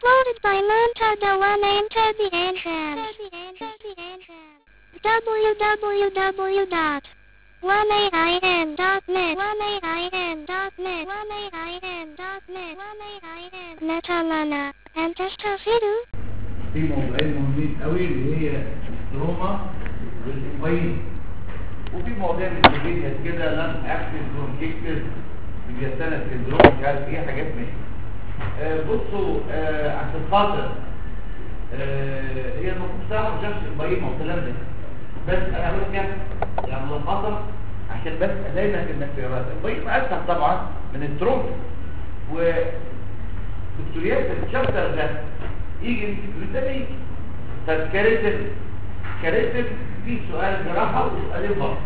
Uploaded by Montada One Enter the Entrance. www.1ain.net 1ain.net 1ain.net Netalana and Testafidu. في موضوعين مهمين قوي اللي هي التروما والانفايل وفي مواضيع مستفيدة كده لم اكتب برونكيكتس بجسالة سندروم مش عارف ايه حاجات مش آه بصوا آه عشان خاطر آه هي المفروض ساعة مش نفس البيمة والكلام ده بس انا هقول كده يعني ملخصة عشان بس دايما انك تقراها البيمة اسهل طبعا من التروما و دكتوريات الشابتر ده يجي يمسك يجي طب كارثة كارثة في سؤال جراحة وسؤالين بطن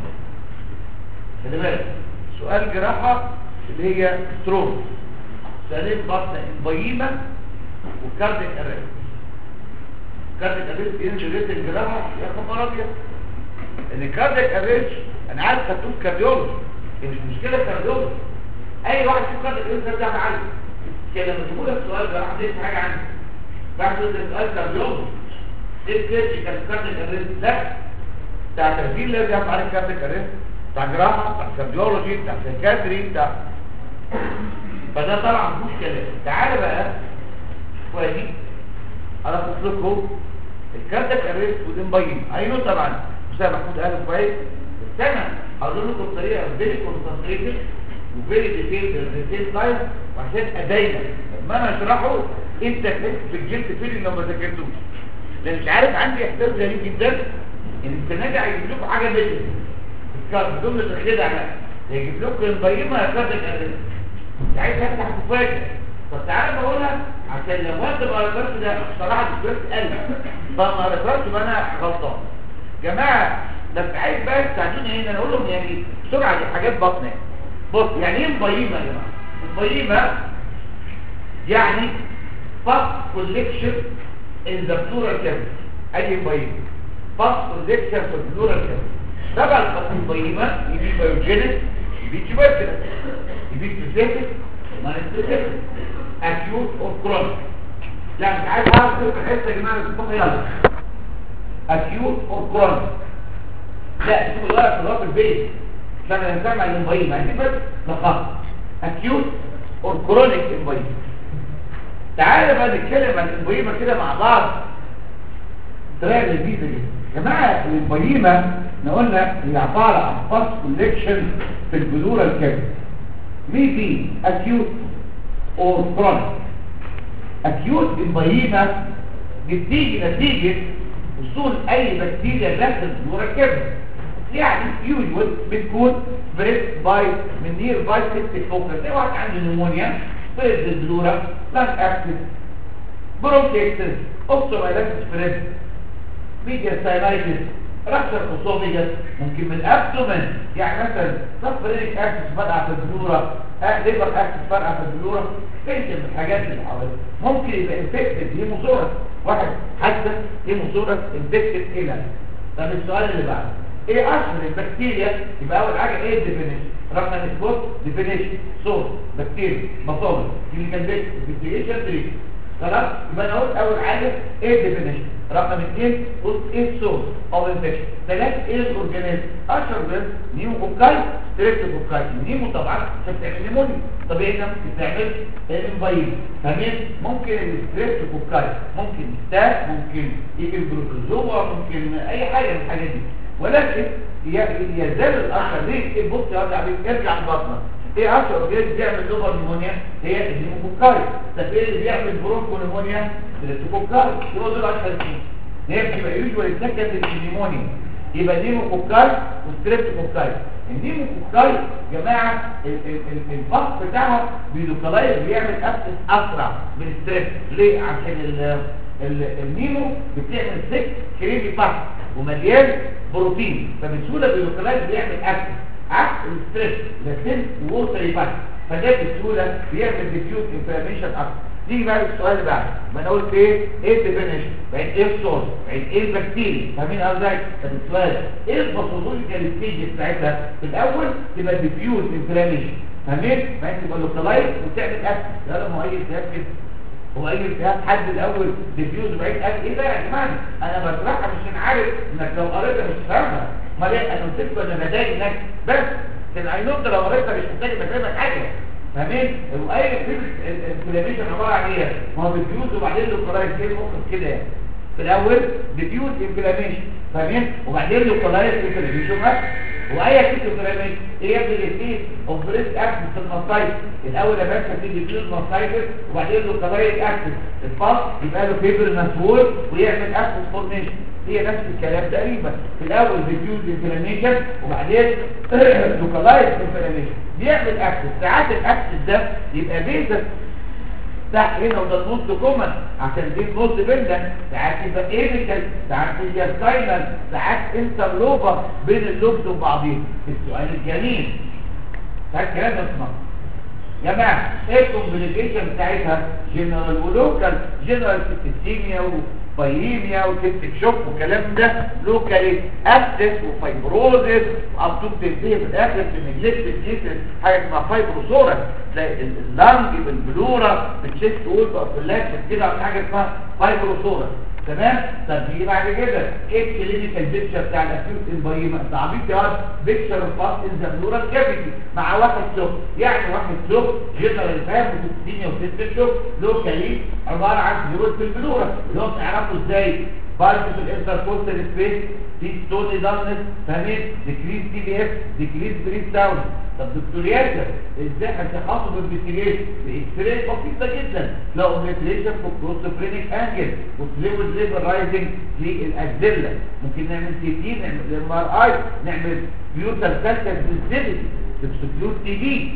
خلي بالك سؤال جراحة اللي هي ستروم سؤالين بطن البيمة وكارديك اريست كارديك اريست ينزل ريت الجراحة يا خبر ابيض ان الكارديك اريست انا عارف خدتوه في كارديولوجي هي مش مشكلة كارديولوجي اي واحد يشوف كارديك اريست ده معايا كده لما تقول لك سؤال جراحة ليس حاجة عنه بعد السؤال كارديولوجي ايه الكيرجيكال كارديك اريست لا بتاع تسجيل لازم يعرف عليه كارديك اريست بتاع جراحه بتاع كارديولوجي بتاع سيكاتري بتاع فده طبعا مش كلام تعالى بقى كويس انا قلت لكم الكارديك اريست ودي مبين ايوه طبعا استاذ محمود قال كويس بس انا هقول لكم بطريقه فيري كونسنتريتد وفيري ديتيلد ديتيل تايم وعشان ابين لما انا اشرحه انت تحس في الجلد فين لو ما ذاكرتوش لان مش عارف عندي احساس غريب جدا ان السنه دي هيجيب لكم حاجه بيزنس الكارد جمله الخدع بقى هيجيب لكم القيمه يا كارد الارز ساعتها انت هتفاجئ طب تعالى بقولها عشان لو انت ما قررتش ده بصراحه الدكتور قال فما قررتش يبقى انا غلطان جماعه بس عايز بقى تساعدوني هنا انا اقول لهم يعني بسرعه دي حاجات بطنه بص يعني ايه مبيمه يا جماعه مبيمه يعني فاست كوليكشن in the plural cavity ادي مبيمه فاست كوليكشن في البلورال cavity طبعا المبيمه يبي بايوجينيك يبي تيوبركلس يبي سبيسيفيك ما سبيسيفيك اكيوت اور كرونيك لا مش عايز اعرف في الحته يا جماعه بتفهم يلا اكيوت اور كرونيك لا شوف الورق في الرابط البيت عشان انا سامع المبيمه يعني بس لخص اكيوت اور كرونيك مبيمه تعالى بقى نتكلم عن البهيمة كده مع بعض بطريقه لذيذه جدا يا جماعه البهيمة احنا قلنا هي عباره عن فاست كوليكشن في الجذور الكبد مين دي اكيوت اور كرونيك اكيوت البهيمة بتيجي نتيجه وصول اي بكتيريا داخل جذور الكبد يعني يوجوال بتكون بريس باي من نير باي سيبتيك فوكس زي واحد عنده نمونيا فيز البلورة لانك اكسس برونكيكتس اوبسومايلاكتس فريد ميديا ساينايتس رابشر اسوفيجس ممكن من الابدومن يعني مثلا سفرينيك اكسس فرقع في البلورة ليبر اكسس فرقع في البلورة فين من الحاجات اللي حوالي ممكن يبقى انفكتد هيموسورس واحد حتى هيموسورس انفكتد الى طب السؤال اللي بعده ايه اشهر البكتيريا يبقى اول حاجه ايه الديفينيشن رقم سبوت ديفينيشن صوت بكتيريا مصادر كلينيكال بيت انفستيجيشن تريت خلاص يبقى انا قلت اول حاجه ايه الديفينيشن رقم اثنين قلت ايه السورس او انفكشن ثلاثه ايه الاورجانيزم اشهر من نيوكوكاي ستريبتوكوكاي نيمو طبعا عشان تعمل نيمونيا طبيعي انها ممكن تعمل انفايل فاهمين ممكن الستريبتوكوكاي ممكن ستاف ممكن يجي البروتوزوا ممكن اي حاجه من الحاجات دي ولكن يزال الاخر ليه بص يا ارجع ارجع لبطنك ايه اشهر اورجانيزم بيعمل لوبر نيمونيا هي النيموكوكاي طب ايه اللي بيعمل برونكو نيمونيا التوكوكاي دول دول اشهر اثنين هي بتبقى يوجوال سكند النيمونيا يبقى نيموكوكاي وستريبتوكوكاي النيموكوكاي يا جماعه الفصل بتاعها بيدوكالايز بيعمل ابسس اسرع من الستريب ليه عشان النيمو بتعمل سك كريمي فاست ومليان بروتين فبسهوله بيدوكالايز بيعمل اكسس عكس الستريس ده سيل ووتر فاست فده بسهوله بيعمل ديفيوز انفلاميشن اكتر نيجي بقى للسؤال اللي بعده ما انا قلت ايه ايه الديفينيشن بعدين ايه السورس بعدين ايه البكتيريا فاهمين قصدي طب السؤال ايه الباثولوجيكال ستيج بتاعتها في الاول تبقى ديفيوز انفلاميشن فاهمين بعدين تبقى لوكالايز وتعمل اكسس ده مؤيد كده هو اي امتحان حد الاول ديفيوز وبعدين قال ايه ده يا جماعه انا بشرحها مش عارف انك لو قريتها مش فاهمها امال ايه انا قلت لكم انا بضايق انك بس كان عينوت لو قريتها مش محتاج افهمك حاجه فاهمين واي الانفلاميشن عباره عن ايه ما هو ديفيوز وبعدين له قرايه كده ممكن كده يعني في الاول ديفيوز انفلاميشن فاهمين وبعدين له قرايه انفلاميشن واي كيس انفلاميشن ايه يا ابني الاثنين اوف بريست اكسس في المصايد الاول يا باشا في ديفيوز مصايد وبعدين له قرايه اكسس الفص يبقى له فيبر مسؤول ويعمل اكسس فورميشن هي نفس الكلام تقريبا في الاول ديفيوز انفلاميشن وبعدين لوكالايز انفلاميشن بيعمل اكسس ساعات الاكسس ده يبقى بيزك تحت هنا وده النص كومن عشان دي النص بيننا ساعات يبقى ايميكال ساعات يبقى سايلنت ساعات انترلوبر بين اللوبس وبعضهم السؤال الجميل فالكلام ده اسمه يا جماعه ايه الكومبليكيشن بتاعتها جنرال ولوكال جنرال سيستيميا وفايميا وسيستيك شوك والكلام ده لوكالي ابسس وفايبروزس وابتوب تنتهي في الاخر في نجلكت كيسز حاجه اسمها فايبروسورا تلاقي اللنج بالبلورا بالشيست وول بقفلات كده على حاجه اسمها فايبروسورا تمام طب نيجي بعد كده ايه الكلينيكال بيكتشر بتاع الاكيوت انفايما تعبيط يا بيكتشر اوف باست ان ذا بلورال كافيتي مع واحد سلوك يعني واحد سلوك جنرال فاهم وستينيا وست سلوك لوكالي عباره عن فلويد في البلورا اللي هو بتعرفه ازاي بالك في الانتركوستال سبيس في ستوني دارنس فاهمين ديكريز تي بي اف ديكريز بريد ساوند طب دكتور ياسر ازاي هتخاطب بالانفستيجيشن باكس راي بسيطه جدا لو اوبريشن في كروسوفرينيك انجل وفلويد ليفل رايزنج للاكزيلا ممكن نعمل سي تي نعمل ام ار اي نعمل بيوتر كالكال سنسيتيفيتي سبستيوت تي بي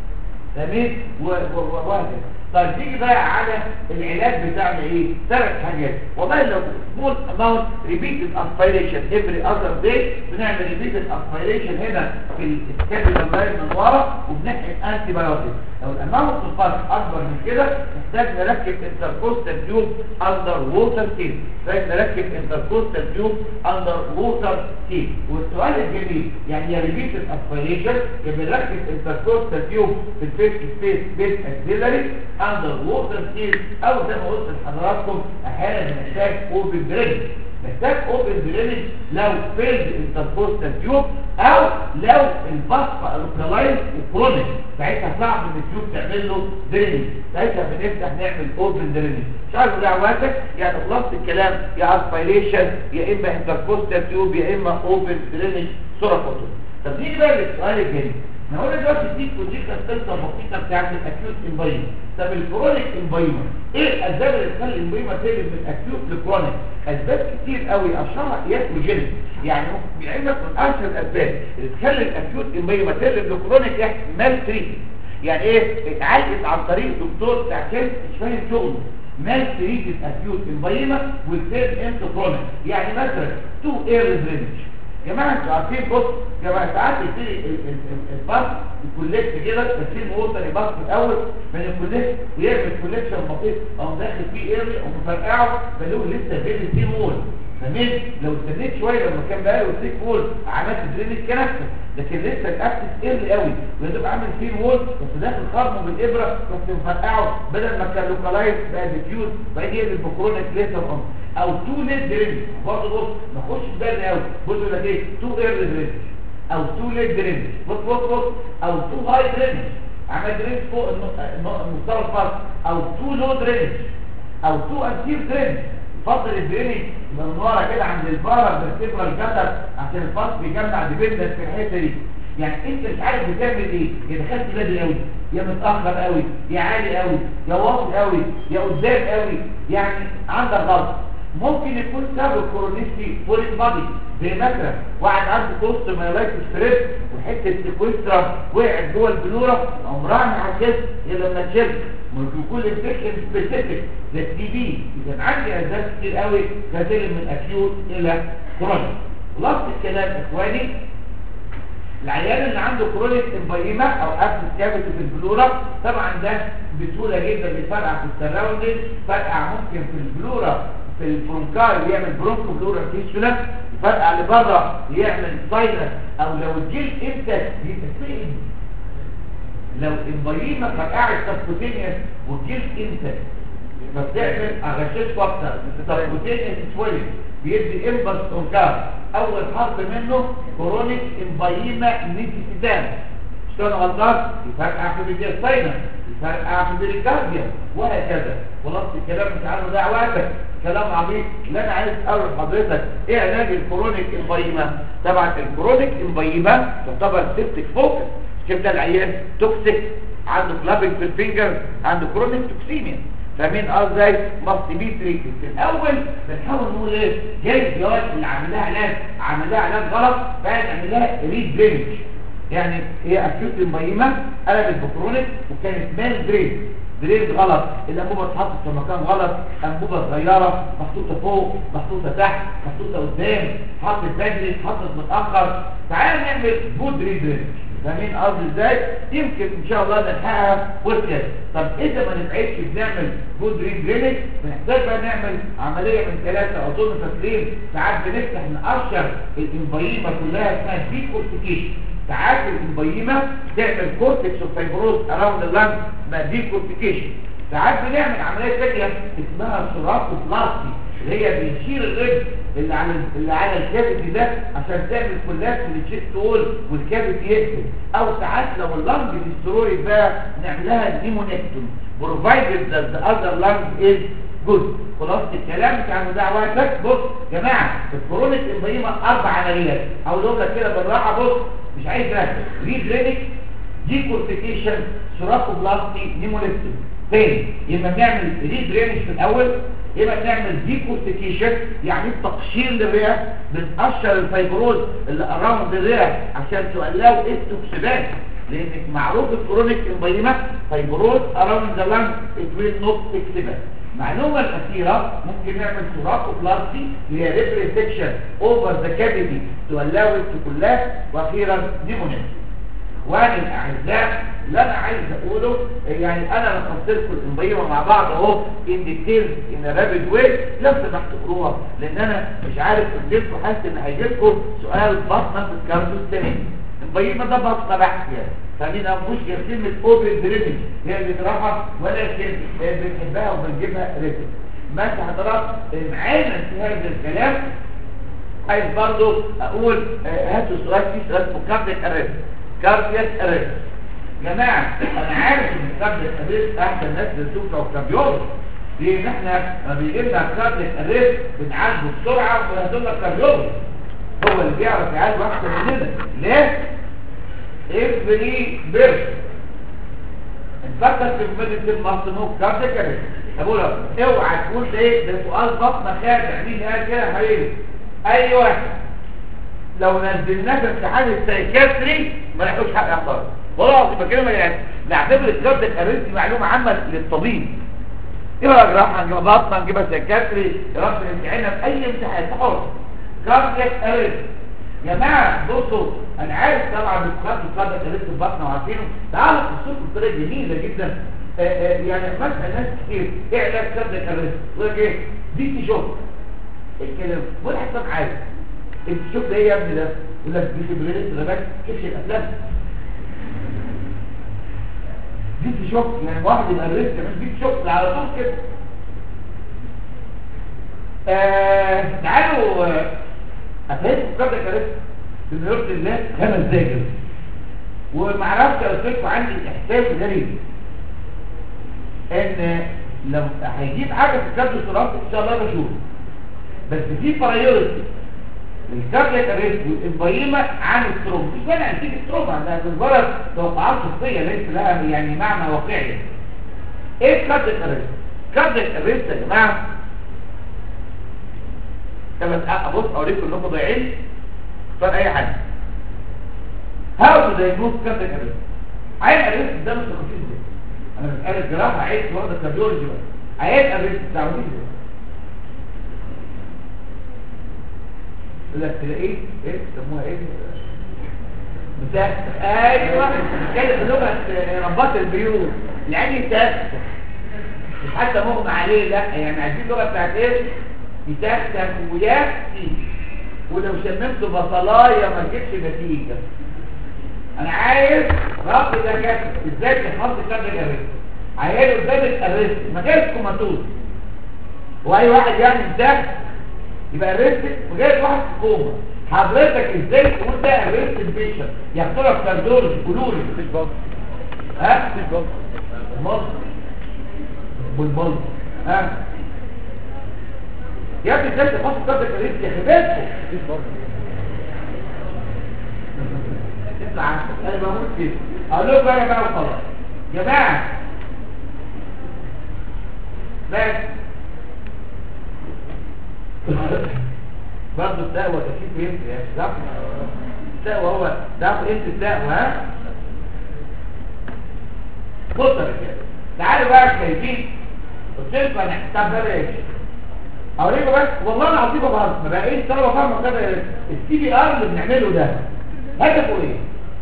تمام وهكذا طيب تيجي بقى على العلاج بتاعنا ايه ثلاث حاجات والله لو سمول اماونت ريبيتد اسبيريشن افري اذر داي بنعمل ريبيتد اسبيريشن هنا في السكابيلال لاين من ورا وبنحقن انتي بايوتيك لو الاماونت الفرق اكبر من كده نحتاج نركب انتركوستال تيوب اندر ووتر تيب نحتاج نركب انتركوستال تيوب اندر ووتر تيب والسؤال الجميل يعني يا ريبيتد اسبيريشن يا بنركب انتركوستال تيوب في الفيس سبيس بيت اكسيلري اندر ووتر تيب او زي ما قلت لحضراتكم احيانا بنحتاج اوبن درينج محتاج اوبن درينج لو فيلد انتركوستال تيوب او لو البصفه الكلاين وكرونيك ساعتها صعب ان التيوب تعمل له درينج ساعتها بنفتح نعمل اوبن درينج مش عارف دعواتك يعني خلاصه الكلام يا اسبيريشن يا اما انتركوستال تيوب يا اما اوبن درينج صوره فوتو طب نيجي بقى للسؤال الجاي انا هقول لك دلوقتي دي كونجكتيف القصه البسيطه بتاعت الاكيوت انفايما طب الكرونيك انفايما ايه الاسباب اللي تخلي الانفايما تقلب من اكيوت لكرونيك اسباب كتير قوي اشهرها ياتروجينيك يعني بيعمل من اشهر الاسباب اللي تخلي الاكيوت انفايما تقلب لكرونيك احتمال تريتمنت يعني ايه اتعالجت عن طريق دكتور بتاع كيس مش فاهم شغله مال تريتد اكيوت انفايما والثيرد انت كرونيك يعني مثلا تو اير درينج يا جماعه انتوا عارفين بص يا جماعه ساعات يبتدي الباص يكولكت كده تسليم ووتر يبص الاول من الكولكت ويعمل كولكشن بسيط او داخل فيه ايرلي او مفرقعه بلوه لسه بين التين وول فاهمين لو استنيت شويه لما كان بقى له ستيك وول عملت درينج كان احسن لكن لسه الاكسس ايرلي قوي ويدوب عامل فين وول بس داخل خرمه بالابره بس مفرقعه بدل ما كان لوكالايز بقى ديفيوز بقى يقلب بكرونيك ليتر اون او تو ليت درينج برضه بص ما اخش بالي قوي بص يقول لك ايه تو ايرلي درينج او تو ليت درينج بص بص بص او تو هاي درينج عمل درينج فوق المستوى الفرق او تو لو درينج او تو انتير درينج فضل الدرينج من ورا كده عند الفاره بالسفره الجدر عشان الفص بيجمع ديبندنس في الحته دي يعني انت مش عارف بتعمل ايه يا دخلت بدري قوي يا متاخر قوي يا عالي قوي يا واطي قوي يا قدام قوي يعني عندك غلط ممكن يكون سبب كورونيستي فولين بادي زي مثلا واحد عنده توست مايلايتس ستريس وحته سيكويسترا وقعت جوه البلوره عمرها ما هتشد الا لما تشد ممكن يكون انفكشن سبيسيفيك زي التي بي اذا عندي اسباب كتير قوي تنتقل من اكيوت الى كرونيك خلاص الكلام اخواني العيان اللي عنده كرونيك امبايما او ابس كافيتي في البلورا طبعا ده بسهوله جدا بيفرقع في السراوندنج فرقع ممكن في البلورا في البرونكاي ويعمل برونكو بلورا فيستولا فرقع لبره يعمل ساينس او لو الجلد امتى بيتفقد لو امبايما فرقعت سبكوتينيوس والجلد امتى فبتعمل اغششكوا اكتر سبكوتينيوس سويلنج بيدي امبلس اونكار اول حرف منه كرونيك امبايما نيتيسيتان اشتغل غلطان يفرقع في الديستاينم يفرقع في البريكارديا وهكذا خلاص الكلام مش عارف ده وقتك كلام عميق اللي انا عايز اقول لحضرتك ايه علاج الكرونيك امبايما طبعا الكرونيك امبايما تعتبر سيبتك فوكس شفت العيان توكسيك عنده كلابنج في الفينجر عنده كرونيك توكسيميا فاهمين ازاي ماست بي تريتد في الاول بنحاول نقول ايه جاي الجواز اللي عامل لها علاج عامل لها علاج غلط بقى نعمل لها ريد درينج يعني هي اكيوت الميمه قلبت بكرونيك وكانت مال درين درين غلط الانبوبه اتحطت في مكان غلط انبوبه صغيره محطوطه فوق محطوطه تحت محطوطه قدام اتحطت بدري اتحطت متاخر تعال نعمل جود ريد درين فاهمين قصدي ازاي يمكن ان شاء الله نلحقها وكده طب اذا ما نفعلش بنعمل جود ريد درينج بنحتاج بقى نعمل عمليه من ثلاثه اظن فاكرين ساعات بنفتح نقشر الانفايمه كلها اسمها ديكورتيكيشن ساعات الانفايمه تعمل كورتكس اوف فايبروز اراوند اللانج اسمها ديكورتيكيشن ساعات بنعمل عمليه ثانيه اسمها سورابوبلاستي اللي هي بنشيل الرجل اللي على اللي على الكافيتي ده عشان تعمل كولابس للشيست وول والكافيتي يقفل او ساعات لو اللنج ديسترويد بقى نعملها ديمونكتومي بروفايدد ذات ذا اذر لانج از جود خلاص الكلام بتاع المدعى وقتك بص يا جماعه الكرونيك امبيما اربع عمليات اقول لك كده بالراحه بص مش عايز ركز ريدرينك ديكورتيكيشن سوراكوبلاستي نيموليستي تاني يبقى بنعمل ريدرينج في الاول يبقى بنعمل ديكورتيكيشن يعني تقشير للرئه بنقشر الفيبروز اللي اراوند الرئه عشان تقلقوا التوكسيدات لان معروف الكرونيك امبيما فيبروز اراوند ذا لانج ات ويل نوت اكسبات المعلومة الأخيرة ممكن نعمل سوراكوبلاستي اللي هي ريبريسكشن اوفر ذا كافيتي تولوا التكلات واخيرا ديمونيت اخواني الاعزاء اللي انا عايز اقوله يعني انا لخصت لكم الانبيمه مع بعض اهو ان ديتيلز ان رابيد واي لو سمحت تقروها لان انا مش عارف قلت لكم حاسس ان هيجي لكم سؤال بطنه في الكارديو الثاني الانبيمه ده بطنه بحث يعني خلينا مش غير كلمه اوبن درينج هي اللي بنراها ولا كلمه بنحبها وبنجيبها ريتم ماشي حضرتك معانا في هذا الكلام عايز برضو اقول آه، هاتوا سؤال في سؤال اسمه كاردياك اريست كاردياك اريست جماعه انا عارف ان كاردياك اريست احسن ناس بتشوف لو كارديولوجي لان احنا لما بيجي لنا كاردياك اريست بنعالجه بسرعه ونهدم لك كارديولوجي هو اللي بيعرف يعالجه احسن مننا ليه؟ every birth نفكر في الميديسين مصنوع كاردياك اريست بقول لك اوعى تقول ده ايه ده سؤال بطنه خادع مين قال كده حبيبي اي واحد لو نزلناه في امتحان السايكاتري ما لحقوش حق اعتراض والله يبقى كلمه يعني نعتبر الكاردياك اريست دي معلومه عامه للطبيب يبقى جراحه نجيبها بطنه نجيبها سايكاتري رفع امتحانها في اي امتحان حر كاردياك اريست يا جماعه بصوا انا عارف طبعا بتخاف القاعده كريت البطن وعارفينه تعالوا قصتكم بطريقه جميله جدا آآ آآ يعني مثلا ناس كتير ايه علاج كبد كريت يقول لك ايه دي تشوك الكلام ولا حساب عارف انت شوف ده ايه يا ابني ده يقول لك دي بريلت غابات كيفش الافلام دي تشوك يعني واحد يبقى الريسك كمان دي تشوك على طول كده آه تعالوا آه، افهمكم كده كده بنور الله خمس دقايق وما اعرفش قلت لكم عندي احساس غريب ان لو هيجيب حاجه في الكارد سرعات ان شاء الله بشوف بس في برايورتي الكاردياك اريست والانفايما عن الستروم مش مانع تيجي ستروم ده مجرد توقعات شخصيه ليس لها يعني معنى واقعي ايه الكاردياك اريست الكاردياك اريست يا جماعه طب ابص اوريكم انكم ضايعين فان اي حاجه هاو تو دايجنوز كاردياك اريست عين اريست ده مش تخصصي ازاي انا بسالك جراحه عين واخده كارديولوجي بقى عين اريست تعرفين ازاي يقول لك تلاقيه ايه يسموها ايه مساحة ايوه كانت بلغه رباط البيوت العين يتاكل مش حتى مغمى عليه لا يعني عايزين اللغه بتاعت ايه يتاكل ويكفي ولو شممت بصلايه ما تجيبش نتيجه انا عايز رب ده كده ازاي تحط كده جريت عيال قدام الارست ما جايش كوماتوز واي واحد يعني مساك يبقى ارست وجايب واحد في كوما حضرتك ازاي تقول ده ارست البيشنت يحصل لك كارديولوجي قولوا لي مفيش بلط ها مفيش بلط الملط والملط ها يا ابني ازاي تحط كارد الارست يا خبازكم مفيش بلط اطلع عنك انا بموت فيه اقول لكم بقى يا جماعه وخلاص جماعه بس برضه التقوى تكييف يفرق يا صح التقوى هو ده انت التقوى ها بص يا رجاله تعالوا بقى شايفين قلت لكم انا طب بلاش اوريكم بس والله العظيم بهزر ما بقى ايه الطلبه فاهمه كده السي بي ار اللي بنعمله ده هدفه ايه؟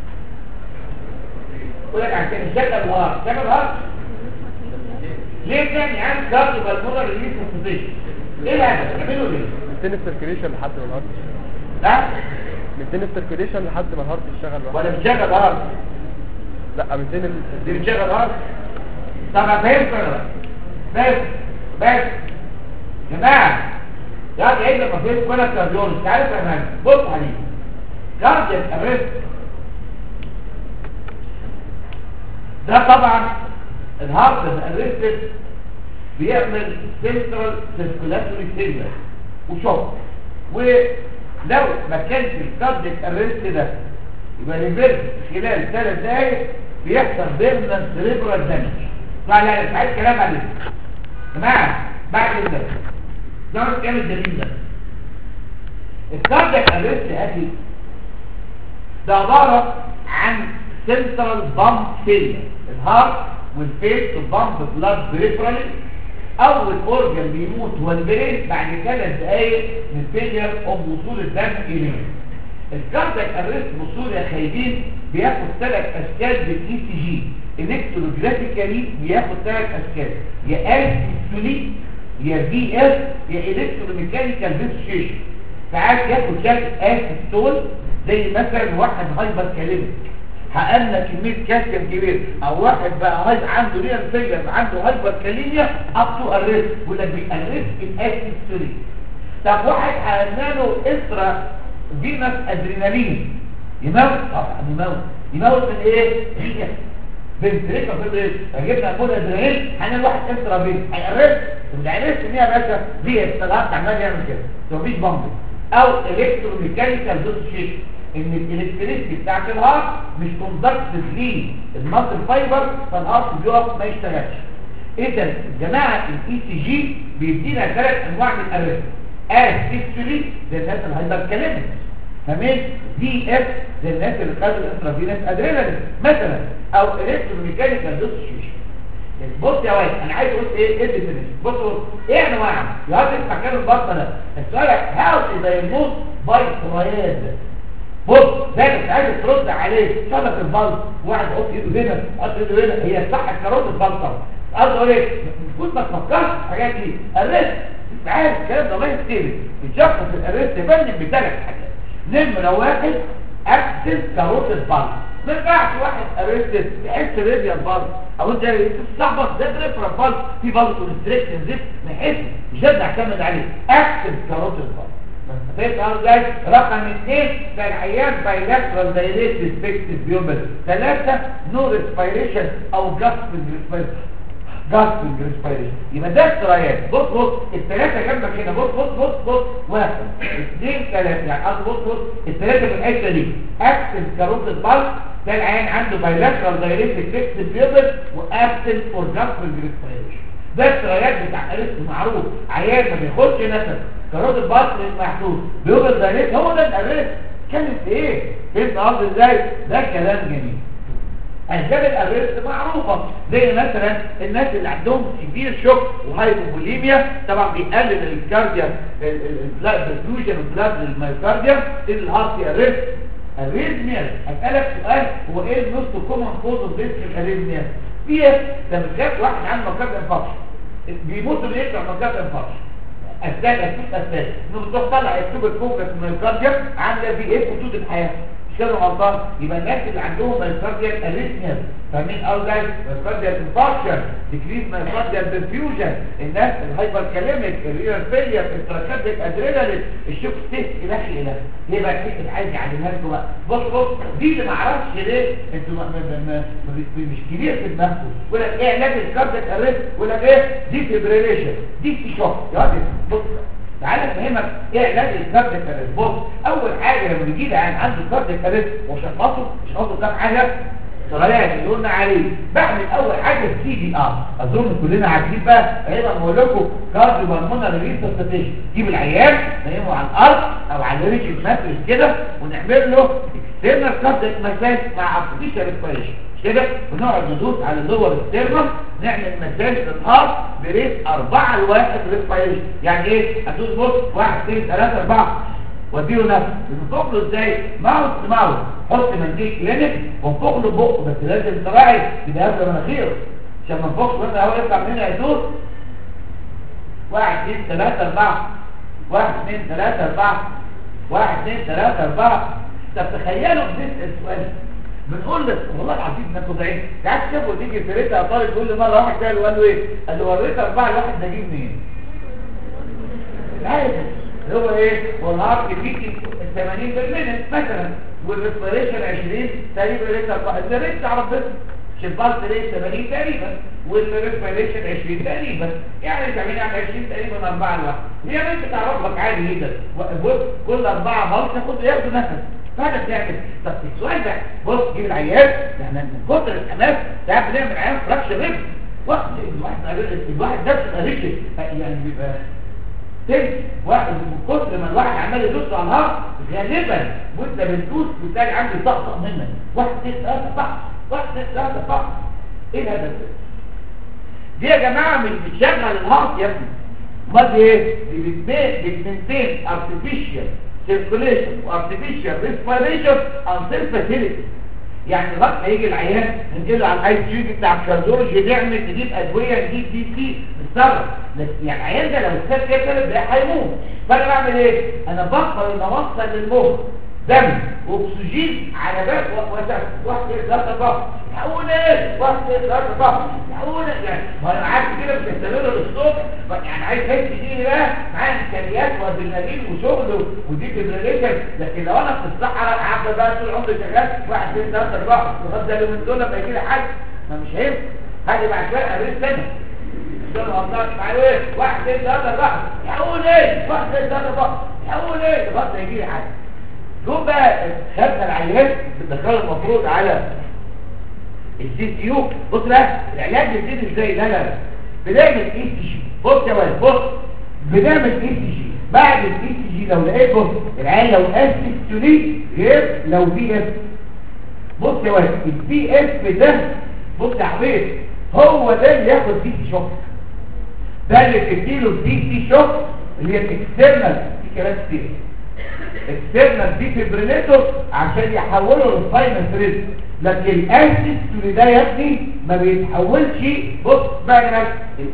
يقول لك عشان الشكل الهار شكل الهار ليه تاني عن كارديو بالمونر ريليس بوزيشن ايه الهدف؟ نعمله ليه؟ من السيركيليشن لحد ما الهارت يشتغل ها؟ من السيركيليشن لحد ما الهارت يشتغل لوحده ولا بتشغل هارت؟ لا من ال دي بتشغل هارت؟ طب فهمت ولا لا؟ بس بس جماعه يا ايه لما فهمت ولا كارديولوجي مش عارف انا بص عليه كاردياك ارست ده طبعا الهارت الارستد بيعمل سنترال سيركولاتوري فيلر وشوك ولو ما كانش الكاردياك ارست ده يبقى ريفيرس خلال ثلاث دقايق بيحصل بيرمننت سيريبرال دامج لا لا مش عايز كلام عليه يا جماعه بعد كده ده كام الدليل ده الكاردياك ارست يا اخي ده عبارة عن سنترال بامب فيلير الهارت والفيس بامب بلاد بريفرالي اول اورجن بيموت هو البرين بعد ثلاث دقايق من فيلير او وصول الدم اليه الكاردياك ارست وصول يا خايبين بياخد ثلاث اشكال بالاي سي جي الكتروجرافيكالي بياخد ثلاث اشكال يا اسيستولي يا في اس يا الكتروميكانيكال ديسوشيشن ساعات ياخد شكل اسيستول زي مثلا واحد هايبر كاليميك حققنا كمية كالسيوم كبير او واحد بقى هاي عنده ريال فيلر عنده هايبر كاليميا اب تو اريست ولا بيأرست الاسيستولي طب واحد حققنا له اسرا فينس ادرينالين يموت طبعا يموت يموت من ايه؟ هي بنتريكا فيبريل جبنا امبول ادرينالين هنعمل واحد اسرا فين هيأرست الارست ان هي يا باشا دي الصلاحات عمال يعمل كده مفيش بامبل او الكتروميكانيكال ديسوشيشن ان الالكتريسيتي بتاعت الهارت مش كوندكتد ليه الماسل فايبر فالهارت بيقف ما يشتغلش اذا جماعه الاي سي جي بيدينا ثلاث انواع من الارست اس هيستوري زي الناس الهايبر كاليميك فاهمين دي اف زي الناس اللي خدوا الانترافينس ادرينالين مثلا او الكتروميكانيكال ديسوشيشن بص يا واد انا عايز اقول ايه ايه الديفينيشن بص بص ايه انواع يا واد اسمع كلام البطه ده السؤال هاو تو دايجنوز باي تراياد بص ده انت عايز ترد عليه شبك البلط واحد يحط ايده هنا يحط ايده هنا هي صح الكاروت البلطه قصدي اقول ايه المفروض ما تفكرش في الحاجات دي الريسك انت عارف الكلام ده ما يستاهل بتشخص الريسك يبان بثلاث حاجات نمره واحد اكسس كاروت البلط ما ينفعش واحد ارستد تحس ريديا البلط او انت صاحبك ده بريفرال بلط في بلط كونستريكشن زيت ما يحس مش لازم نعتمد عليه اكسس كاروت البلط فيبقى ازاي رقم اثنين ده العيان بايلاترال دايليتد فيكتد بيوبل ثلاثة نو ريسبيريشن او جاسبنج ريسبيريشن جاسبنج ريسبيريشن يبقى ده الترايات بص بص الثلاثة جنبك هنا بص بص بص بص واحد اثنين ثلاثة يعني قصدي بص بص الثلاثة في الحتة دي اكسل كاروت البلس ده العيان عنده بايلاترال دايليتد فيكتد بيوبل واكسل فور جاسبنج ريسبيريشن ده الترايات بتاع الريسك معروف عيان ما بياخدش نفس كرات البطن محدود بيوجد ذلك هو ده الارست كانت ايه فهمت قصدي ازاي ده كلام جميل اسباب الارست معروفه زي مثلا الناس اللي عندهم كبير شوك وهايبوبوليميا طبعا بيقلل الكارديا البلاد برفيوجن البلاد للمايوكارديا الهارت ارست الريزميا اسالك سؤال هو ايه النص كومن كوز اوف ديس الاريزميا في لما جات واحد عنده مكان انفكشن بيموت اللي يطلع مكان انفكشن اسباب اسباب اسباب انه بتروح طلع السوبر فوكس من الكارديا عامله بي ايه خطوط الحياه كده غلطان يبقى الناس اللي عندهم مايوكارديال اريثميا فاهمين قصدي مايوكارديال انفاركشن ديكريز مايوكارديال برفيوجن الناس الهايبر كاليميك الرينال فيلير التراكارديك ادرينالين الشوك ستيت الى الى ايه بقى الحته عايز اعلمها لكم بقى بص بص دي اللي ما اعرفش ليه انتوا ما- ما- ما- ما- مش كبير في دماغكم يقول لك ايه علاج الكارديك اريثم يقول لك ايه دي فيبريليشن دي شوك يا واد بص تعالى افهمك ايه علاج الكارديك اريثم بص اول حاجه لما بيجي لي عن عنده كارديك اريثم وشخصه شخصه كام حاجه ثلاثه اللي قلنا عليه بعمل اول حاجه السي دي ار اظن كلنا عارفين بقى هيبقى بقول لكم كارديو بالمونري ريسبستيشن جيب العيان نايمه على الارض او على الريجل ماتريس كده ونعمل له اكسترنال كارديك مساج مع ارتفيشال ريسبيريشن كده ونقعد ندوس على اللور اكسترنال نعمل مساج للهارت بريت 4 لواحد ريسبيريشن يعني ايه هتدوس بص 1 2 3 4 واديله نفس بنفوق له ازاي ماوس ماوس حط منديل كلينيك وانفوق له بقه بس لازم تراعي يبقى قبل مناخيره عشان ما نفوقش مثلا هو يطلع من هنا يدور واحد اثنين ثلاثة أربعة واحد اثنين ثلاثة أربعة واحد اثنين ثلاثة أربعة طب تخيلوا بنسأل السؤال بنقول لك والله العظيم انكم ضعيف تعال تشوفوا تيجي في ريتا طالب يقول لي مرة واحد سأله وقال له ايه؟ قال له وريت أربعة الواحد ده جه منين؟ العادي اللي هو ايه والهارت بيجي 80 بالمينت مثلا والريسبيريشن 20 تقريبا ريت 4 ده ريت على ربنا شبالت ريت 80 تقريبا والريسبيريشن 20 تقريبا يعني 80 يعني 20 تقريبا 4 لوحده هي انت تعرف لك عادي جدا بص كل اربعه بلط ياخد ياخد نفس فهذا بتعمل طب السؤال ده بص جيب العيال احنا من كتر الحماس ده بنعمل عيال فراكشر ريب واحد الواحد الواحد ده بيبقى ريجل يعني بيبقى تاني واحد من كتر ما الواحد عمال يدوس على الهارت غالبا وانت بتدوس بتلاقي عندي طقطق منك واحد اثنين ثلاثة بعض واحد اثنين ثلاثة بعض ايه الهدف ده؟ دي يا جماعة مش بتشغل الهارت يا ابني امال دي ايه؟ دي بتبين بتمنتين artificial circulation وارتفيشال respiration until facility يعني لغايه ما يجي العيان ننقله على الاي سي بتاع الكارديولوجي نعمل نجيب ادويه نجيب دي سي نتصرف لكن يعني العيان ده لو استاذ كده ثلاث دقايق هيموت فانا بعمل ايه؟ انا بفضل ان اوصل للمخ دم واكسجين على باب وسط واحد اثنين ثلاثه اربعه يحول ايه؟ واحد اثنين ثلاثه اربعه يحول يعني ما انا عارف كده مش هستمر للصبح يعني عايز هيك دي بقى معايا امكانيات وادرينالين وشغل ودي فيبريليشن لكن لو انا في الصحراء هفضل بقى طول عمري شغال واحد اثنين ثلاثه اربعه لغايه ده اليومين دول لما يجي لي حد ما مش هينفع هاجي بعد شويه قريت سنه دول غلطان معايا ايه؟ واحد اثنين ثلاثه اربعه يحول ايه؟ واحد اثنين ثلاثه اربعه يحول ايه؟ لغايه ما يجي لي حد دول بقى خدنا العيان بندخله المفروض على السي سي يو بص بقى العلاج بيبتدي ازاي لا لا لا بنعمل اي سي جي بص يا ولد بص بنعمل اي سي جي بعد الاي سي جي لو لقيت بص العيان لو اس ستولي غير لو بي اف بص يا ولد البي اف ده بص يا حبيبي هو ده اللي ياخد دي سي شوك ده اللي تديله الدي سي شوك اللي هي الاكسترنال في كلام كتير اكسترنال دي فيبريليتور عشان يحوله للفاينل فريز لكن الاسيد ده يا ابني ما بيتحولش بص بقى يا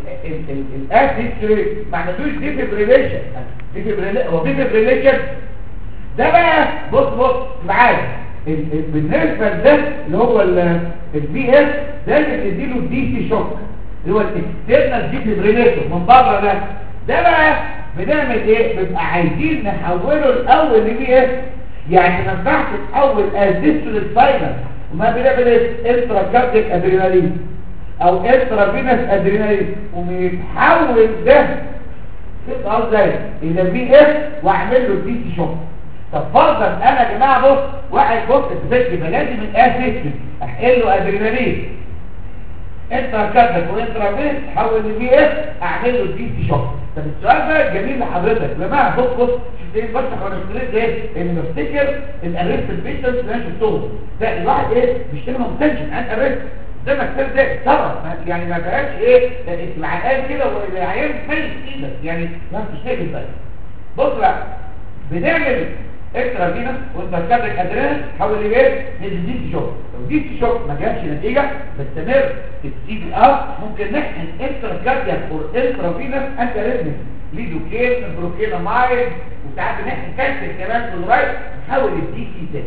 الاسيد ما عندوش دي فيبريليشن دي فيبريليشن هو دي فيبريليشن ده بقى بص بص معايا ال- ال- بالنسبه لده اللي هو البي اس ده اللي بيديله الدي سي شوك اللي هو الاكسترنال دي فيبريليتور من بره ده ده بقى بنعمل ايه بنبقى عايزين نحوله الاول لبي اس يعني ما ينفعش تحول ازيستول الفاينل وما بنعمل ايه انترا كارديك ادرينالين او انترا فينس ادرينالين وبيتحول ده تبقى ازاي الى بي اس واعمل له دي سي شوك طب فرضا انا يا جماعه بص واحد بص في يبقى لازم الاسيستول احقن له ادرينالين انترا كارديك وانترا فينس تحول لبي اس اعمل له دي سي شوك طب السؤال ده جميل لحضرتك يا جماعه بص بص شفت ايه بشرح وانا بستريد ايه ان بفتكر الاريست البيشنت اللي انا شفتهم ده الواحد ايه بيشتغل متنشن عن اريست ده مكتب ده اتصرف يعني ما بقاش ايه العقال كده والعيان ميت ايدك يعني ما انتش شايف ازاي بص بقى بنعمل اكسترا فينس وانت كاتك ادرينال حول ليه ندي دي شوك لو دي شوك ما جابش نتيجه بستمر في السي بي ار ممكن نحقن اكسترا كاردياك اور اكسترا فينس انت ريزمس ليدوكين بروكينامايد وساعات بنحقن كالسيوم كمان في الرايت نحاول الدي سي تاني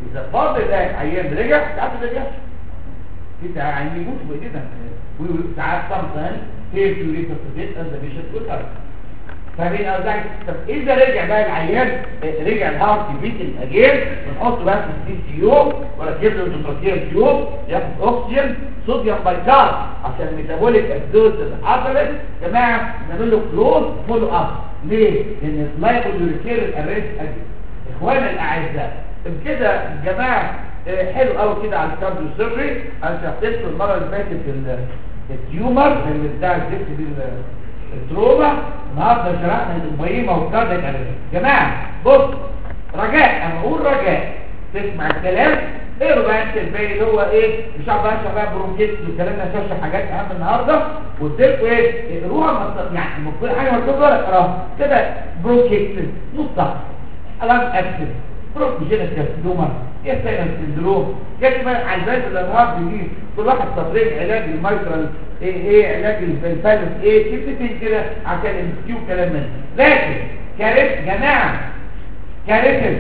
اذا فاضل ده عيان رجع ساعات ما رجعش في عيان يموت بايدينا وساعات sometimes fail to resuscitate as the patient will die فاهمين ازاي طب اذا رجع بقى العيان آه، رجع الهارت بيت الاجين بنحط بس السي سي يو وركب له الدوتراكيال تيوب ياخد اكسجين صوديوم بايكار عشان الميتابوليك اسيدوز اللي حصلت يا جماعه نعمل له كلوز فولو اب ليه؟ لان اللايبل يوريكير الاريست اخوانا الاعزاء بكده يا جماعه آه، حلو قوي كده على الكارديو سيرجري انا شرحت لكم المره اللي فاتت ال- التيومر اللي بتاع الزفت دي ال- التروما النهارده شرحنا البيمه والكارديك يا جماعه بص رجاء انا بقول رجاء تسمع الكلام اقروا بقى انت الباقي اللي هو ايه مش عارف بقى شباب برونكيتس والكلام ده شاشه حاجات اهم النهارده قلت لكم ايه اقروها ما ت- يعني المفروض حاجه مكتوبه ولا اقراها كده برونكيتس نص صح الام اكسس بروكوجينيك كارسينوما يستاينال سندروم كاتبه على الباقي الامراض دي كل واحد سطرين علاج الميترال ايه ايه علاج الفالس ايه كلمتين كده عشان الكيو كلام من ده. لكن كارثه جماعه كارثه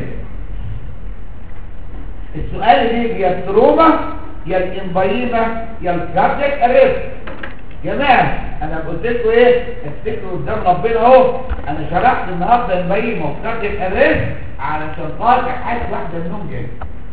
السؤال اللي يجي يا التروما يا الانبايما يا الكارديك اريست جماعه انا قلت لكم ايه افتكروا قدام ربنا اهو انا شرحت النهارده الانبايما والكارديك اريست علشان خاطر حاسس واحده منهم جايه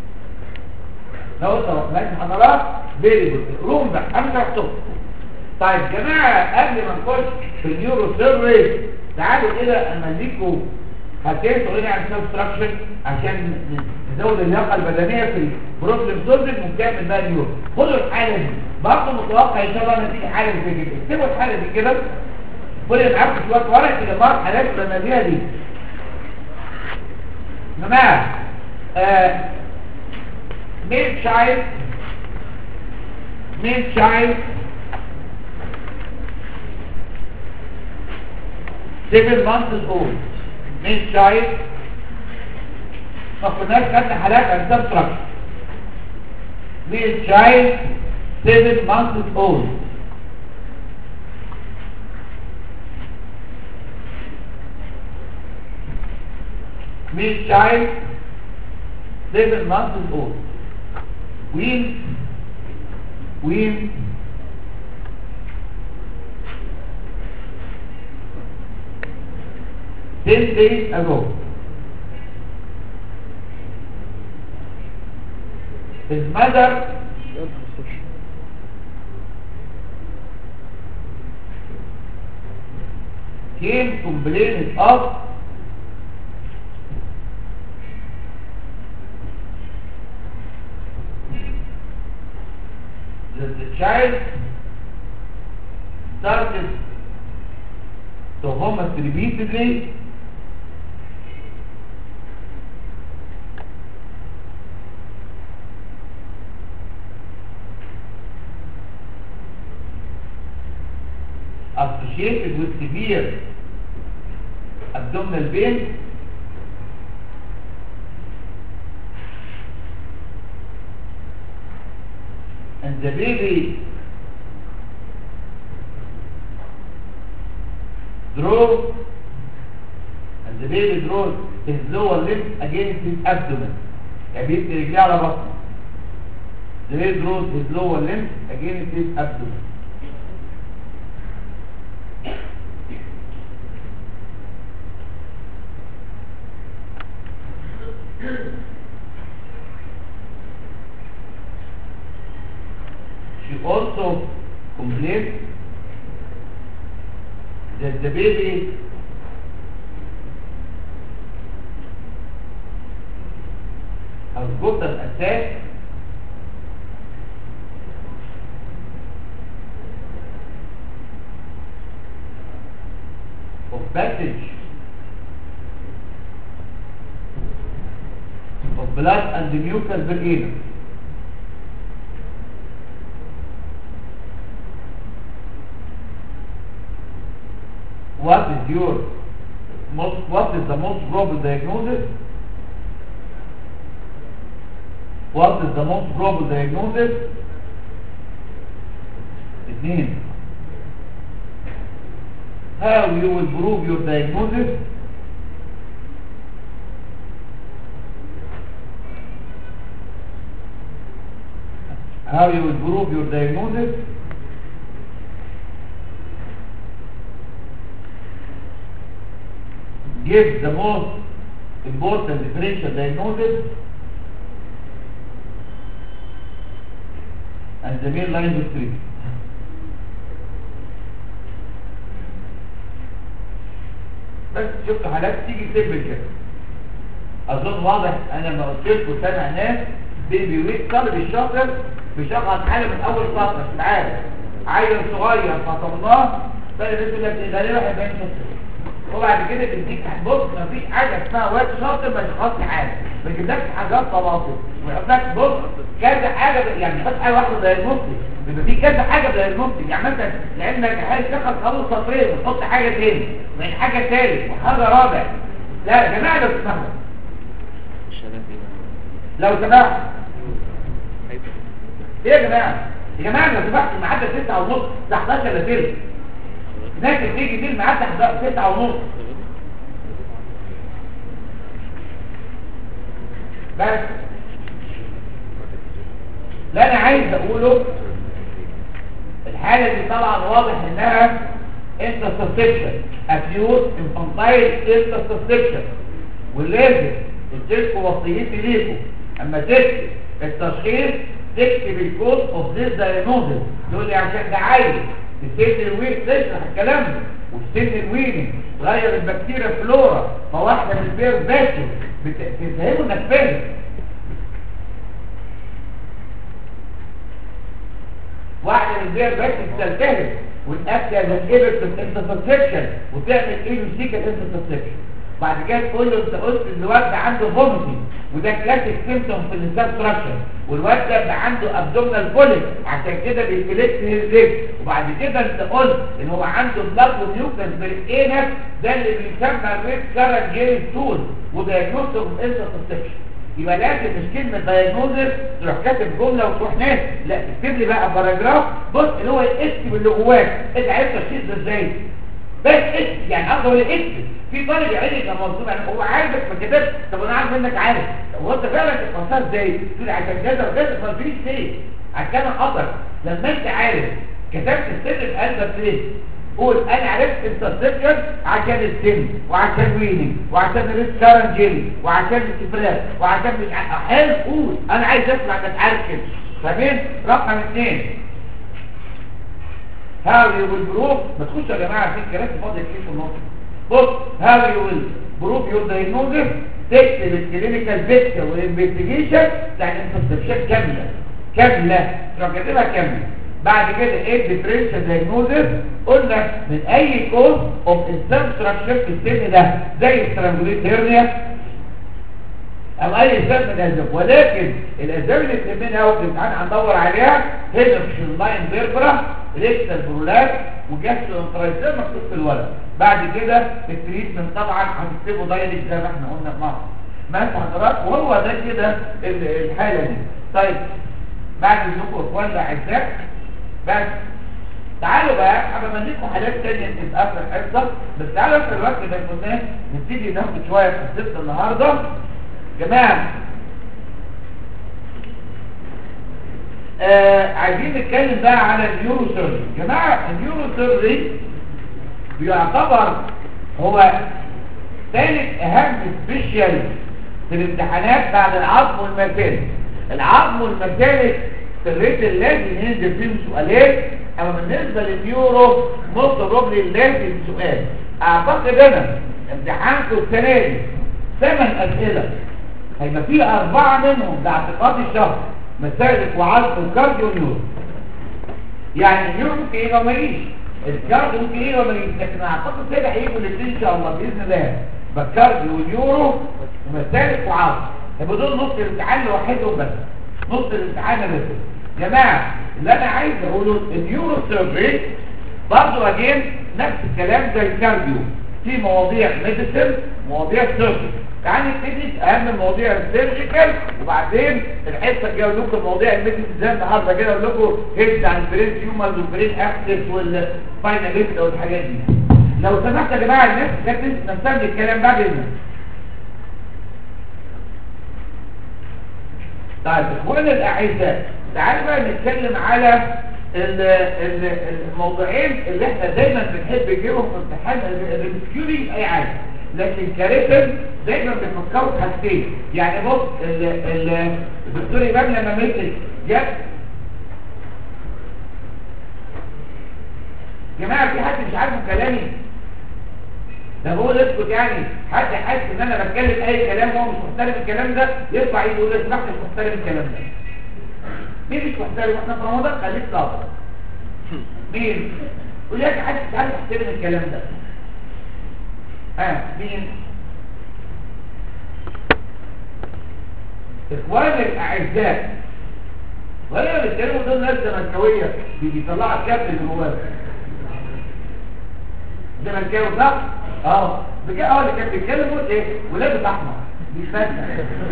لو انت رحت حضرات فيري جود روم بقى انا شرحتهم طيب جماعه قبل ما نخش في النيورو سيرفي تعالوا كده اما اديكم حاجتين تقولين عن سبستراكشن عشان نزود اللياقه البدنيه في البروبلم سولفنج ونكمل بقى النيورو خدوا الحاله دي برضه متوقع ان شاء الله نتيجه حاله زي كده اكتبوا الحاله دي كده كل اللي معاكم شويه ورق كده بعض حالات الرماديه دي جماعه آه ميل تشايلد ميل تشايلد 7 months old male child ما كناش خدنا حالات عن سبستراكشن male child 7 months old male child 7 months old wean wean ten days ago. His mother came complaining of that the child started to vomit repeatedly associated with severe abdominal pain and the baby drove and the baby drove his lower limb against his abdomen يعني بيبني رجليه على بطنه the baby drove his lower limb against his abdomen She also complained that the baby has got an attack of passage of blood and the mucus bergenum. What is your most what is the most probable diagnosis? What is the most probable diagnosis? اثنين How you will prove your diagnosis? how you will prove your diagnosis give the most important differential diagnosis and the main lines of treatment بس شفت حالات تيجي تقبل كده اظن واضح انا ما قلت لكم سامع ناس بيبي ويك طالب الشاطر بيشغل حاله من اول سطر مش عارف عيل صغير فطمناه فانا بيقول لك ده ليه واحد باين شاطر وبعد كده تديك بص مفيش حاجه اسمها واد شاطر ما يشخصش حاجه ما يجيبلكش حاجات طماطم ويحط لك بص كذا حاجه يعني مش حاجه واحده دايجنوستيك بيبقى في كذا حاجه دايجنوستيك يعني مثلا لعلمك حاجه شخص اول سطرين وتحط حاجه تاني وبعدين حاجه تالت وحاجه رابع لا يا جماعه لو تسمحوا لو سمحت ايه يا جماعه يا جماعه لو سمحت الميعاد 9 ونص ده 11 الا تلت ناس تيجي دي الميعاد 9 ونص بس لا انا عايز اقوله الحاله دي طبعا واضح انها انترسبشن اكيوت انفانتايل انترسبشن ولازم قلت لكم وصيتي ليكم اما تكتب التشخيص تكتب الكود اوف ذيس دايجنوزس تقول لي عشان ده عايز السن الويك تشرح الكلام ده والسن الويني تغير البكتيريا فلورا فواحده من البير باشن بتفهمه انك فاهم واحده من البير باشن تلتهب وتأكد الإبرت الانترسبشن وتعمل ايه يسيك الانترسبشن بعد كده تقول له انت قلت ان الواد ده عنده فوميتنج وده كلاسيك سيمتوم في الانستراكشن والواد ده بقى عنده ابدومينال كوليك عشان كده بيكليكت هيرزيك وبعد كده انت قلت ان هو عنده بلاد ونيوكلس بالانس ده اللي بيسمى الريد كارن جيري تول ودايجنوستيك اوف انترسبشن يبقى لازم مش كلمه دايجنوزر تروح كاتب جمله وتروح ناس لا تكتب لي بقى باراجراف بص اللي هو اكتب اللي جواك انت عرفت التشخيص ده ازاي بس اكتب يعني افضل اكتب في طالب يعيني كان مظلوم يعني هو عارفك ما كتبش طب انا عارف منك عارف طب هو انت فعلا تفصلها ازاي تقول عشان كذا وكذا ما قلتليش ليه عشان انا خطر لما انت عارف كتبت السر في قلبك ليه قول انا عرفت التسبيشن عشان السن وعشان ويني وعشان الريس كارنجيلي وعشان الكفراس وعشان مش عارف حلو قول انا عايز اسمع انك عارف كده فاهمين رقم اثنين هاو يو ويل بروف ما تخش يا جماعه في الكلام فاضي كتير في النص بص هاو يو ويل بروف يور دايجنوزس تكتب الكلينيكال بيكتشر والانفستيجيشن بتاع الانفستيجيشن كامله كامله تروح كاتبها كامله بعد كده ايه الديفرنشال دايجنوزس قلنا من اي كوز اوف انستراكشر في السن ده زي سترانجوليت هيرنيا او اي اسباب من الاسباب ولكن الاسباب اللي تهمنا قوي الامتحان هندور عليها هنا في اللاين فيربرا ريكتال برولات وجاسترو انترايزر مكتوب في الورق بعد كده التريتمنت طبعا هتكتبه دايركت زي ما احنا قلنا مع ماشي حضرتك وهو ده كده الحاله دي طيب بعد اذنكم اخوانا اعزائي بس تعالوا بقى انا بديكم حاجات تانية في اخر الحصه بس تعالوا في الوقت ده كنا نبتدي ناخد شويه في حصه النهارده جماعه آه عايزين نتكلم بقى على النيورو سيرجري جماعه النيورو سيرجري بيعتبر هو ثالث اهم سبيشال في الامتحانات بعد العظم والمكان العظم والمكان الريت اللازم ينزل فيهم سؤالين اما بالنسبه للنيورو نص ربع لازم سؤال اعتقد انا امتحانكم السنه دي ثمان اسئله هيبقى في اربعه منهم ده اعتقاد الشهر مسائل وعظم وكارديو ونيورو يعني النيورو ممكن يجي وما يجيش الكارديو ممكن يجي وما يجيش لكن اعتقد كده هيجوا الاثنين ان شاء الله باذن الله بالكارديو والنيورو ومسائل وعظم يبقى دول نص الامتحان لوحدهم بس نص الامتحان بس جماعه اللي انا عايز اقوله النيورو سيرجري برضه اجين نفس الكلام زي الكارديو في مواضيع ميديسن مواضيع سيرجري تعالى نبتدي اهم المواضيع السيرجيكال وبعدين الحصه الجايه اقول لكم مواضيع الميديسن زي النهارده كده اقول لكم هيد عن البرين تيومرز والبرين اكسس والفاينل ليفت والحاجات دي لو سمحت يا جماعه الناس كانت نفسها من الكلام بعد اذنك طيب اخوانا الاعزاء تعالوا بقى نتكلم على ال- ال- الموضوعين اللي احنا دايما بنحب نجيبهم في امتحان الريسكيوري في اي حاجه لكن كارثه دايما بنفكروا في حاجتين يعني بص ال- ال- الدكتور امام لما مسك جاب جماعه في حد مش عارف كلامي ده بقول اسكت يعني حد حاسس ان انا بتكلم اي كلام وهو مش محترم الكلام ده يرفع ايده يقول لي اسمح مش محترم الكلام ده مين مش محترم احنا في رمضان خليك صابر مين يقول لي يا حد مش عارف يحترم الكلام ده ها آه. مين اخواني الاعزاء ولا بيتكلموا دول ناس زملكاويه بيطلعوا الكابتن اللي جواك زملكاوي صح؟ اه بجد اه اللي كان بيتكلم قلت ايه ولابس احمر بيتفتح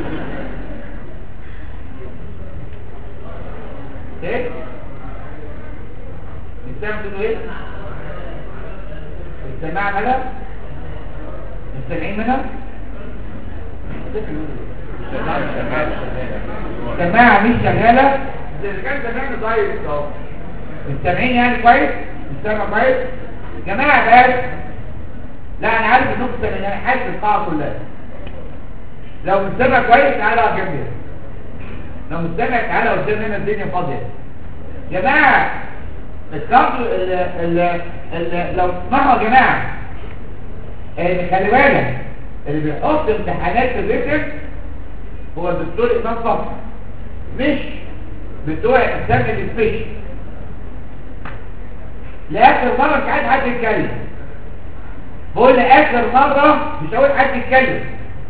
ايه؟ السمع تقول ايه؟ السماع مالها؟ مستمعين منها؟ السماعة مش شغالة إذا كان سمعنا ضايق اهو مستمعين يعني كويس؟ مستمع كويس؟ جماعة بس لا انا عارف انكم سامعين انا حاسس القاعة كلها لو مستمع كويس تعالى على جنبي لو مستمع تعالى قدام هنا الدنيا فاضية جماعة الكابل ال ال ال لو تسمعوا يا جماعة ان خلي بالك اللي بيحط امتحانات الريتم هو الدكتور امام فقط مش بتوع اسامي السبيشال لاخر مره مش عايز حد يتكلم بقول لاخر مره مش عاوز حد يتكلم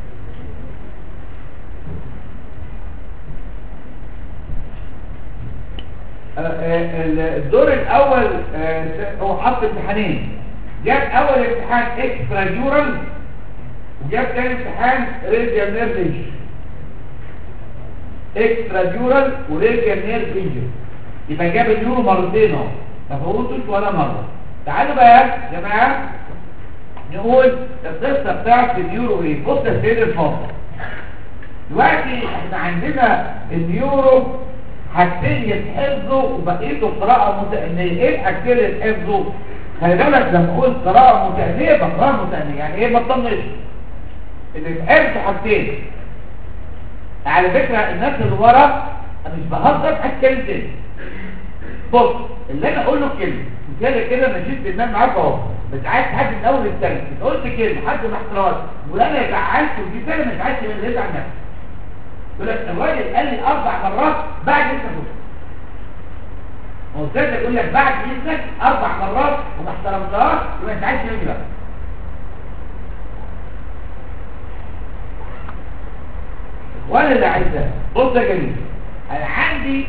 آه، آه، الدور الاول آه، هو حط امتحانين جاب اول امتحان اكسترا جورال وجاب تاني امتحان ريديال نيرف انجري اكسترا جورال وريديال نيرف انجري يبقى جاب اليورو مرتين اهو ما فوتوش ولا مره تعالوا بقى يا جماعه نقول القصه بتاعت اليورو ايه بص يا سيدي الفاضل دلوقتي احنا عندنا اليورو حاجتين يتحفظوا وبقيته قراءة متأنية ايه الحاجتين اللي يتحفظوا خلي بالك لما اقول قراءة متأنية بقراءة متأنية يعني ايه ما تطنش اللي يتحفظوا حاجتين على فكرة الناس اللي ورا انا مش بهزر هتكلم تاني بص اللي انا اقول له كلمة وكده كده انا جيت بالنام معاك اهو بس عايز حد من اول الثالث قلت كلمة حد محتراز وانا زعلت ودي كده مش عايز من اللي يزعل نفسه يقول لك الراجل قال لي اربع مرات بعد اذنك هو ازاي يقول لك بعد اذنك اربع مرات وما احترمتهاش وما انت عايز مني بقى وانا اللي عايزها بص يا جميل انا عندي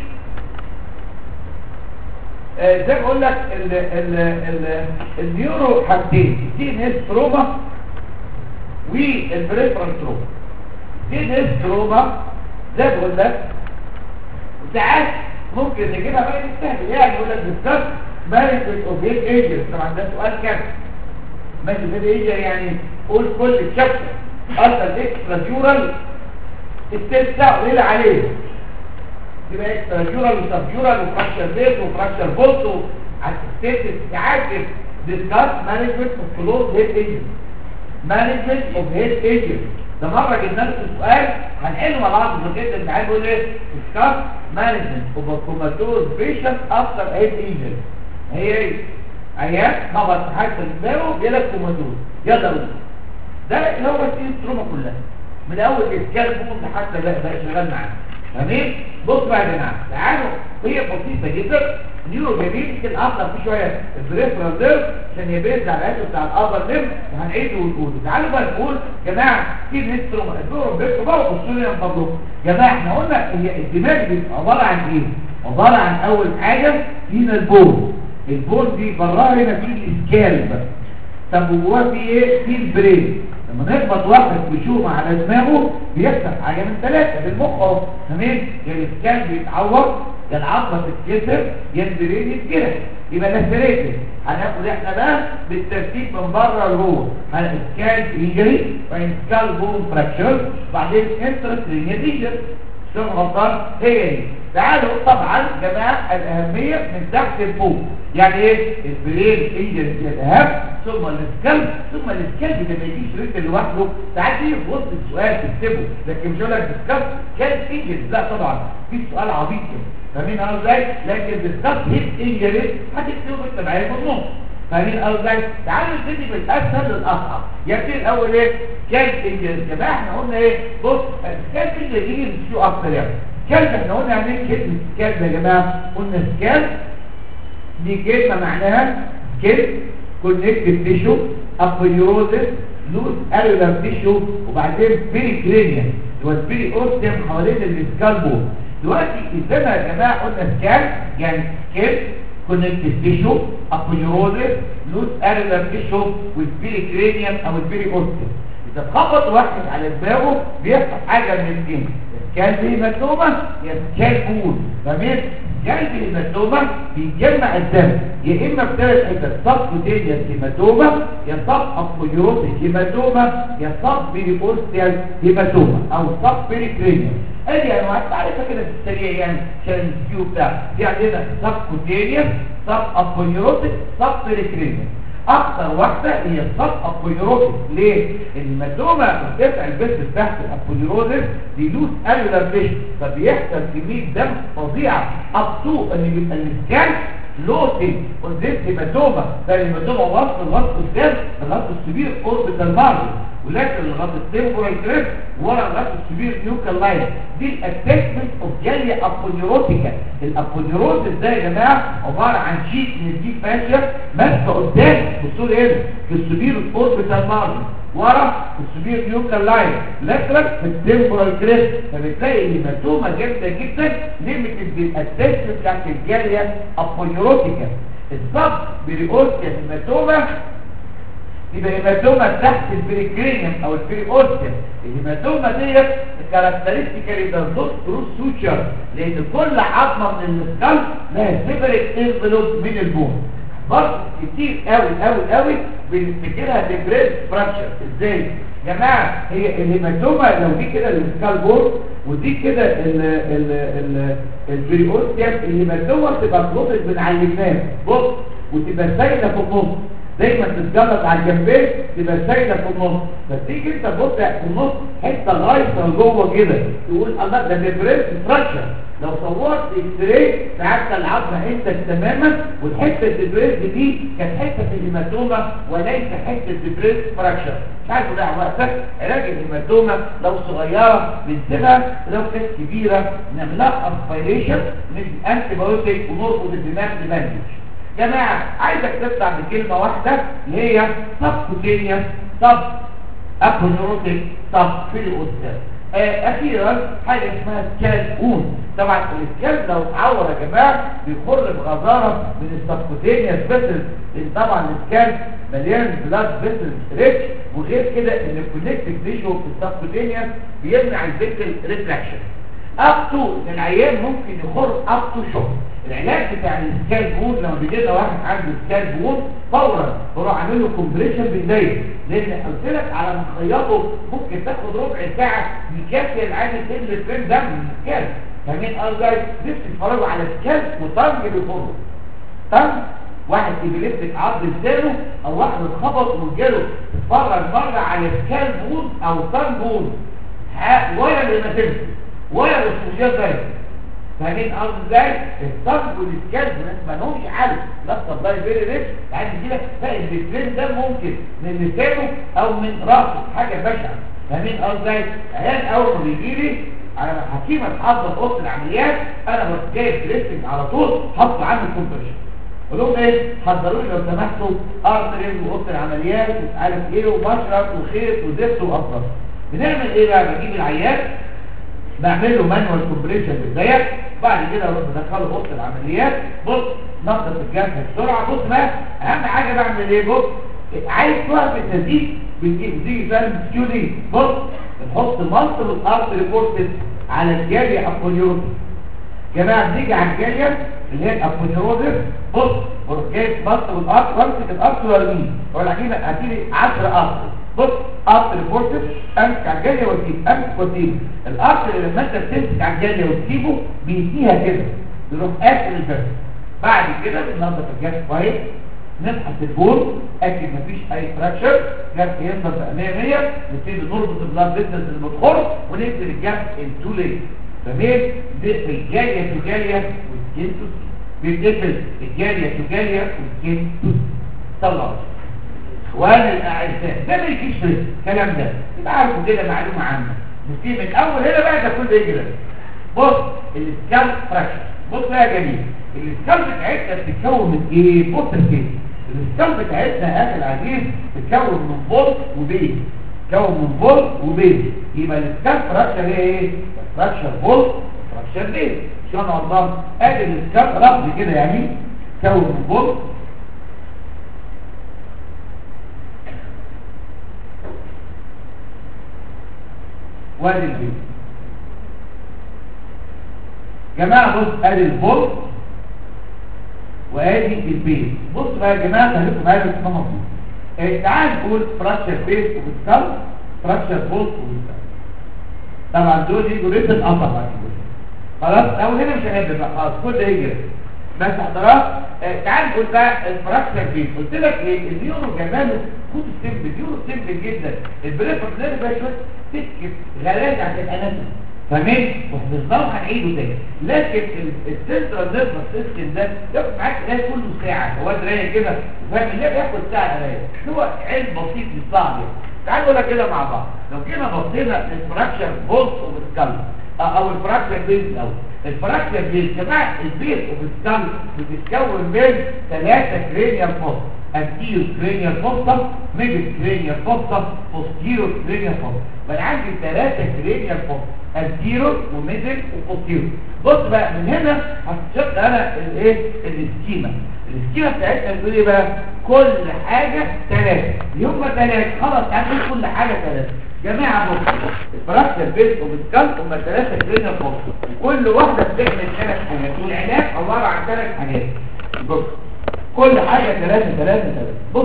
آه زي ما بقول لك ال ال ال النيورو حاجتين تي ان اس تروما والبريفرال تروما تي ان اس تروما زي ما بقول لك ساعات ممكن نجيبها بقى بالسهل يعني يقول لك بالظبط مانجمنت اوف هيد ايجر طبعا ده سؤال كام مانجمنت هيد ايجر يعني قول كل الشابتر اصلا اكسترا جورال الستيب بتاعه قليل عليه يبقى اكسترا جورال وسب جورال وفراكشر بيت وفراكشر بولت على الستيب ساعات ديسكاس مانجمنت اوف كلوز هيد ايجر مانجمنت اوف هيد ايجر ده مرة جبنا لكم سؤال هنحله مع بعض الزكاة اللي عايز يقول ايه discuss management of a comatose patient after head injury هي ايه ايام خبط في حاجة في دماغه جالك كوماتوز يلا قول ده اللي هو السين تروما كلها من اول اسكال بوم لحتى بقى بقى شغال معانا تمام بص بقى يا جماعه تعالوا هي بسيطه جدا نيورو جميل يمكن اخر فيه شويه البريفرال نيرف عشان يبرز على الاسم بتاع الابر نيرف وهنعيده ونقوله تعالوا بقى نقول يا جماعه في نستروما الدور بيكتب بقى وبصوا لي من فضلكم يا جماعه احنا قلنا هي الدماغ دي عباره عن ايه عباره عن اول حاجه فينا البول البول دي براها هنا في الاسكالب طب جواه في ايه في البرين لما نخبط واحد بشومة على دماغه بيكسب حاجة من ثلاثة بالمخ اهو تمام يا الاسكان بيتعور يا العظمة تتكسر يا البرين يتجرح يبقى ده ثلاثة هناخد احنا بقى بالترتيب من بره لجوه هنسكان انجري وبعدين سكال بون فراكشر بعدين انترس لينير انجر شو غلطان هي هي تعالوا طبعا يا جماعه الاهميه من تحت لفوق يعني ايه البرين انجل الاهم ثم السكالب ثم السكالب ده ما يجيش رجل لوحده ساعات يجي في وسط السؤال تكتبه لكن مش هقول لك السكالب كان انجل لا طبعا في سؤال عبيط كده فاهمين قصدي ازاي لكن السكالب هيت انجل هتكتبه بالتبعيه في النص فاهمين قصدي ازاي تعالوا نبتدي بالاسهل للاصعب يبتدي الاول ايه كان انجل يا جماعه احنا قلنا ايه بص كان انجل يجي شو اكتر يعني كلب احنا قلنا يعني ايه كلمه كلب يا جماعه قلنا سكال دي كلمه معناها كلب كونكتيف تيشو ابيوروزس لوز اريولار تيشو وبعدين بيري كرينيا اللي هو البيري اوستيوم حوالين السكال بول دلوقتي ازاي يا جماعه قلنا سكال يعني كلب كونكتيف تيشو ابيوروزس لوز اريولار تيشو والبيري كرينيوم او البيري اوستيوم اذا خبط واحد على دماغه بيحصل حاجه من الاثنين كان في هيماتوما يا كان بول فاهمين كان في هيماتوما بيجمع الدم يا اما بثلاث حتت صف كوتينيوس هيماتوما يا صف ابويروتيك هيماتوما يا صف بيريبورتيال هيماتوما او صف بيريكرينيوم ادي انواع تعرفها كده في السريع يعني عشان الكيو بتاع في عندنا صف كوتينيوس صف ابويروتيك صف بيريكرينيوم اكتر واحدة هي الصف ابوليروزيس ليه؟ الهيماتوما بترفع البث تحت الابوليروزيس دي لوس الولار فيش فبيحصل كمية دم فظيعة ابطوء ان يبقى الاسكان لوتي وزيت هيماتوما فالهيماتوما وصل وصل الدم الغط السبير اوربيتال مارجن ولكن الغط التمبورال كريب ورا الغط السبير نيوكال لاين دي الاتاكمنت اوف جاليا ابوليروتيكا الابوليروزيس ده يا جماعه عباره عن شيت من الديب فاشيا ماسكه قدام بصوا ايه في السبير اوربيتال مارجن ورا السبير نيوكال لاين لاترال في التمبورال كريب فبتلاقي الهيماتوما جامده جدا ليميتد بالاتاكمنت بتاعت الجاليا ابوليروتيكا الصب بريورتيا هيماتوما يبقى هيماتوما تحت البريكرينيوم او البريورتيا الهيماتوما ديت كاركترستيكالي داز نوت ثرو سوتشر لان كل عظمه من السكال لها سيبريت انفلوب من البون برضه كتير قوي قوي قوي بنفتكرها ديبريس فراكشر ازاي يا جماعه هي الهيماتوما لو دي كده السكال بون ودي كده ال ال ال البريورتيا الهيماتوما تبقى بلوتد من على الجناب بص وتبقى سايله في النص دايما تتجلط على الجنبين تبقى سايله في النص فتيجي انت تبص في النص حته غايصه لجوه كده تقول الله ده ديبريس فراكشر لو صورت اكس راي ساعتها العظمه انت تماما والحته الدبريس دي كانت حته في الهيماتوما وليس حته دبريس فراكشر مش عايز اضيع وقتك علاج الهيماتوما لو صغيره بنسيبها لو كانت كبيره نعملها اسبيريشن من انتي بايوتيك ونربط الدماغ بباندج جماعه عايزك تطلع بكلمه واحده اللي هي سب كوتينيوس سب ابونيوروتيك سب فيلوستر اخيرا حاجه اسمها سكالبون طبعا السكالب لو اتعور يا جماعه بيخر بغزاره من السبكوتينيوس فيسل لان طبعا السكالب مليان بلاد فيسل ريتش وغير كده ان الكونكتيف تيشو في السبكوتينيوس بيمنع الفيسل ريتراكشن اب تو ان العيان ممكن يخر اب تو شوك العلاج بتاع السكال بون لما بيجي لنا واحد عنده سكال بون فورا بروح عامل له كومبريشن بايديا لان قلت لك على ما تخيطه ممكن تاخد ربع ساعه يكفي العيان تنزل فين دم من السكال فاهمين قصدي نفسي تتفرجوا على سكال وطنج بيخره طنج واحد ابليبتك عض لسانه او واحد اتخبط وجاله اتفرج مره على سكال بون او طنج بون ولا اللي ما تمسك ولا الاسوشيات ده فاهمين قصدي ازاي الصرف والسكالب ما لهمش حل لا سبلاي فيري ريتش يعني يجي لك تلاقي البترين ده ممكن من لسانه او من راسه حاجه بشعه فاهمين قصدي ازاي عيان اول ما بيجي لي على ما حكيمه تحضر اوضه العمليات انا بروح جايب دريسنج على طول حط عنه كومبريشن قول لهم ايه حضروا لي لو سمحتوا ارترين واوضه العمليات ومش عارف ايه ومشرط وخيط وزفت واطراف بنعمل ايه بقى بجيب العيان بعمل له مانوال كومبريشن بالضيق بعد كده اروح بدخله اوضه العمليات بص نظف الجرح بسرعه بص بقى اهم حاجه بعمل ايه بص عايز توقف التزييد بتجيب تيجي فاهم كيو دي بص بنحط مالتيبل ارت ريبورتد على الجاليه ابونيوروتس جماعه بنيجي على الجاليه اللي هي الابونيوروتس بص بروح جايب مالتيبل ارت وامسك الارت وارميه واقول لك هجيب 10 ارت بص ارتر فورتس امسك على الجاليه واسيب امسك واسيب الارتر لما انت بتمسك على الجاليه وتسيبه بيديها كده يروح قافل الفرس بعد كده بننظف الجهاز كويس نفحص البول اكيد مفيش اي فراكشر جرح يفضل بقى 100 100 نبتدي نربط البلاد فيسلز اللي بتخر ونقفل الجرح انتو ليه تمام نقفل جاليه تو جاليه والسكين تو بنقفل الجاليه تو جاليه والسكين تو طلعوا اخواني الاعزاء ده ما يجيش في الكلام ده يبقى عارفوا كده معلومه عامه نبتدي من اول هنا بقى ده كله يجي ده بص السكال فراكشر بص بقى يا جميل السكال بتاعتنا بتتكون من ايه بص كده السكال بتاعتنا يا اخي العزيز بتتكون من بول وبيز تتكون من بول وبيز يبقى السكال فراكشر هي ايه فراكشر بول فراكشر بيز شلون الله ادي السكال رفض كده يعني تتكون من بول وادي البيت جماعة بص ادي البول وادي البيت بص بقى يا جماعة خليكم معايا بس مفهوم إيه تعال نقول فراكشر بيت وبتكل فراكشر بول وبتكل طبعا دول يجوا ريتن اه طبعا خلاص او هنا مش هنبدا بقى خلاص كل ده يجي بس حضرات آه تعال نقول بقى الفراكشر بيت قلت لك ايه النيورو جماله خد السمبل النيورو سمبل جدا البريفر نيرف بقى شويه تكتب غلاز عشان الاناتومي فاهمين وحفظناه هنعيده تاني لكن السنترال نيرفس سيستم ده ياخد معاك قرايه كله ساعه هو قرايه كده وفاهم اللي بياخد ساعه قرايه هو علم بسيط مش صعب يعني تعالوا نقولها كده مع بعض لو جينا بصينا للفراكشر بولت وبتكلم او الفراكشر بيز الاول الفراكشر بيز جماعه البيز وبتكلم بتتكون من ثلاثه كرينيال فوسط anterior cranial fossa middle cranial fossa posterior cranial fossa بقى عندي ثلاثة cranial fossa anterior وميدل وبوستيرور بص بقى من هنا هتشق انا الايه السكيما السكيما بتاعتنا بتقول ايه بقى كل حاجة ثلاثة هم ثلاثة خلاص هنقول كل حاجة ثلاثة جماعة بص الفراكشر بيت وبتكلم هم ثلاثة كرينيال فوسا وكل واحدة بتعمل ثلاث حاجات والعلاج عبارة عن ثلاث حاجات بص كل حاجة ثلاثة ثلاثة ثلاثة بص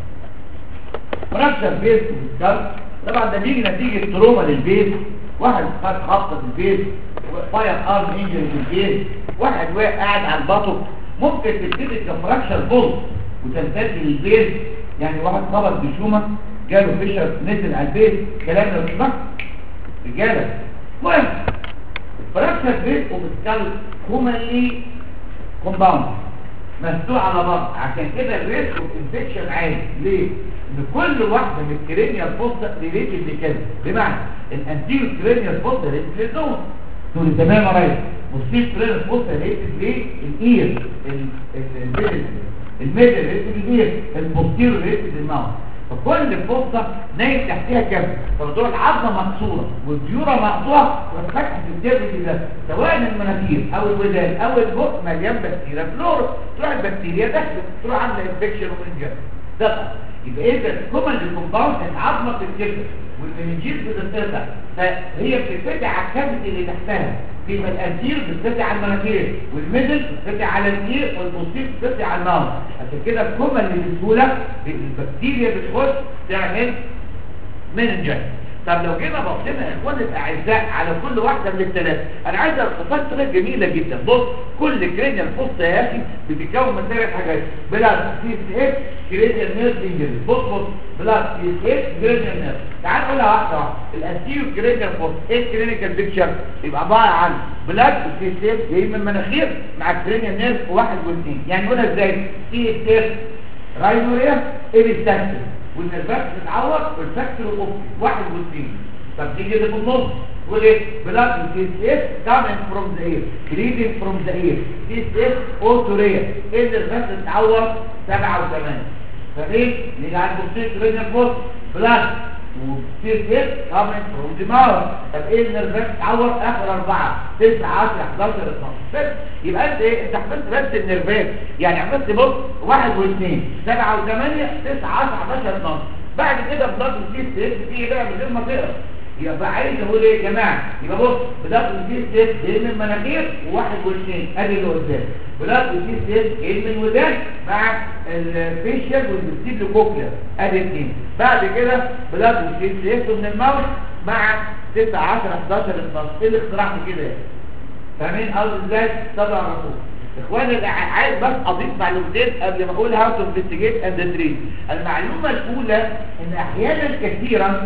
فراكشر بيت وبتكلم طبعا ده بيجي نتيجة تروما للبيت واحد خد خبطة في البيت فاير ارم انجري في البيت واحد واقع قاعد على البطن ممكن تبتدي كفراكشر بولت وتمتد للبيت يعني واحد خبط بشومة جاله فيشر نزل على البيت كلام لو تسمع رجالة المهم فراكشر بيت وبتكلم كومنلي كومباوند مسدوع على بعض عشان كده الريسك اوف انفكشن عالي ليه؟ ان كل واحده من الكرينيال فوسا ريليتد لكده بمعنى الانتيريور كرينيال فوسا ريليتد للنوم تقول تمام يا ريس والسيف كرينيال فوسا ريليتد للاير الميدل الميدل ريليتد للاير البوستيريور ريليتد للماوث فكل فوسا نايم تحتها كم فبتروح العظمه مكسوره والديوره مقطوعه وفتحه الدرج ده سواء المناخير او الودان او البق مليان بكتيريا فلور تروح البكتيريا داخله تروح عامله انفكشن ومنجر ده يبقى اذا كومن الكومباوند العظمه بتتكسر والمنجير بتتقطع فهي بتتفتح على الكبد اللي تحتها يبقى الانتير بتتفتح على المناخير والميدل بتتفتح على الاير والبوستير بتتفتح على النار عشان كده الكومن اللي بسهوله البكتيريا بتخش تعمل مننجايت طب لو جينا بصينا يا اخواني الاعزاء على كل واحده من الثلاثه انا عايز الخصائص طريقه جميله جدا بص كل كرينيال فوسطه يا اخي بتتكون من ثلاث حاجات بلاد سي اس اف كرينيال نيرف انجري بص بص بلاد سي اس اف كرينيال نيرف تعال نقولها واحده واحده الانتيريور كرينيال فوسط ايه الكلينيكال بيكتشر يبقى عباره عن بلاد سي اس اف جاي من المناخير مع الكرينيال نيرف واحد واثنين يعني نقولها ازاي سي اس اف راينوريا ايبيستاكسس والنرفات بتتعور والفاكتور الاوبتي واحد واثنين طب تيجي اللي في النص تقول ايه بلاد سي اس كامن فروم ذا اير بليدنج فروم ذا اير سي اس اوتوريا ايه النرفات بتتعور سبعه وثمانيه فايه اللي عند السيت رينال فوت بلاد وسي اس كامن فروم ذا ماوث طب ايه النرفات بتتعور اخر اربعه 9 10 11 12 يبقى انت ايه انت حفظت بس النرفات يعني حفظت بص واحد واثنين سبعة وثمانية تسعة عشر 11 12 بعد كده بضغط السي اس اس فيه بقى من غير ما تقرا يبقى عايز اقول ايه يا جماعه يبقى بص بلاد وسيل سيف جاي من مناخير وواحد واثنين ادي اللي قدام بلاد وسيل سيف جاي من ودان مع الفيشيال والفيستيبل كوكليا ادي اثنين بعد كده بلاد وسيل سيف من الماوس مع 6 10 11 12 ايه الاختراع في كده يعني فاهمين قصدي ازاي طبعا الرسول اخواني أنا عايز بس اضيف معلومتين قبل ما اقول هاو تو انفستيجيت اند تريت المعلومه الاولى ان احيانا كثيرا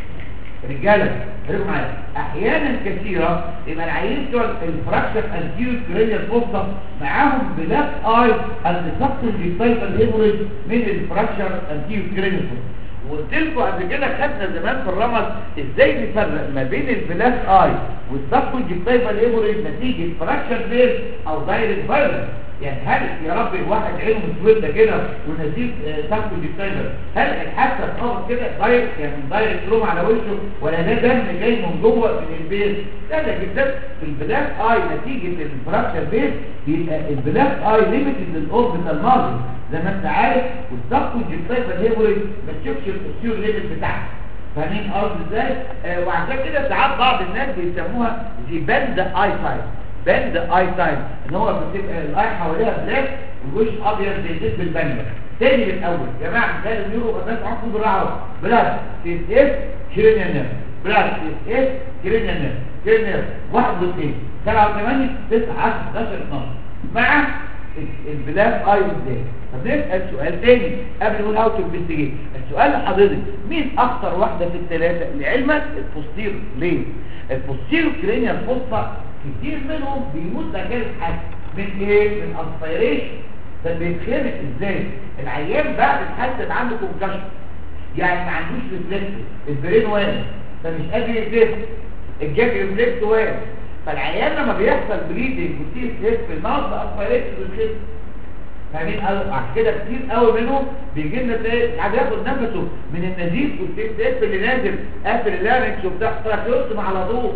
رجاله خليكم معايا احيانا كثيره يبقى العيين بتوع الفراكشر انتيريور كرينيال فوسطا معاهم بلاك اي اند سبتنج تايبل هيموريج من الفراكشر انتيريور كرينيال فوسطا وقلت لكم قبل كده خدنا زمان في الرمز ازاي نفرق ما بين البلاك اي والسبكونجكتيفال هيموريج نتيجه فراكشر بير او دايركت فايروس يعني هل يا رب واحد عينه مسوده كده ونزيف سبكونجكتيفال هل الحادثه اتخبط كده دايركت يعني دايركت روم على وشه ولا ده دم جاي من جوه من البير لا ده جدا في البلاك اي نتيجه الفراكشر بير بيبقى البلاك اي ليميتد للاوربيتال مارجن زي ما انت عارف والسبكونجكتيفال هيموريج ما تشوفش الاسيور ليميت بتاعها فاهمين قصدي ازاي آه وعشان كده ساعات بعض الناس بيسموها دي باند اي سايد باند اي سايد ان هو بتبقى الاي حواليها بلاك والوش ابيض زي زيت بالباندا تاني من الاول يا جماعه مثال النيورو الناس عارفين بالراحه بلاد سي اس كرينيال نيرف بلاد سي اس كرينيال نيرف كرينيال نيرف 1 و2 7 و8 9 10 11 12 مع البلاك اي ازاي طب نسال سؤال تاني قبل نقول هاو تو انفستيجيت السؤال لحضرتك مين اخطر واحده في الثلاثه لعلمك البوستير ليه البوستير كرينيال فوسفا كتير منهم بيموت مكان حاجه من ايه من اسبيريشن ده بيتخرج ازاي العيان بعد الحادثه عنده كونكشن يعني ما عندوش ريفلكس البرين واقف فمش قادر يتنفس الجاك ريفلكس واقف فالعيان لما بيحصل بليدنج وتصير سيف في الماوس اسبيريشن بالخف فاهمين قوي عشان كده كتير قوي منهم بيجي لنا تلاقي عايز ياخد نفسه من النزيف والسيف سيف اللي نازل قافل اللارنكس وبتاع تراكيوستوم على طول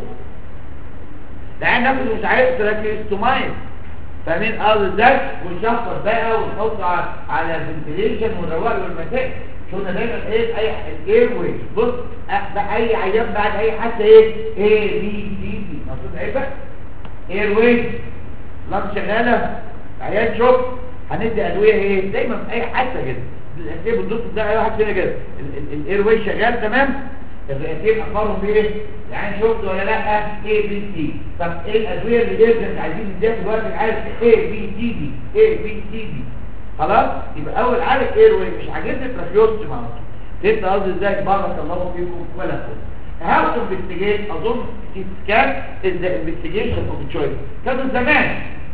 العيان نفسه مش عارف تراكيوستومايز فاهمين قصدي ازاي ونشفط بقى ونحط على فنتيليشن ونروق والمسائل شفنا دايما ايه اي الاير ويز بص أ- اي عيان بعد اي حتى ايه اي بي سي دي مقصود ايه بقى اير ويز لم شغاله عيان شوف هندي ادويه ايه دايما في اي حادثه كده الاسئله بتدوس ده اي واحد فينا كده الاير ويز شغال تمام الرئتين اخبارهم بايه يعني شفت ولا لا اي بي سي طب ايه الادويه اللي لازم عايزين نديها في الوقت العارف اي بي سي دي اي بي سي دي خلاص يبقى اول عارف اير ويز مش عاجبني ترافيوست مع فهمت قصدي ازاي بارك الله فيكم ولا كل هاو تو انفستيجيت اظن سي سكان از ذا انفستيجيشن اوف تشويس كانوا زمان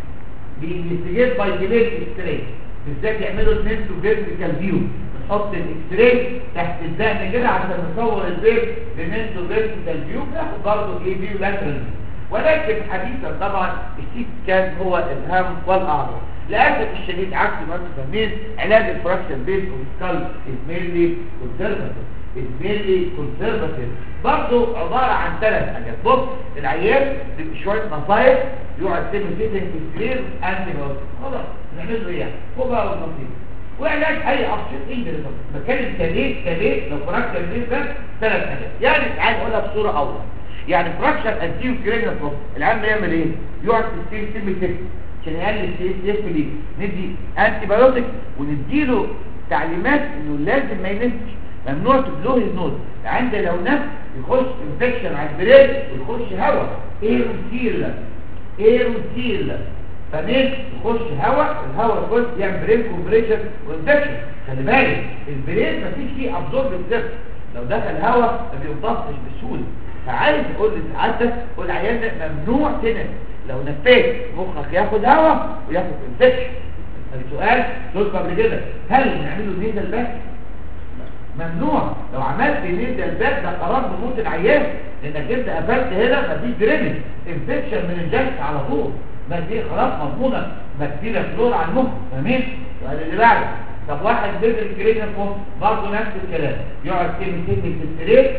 بينفستيجيت باي ديليت اكس راي بالذات يعملوا اثنين تو فيرتيكال فيو نحط الاكس راي تحت الدقن كده عشان نصور البيت بمين تو فيرتيكال فيو بناخد برضه ايه فيو لاترال ولكن حديثا طبعا السي سكان هو الهام والاعظم للاسف الشديد عكس ما انتم فاهمين علاج الفراكشن بيس والسكال ميرلي كونسرفاتيف ميرلي كونسرفاتيف برضه عباره عن ثلاث حاجات بص العيان بيبقى شويه نصايح يقعد سيبه سيتنج في السرير انتي بايوتيك خلاص نعمل له ايه يعني هو بقى والنصيب وعلاج اي ابسط ايه ده بتكلم كليه كليه لو فراكشن بيس ده ثلاث حاجات يعني عايز اقولها بصوره اوضح يعني فراكشن انتيو كرينال فوق العيان بيعمل ايه يقعد في السرير سيبه سيتنج عشان يقلل السي اس اف دي ندي انتي بايوتيك ونديله تعليمات انه لازم ما ينسش ممنوع تبلوه النوز عند لو نفس يخش انفكشن على البريد ويخش هواء ايه وسيل ايه وسيل فمين يخش هواء الهواء يخش يعمل برين كومبريشن وانفكشن خلي بالك البريد مفيش فيه ابزورب الزفت لو دخل هواء ما بيمتصش بسهوله فعايز اقول لسعادتك قول عيان ده ممنوع تنس لو نفيت مخك ياخد هواء وياخد انفكشن السؤال قلت قبل كده هل نعمل له نيزل باك ممنوع لو عملت نيزل باك ده قرار بموت العيان لانك انت قفلت هنا مفيش درينج انفكشن من الجلد على طول ما دي خلاص مضمونه بكتيريا فلور على المخ فاهمين السؤال اللي بعده طب واحد بيدرس كرينال فوق برضه نفس الكلام يقعد كلمتين في السرير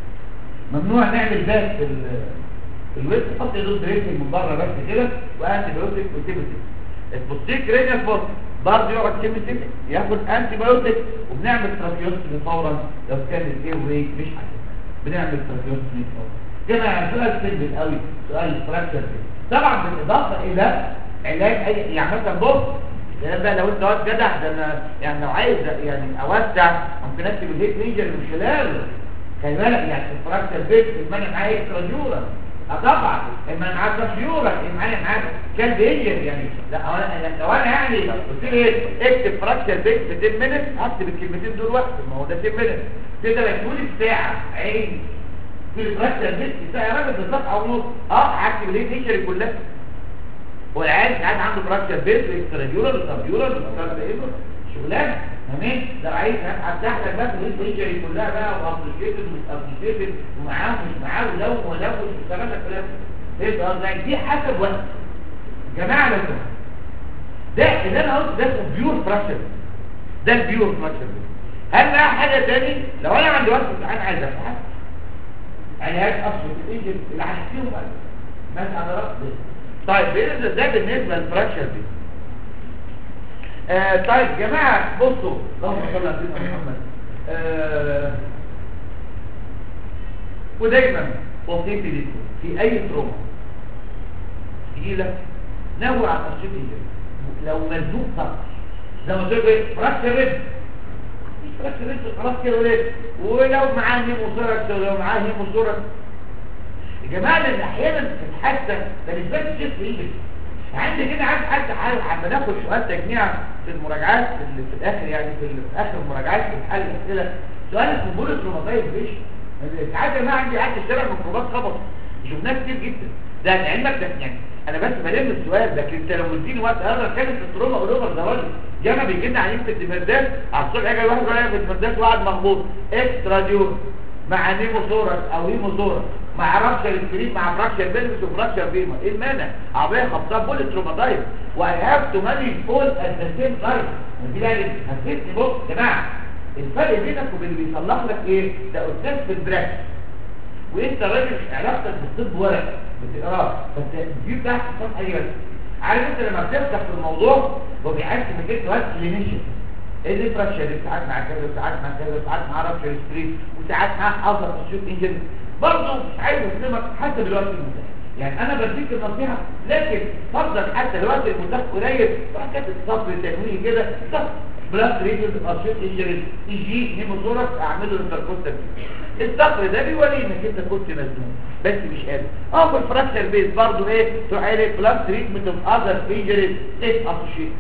ممنوع نعمل باك في الويست حط يدوس دريسنج من بره بس كده وانتي بايوتيك وتيبتيك البوستيك رينال فوت برضه يقعد كيميتيك ياخد انتي بايوتيك وبنعمل تراكيوستومي فورا لو كان الايه واي مش عاجبك بنعمل تراكيوستومي كما سؤال سيمبل قوي سؤال فراكشر طبعا بالاضافه الى علاج اي يعني مثلا بص يعني بقى لو انت واد جدع ده انا يعني لو عايز يعني اوسع ممكن اكتب الهيت ريجر من خلاله خلي بالك يعني الفراكشر بيت المانع معاه اكسترا جورا اه طبعا المانع معاه تفيورا المانع معاه كان بيجر يعني لا هو انا لو انا يعني قلت لي ايه اكتب فراكشر بيت في 10 مينت هكتب الكلمتين دول وقت ما هو ده 10 مينت كده بيكون الساعه عين في الفراكشر بيت الساعه يا راجل بالظبط او نص اه هكتب الهيت ريجر كلها والعيال ساعات عنده فراكشر بيت واكسترا وسبيورال وسبيورال شغلانه تمام لو عايز هفتح لك بس الهيستوري كلها بقى وابليكيتد ومش ابليكيتد ومعاه ومش معاه ولو ولو والكلام ده كلام ايه قصدي دي حسب وقت جماعه لو سمحت ده اللي انا قلت ده اسمه بيور فراكشر ده البيور فراكشر هل بقى حاجه تاني لو انا عندي وقت امتحان عايز افتح علاج اصل الايجنت اللي هنحكيهم بقى مثلا على رأس طيب بالنسبه ده بالنسبه للفراكشر دي آه طيب جماعه بصوا اللهم صل على سيدنا محمد آه ودايما وصيتي لكم في اي تروما تجيلك نوع على التشخيص لو مزنوق طبعا زي ما قلت لك فراكشر ريب مش فراكشر ريب خلاص كده وليه ولو معاه هيموثوركس ولو معاه هيموثوركس يا جماعه لان احيانا تتحسن ده مش بس شيء في ايدك عندي كده عايز حد حاول عم ناخد سؤال تجميع في المراجعات اللي في الاخر يعني في, في اخر المراجعات في حل الاسئله سؤال اسمه بولت روماتايد فيش ساعات ما عندي قاعد الشارع ميكروبات خبط شفناه كتير جدا ده علمك ده يعني انا بس بلم السؤال لكن انت لو مديني وقت اقدر كانت التروما اوفر زواج جانا بيجي لنا عيين في الدمردات على الصبح اجي واحد رايح في الدمردات وقعد مخبوط اكسترا ديور مع نيموثورس او هيموثورس مع رابشر الكريم مع فراكشر بيلبس وفراكشر بيما ايه المانع عربيه خبطها بولت روماتايد واي هاف تو مانج اول ات ذا سيم تايم دي بقى هتفيدني بص يا جماعه الفرق بينك وبين اللي بيصلح لك ايه ده استاذ في البراكتس وانت راجل علاقتك بالطب ورق بتقراه بس دي بتاعت صفحه ايه بس عارف انت لما بتفتح في الموضوع هو بيحس انك انت وقت كلينيشن ايه اللي فراشة ساعات مع كذا وساعات مع كذا وساعات مع رابشر ستريت وساعات مع حظر تشوف انجن برضه مش عايز اسلمك حسب الوقت المتاح يعني انا بديك النصيحه لكن فضل حتى الوقت المتاح قليل راح كاتب صفر تنويه كده صفر بلاس ريتد اشيط انجري اي جي هيموثوركس اعمله انتركوستال الصفر ده بيوري انك انت كنت مزنوق بس مش قادر اه في الفراكشر بيز برضه ايه تروح قايل بلاس ريتمنت اوف اذر انجري ستيت اسوشيت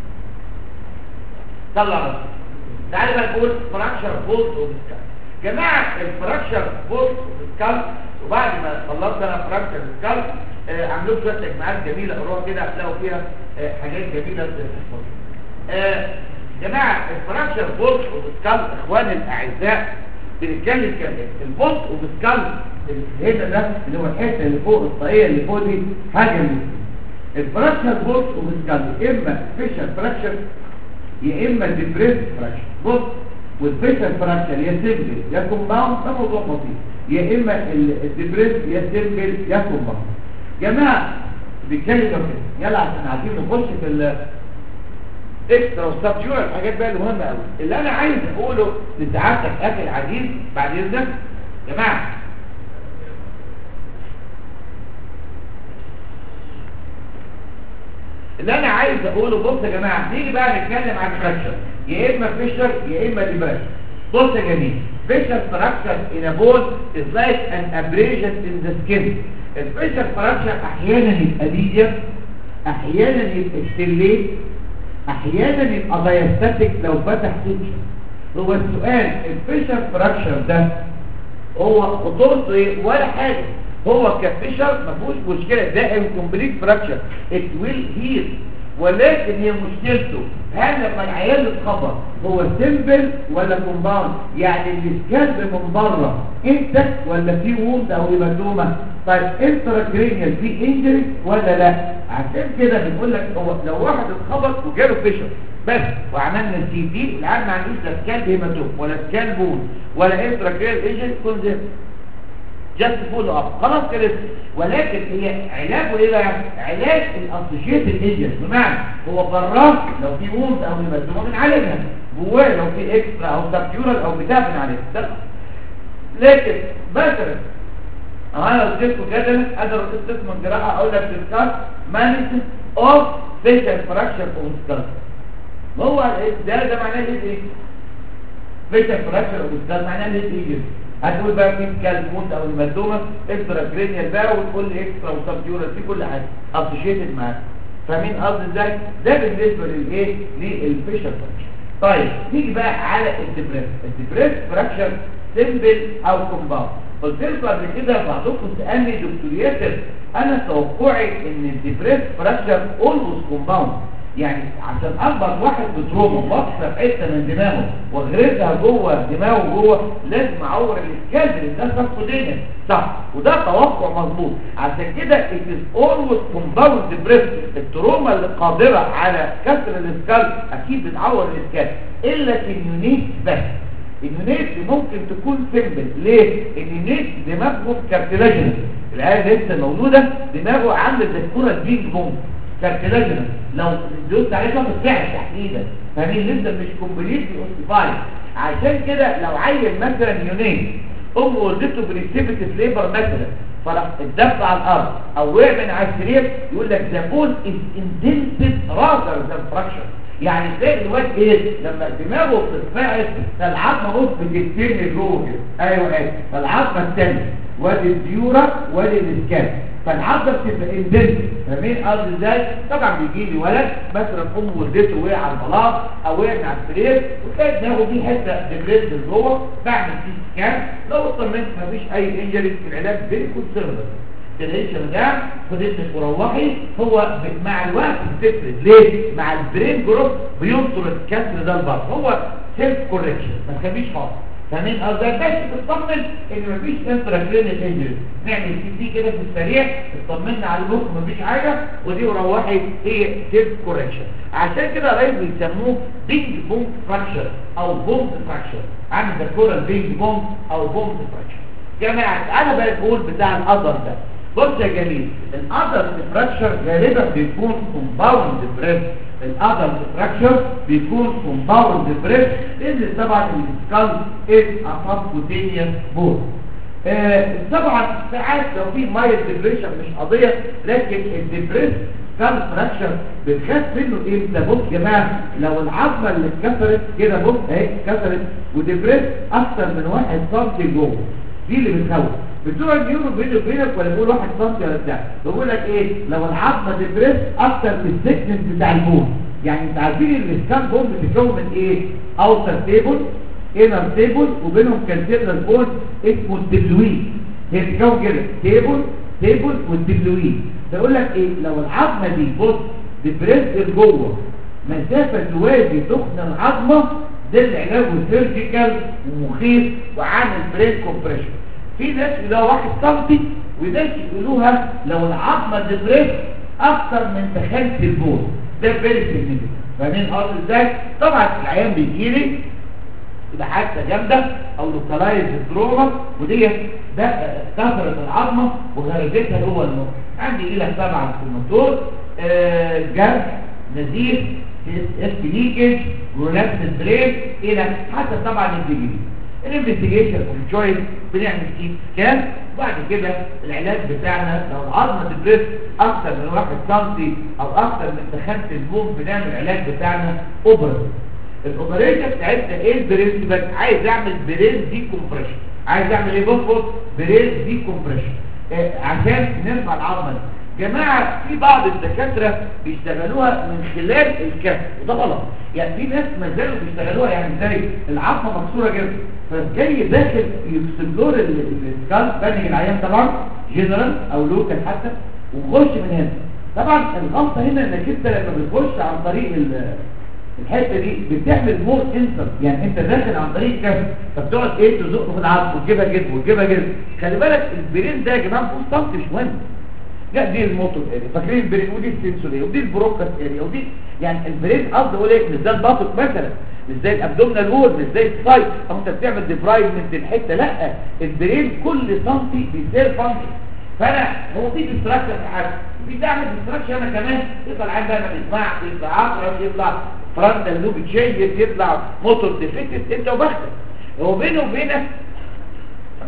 طلع راسك تعالى بقى نقول فراكشر بولت وبسكال جماعه الفراكشر بولت وبسكال وبعد ما خلصت انا فراكشر بسكال آه عملوا شويه تجمعات جميله قروها كده هتلاقوا فيها آه حاجات جميله تحفظها آه جماعه الفراكشر بولت وبسكال اخواني الاعزاء بنتكلم كده البولت وبسكال هنا ده اللي هو الحته اللي فوق الطاقيه اللي فوق دي حاجه من الفراكشر بولت وبسكال اما فيشر فراكشر يا اما ديبريس فراكشر بص والفيشر فراكشر يا سيمبل يا كومباوند ده موضوع بسيط يا اما الديبريس يا سيمبل يا كومباوند جماعه بيتكلم كده يلا عشان عايزين نخش في ال اكسترا وسبجورال الحاجات بقى المهمه قوي اللي انا عايز اقوله لسعادتك اكل عزيز بعد اذنك يا جماعه اللي انا عايز اقوله بص يا جماعه نيجي بقى نتكلم عن فراكشر يا اما فيشر يا اما ديبريشن بص يا جميل فيشر فراكشر in a bone is like an abrasion in the skin الفيشر فراكشر احيانا يبقى ليجر احيانا يبقى ستيليت احيانا يبقى دايستاتيك لو فتح سوتشر هو السؤال الفيشر فراكشر ده هو خطورته ايه ولا حاجه هو كفيشر ما فيهوش مشكله ده انكمبليت فراكشر ات ويل هيل ولكن هي مشكلته هل لما العيال اتخبط هو سيمبل ولا كومباوند يعني الاسكالب من بره انت ولا في ووند او هيماتوما طيب انتراكرينيال في انجري ولا لا عشان كده بنقول لك هو لو واحد اتخبط وجاله فيشر بس وعملنا سي تي العيال ما عندوش لا سكالب هيماتوما ولا سكالب ووند ولا انتراكرينيال انجري كل ده جاست فول اب خلاص كده ولكن هي علاجه ايه بقى علاج الاسوشيت الانجري بمعنى هو براه لو في ووند او هيماتوما بنعالجها جواه لو في اكسترا او سبتيورال او بتاع بنعالجها ده لكن مثلا انا قلت لكم كده اقدر قلت لكم الجراحه اقول لك ديسكاس مانجمنت اوف فيشل فراكشر اوف سكال ما هو ده ده معناه ايه فيشل فراكشر اوف سكال معناه ايه ايه هتقول بقى في كالموت او المدومه اكسترا جرينيال بقى وتقول لي اكسترا وسبجورال في كل حاجه اسوشيتد معاك فاهمين قصدي ازاي ده بالنسبه للايه للفيشل فراكشر طيب نيجي بقى على الدبريس الدبريس فراكشر سيمبل او كومباوند قلت لكم قبل كده بعضكم سالني دكتور ياسر انا توقعي ان الدبريس فراكشر اولموست كومباوند يعني عشان اكبر واحد بتروما واكسر حته من دماغه واغرزها جوه دماغه جوه لازم اعور الاسكال ده سبكودينيا صح وده توقع مظبوط عشان كده it is always compound depressed التروما اللي قادره على كسر الاسكال اكيد بتعور الاسكال الا اليونيت بس اليونيت ممكن تكون سيمبل ليه؟ اليونيت دماغهم كارتلاجنس العيال لسه مولوده دماغه عامل زي الكره البينج بونج كارتلاجنس لو دوست عليه ما بتساعد تحديدا فاهمين لسه مش كومبليت اوستيفاي عشان كده لو عيل مثلا يونيت امه ولدته بريسيبيتيف ليبر مثلا فراح اتدفع على الارض او وقع من على السرير يقول لك ذا بول از اندنتد راذر ذان فراكشر يعني تلاقي الواد ايه لما دماغه بتتفاعل فالعظمه نص بتتني جوه كده ايوه ايوه فالعظمه الثانيه وادي الديورا وادي الاسكان فالعظمه بتبقى اندنت فاهمين قصدي ازاي طبعا بيجي لي ولد مثلا امه ولدته وقع على البلاط او وقع من على السرير وتلاقي دماغه دي حته دبريد جوه بعمل سي سكان لو اطمنت مفيش اي انجري في العلاج بيكون سيرفر تلاقيش رجع فضلت وروحي هو مع الوقت بتفرد ليه مع البرين جروب بينصر الكسر ده البطن هو سيلف كوركشن ما تخليش خالص فاهمين قصدي بس تطمن ان مفيش انترا كلينيك انجري نعمل سي تي كده في السريع اطمنا على المخ مفيش حاجه ودي وروحي هي سيلف كوركشن عشان كده قرايب بيسموه بينج بونج فراكشر او بونج فراكشر عامل زي الكوره البينج بونج او بونج فراكشر جماعه انا بقى بقول بتاع القدر ده بص يا جميل الادر فراكشر غالبا بيكون كومباوند بريس الادر فراكشر بيكون كومباوند بريس لان طبعا السكال از اسابكوتينيوس بون آه طبعا ساعات لو في مايل ديبريشن مش قضيه لكن الديبريس سكال فراكشر بنخاف منه امتى بص يا جماعه لو العظمه اللي اتكسرت كده بص اهي اتكسرت وديبريس اكتر من واحد سم جوه دي اللي بتخوف بتوع النيورو بيني وبينك ولا بقول واحد سنتي ولا بتاع بقول لك ايه لو العظمه ديبريس اكتر من السكنس بتاع البون يعني انت عارفين ان السكان بون بتتكون من ايه اوتر تيبل انر تيبل وبينهم كانتيرنال بون اسمه الدبلوين هي بتتكون كده تيبل تيبل والدبلوين بقول لك ايه لو العظمه دي بص ديبريس جوه مسافه توازي تخن العظمه ده العلاج سيرجيكال ومخيف وعامل برين كومبريشن في ناس يقولوها واحد سنتي وناس يقولوها لو العظمه ديبريس اكتر من تخانه البول ده فيري سيجنيفيكانت فاهمين قصدي ازاي طبعا العيان بيجي لي يبقى حادثه جامده او لوكالايز دروما وديت ده كسرت العظمه وغرزتها جوه المخ عندي الى سبعه في الموتور آه جرح نزيف اسبليكج ورولابس بريك الى حتى طبعا الديجري الانفستيجيشن اوف تشويس بنعمل سي سكان وبعد كده العلاج بتاعنا لو العظمه ديبريس اكتر من 1 سم او اكتر من تخنت البوم بنعمل العلاج بتاعنا اوبرا الاوبريشن بتاعتنا ايه البرنسبل عايز اعمل برين دي كومبريشن عايز اعمل ايه بص بص برين دي كومبريشن آه عشان نرفع العظمه دي جماعة في بعض الدكاترة بيشتغلوها من خلال الكف وده غلط يعني في ناس ما زالوا بيشتغلوها يعني زي العظمة مكسورة جدا فجاي داخل يكسبلور السكال بانج العيان طبعا جنرال او لوكال حتى وخش من هنا طبعا الغلطة هنا انك انت لما بتخش عن طريق الحته دي بتعمل مور انسر يعني انت داخل عن طريق الكف فبتقعد ايه تزق في العظم وتجيبها كده وتجيبها كده خلي بالك البرين ده يا جماعه بص مش مهم لا دي الموتور اريا فاكرين البرين ودي السنسوريه ودي البروكاس اريا ودي يعني البرين قصدي اقول ايه مش زي الباطق مثلا مش زي الابدومينال وول مش زي السايت او انت بتعمل ديبرايفمنت الحته لا البرين كل سنتي بيصير فانكشن فانا هو في ديستراكشن في حاجه في تعمل ديستراكشن انا كمان يطلع العين بقى ما بيسمعش يطلع عقرب يطلع فرنتال لوب تشيز يطلع موتور ديفكت انت وبختك هو بينه وبينك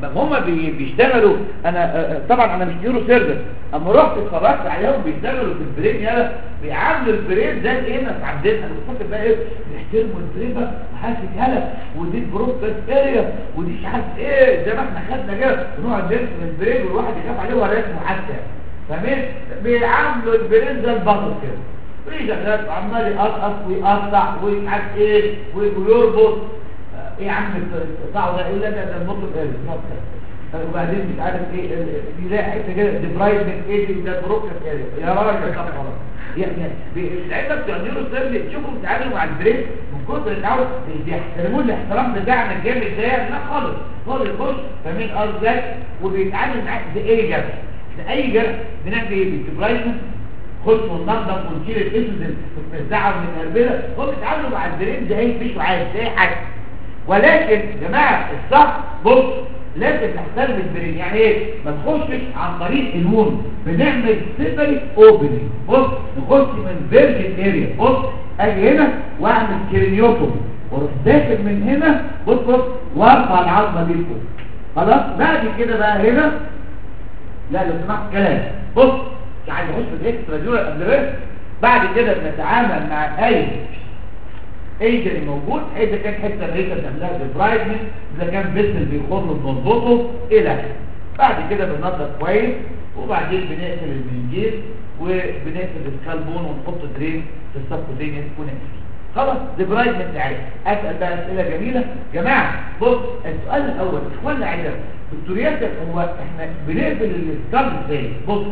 هم بي- بيشتغلوا انا آه، آه، طبعا انا مش نيورو سيرجن اما رحت اتفرجت عليهم بيشتغلوا في البرين يلا بيعاملوا البرين زي الانس عندنا انا كنت فاكر بقى ايه بيحترموا البرين بقى وحاسس يلا ودي البروكاس اريا ودي مش عارف ايه زي ما احنا خدنا كده ونقعد نرسم البرين والواحد يخاف عليه ولا يسمع حتى فاهمين بيعاملوا البرين زي البطل كده في شغال عمال يقطقط ويقطع ومش عارف ايه وي- ويربط آه، ايه يا عم القطاع ده يقول لك ده المطلب ايه المطلب وبعدين مش عارف ايه ال- ال- بيلاقي حته كده ديبرايفمنت ايه ده بروكس اريا يا راجل طب خلاص يعني اللعيبه بتوع نيورو سيرجن تشوفوا بيتعاملوا مع البريك من كتر التعود بيحترموا الاحترام بتاعنا الجامد ده لا خالص خالص يخش فاهمين قصدي وبيتعامل معاك زي ايه جرح ده اي جرح بنعمل ايه بالديبرايفمنت خش وننضف ونشيل الاسود اللي بتزعل من الاربله هم بيتعاملوا مع البرين زي مفيش عايز زي حاجه ولكن يا جماعه الصح بص لازم نحترم البرين يعني ايه ما تخشش عن طريق الون بنعمل سيبري اوبننج بص نخش من فيرجن اريا بص اجي هنا واعمل كرينيوتوم واروح داخل من هنا بص بص وارفع العظمه دي لفوق خلاص بعد كده بقى هنا لا لو سمحت كلام بص مش عايز اخش في الاكسترا جورال قبل بس بعد كده بنتعامل مع اي ايجري موجود اذا كان حته ميته بنعملها ديبرايدمنت اذا كان بسل بيخر بنظبطه الى اخره بعد كده بننضف كويس وبعدين بنقفل المنجيل وبنقفل السكالبون ونحط درين في السبكوتينيوس ونقفل خلاص ديبرايدمنت عادي اسال بقى اسئله جميله جماعه بص السؤال الاول اخواننا عندنا دكتوريات هو احنا بنقفل السكال ازاي بص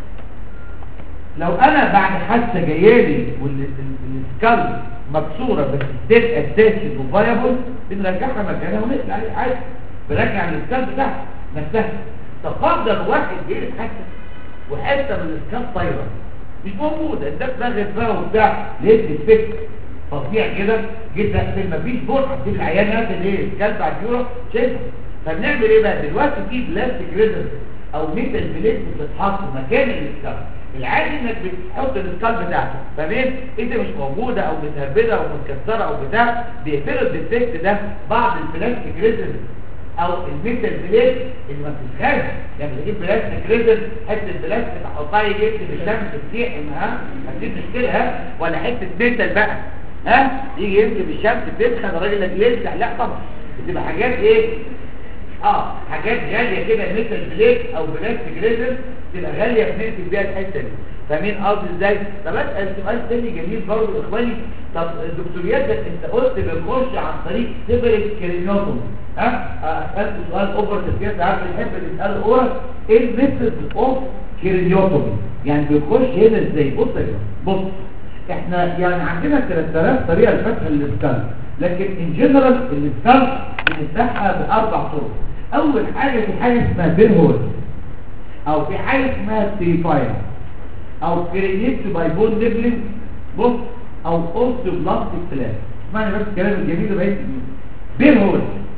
لو انا بعد حادثه جايالي والسكال مكسوره بس ستيل اساسي وفايبل بنرجعها مكانها ونقفل عليه عادي بنرجع السكال بتاعها نفسها تفضل واحد جاي حادثه وحته من السكال طايره مش موجوده ده اتلغت بقى وبتاع لقيت الفكر فظيع كده جيت اقفل مفيش بول حطيت العيان قافل ايه الكلب على الجوره شايفها فبنعمل ايه بقى دلوقتي في بلاستيك ريزر او ميتال بليت بتتحط مكان السكال العادي انك بتحط السكال بتاعته تمام انت مش موجوده او متهبده او متكسره او بتاع بيقفلوا الديفكت ده بعض البلاستيك ريزر او الميتال بليت اللي ما بتتخانش يعني بجيب بلاستيك ريزر حته بلاستيك احطها يجي يكتب الشمس تسيح ها هتجيب مشكلها ولا حته ميتال بقى ها يجي يمسك الشمس تدخل الراجل اللي يلسع لا طبعا بتبقى حاجات ايه اه حاجات غاليه كده ميتال بليت او بلاستيك ريزر تبقى غاليه بنقفل بيها الحته دي فاهمين قصدي ازاي طب اسال سؤال تاني جميل برضه اخواني طب الدكتوريات ده انت قلت بنخش عن طريق سيبريت كرينيوتوم ها اسالك سؤال اوفر كده عارف بنحب نسال اورال ايه الميثود اوف كرينيوتوم يعني بنخش هنا ازاي بص يا جماعه بص احنا يعني عندنا 3000 طريقه لفتح الاسكان لكن ان جنرال الاسكان بنفتحها باربع طرق اول حاجه في حاجه اسمها بين هول او في حاجه اسمها تريفاير او كرينيت باي بون نيبلينج بص او اوستيوبلاستيك فلاش اسمعني بس الكلام الجميل ده بقيت بين هول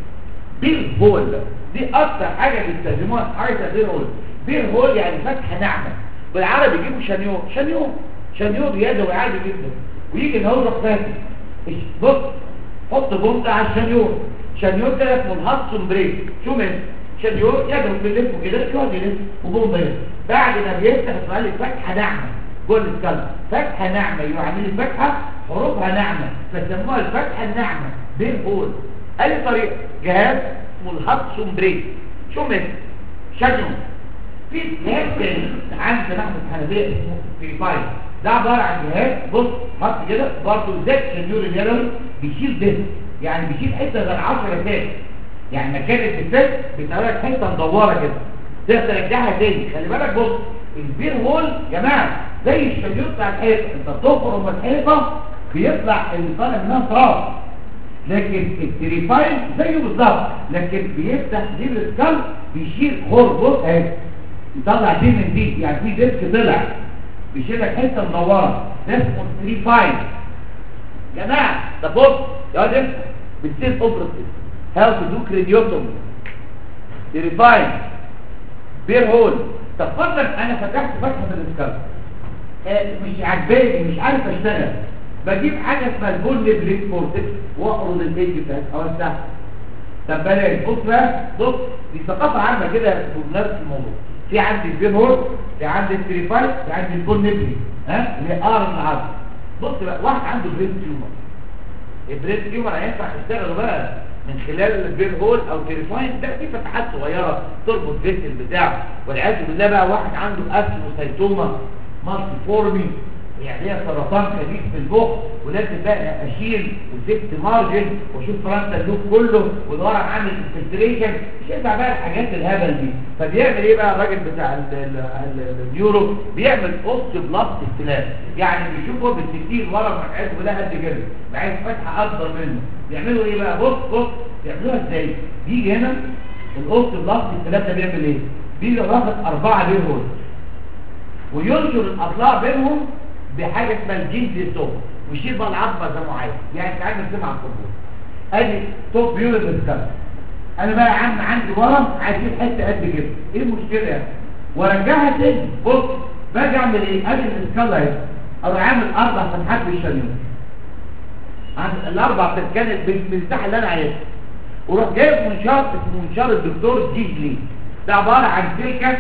بين هول دي اكتر حاجه بيستخدموها حاجه بين هول بين هول يعني فتحه ناعمه بالعربي يجيبوا شانيور شانيور شانيور يدوي عادي جدا ويجي الهواء يروح فاتح بص حط بومب على الشانيور شانيور ده اسمه الهاتسون بريك شو من شانيور يدوي بيلف كده يقعد يلف وبومب يلف بعد ما بيفتح اسمها فتحه ناعمه جوه الكلب فتحه ناعمه يعني الفتحه حروفها ناعمه فسموها الفتحه الناعمه بين هول اي طريقه جهاز اسمه الهاتسون بريك شو من شانيور في جهاز تاني عند محمد حنفيه اسمه بريفاير ده عباره عن جهاز بص حط كده برضه زي الشنيور اليدوي بيشيل ده يعني بيشيل حته غير 10 تاني يعني مكان الدفاع بيطلع حته مدوره كده تقدر ترجعها تاني خلي بالك بص البير هول يا جماعه زي الشنيور بتاع الحيطه انت بتخرم الحيطه بيطلع اللي طالع منها تراب لكن التريفاين زيه بالظبط لكن بيفتح دي السكال بيشيل خور بص اهي يطلع دي من دي يعني في ديسك طلع بيشيل لك حته مدوره ده اسمه تريفاين يا جماعه ده بص يا واد انت بتصير اوبرتيف هاو تو دو كريديوتوم تريفاين بير هول طب فرضا انا فتحت فتحه في الاسكال آه مش عجباني مش عارف اشتغل بجيب حاجه اسمها البول بليك فورتكس واقرض الايدج بتاعتها اوسعها طب بلاش بص بقى بص دي ثقافه عامه كده بمناسبه الموضوع في عندي البين هول في عندي التريفايد في عندي البون نبلي ها اللي هي ار العظم بص بقى واحد عنده برين تيومر البرين تيومر هينفع يشتغل بقى من خلال البين هول او تريفايد ده في فتحات صغيره تربط فيسل بتاعه والعياذ بالله بقى واحد عنده اسموسايتوما مالتي فورمي يعني هي سرطان خبيث في البخ ولازم بقى اشيل وسبت مارجن واشوف فرنسا اللوب كله ودور عامل انفلتريشن مش ينفع بقى الحاجات الهبل دي فبيعمل ايه بقى الراجل بتاع ال- ال- ال- النيورو بيعمل اوست بلاست استلام يعني بيشوفه بالسكين ورا ما عايز ولا قد كده عايز فتحه اكبر منه بيعملوا ايه بقى بص بص بيعملوها ازاي بيجي هنا الاوست بلاست استلام ده بيعمل ايه بيجي واخد اربعه بيرهول وينشر الاضلاع بينهم بحاجه اسمها الجينز توب ويشيل بقى العظمه زي ما عايز يعني تعالى نرسمها على الكمبيوتر ادي توب فيو للسكال انا بقى يا عم عندي ورم عايز اجيب حته قد كده ايه المشكله يعني وارجعها تاني بص باجي اعمل ايه ادي السكال اهي اروح عامل اربع فتحات بالشنيون عند الاربع فتحات كانت بالمساحه اللي انا عايزها وروح جايب منشار اسمه منشار الدكتور جيجلي ده عباره عن سلكه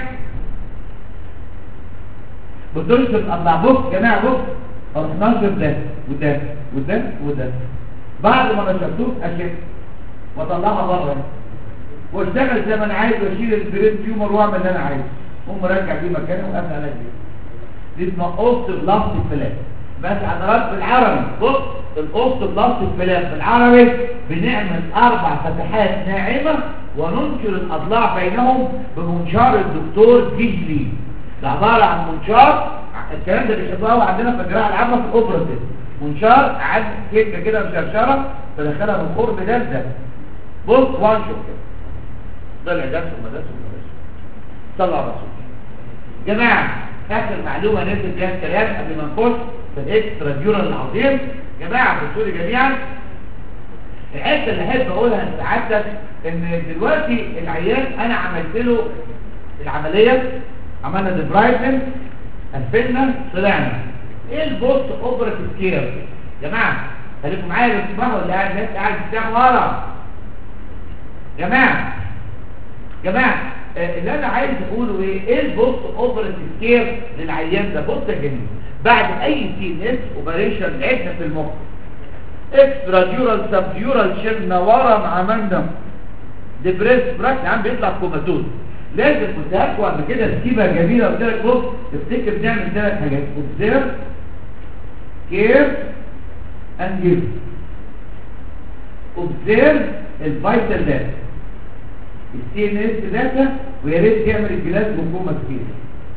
بتنشر الله بص يا جماعه بص اروح ننشر ده وده وده وده بعد ما نشرتوه اشيل واطلعها بره واشتغل زي ما انا عايز واشيل البرين تيومر واعمل اللي انا عايزه قوم مرجع دي مكانه وقفل على دي دي اسمها اوست بلاست فلات بس حضرات بالعربي بص الاوست بلاست فلات بالعربي بنعمل اربع فتحات ناعمه وننشر الاضلاع بينهم بمنشار الدكتور جيجلي ده عباره عن منشار الكلام ده بيحبوه قوي عندنا في الجراحه العامه في الاوبراتيف منشار عاد كده كده مشرشره بدخلها من الخرم ده لده بص وانشر كده طلع ده ثم ده ثم ده صلى على الرسول جماعه اخر معلومه نزل بيها الكلام قبل ما نخش في الاكسترا ديورال العظيم جماعه بصوا لي جميعا الحته اللي احب اقولها لسعادتك ان دلوقتي العيان انا عملت له العمليه عملنا ديبرايتن قفلنا طلعنا ايه البوست اوبراتيف كير جماعه خليكم معايا بتسمعوا اللي قاعد الناس قاعد بتسمع ورا جماعه جماعه آه، اللي انا عايز اقوله ايه ايه البوست اوبراتيف كير للعيان ده بص يا جميل بعد اي سي اس اوبريشن لعبنا في المخ اكسترا ديورال سب ديورال شلنا ورا عملنا ديبريس براك عم بيطلع كوماتوز لازم متهكوا قبل كده تسيبها جميله قلت لك بص افتكر نعمل ثلاث حاجات اوبزيرف كير اند جيف اوبزيرف الفايتال داتا السي ان اس داتا ويا ريت يعمل الجلاس جلوكوما كتير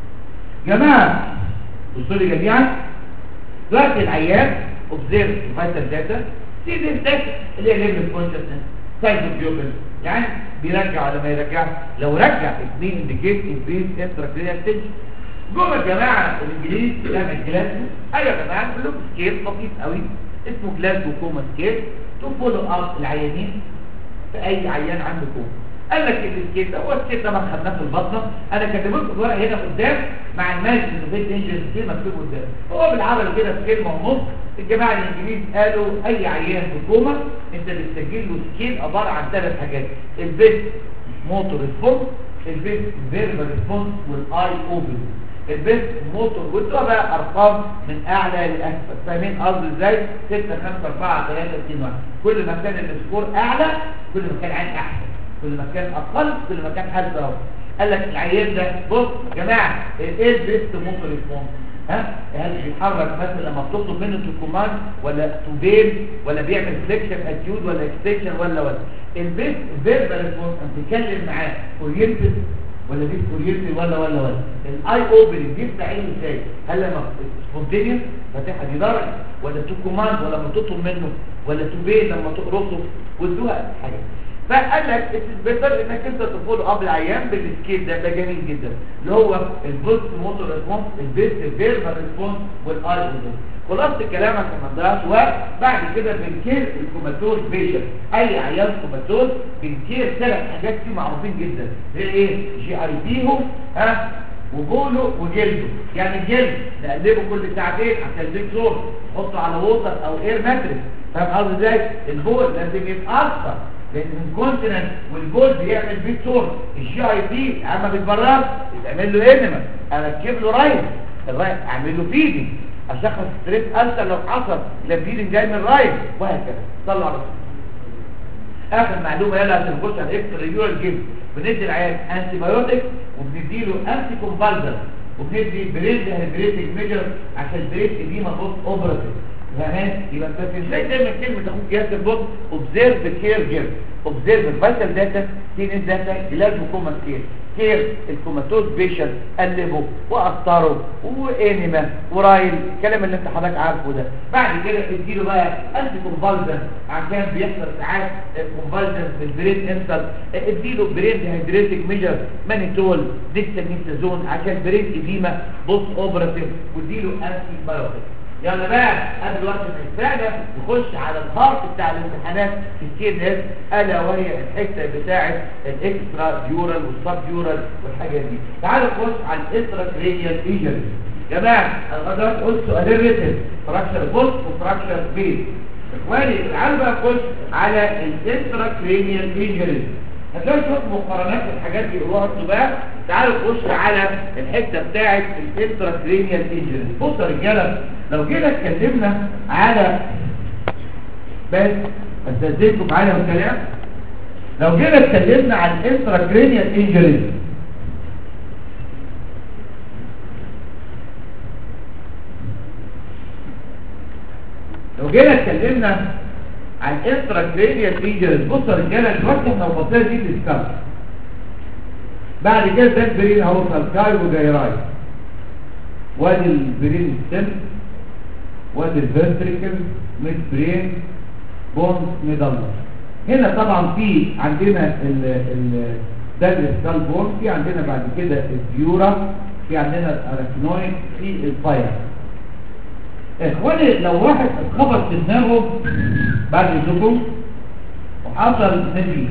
جماعه بصوا لي جميعا دلوقتي العيان اوبزيرف الفايتال داتا سي ان اس داتا اللي هي ليفل كونشسنس سايز اوف بيوبل يعني بيرجع ولا ما يرجعش لو رجع اثنين انديكيت انكريز انترا كلينيال تنشن جوه يا جماعه الانجليز بتعمل جلاسو ايوه يا جماعه بيقول لكم سكيل لطيف قوي اسمه جلاسو كوما سكيل تو فولو اب العيانين في اي عيان عنده كوما قال لك السكيل ده هو السكيل ده ما خدناه في البطنه انا كاتبه لكم الورقه هنا قدام مع الماجد اللي في انجل سكيل مكتوب قدام هو بالعربي كده سكيل ونص الجماعه الانجليز قالوا اي عيان في كوما انت بتسجل له سكيل عباره عن ثلاث حاجات البيت موتور ريسبونس البيت فيربال ريسبونس والاي اوبن البيت موتور وانتوا بقى ارقام من اعلى لاسفل فاهمين قصدي ازاي 6 5 4 3 2 1 كل ما كان السكور اعلى كل ما كان عين احسن كل ما كان اقل كل ما كان حالته افضل قال لك العيان ده بص يا جماعه ايه البيست موتور ريسبونس ها هل بيتحرك مثلا لما بتطلب منه تو كوماند ولا تو بيل ولا بيعمل فليكشن اتيود ولا اكستنشن ولا ولا البيست فيربال ريسبونس بتتكلم معاه اورينتد ولا دي اورينتد ولا ولا ولا الاي اوبننج بيفتح عينه ازاي هل لما سبونتينيوس فاتحها دي درجه ولا تو كوماند ولا لما تطلب منه ولا تو بيل لما تقرصه وادوها حاجه فقال لك بيتر انك انت تفولو اب العيان بالسكيل ده ده جميل جدا اللي هو البوست موتور ريسبونس البيست فيربال ريسبونس والاي اوبن خلاصه الكلام عشان ما نضيعش وقت بعد كده بنكير الكوماتوز بيشن اي عيان كوماتوز بنكير ثلاث حاجات فيه معروفين جدا هي ايه جي اي بيهم ها وبوله وجلده يعني الجلد نقلبه كل ساعتين عشان يديك صوت نحطه على ووتر او اير ماتريس فاهم قصدي ازاي البول لازم يبقى اكثر لان الكونتيننت والبول بيعمل بيه صور الجي اي بي اما بيتبرر يتعمل له انما اركب له رايت الرايت اعمل له فيدنج اشخص ستريس ألسر لو حصل لا فيدنج جاي من الرايت وهكذا صلوا على الرسول اخر معلومه يلا عشان نخش على الاكسترا ريجولار جيم بندي العيان انتي بايوتيك وبندي له انتي كومبالزر وبندي بريد هيدريتك ميجر عشان البريد دي مفروض اوبراتيف تمام يبقى انت ازاي دايما كلمه اخوك جهاز البوت اوبزيرف كير جير اوبزيرف فايتال داتا سين داتا علاج وكوما كير كير الكوماتوز بيشن قلبه وقطره وانيما ورايل الكلام اللي انت حضرتك عارفه ده بعد كده اديله بقى انتي كونفالجن عشان بيحصل ساعات كونفالجن في البرين انسل اديله برين ديهيدريتك ميجر مانيتول ديكساميثازون عشان برين اديما بوست اوبراتيف واديله انتي بايوتيك يلا بقى قبل وقت الفعلة نخش على الهارت بتاع الامتحانات في السي ان اس الا وهي الحته بتاعه الاكسترا ديورال والسب ديورال والحاجات دي تعالوا نخش على الاكسترا كرينيال ايجري يا جماعه انا غلطت قلت سؤالين ريتن فراكشر بوست وفراكشر بيت اخواني تعالوا بقى نخش على الاكسترا كرينيال ايجري هتلاقي شويه مقارنات الحاجات دي يقولوها انتوا بقى تعالوا نخش على الحته بتاعه الانترا كرينيال انجري بصوا يا رجاله لو جينا اتكلمنا على بس استاذنكم معايا والكلام لو جينا اتكلمنا عن الانترا كرينيال انجري لو جينا اتكلمنا عن انترا كرينيال انجريز بصوا يا رجاله دلوقتي احنا وصلنا دي الاسكال بعد كده ده البرين اهو سالكاي وجايراي وادي البرين ستيم وادي الفنتريكل ميد برين بونز ميدالر هنا طبعا في عندنا ال ال ده الاسكال بون في عندنا بعد كده الفيورا في عندنا الاركنويد في الفاير اخواني لو واحد اتخبط في دماغه بعد اذنكم وحصل نزيف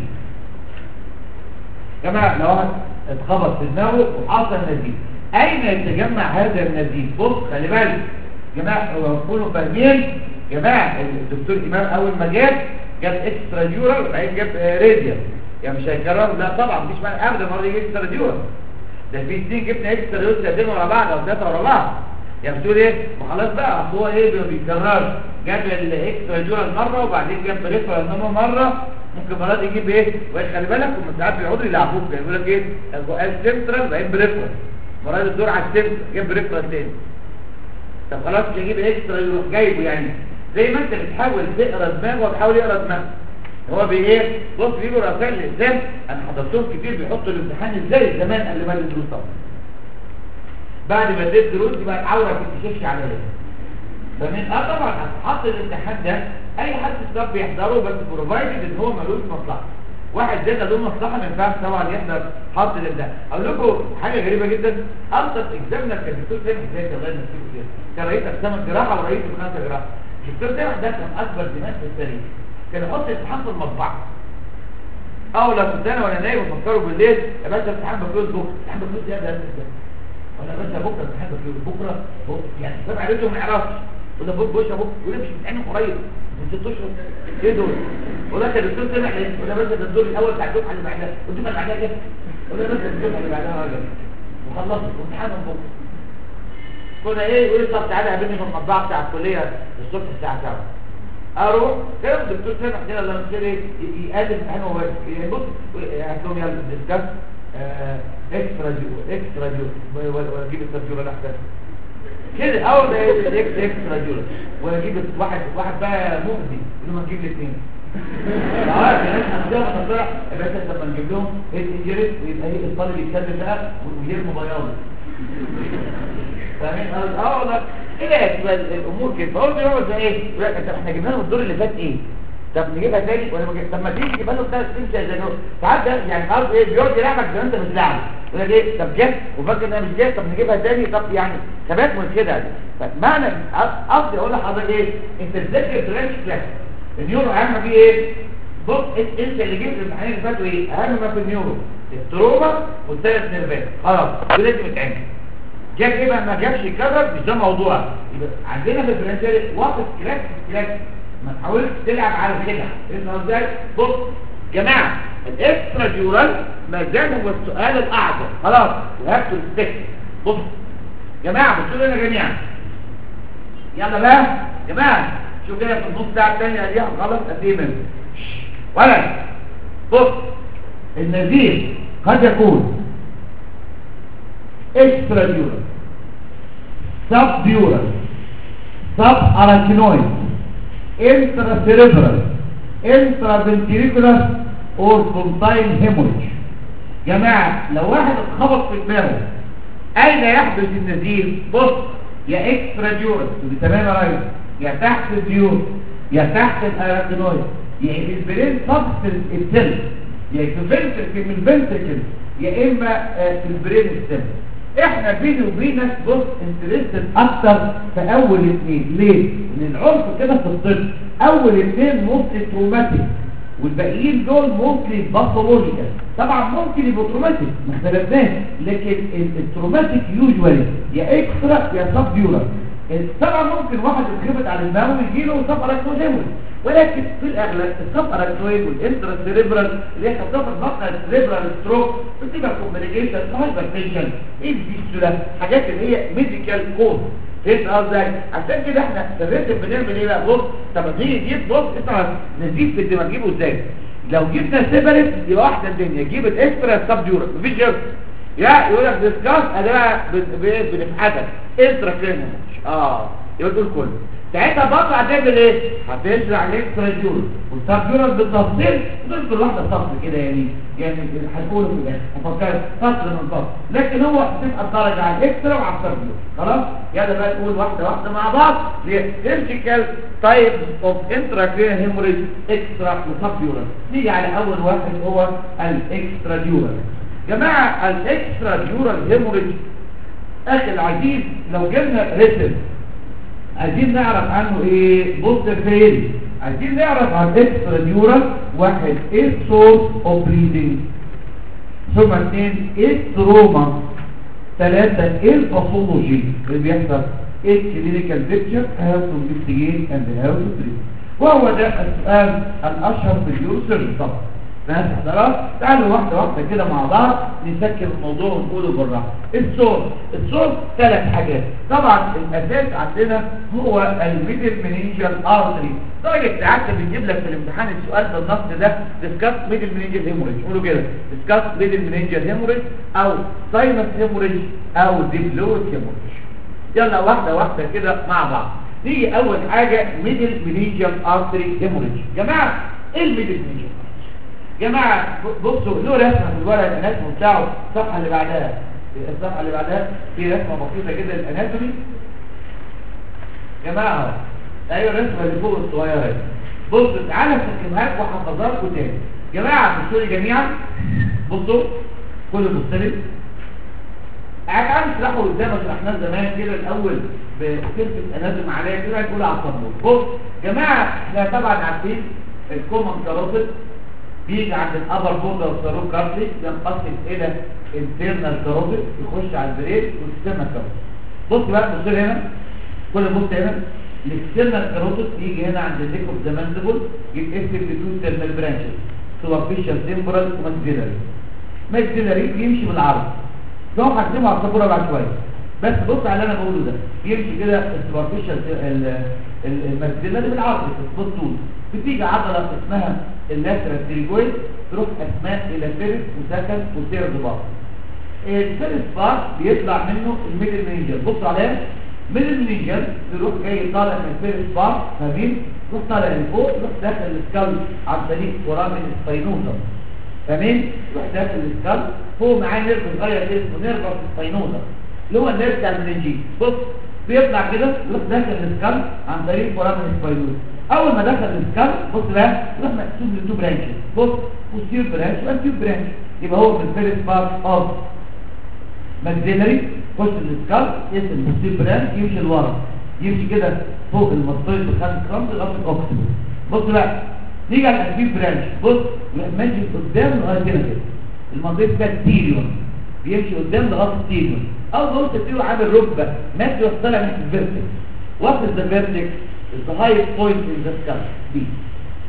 جماعه لو واحد اتخبط في دماغه وحصل نزيف اين يتجمع هذا النزيف بص خلي بالك جماعه كونوا فاهمين جماعه الدكتور امام اول ما جاب جاب اكسترا ديورال وبعدين جاب راديال يعني مش هيكرر لا طبعا مفيش معنى ابدا مره يجي اكسترا ديورال ده في اثنين جبنا اكسترا ديورال سنتين ورا بعض او ثلاثه ورا بعض يعني بتقول ايه ما خلاص بقى اصل هو ايه ما بيتكررش جاب الاكسترا جورال مره وبعدين جاب بريفرال نمو مره ممكن مرات يجيب ايه وخلي بالك هم ساعات بيقعدوا يلعبوك يقول لك ايه السنترال بعدين بريفرال مرات الدور على السنترال جاب بريفرال تاني طب خلاص مش هيجيب اكسترا يروح جايبه يعني زي ما انت بتحاول تقرا دماغه وتحاول يقرا دماغه هو بي ايه بص بيجوا رسائل الانسان انا حضرتهم كتير بيحطوا الامتحان ازاي زمان قبل ما الدروس طبعا بعد ما اديت دروس يبقى العوره ما تكتشفش عليها فمن اه طبعا هتحط الامتحان ده اي حد ستاف بيحضره بس بروفايدد ان هو ملوش مصلحه واحد زي ده له مصلحه ما ينفعش طبعا يحضر حط الامتحان اقول لكم حاجه غريبه جدا ابسط اكزامنا كان الدكتور سامح زي الله يمسيه كده كان رئيس اقسام الجراحه ورئيس الخمسه جراحه الدكتور سامح ده كان اكبر دماغ في التاريخ كان يحط الامتحان في المطبعه اول لو كنت انا وانا نايم وفكروا بالليل يا باشا الامتحان بفلوس بكره الامتحان بفلوس يا ده ولا بس بكره امتحان بفلوس بكره بكره يعني سامع عليهم ما يعرفش وده بوك بوش ابوك وده مش متعين قريب من ست اشهر ايه دول وده كان الدكتور سامع ليه وده بس ده الدور الاول بتاع الدفعه اللي بعدها والدفعه اللي بعدها كده وده بس الدفعه اللي بعدها راجل وخلصت وامتحان من بكره كنا ايه يقول لي طب تعالى قابلني في المطبعه بتاع الكليه الصبح الساعه 7 اروح كده الدكتور سامح كده الله يمسيه ايه يقدم امتحان هو يعني بص هات لهم يلا ديسكاس اكسترا جو اكسترا جو ولا اجيب الترجمه الاحسن كده اول ما اكس اكسترا جو واجيب واحد واحد بقى مؤذي يقول لهم هنجيب الاثنين اه الناس عندها مصدر يا باشا لما نجيب لهم الانجليز ويبقى ايه الطالب يتكلم بقى ويرموا بياض فاهمين اه والله كده تبقى الامور كده فهو بيقول زي ايه يقول لك طب احنا جبنا لهم الدور اللي فات ايه طب نجيبها تاني ولا ما نجيب طب ما تيجي تجيبها لهم ثلاث سنين زي دول ساعات ده يعني عارف ايه بيقعد يلعبك زي ما انت مش لاعب يقول لك ايه طب جت وفاكر ان انا مش جت طب نجيبها تاني طب يعني ثبات من كده فمعنى قصدي اقول لحضرتك ايه انت تذاكر برانش كلاس النيورو اهم فيه ايه بص انت اللي جبت الامتحانين اللي فاتوا ايه اهم ما في النيورو التروما والثلاث نيرفات خلاص دول لازم يتعمل جاب ايه بقى ما جابش يكرر مش ده موضوع يبقى عندنا في البرانشال واقف كلاس كلاس ما تحاولش تلعب على الخدع انت ازاي بص جماعه الاكسترا ديورال ما زال هو السؤال الاعظم خلاص وهبت الستيك بص جماعه بصوا لنا جميعا يلا بقى جماعه شوف كده في النص ساعه الثانيه دي خلاص قد ايه منه ولد بص النزيف قد يكون اكسترا ديورال سب ديورال سب اراكينويد انترا سيريبرال انترا فنتريكولار اور فونتاين هيموريج جماعه لو واحد اتخبط في دماغه اين يحدث النزيف بص يا اكسترا ديورال ودي تمام يا ريس يا تحت الديور يا تحت الاراكينويد يا في البرين سبستنس السيل يا في فنتركل من الفنتركل يا اما آه، في البرين السيل احنا بيني وبينك بص انترستد اكتر في اول اثنين ليه؟ لان العنف كده في الطب اول اثنين ممكن تروماتيك والباقيين دول ممكن باثولوجيكال طبعا ممكن يبقوا تروماتيك ما اختلفناش لكن ال- التروماتيك يوجوالي يا اكسترا يا سب ديورال طبعا ممكن واحد يتخبط على دماغه ويجي له سب اراكنويد ولكن في الاغلب السب اراكنويد والانترا سيريبرال اللي هي خاصه مقطع السيريبرال ستروك بتبقى كومبليكيشن هايبرتنشن الفيستولا حاجات اللي هي ميديكال كوز فهمت قصدي عشان كده احنا في الريتم بنعمل ايه بقى بص طب ما تيجي تجيب بص انت نزيد في الدماغ تجيبه ازاي لو جبنا سيبريت يبقى واحده الدنيا جيب الاكسترا سب ديورال مفيش غير يا يقول لك ديسكاس اداه بنفحتك انترا كلينيك اه يبقى تقول كله ساعتها برضه هتعمل ايه هتزرع الاكسترا ديورال والسب ديورال بالتفصيل وتذكر واحده فصل كده يعني يعني هنقوله في الاخر هفكر فصل من فصل لكن هو تبقى الدرجه على الاكسترا وعلى السب ديورال خلاص يلا بقى نقول واحده واحده مع بعض سيرجيكال تايب اوف انترا كلينيك هيموريج اكسترا وسب ديورال نيجي على اول واحد هو الاكسترا ديورال جماعة الاكسترا ديورال هيموريج اخي العزيز لو جبنا ريتم عايزين نعرف عنه ايه بص فين عايزين نعرف عن الاكسترا ديورال واحد ايه السورس اوف بريدنج ثم اثنين ايه التروما ثلاثة ايه الباثولوجي اللي بيحصل ايه الكلينيكال بيكتشر هاو تو انفستيجيت اند هاو تو تريت وهو ده السؤال الاشهر في اليوسر طبعا ناس حضرات تعالوا واحدة واحدة كده مع بعض نسكر الموضوع ونقوله بالراحة الصوت الصوت ثلاث حاجات طبعا الأساس عندنا هو الميدل منينجال ارتري درجة ساعات بنجيب لك في الامتحان السؤال بالنص ده ديسكاس ميدل منينجال هيموريج قولوا كده ديسكاس ميدل منينجال هيموريج او ساينس هيموريج او ديبلوت هيموريج يلا واحدة واحدة كده مع بعض نيجي اول حاجة ميدل منينجال ارتري هيموريج جماعة ايه الميدل منينجال جماعة بصوا له رسمة في الورق الاناتومي بتاعه الصفحة اللي بعدها الصفحة اللي بعدها في رسمة بسيطة كده الاناتومي جماعة ايوه الرسمة اللي فوق الصغيرة دي بصوا تعالى افكرها لكم وحفظها لكم تاني جماعة بصوا لي جميعا بصوا كله مستلم تعالى نشرحه زي ما شرحناه زمان كده الاول بكلمة اناتومي عليها كده هنقول على الصبور بص جماعة احنا طبعا عارفين الكومن كاروتيد بيجي عند الابر بوردر والساروك كارتليج ينقسم الى انترنال كاروتيد يخش على البريد واكسترنال كاروتيد بص بقى بص لي هنا كل بص هنا الاكسترنال كاروتيد يجي هنا عند الليك اوف ذا ماندبل يتقسم لتو تيرمال برانشز سوبرفيشال تمبرال وماكسيلاري ماكسيلاري بيمشي بالعرض لو هقسمه على السبوره بعد شويه بس بص على اللي انا بقوله ده يمشي كده السوبرفيشال الماكسيلاري بالعرض بالطول بتيجي عضله اسمها اللاترال تريجويد تروح اسماء الى فيرس وسكن وسيرد بار الفيرس بار بيطلع منه الميدل منينجر بص عليها ميدل منينجر يروح جاي طالع من الفيرس بار فاهمين يروح طالع لفوق يروح داخل السكال عن طريق ورامن السباينوزا فاهمين يروح داخل السكال فوق معاه نيرف صغير اسمه نيرف السباينوزا اللي هو النيرف بتاع المننجيت بص بيطلع كده يروح داخل السكال عن طريق ورامن السباينوزا اول ما دخل السكال بص بقى يروح مقسوم لتو برانشز بص بوستير برانش وانتير برانش يبقى هو من فيرست بارت اوف ماكسيلري خش السكال اسم بوستير برانش يمشي لورا يمشي كده فوق المسطره بخمس سم لغايه الاوكسيد بص بقى نيجي على الانتير برانش بص يروح ماشي قدام لغايه هنا كده المنطقه ده التيريون بيمشي قدام لغايه التيريون اول ما وصل التيريون عامل ركبه ماشي طالع من الفيرتكس وات از ذا فيرتكس is the highest point in the sky B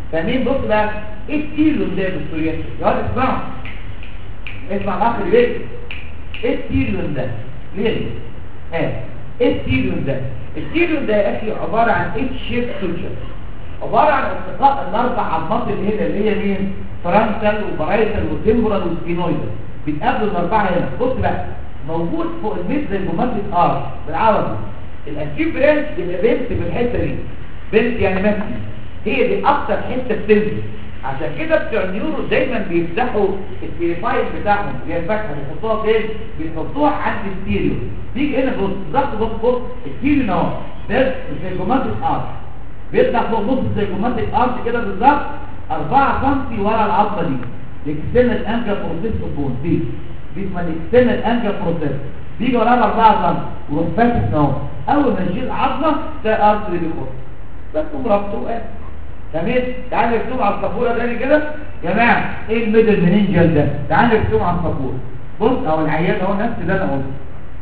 فاهمين بص بقى ايه التيلون ده يا دكتور ياسر يا واد اسمعوا اسمع الاخ اللي بيكتب ايه التيلون ده ليه ليه ها ايه التيلون ده التيلون ده يا اخي عباره عن اتش شيب سوتشر عباره عن التقاء الاربع عظمات اللي هنا اللي هي مين فرانتال وبرايتال وتمبرال وسبينويدال بيتقابلوا الاربعه هنا بص بقى موجود فوق الميد زي جمله ار بالعربي الانتيب برانش بيبقى بنت في الحته دي بنت يعني مثل هي دي اكتر حته بتنزل عشان كده بتوع النيورو دايما بيفتحوا التليفايل بتاعهم اللي هي الفتحه بيحطوها فين بيحطوها عند الستيريو تيجي هنا بص ضغط بص بص الستيريو اهو ده زي جمله ار بيطلع فوق نص زي جمله الارض كده بالظبط 4 سم ورا العظمه دي الاكسترنال انكل بروسيس اوف دي دي اسمها الاكسترنال انكل بروسيس بيجي وراها 4 سم ويروح فاتح اهو اول ما يشيل عظمه تلاقي ارض اللي بيخش بس مربطه وقاعد تمام تعال نكتب على السبوره تاني كده يا جماعه ايه الميدل منينجل ده تعال نكتب على السبوره بص اهو العيان اهو نفس اللي انا قلته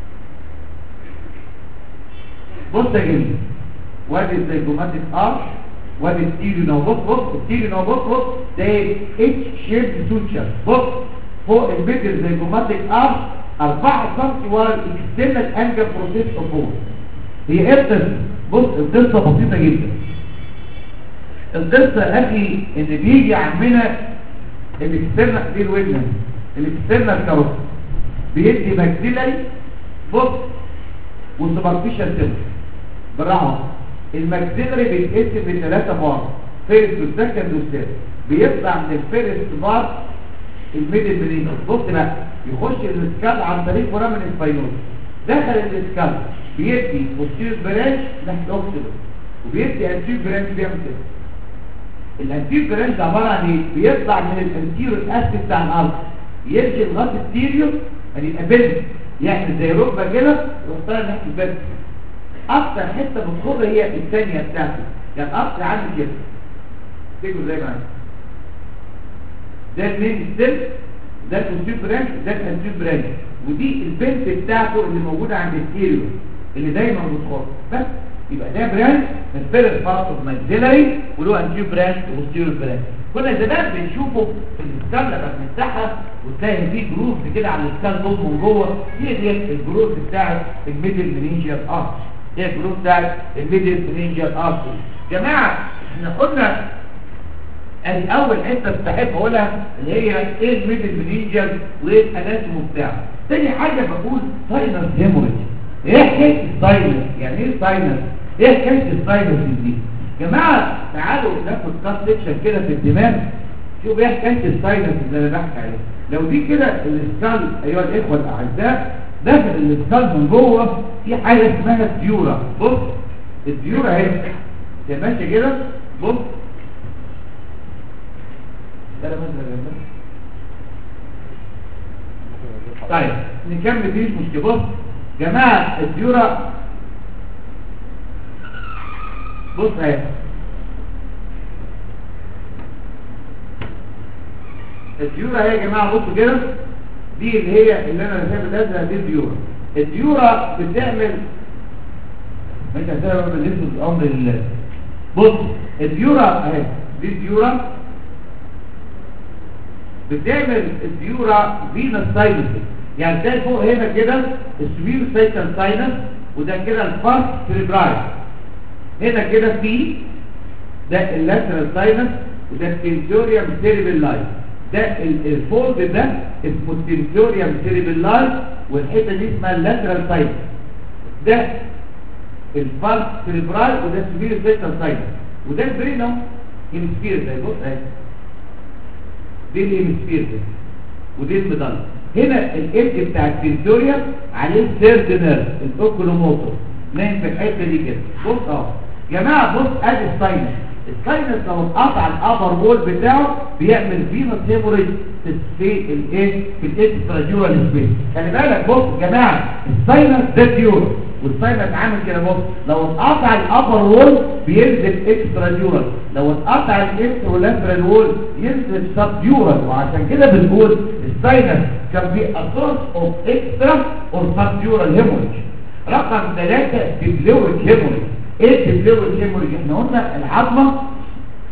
بص يا جميل وادي الزيجوماتيك ارش وادي التيريو نو بص بص التيريو نو بص بص ده اتش شيب سوتشر بص فوق الميدل زيجوماتيك ارش 4 سم ورا الاكسترنال انجل بروسيس اوف هي امتى بص القصه بسيطه جدا القصه يا اخي ان بيجي عندنا الاكسترنال دي الودن الاكسترنال كاروت بيدي ماكسيلاري بص وسوبرفيشال تيمبر بالراحه الماكسيلاري بيتقسم لثلاثه بار فيرست والسكند والثالث بيطلع من الفيرست بار الميدل منين بص بقى يخش الاسكال عن طريق ورا من السباينوس دخل الاسكال بيدي بوستيريور برانش ناحيه الاوكسيدو وبيدي انتير برانش بيعمل كده الانتير برانش عباره عن ايه بيطلع من الانتيريور اسيد بتاع الارض يمشي لغايه التيريو يعني يبقى بنت يعمل زي ركبه كده يروح طالع ناحيه البنت اكتر حته بتخر هي الثانيه بتاعته يعني اكتر عامل كده تيجوا زي ما عايز ده المين ستيل ده الكونتيب برانش ده الانتيب برانش ودي البنت بتاعته اللي موجوده عند التيريو اللي دايما بتخر بس يبقى ده برانش من فيرست بارت اوف ماكسيلاري وله انتيب برانش وبوستيريور برانش كنا زمان بنشوفه في السكال لما بنفتحها وتلاقي فيه جروف كده على السكال دول من جوه هي دي الجروف بتاعت الميدل منينجيال ارش هي الجروف بتاعت الميدل منينجيال ارش جماعه احنا قلنا ادي اول حته بحب اقولها اللي هي ايه الميدل منينجيال وايه الاناتومي بتاعه تاني حاجه بقول ساينس هيموريج ايه حكايه الساينس يعني ايه ساينس ايه حكايه الساينس دي جماعه تعالوا ناخد كات سيكشن كده في الدماغ شوف ايه حكايه الساينس اللي انا بحكي عليه لو دي كده السكال ايها الاخوه الاعزاء داخل السكال من جوه في حاجه اسمها الديورا بص الديورا اهي يا ماشي كده بص ده مثلا طيب نكمل دي مش مشكله بص جماعه الديورا بص اهي الديورا اهي يا جماعه بصوا كده دي اللي هي اللي انا شايف الازرق دي الديورا الديورا بتعمل مش هتعمل بالنسبه لامر الله بص الديورا اهي دي الديورا بتعمل الديورا فينس ساينس يعني تلاقي فوق هنا كده السبير سايتال ساينس وده كده الفارس سيريبراي هنا كده في ده اللاترال ساينس وده التنسوريوم سيريبيلاي ده الفولد ده اسمه التنسوريوم سيريبيلاي والحته دي اسمها اللاترال ساينس ده الفالس سيريبراي وده السبير سايتال ساينس وده البرين اهو هيمسفير زي بص اهي دي الهيمسفير ده ودي المضله هنا الايدج بتاع التنسوريوم عليه الثيرد نيرف الاوكولوموتور نايم في الحته دي كده بص اهو جماعه بص ادي الساينس الساينس لو اتقطع الابر وول بتاعه بيعمل فينوس هيموريج في الايه في الاكستراجورال سبيس خلي بالك بص يا جماعه الساينس ده ديور والساينس عامل كده بص لو اتقطع الابر وول بينزل اكستراجورال لو اتقطع الاكسترولاترال وول ينزل سبديورال وعشان كده بنقول الساينس كان بي سورس اوف اكسترا اور سبديورال هيموريج رقم ثلاثة ديبلويد هيموريج ايه الديبلويد هيموريج احنا قلنا العظمة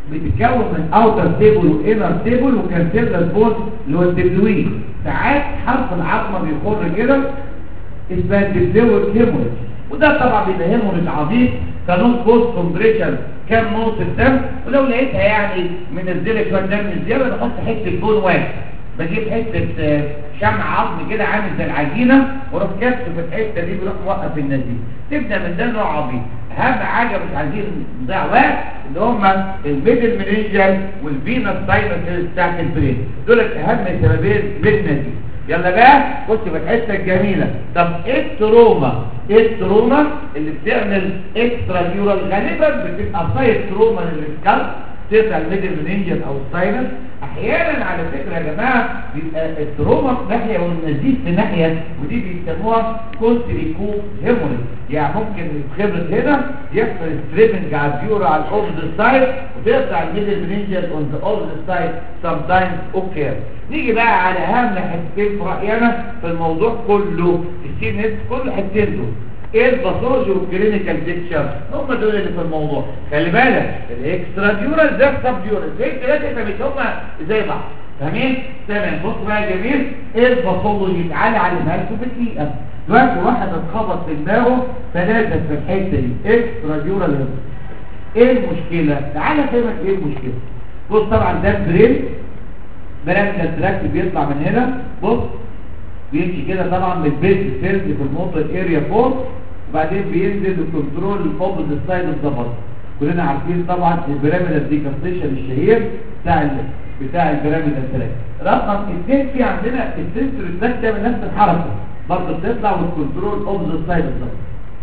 بتتكون من اوتر تيبل وانر تيبل وكانسيلر بون اللي هو الدبلوين ساعات حرف العظمه بيخر كده اسمها الدبلويد هيموريج وده طبعا بيبقى هيموريج عظيم كنوت بوست كومبريشن كام نقطه دم ولو لقيتها يعني من الزلة شويه دم زياده نحط حته بون واحد بجيب حته آه، شمع عظم كده عامل زي العجينه واروح كبسه في الحته دي بروح موقف النزيف تبدا من ده نوع عظيم اهم حاجه مش عايزين نضيع وقت اللي هم الميدل منينجال والفينس ساينس بتاعت البرين دول اهم سببين للنزيف يلا بقى خش في الحته الجميله طب ايه التروما ايه التروما اللي بتعمل اكسترا نيورال غالبا بتبقى سايد تروما للسكالب تقطع الميدل منينجال او الساينس احيانا على فكره يا جماعه بيبقى التروما في ناحيه والنزيف في ناحيه ودي بيسموها كونتريكو هيموريج يعني ممكن خبره هنا يحصل ستريبنج على البيورا على الاوبزيت سايد وتقطع الميدل منينجال اون ذا اوبزيت سايد سام تايمز اوكي نيجي بقى على اهم حتتين في راينا في الموضوع كله السي ان اس كل حتتين دول ايه الباثولوجي والكلينيكال بيكتشر هم دول اللي في الموضوع خلي بالك الاكسترا ديورال ده السب ديورال زي الثلاثه مش هم زي بعض فاهمين تمام بص بقى يا جميل ايه الباثولوجي تعالى علمها لكم في دقيقه دلوقتي واحد اتخبط في دماغه فنازل في الحته دي اكسترا ديورال هيد ايه المشكله تعالى افهمك ايه المشكله بص طبعا ده برين برامج تراكت بيطلع من هنا بص بيمشي كده طبعا من البيت سيلز في الموتور اريا فوق وبعدين بينزل لكنترول الاوبوزيت سايد الزبط كلنا عارفين طبعا البيراميدال ديكاستيشن الشهير بتاع ال بتاع البيراميدال تراك رقم اثنين في عندنا السنسور تراك تعمل نفس الحركه برضه بتطلع والكنترول اوبوزيت سايد الزبط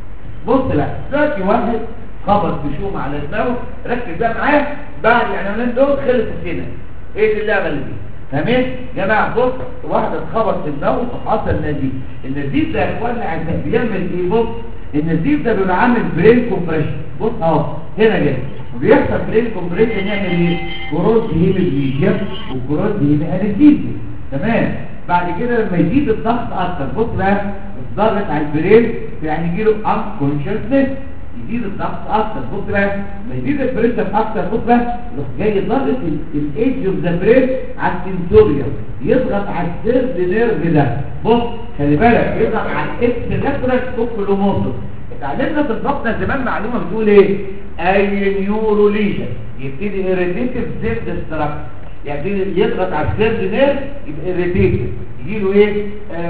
بص لا دلوقتي واحد خبط بشوم على دماغه ركز بقى معايا بعد العنوانين دول خلصت هنا ايه دي اللعبه اللي دي تمام يا جماعه بص واحد اتخبط في دماغه فحصل نزيف النزيف ده يا اخوانا عشان بيعمل ايه بص النزيف ده بيبقى عامل برين كومبريشن بص اهو هنا جاي بيحصل برين كومبريشن يعمل ايه كروس هيميليجيا وكروس هيميليجيا تمام بعد كده لما يزيد الضغط اكتر بص بقى الضغط على البرين يعني يجي له انكونشسنس يزيد الضغط اكتر بص بقى لما يزيد البريشر اكتر بص بقى يروح جاي ضغط الايدج اوف ذا برين على السنسوريوم يضغط على السيرد نيرف ده بص خلي بالك يضغط على الاكس لاترال اوكلوموتور اتعلمنا في الضغط زمان معلومه بتقول ايه اي نيورو ليجن يبتدي ايريتيف زد ستراكشر يعني يضغط على السيرد نيرف يبقى ايريتيف يجي له ايه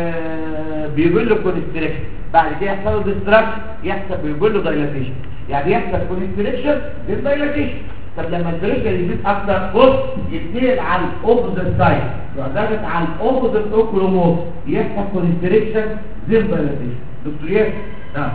آه بيقول له كونستريكشن بعد كده يحصل له ديستراكشن يحصل بيقول له دايلاتيشن يعني يحصل كونستريكشن دايلاتيشن طب لما البريشر يزيد اكتر بص يتنقل على الاوبوزيت سايد يعتمد على الاوبوزيت اوكلوموس يحصل كونستريكشن دايلاتيشن دكتور ياسر نعم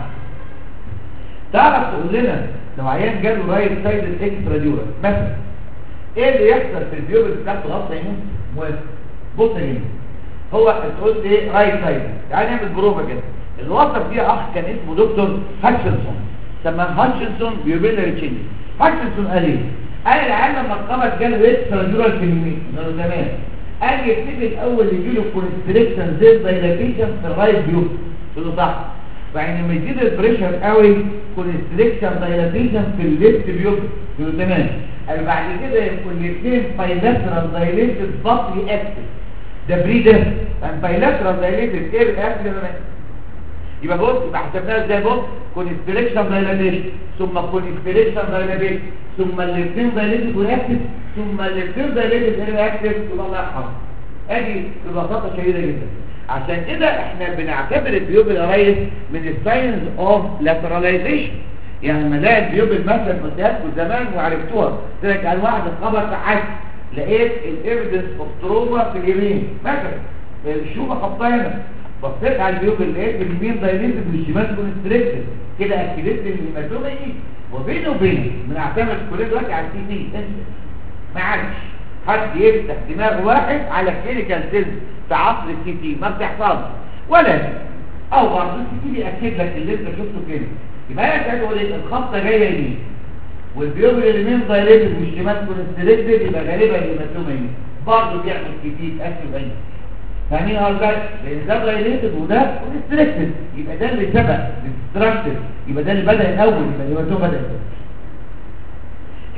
تعرف تقول لنا لو عيان جاله رايت سايد الاكسترا ديورال مثلا ايه اللي يحصل في البيوبل بتاعته غلطه يموت موافق بص يا جماعه هو تقول ايه رايت سايد يعني نعمل بروفه كده اللي وصف فيها اخ كان اسمه دكتور هاتشنسون سماه هاتشنسون بيوبيلاري تشينج هاتشنسون قال ايه قال العيان لما اتقبض جاله اكسترا ديورال في اليمين قالوا تمام قال يبتدي الاول يجي له كونستريكشن زي دايلاتيشن في الرايت بيوبل قلت له صح يعني لما يزيد البريشر قوي كونستريكشن دايلاتيشن في الليفت بيوبل قلت له تمام قال بعد كده يكون الاثنين بايلاترال دايليتد بطري اكتف ده بريدر يعني بايلاترال دايليتد ايه الاكتف يبقى بص يبقى حسبناها ازاي بص كونستريكشن دايلاتيشن ثم كونستريكشن دايلاتيشن ثم الاثنين دايليتد واكتف ثم الاثنين دايليتد غير اكتف يبقى الله يرحمه ادي ببساطه شديده جدا عشان كده احنا بنعتبر البيوبل يا ريس من الساينز اوف لاتراليزيشن يعني لما الاقي البيوبل مثلا كنت هاتكم زمان وعرفتوها قلت لك قال واحد اتخبط في حاجه لقيت الايفيدنس اوف تروما في اليمين مثلا الشومه خبطها هنا بصيت على البيوبل لقيت اليمين دايليتد والشمال كونستريكتد كده اكدت لي الهيماتوما دي وبيني وبينك بنعتمد كلنا دلوقتي على السي تي ما عادش حد يفتح دماغ واحد على كلينيكال سيلز في عصر السي تي ما بتحصلش ولا او برضه السي تي بياكد لك اللي انت شفته كده يبقى انا تقول ايه الخطه جايه يمين والبيوبل اليمين دايليتد والشمال كونستريكتد يبقى غالبا الهيماتوما يمين برضه بيعمل كتير اكل بعيد فاهمين ازاي لان ده دايليتد وده كونستريكتد يبقى ده اللي سبق ديستراكتد يبقى ده اللي بدا الاول يبقى الهيماتوما بدا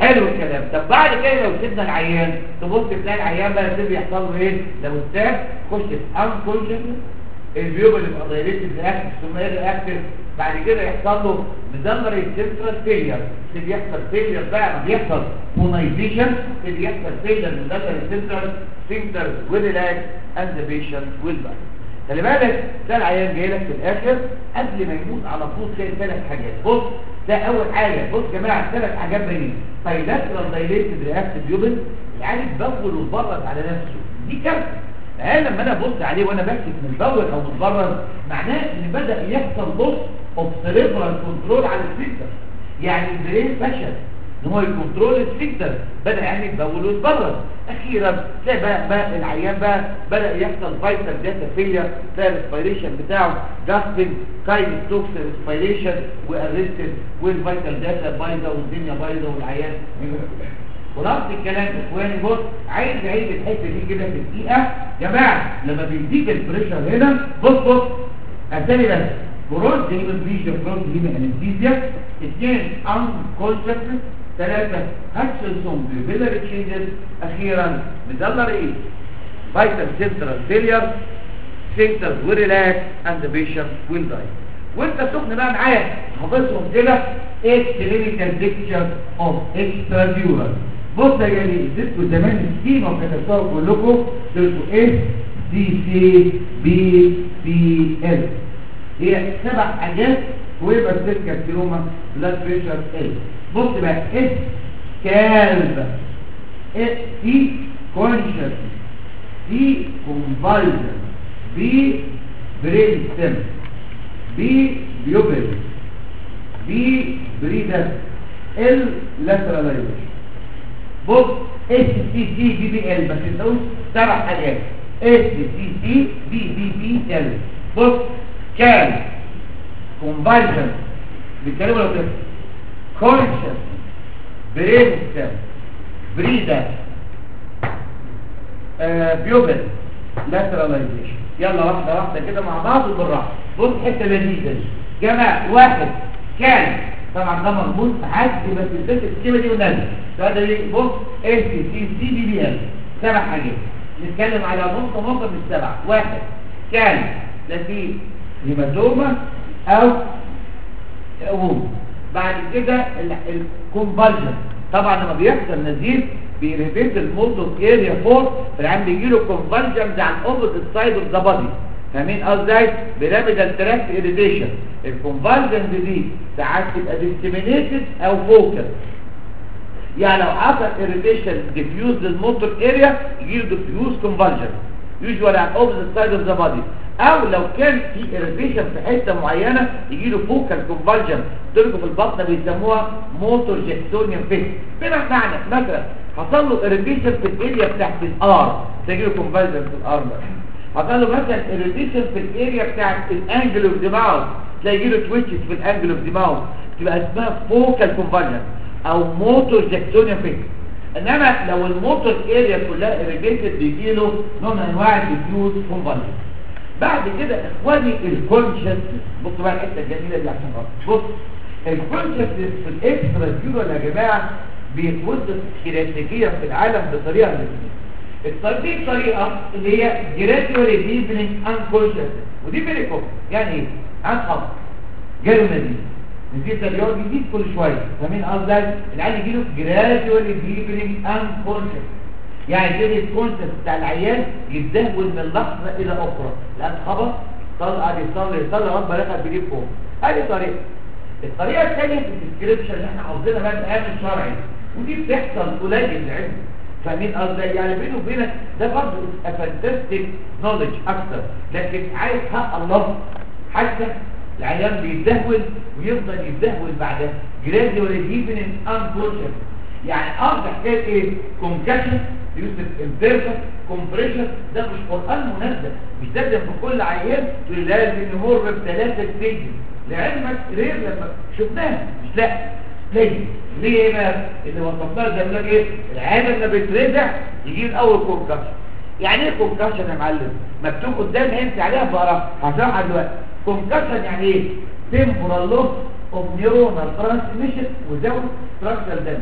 حلو الكلام طب بعد كده لو سيبنا العيان تبص تلاقي العيان بقى يبتدي يحصل له ايه لو استاذ خش في انكونشس الفيوبل يبقى دايركتد رياكتيف ثم رياكتيف بعد كده يحصل له مدمر السنترال فيلير اللي يحصل فيلير بقى ما بيحصل مونايزيشن اللي يحصل فيلير مدمر السنترال سنتر وريلاكس اند ذا بيشنت ويل باك خلي بالك ده العيان جاي لك في الاخر قبل ما يموت على طول تلاقي ثلاث حاجات بص ده اول حاجه بص يا جماعه ثلاث حاجات باينين بايلاترال دايليتد رياكتيف يوبل العيان اتبول واتبرد على نفسه دي كارثه العيان لما انا ابص عليه وانا بكتب متبول او متبرد معناه ان بدا يحصل بص اوف سيريبرال كنترول على السفنكتر يعني البرين فشل ان هو يكنترول السفنكتر بدا يعني يتبول ويتبرد اخيرا تلاقي بقى, بقى العيان بقى بدا يحصل فايتال داتا فيلير تلاقي الريسبيريشن بتاعه جاستنج كاين ستوكس ريسبيريشن وارستد والفايتال داتا بايظه والدنيا بايظه والعيان ونفس الكلام اخواني بص عايز اعيد الحته دي كده في دقيقه جماعه لما بيديك البريشر هنا بص بص اسالي بس بروز هيمن بليجر بروز هيمن انستيزيا اثنين ان كونسبت ثلاثه هاتشلسون بيبيلر تشينجز اخيرا مدلر ايه فايتال سنترال فيلير سنتر وريلاكس اند بيشنت ويل داي وانت سخن بقى معايا حافظهم كده ايه كلينيكال بيكتشر اوف اكسترا بص يا جماعه اديتكم زمان السكيما وكتبتوها كلكم قلتوا ايه دي سي بي بي ال هي سبع حاجات ويبقى السيركا كيلوما بلاد بريشر ال بص بقى اس كالب اس سي كونشس دي كونفالجن بي برين ستيم بي بيوبل بي بريدر ال لاتراليزيشن بص اس سي سي بي بي ال بس تقول سبع حاجات اس سي سي بي بي بي ال بص كان كونفالجن بيتكلموا لو كده كونشس برين ستيم بريدر آه بيوبل لاتراليزيشن يلا واحده واحده كده مع بعض وبالراحه بص حته لذيذه دي جماعه واحد كان طبعا ده مربوط بحاجه بس البيت الكلمه دي والنبي ده ايه بص اس سي سي بي بي ال سبع حاجات نتكلم على نقطه نقطه من السبع واحد كان لا في هيماتوما او عموم بعد كده الكونفالجن طبعا لما بيحصل نزيف بيريفيت المولدوس اريا 4 فالعين بيجي له كونفالجن عن اوبوزيت سايد اوف ذا بادي فاهمين ازاي بيراميدال تراكت اريتيشن الكونفالجن دي ساعات تبقى ديسيمينيتد او فوكال يعني لو حصل اريتيشن ديفيوز للموتور اريا يجي له ديفيوز كونفالجن يوجوال عن اوبوزيت سايد اوف ذا بادي او لو كان في اريتيشن في حته معينه يجي له فوكال كونفالجن تلقوا في البطن بيسموها موتور جاكسونيوم فيت بما معنى مثلا حصل له اريتيشن في الاريا بتاعت الار تجي له كونفالجن في الار ده حصل له مثلا اريتيشن في الاريا بتاعت الانجل اوف ذا ماوث تلاقي يجي له تويتشز في الانجل اوف ذا ماوث تبقى اسمها فوكال كونفالجن او موتور جاكسونيوم فيت انما لو الموتور اريا كلها اريتيشن بيجي له نوع من انواع الديفيوز كونفالجن بعد كده اخواني الكونشس بصوا بقى الحته الجميله دي عشان بص الكونشس في الاكسترا جيورال يا جماعه بيتوظف كلاسيكيا في العالم بطريقه الطريقه دي الطريقه اللي هي جراديولي ديبنينج انكونشس ودي فيري كومن يعني ايه عن خطر جاله نزيف نزيف ده بيقعد يزيد كل شويه فاهمين قصدي العيال يجي له جراديولي ديبنينج انكونشس يعني كده الكونسبت بتاع العيان يتدهول من لحظه الى اخرى لان خبط طلع يصلي يصلي لغايه ما دخل بيجيب فوق ادي طريقه الطريقه الثانيه في الديسكريبشن اللي احنا حافظينها بقى الآن الشرعي ودي بتحصل قليل العلم فاهمين قصدي يعني بيني وبينك ده برضه فانتستيك نولج اكتر لكن عايز حق الله حتى العيان بيتدهول ويفضل يتدهول بعدها جراديولي ديبنين انكونشس يعني قصد حكايه ايه كونكشن يوسف امبيرفكت كومبريشن ده مش قران منزل مش لازم في كل عيان لازم نمر بثلاثه ستيجز لعلمك رير لما شفناها مش لا ليه ليه بقى اللي وصفناه زي ما لك ايه العيان لما بيترجع يجي الاول كونكشن يعني ايه كونكشن يا معلم مكتوب قدام انت عليها بقرا هشرحها دلوقتي كونكشن يعني ايه temporal loss of neuronal transmission without structural damage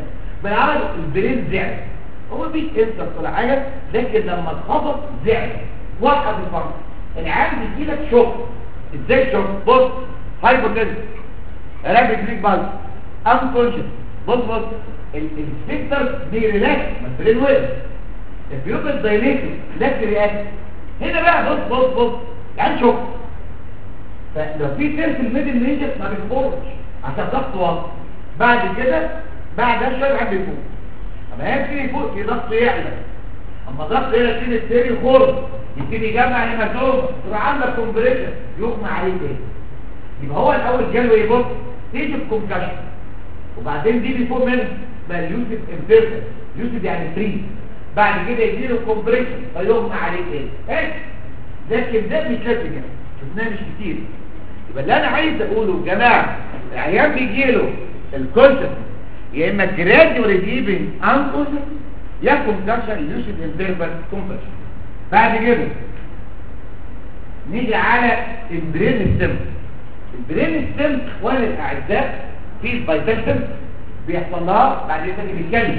بالعمل البرين زعل هو مفيش انسر ولا حاجه لكن لما اتخبط زعل وقف الفرق العيان بيجي لك شوك ازاي شوك بص هايبوتنس رابط ليك بس انكونشس بص بص السبيكتر بيريلاكس ما البرين وقف البيوبل دايليتد لكن رياكت هنا بقى بص بص بص يعني شوك فلو في سير في الميدل ريجن ما بيفورش عشان ضغط واطي بعد كده بعد ده شويه العيان بيفوق اما يبتدي يفوق في ضغط يعلى اما ضغط يعلى يبتدي السير يخرج يبتدي يجمع هيماتوم تبقى عندك كومبريشن يغمى عليه تاني يبقى هو الاول جاله يبص تيجي بكونكشن وبعدين دي بيفوق منه بقى اليوسف امبيرفكت يوسف يعني فري بعد كده يديله كومبريشن فيغمى عليه تاني هيك لكن ده مش لازم يعني شفناه مش كتير يبقى اللي انا عايز اقوله يا جماعه العيان بيجي له الكونسبت يا اما جراديوال ديبنج انكونسبت يا كونكشن يوسف امبيرفكت كونكشن بعد كده نيجي على البرين ستيم البرين ستيم اخوان الاعزاء في البايتكتم بيحصل لها بعد كده بيتكلم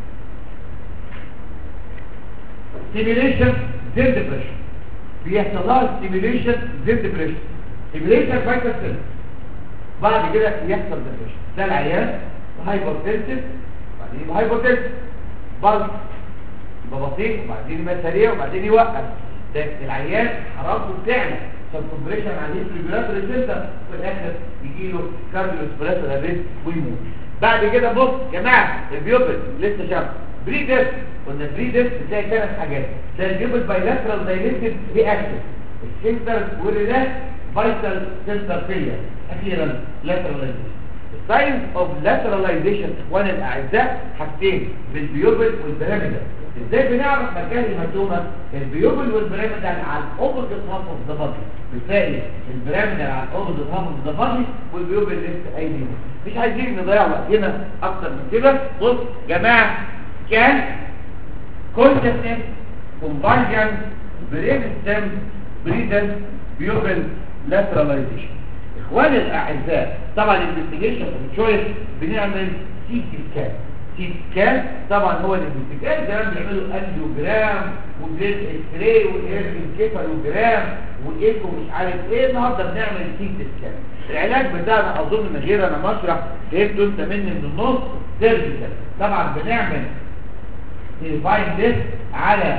ستيميليشن زين ديبريشن بيحصل لها ستيميليشن زين ديبريشن ستيميليشن فايتال سيل بعد كده يحصل ديبريشن ده العيان هايبرتنسيف بعدين يبقى هايبرتنسيف برضه يبقى بطيء وبعدين يبقى سريع وبعدين يوقف ده العيان حرارته بتعلى عشان كومبريشن عليه الريجولاتوري سنتر في الاخر يجي له كارديو اسبريسو اريست ويموت بعد كده بص يا جماعه البيوبل لسه شاف بري ديس قلنا بري ديس بتلاقي ثلاث حاجات ده البيوبل بايلاترال دايليتد رياكتيف السنتر والريلاكس فايتال سنتر فيلير اخيرا لاتراليزيشن الساينس اوف لاتراليزيشن اخوان الاعزاء حاجتين بالبيوبل والبيراميدال ازاي بنعرف مكان الهيماتوما البيوبل والبيراميدال على الاوبوزيت هاف اوف ذا بادي بتلاقي البيراميدال على الاوبوزيت هاف اوف ذا بادي والبيوبل لسه قايلين مش عايزين نضيع وقتنا اكتر من كده بص جماعه كان كونسبت كونفرجن برين ستيم بريدن بيوبل لاتراليزيشن اخواني الاعزاء طبعا الانفستيجيشن تشويس بنعمل سي تي سكان سي سكان طبعا هو الانفستيجيشن زمان بيعملوا انجيوجرام وبليد اكس راي والكيفالوجرام وايكو مش عارف ايه النهارده بنعمل سي تي سكان العلاج بتاعنا اظن من غير انا مشرح فهمتوا انت مني من النص سيرجيكال طبعا بنعمل ديفاين ديس على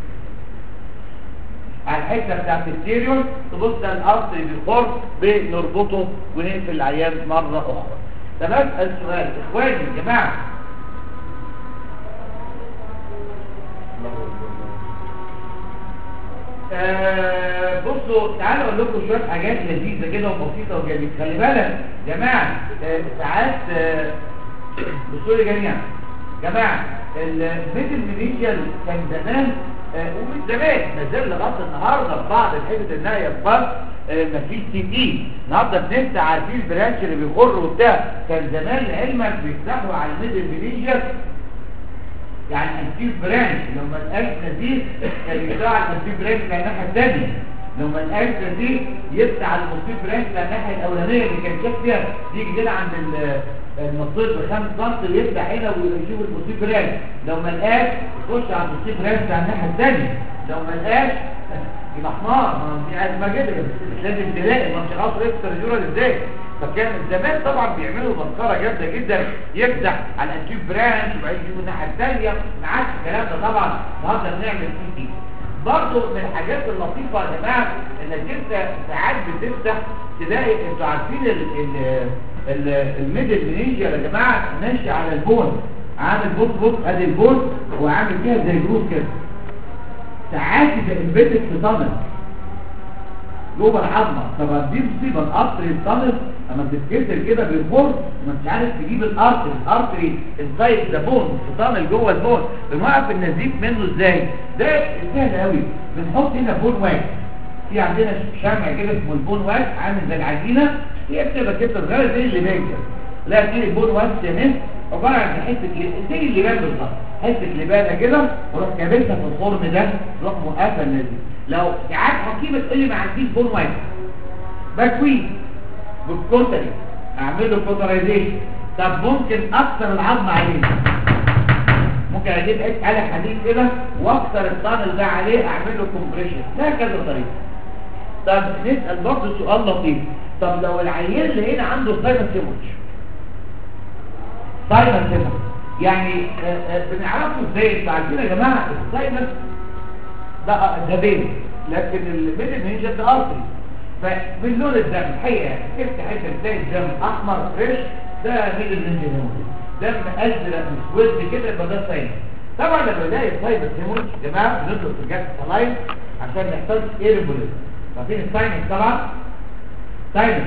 على الحته بتاعت السيريون تبص على الارض بالقرب بنربطه ونقفل العيان مره اخرى تمام السؤال اخواني يا جماعه آه بصوا تعالوا اقول لكم شويه حاجات لذيذه كده وبسيطه وجميله خلي بالك يا جماعه آه ساعات آه بصوا لي جميعا جماعه الميدل مينيشيال كان زمان آه ومن زمان ما زال لغايه النهارده في بعض الحتت الناحيه في مصر آه مفيش سي تي النهارده بنفتح عارفين البرانش اللي بيخر وبتاع كان زمان لعلمك بيفتحوا على الميدل مينيشيال يعني الانتيف برانش لما القلب نزيل كان يفتح على الانتيف برانش على الناحيه الثانيه لما القلب نزيل يفتح على المصيب برانش على الناحيه الاولانيه اللي كان شاف فيها تيجي كده عند المصيب بخمس سم يفتح هنا ويشوف المصيب برانش لو ما لقاش يخش على المصيب برانش على الناحيه الثانيه لو ما لقاش يبقى حمار ما دي ازمه جدا لازم تلاقي ما مش عارف اكسترا جورال ازاي فكان زمان طبعا بيعملوا مسخره جامده جدا يفتح على الانتيب برانش وبعدين يجيبوا الناحيه الثانيه ما عادش الكلام ده طبعا النهارده بنعمل سي تي برضه من الحاجات اللطيفه يا جماعه انك انت ساعات بتفتح تلاقي انتوا عارفين ال ال الميدل منينجر يا جماعه ماشي على البون عامل بص بص ادي البون وعامل فيها زي جروف كده ساعات يبقى امبيدد في طنل جوه العظمه طب دي مصيبه القطر يتطنل اما بتتكسر كده بيخر ومش عارف تجيب الارتري الارتري انسايد ذا بون في طنل جوه البون بنوقف النزيف منه ازاي ده سهل قوي بنحط هنا بون واحد في عندنا شمع كده اسمه البون واحد عامل زي العجينه هي بتبقى كده صغيره زي اللي باجي لا تلاقي البون واحد تمام عباره عن حته زي اللبان بالظبط حته لبانه كده وروح كابلها في الخرم ده روح موقفه النزيف لو ساعات حكيمه تقول لي ما عنديش بون واحد بكوي بالكوتري اعمل له كوترايزيشن طب ممكن اكسر العظم عليه ممكن اجيب حته آلة حديد كده واكسر الطن ده عليه اعمل له كومبريشن ده كذا طريقه طب نسال برضه سؤال لطيف طب لو العيل اللي هنا عنده ساينس هيموج ساينس هيموج يعني آه، آه، بنعرفه ازاي انتوا عارفين يا جماعه الساينس ده ده بين لكن الميدل هينجر ده ارتري فمن لون الدم الحقيقه شفت حته تلاقي الدم احمر فريش ده ميدل هينجر هيموج دم ازرق مسود كده يبقى ده ساينس طبعا لما الاقي ساينس هيموج يا جماعه بنطلب في جهاز الصلاين عشان نحتاج ايربوليز عارفين الساينس طبعا ساينس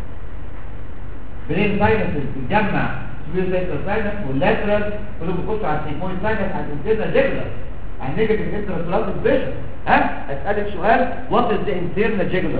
برين ساينس بتتجمع سبيل سايكل ساينس واللاترال كله بيخش على السيكمويد ساينس هتنزلنا جيجلر هنيجي في الانترا بريشر ها اسالك سؤال وات از ذا انترنال جيجلر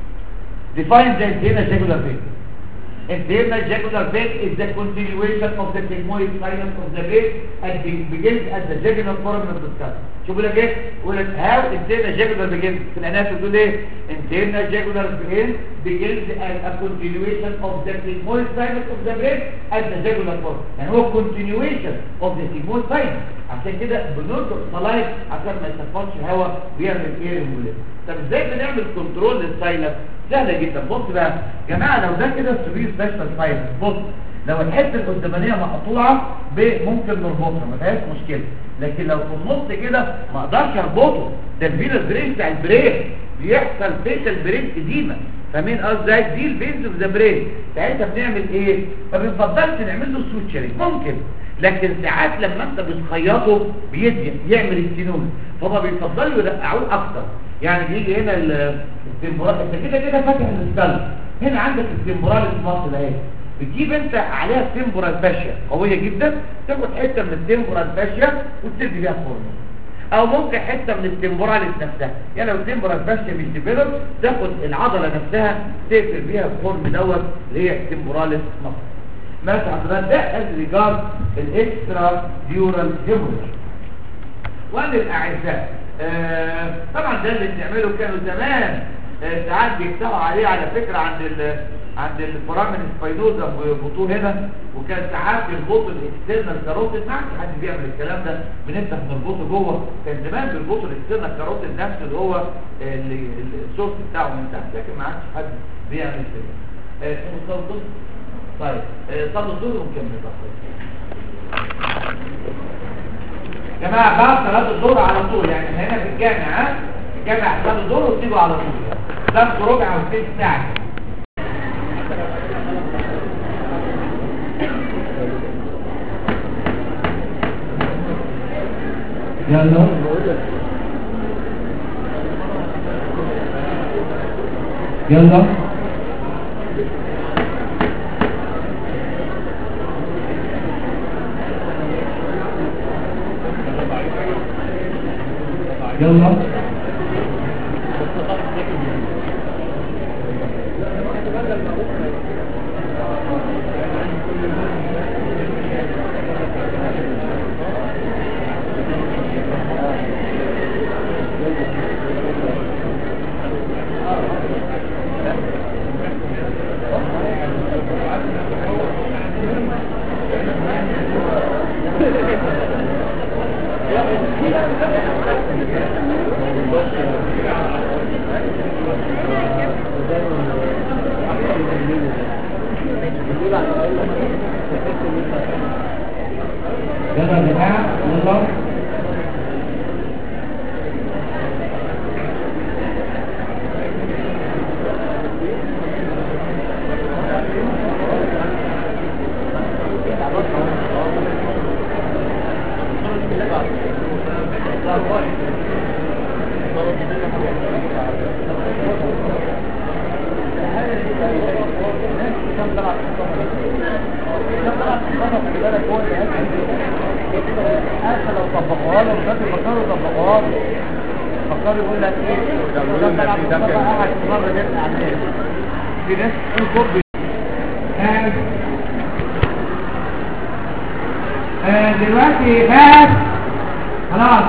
define the internal jugular vein internal jugular vein is the continuation of the sigmoid sinus of the vein and be- begins at the jugular foramen of the skull شوف لك ايه يقول لك how internal jugular begins في الاناتومي بتقول ايه internal jugular vein begins as a continuation of the sigmoid sinus of the brain at the jugular foramen يعني هو continuation of the sigmoid sinus عشان كده بنربط صلايف عشان ما يتفضش هواء ويعمل ايه المولد طب ازاي بنعمل كنترول للسايلس سهله جدا بص بقى يا جماعه لو ده كده سبيل سبيشال سايلس بص لو الحته القدامانيه مقطوعه ب- ممكن نربطها ما فيهاش مشكله لكن لو في النص كده ما اقدرش اربطه ده الفينس برين بتاع البرين بيحصل فيشل برين اديمه فاهمين قصدي ازاي دي الفينز اوف ذا برين ساعتها بنعمل ايه ما بنفضلش نعمل له سوتشرنج ممكن لكن ساعات لما انت بتخيطه بيدي يعمل السنون فهم بيفضلوا يرقعوه اكتر يعني بيجي هنا ال- التمبورال انت كده كده فاتح السكال هنا عندك التمبورال المصل اهي بتجيب انت عليها التمبورال فاشيا قويه جدا تاخد حته من التمبورال فاشيا وتدي بيها فورم او ممكن حته من التمبورال نفسها يعني لو التمبورال فاشيا مش ديفلوب تاخد العضله نفسها تقفل بيها الفورم دوت اللي هي التمبوراليس مصل ماشي حضرتك ده از ريجارد الاكسترا ديورال هيموريج وقال الاعزاء آه طبعا ده اللي بنعمله كانوا زمان آه ساعات بيفتحوا عليه على فكره عند ال عند الفرامن سباينوزا ويربطوه هنا وكان ساعات يربطوا الاكسترنال كاروتيد ما عادش حد بيعمل الكلام ده بنفتح نربطه جوه كان زمان بيربطوا الاكسترنال كاروتيد نفسه اللي هو آه، اللي اللي السورس بتاعه من تحت لكن ما عادش حد بيعمل كده آه صلوا الظهر؟ طيب آه، صلوا الظهر ونكمل بقى يا جماعه بعد صلاه الظهر على طول يعني احنا هنا في الجامع ها في الجامع صلاه الظهر وتيجوا على طول ده ربع او ثلث ساعه يلا يلا يلا يلا يا جماعه يلا لو طبقوها له بجد فكروا طبقوها له فكروا يقول لك ايه ده بيقولوا لنا في ده كان- قاعد مره نرجع عليه في ناس الكوب آه آه دلوقتي بس خلاص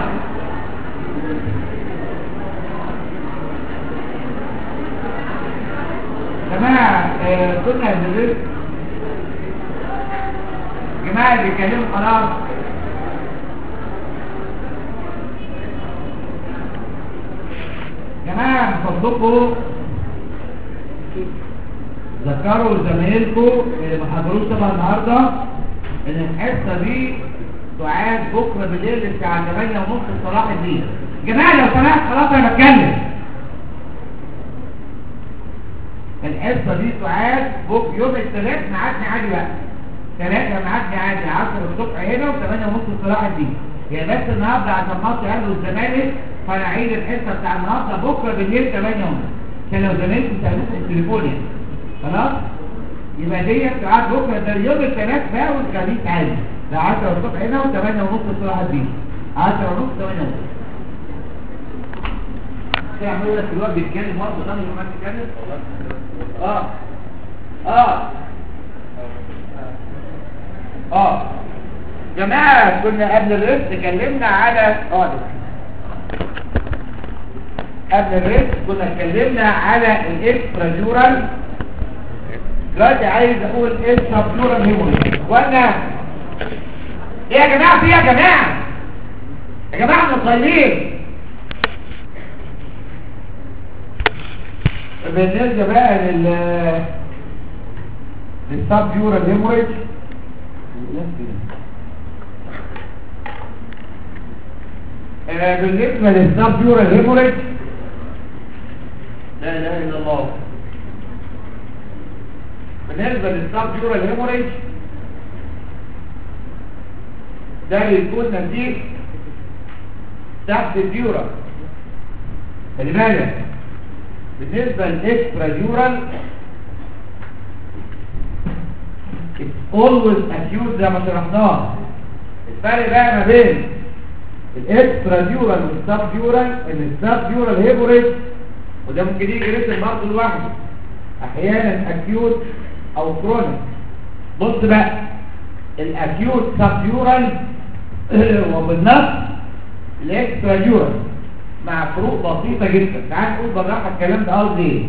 جماعة آه كنا هندرس جماعة اللي بيتكلموا خلاص جماعة بفضلكم ذكروا زمايلكم اللي ما حضروش طبعا النهارده ان الحصه دي تعاد بكره بالليل الساعه 8 ونص صلاح الدين جماعه لو سمحت خلاص انا بتكلم الحصه دي تعاد بكره يوم الثلاث ميعادنا عادي بقى ثلاثة ميعادنا عادي 10 الصبح هنا و8 ونص صلاح الدين هي بس النهارده عشان ماتش اهلي والزمالك فانا عيد الحصه بتاع النهارده بكره بالليل 8 ونص عشان لو زمايلكم سالوكم في التليفون يعني خلاص يبقى دي بتاعت بكره ده يوم الثلاث بقى والخميس عادي ده 10 الصبح هنا و8 ونص صلاح الدين 10 ونص 8 ونص تعمل لك الوقت بيتكلم برضه ثاني يوم ما تتكلم اه اه اه جماعة كنا قبل الريست اتكلمنا على اه قبل الريست كنا اتكلمنا على الاكستراجورال دلوقتي عايز اقول اكستراجورال هيموريج وانا ايه يا جماعة في إيه يا جماعة يا جماعة احنا صايمين بالنسبه بقى لل للسب يورال هيموريج بالنسبه للسب يورال هيموريج لا اله الا الله بالنسبه للسب يورال هيموريج ده بيكون نتيجه تحت الديورا خلي بالك بالنسبه للاكسترا ديورال always acute زي ما شرحناه الفرق بقى ما بين الاكسترا ديورال والسب ديورال ان السب ديورال هيموريج وده ممكن يجي ريتم برضه لوحده احيانا اكيوت او كرونيك بص بقى الاكيوت سب ديورال وبالنص الاكسترا ديورال مع فروق بسيطة جدا تعال نقول بالراحة الكلام ده قصدي ايه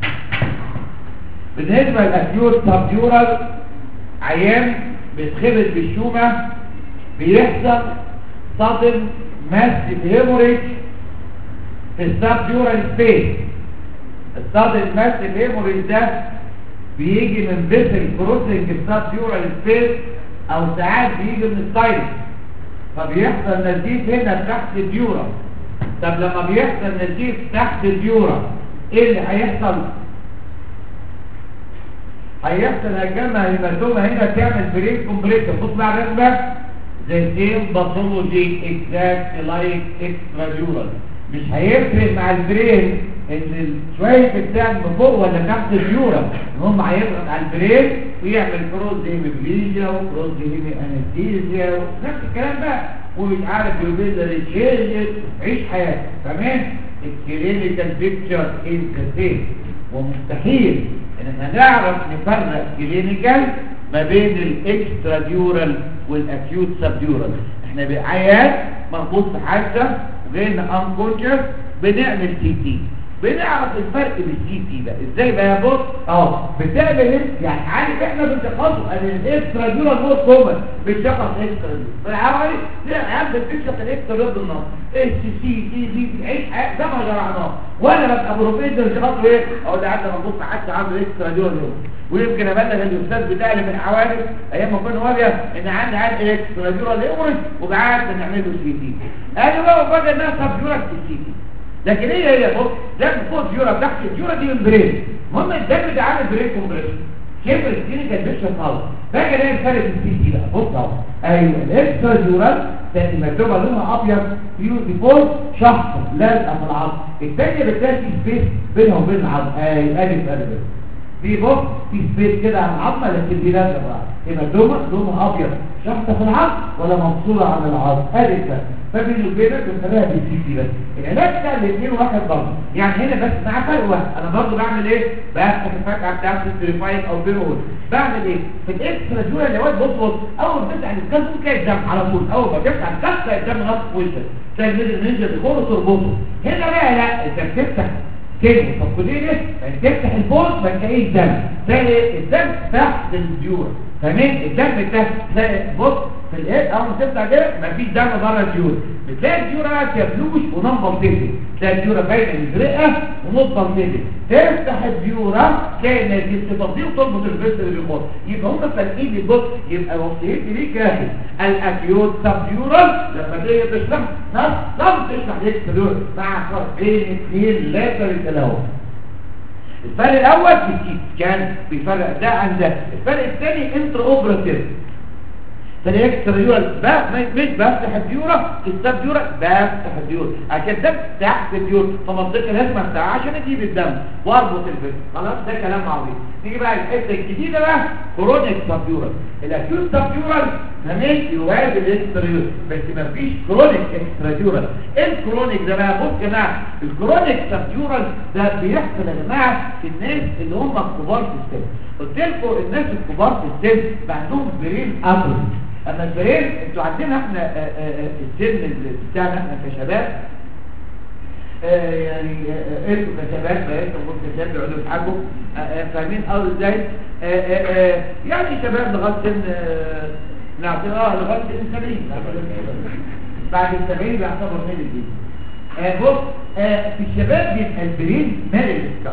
بالنسبة للاكيوت سب ديورال عيان بيتخبط بالشومة بيحصل صدم ماسك هيموريج في السب ديورال سبيس الصدم ماسك هيموريج ده بيجي من فيسل كروسنج السب ديورال سبيس او ساعات بيجي من السايد فبيحصل نزيف هنا تحت الديورا طب لما بيحصل نزيف تحت الديورا ايه اللي هيحصل هيحصل هجمة هيماتومة هنا تعمل بريك كومبريشن بص بقى على الرسمة زي سيم باثولوجي اكزاكت لايك اكسترا ديورال مش هيفرق مع البرين ان شوية الدم فوق ولا تحت الديورا المهم هيضغط على البرين ويعمل كروز هيميبليجيا وكروز هيمي انستيزيا ونفس الكلام بقى ومش عارف يوبيلر تشينج عيش حياتك تمام الكلينيكال بيكتشر از ذا سيم ومستحيل ان احنا نعرف نفرق كلينيكال ما بين الاكسترا ديورال والاكيوت سب ديورال احنا بعيان مربوط بحادثه وجاينا انكونشس بنعمل سي تي بنعرف الفرق بالسي تي ده ازاي بقى بص اه بتعمل ايه يعني عارف احنا بنشخصه ان الاكسترا ديورال موت كومن بنشخص اكسترا ديورال بالعربي لا عم بتشخص الاكسترا ديورال بالنص اس سي دي دي عيش ده ما جرعناه وانا ببقى بروفيسور شخصه ايه اقول له عندنا بنبص حتى عنده اكسترا ديورال ويمكن ابلغ الاستاذ بتاعي اللي من الحوادث ايام ما كنا واجه ان عندي عندي اكسترا ديورال اورج وقعدت نعمل له سي تي قالوا بقى وفجاه الناس سب ديورال في السي تي لكن ايه هي بص ده فوق الجيورا تحت الجيورا دي ممبرين المهم الدم ده عامل برين كومبريشن كبر الكلينيكال بيشن خالص باجي الاقي الفرق في السي تي بقى بص اهو ايوه الاكسترا جيورال تاني مكتوبه لونها ابيض بيو ديفولت شخص لازقه في العظم الثانيه بتلاقي في سبيس بينها وبين العظم ايوه ادي الفرق في بص في سبيس كده على العظمه لكن دي لازقه في العظم يبقى لونها لونها ابيض شخصه في العظم ولا مفصوله عن العظم ادي الفرق فبيني وبينك بنخليها بي سي سي بس العلاج ده الاثنين واحد برضه يعني هنا بس مع فرق واحد انا برضه بعمل ايه بفتح الفتحه بتاعت السيريفايد او بيرول بعمل ايه في الاكسترا جوله اللي هو بص بص اول ما تفتح الكاس تلاقي الدم على طول اول ما تفتح الكاس تلاقي الدم غصب في وشك تلاقي الميدل نينجا بيخرج تربطه هنا بقى لا انت بتفتح كده طب كده ايه تفتح البوز ما تلاقيش دم تلاقي الدم تحت الديور فاهمين الدم ده تلاقي بص في الايه اول ما تفتح كده مفيش دم بره الديور بتلاقي الديوره بقى بلوش ونون بلطيتي تلاقي الديوره باينه مزرقه ونون بلطيتي تفتح الديوره تلاقي ان دي بتفضي وتربط الفيس اللي بيخش يبقى هم فالقين البص يبقى وصيتي ليك يا الاكيوت سبديورال لما تيجي تشرح نفس لازم تشرح ليك سبديورال مع فرقين اثنين لا فرق لهم الفرق الاول في السيت كان بيفرق ده عن ده الفرق الثاني انتر اوبراتيف فالاكستريورال مش بفتح الديورة السبديورة بفتح الديورة عشان ده تحت الديورة فمنطقة لازم افتحها عشان اجيب الدم واربط الفيس خلاص ده كلام عظيم نيجي بقى الحته الجديده بقى كرونيك سبديورال الاكيوت سبديورال كمان يوازي الاكستريورال بس ما فيش كرونيك اكستريورال الكرونيك ده بقى بص يا جماعه الكرونيك سبديورال ده بيحصل يا جماعه في الناس اللي هم الكبار في السن قلت لكم الناس الكبار في السن بقى عندهم برين ابل اما البرين انتوا عندنا احنا آآ آآ السن اللي بتاعنا احنا كشباب آه يعني آه انتوا كشباب بقيت تقول كشباب بيقعدوا يضحكوا آه فاهمين قوي ازاي يعني شباب لغايه سن نعطي اه لغايه سن 70 بعد ال 70 بيعتبر ميل الجديد بص في الشباب بيبقى البرين مالي الاسكار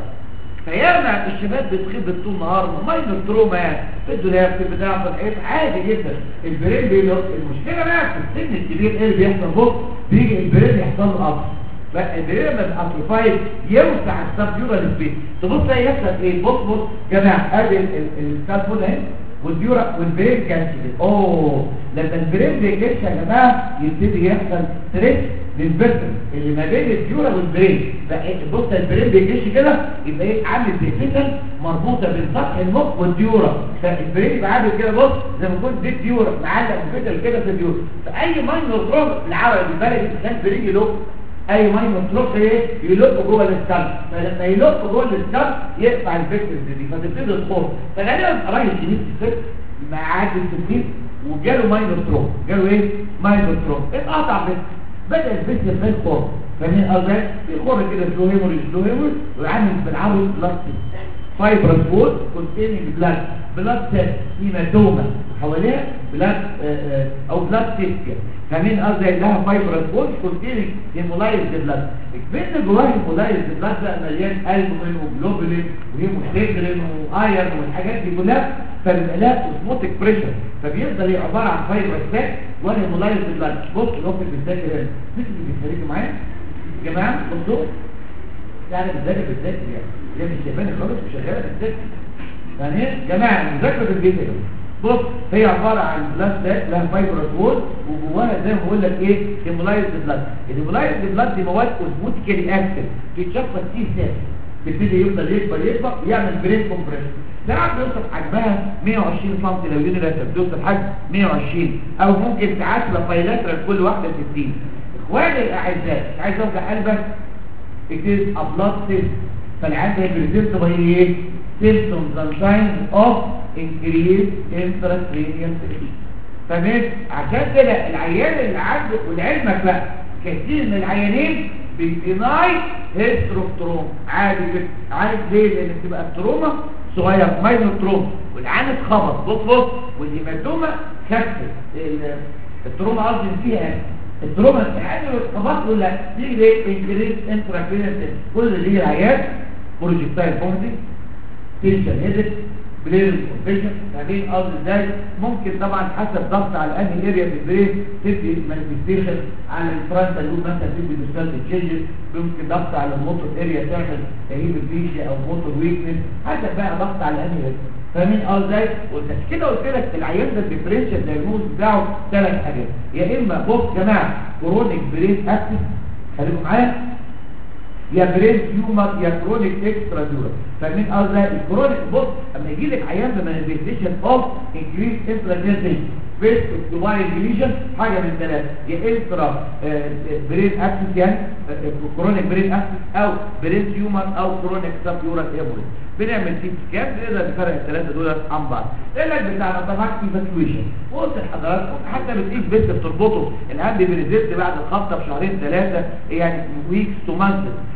فياما الشباب بتخيب طول النهار ماينر تروما يعني في الدولاب في البتاع في الحيط عادي جدا البرين بيلق المشكله بقى في السن الكبير ايه اللي بيحصل بص بيجي البرين يحصل له قطر بقى البرين لما الامبليفايد يوسع السبيورال سبيس تبص تلاقي يحصل ايه بص بص جماعه ادي السالفون اهي والديورا والبرين كانسل اوه لما البرين بيجيش يا جماعه يبتدي يحصل ستريس للفيرتر اللي ما بين الديورا والبرين بص البرين بيجيش كده يبقى ايه عامل زي فتن مربوطه بين سطح المخ والديورا فالبرين يبقى عامل كده بص زي ما يكون دي الديورا معلق فتن كده في الديورا فاي ماينر دروب العربي البلدي بتخلي البرين يلق اي ماينر دروب ايه يلق جوه السكال فلما يلق جوه السكال يقطع الفيكتورز دي فتبتدي تخور فغالبا راجل كبير في الست معاد السكين وجاله ماينر دروب جاله ايه ماينر دروب اتقطع فيكتور بدأ الفيس يبقى خور فاهمين قصدي الخور كده سلو هيموري سلو هيموري ويعمل بالعرض بلاستيك فايبرس فود كونتيننج بلاد بلاد هيماتوما حواليها بلاد او بلاد سيستيا فاهمين قصدي لها فايبرس فود كونتيننج هيمولايز بلاد الكبد جواه هيمولايز بلاد بقى مليان البومين وجلوبولين وهيموستيجرين وايرن والحاجات دي كلها فبيبقى لها اوزموتيك بريشر فبيفضل يبقى عباره عن فايبرس فات وهيمولايز بلاد بص الوقت بيذاكر هنا مش اللي بيشاركوا معايا يا جماعه بصوا يعني بتذاكر بتذاكر يعني هي مش ياباني خالص وشغاله بتذاكر يعني ايه جماعه مذاكره البيت يا بص هي عباره عن بلاد ده لها فايبرس وول وجواها زي ما بقول لك ايه هيمولايز بلاد الهيمولايز بلاد دي مواد اوزموتيكالي اكتف بتشفط تي سيل بيبتدي يفضل يكبر يكبر يعمل برين كومبريشن ساعات بيوصل حجمها 120 سم لو يونيلاتر بيوصل حجم 120 او ممكن ساعات لفايلاترال كل واحده 60 اخواني الاعزاء مش عايز اوضح قلبك اكتب ابلاد سيل فالعيان ده بريزنت باي ايه symptoms and signs of increased intracranial secretion تمام عشان كده العيان اللي عنده ولعلمك بقى كثير من العيانين بيديناي هيستروفتروم عادي جدا عارف ليه لان بتبقى التروما صغير ماينور تروما والعين اتخبط بص بص والهيماتوما خفت التروما قصدي فيها التروما العين اللي اتخبط له لا دي ليه انكريز انتراكرينال كل دي العيان بروجكتايل بوندي تنشن هيدك بلير كونفيشن بعدين قصد ازاي ممكن طبعا حسب ضغط على انهي اريا في البرين تدي مانيفستيشن على الفرونتال لوب مثلا تدي ديستال تشينجز ممكن ضغط على الموتور اريا تعمل تهيب الفيشيا او موتور ويكنس حسب بقى ضغط على انهي اريا فاهمين اه ازاي وانت كده قلت لك العيان ده الديفرنشال دايجنوز بتاعه ثلاث حاجات يا اما بص يا جماعه كرونيك برين اكتف خليكم معايا يا برين تيومر يا كرونيك اكسترا ديورال فاهمين قصدي الكرونيك بص اما يجي لك عيان بمانيفستيشن اوف انكريز انترا فيس اوكتوبايل ديليجن حاجه من ثلاثه يا انترا برين اكسس يعني كرونيك برين اكسس او برين تيومر او كرونيك سب يورال ايموريج بنعمل سي سكان نقدر نفرق الثلاثه دول عن بعض العلاج بتاعنا طبعا ايفاكويشن قلت لحضراتكم حتى بتقيس بنت بتربطه الهاند بريزيت بعد الخبطه بشهرين ثلاثه يعني ويكس تو مانث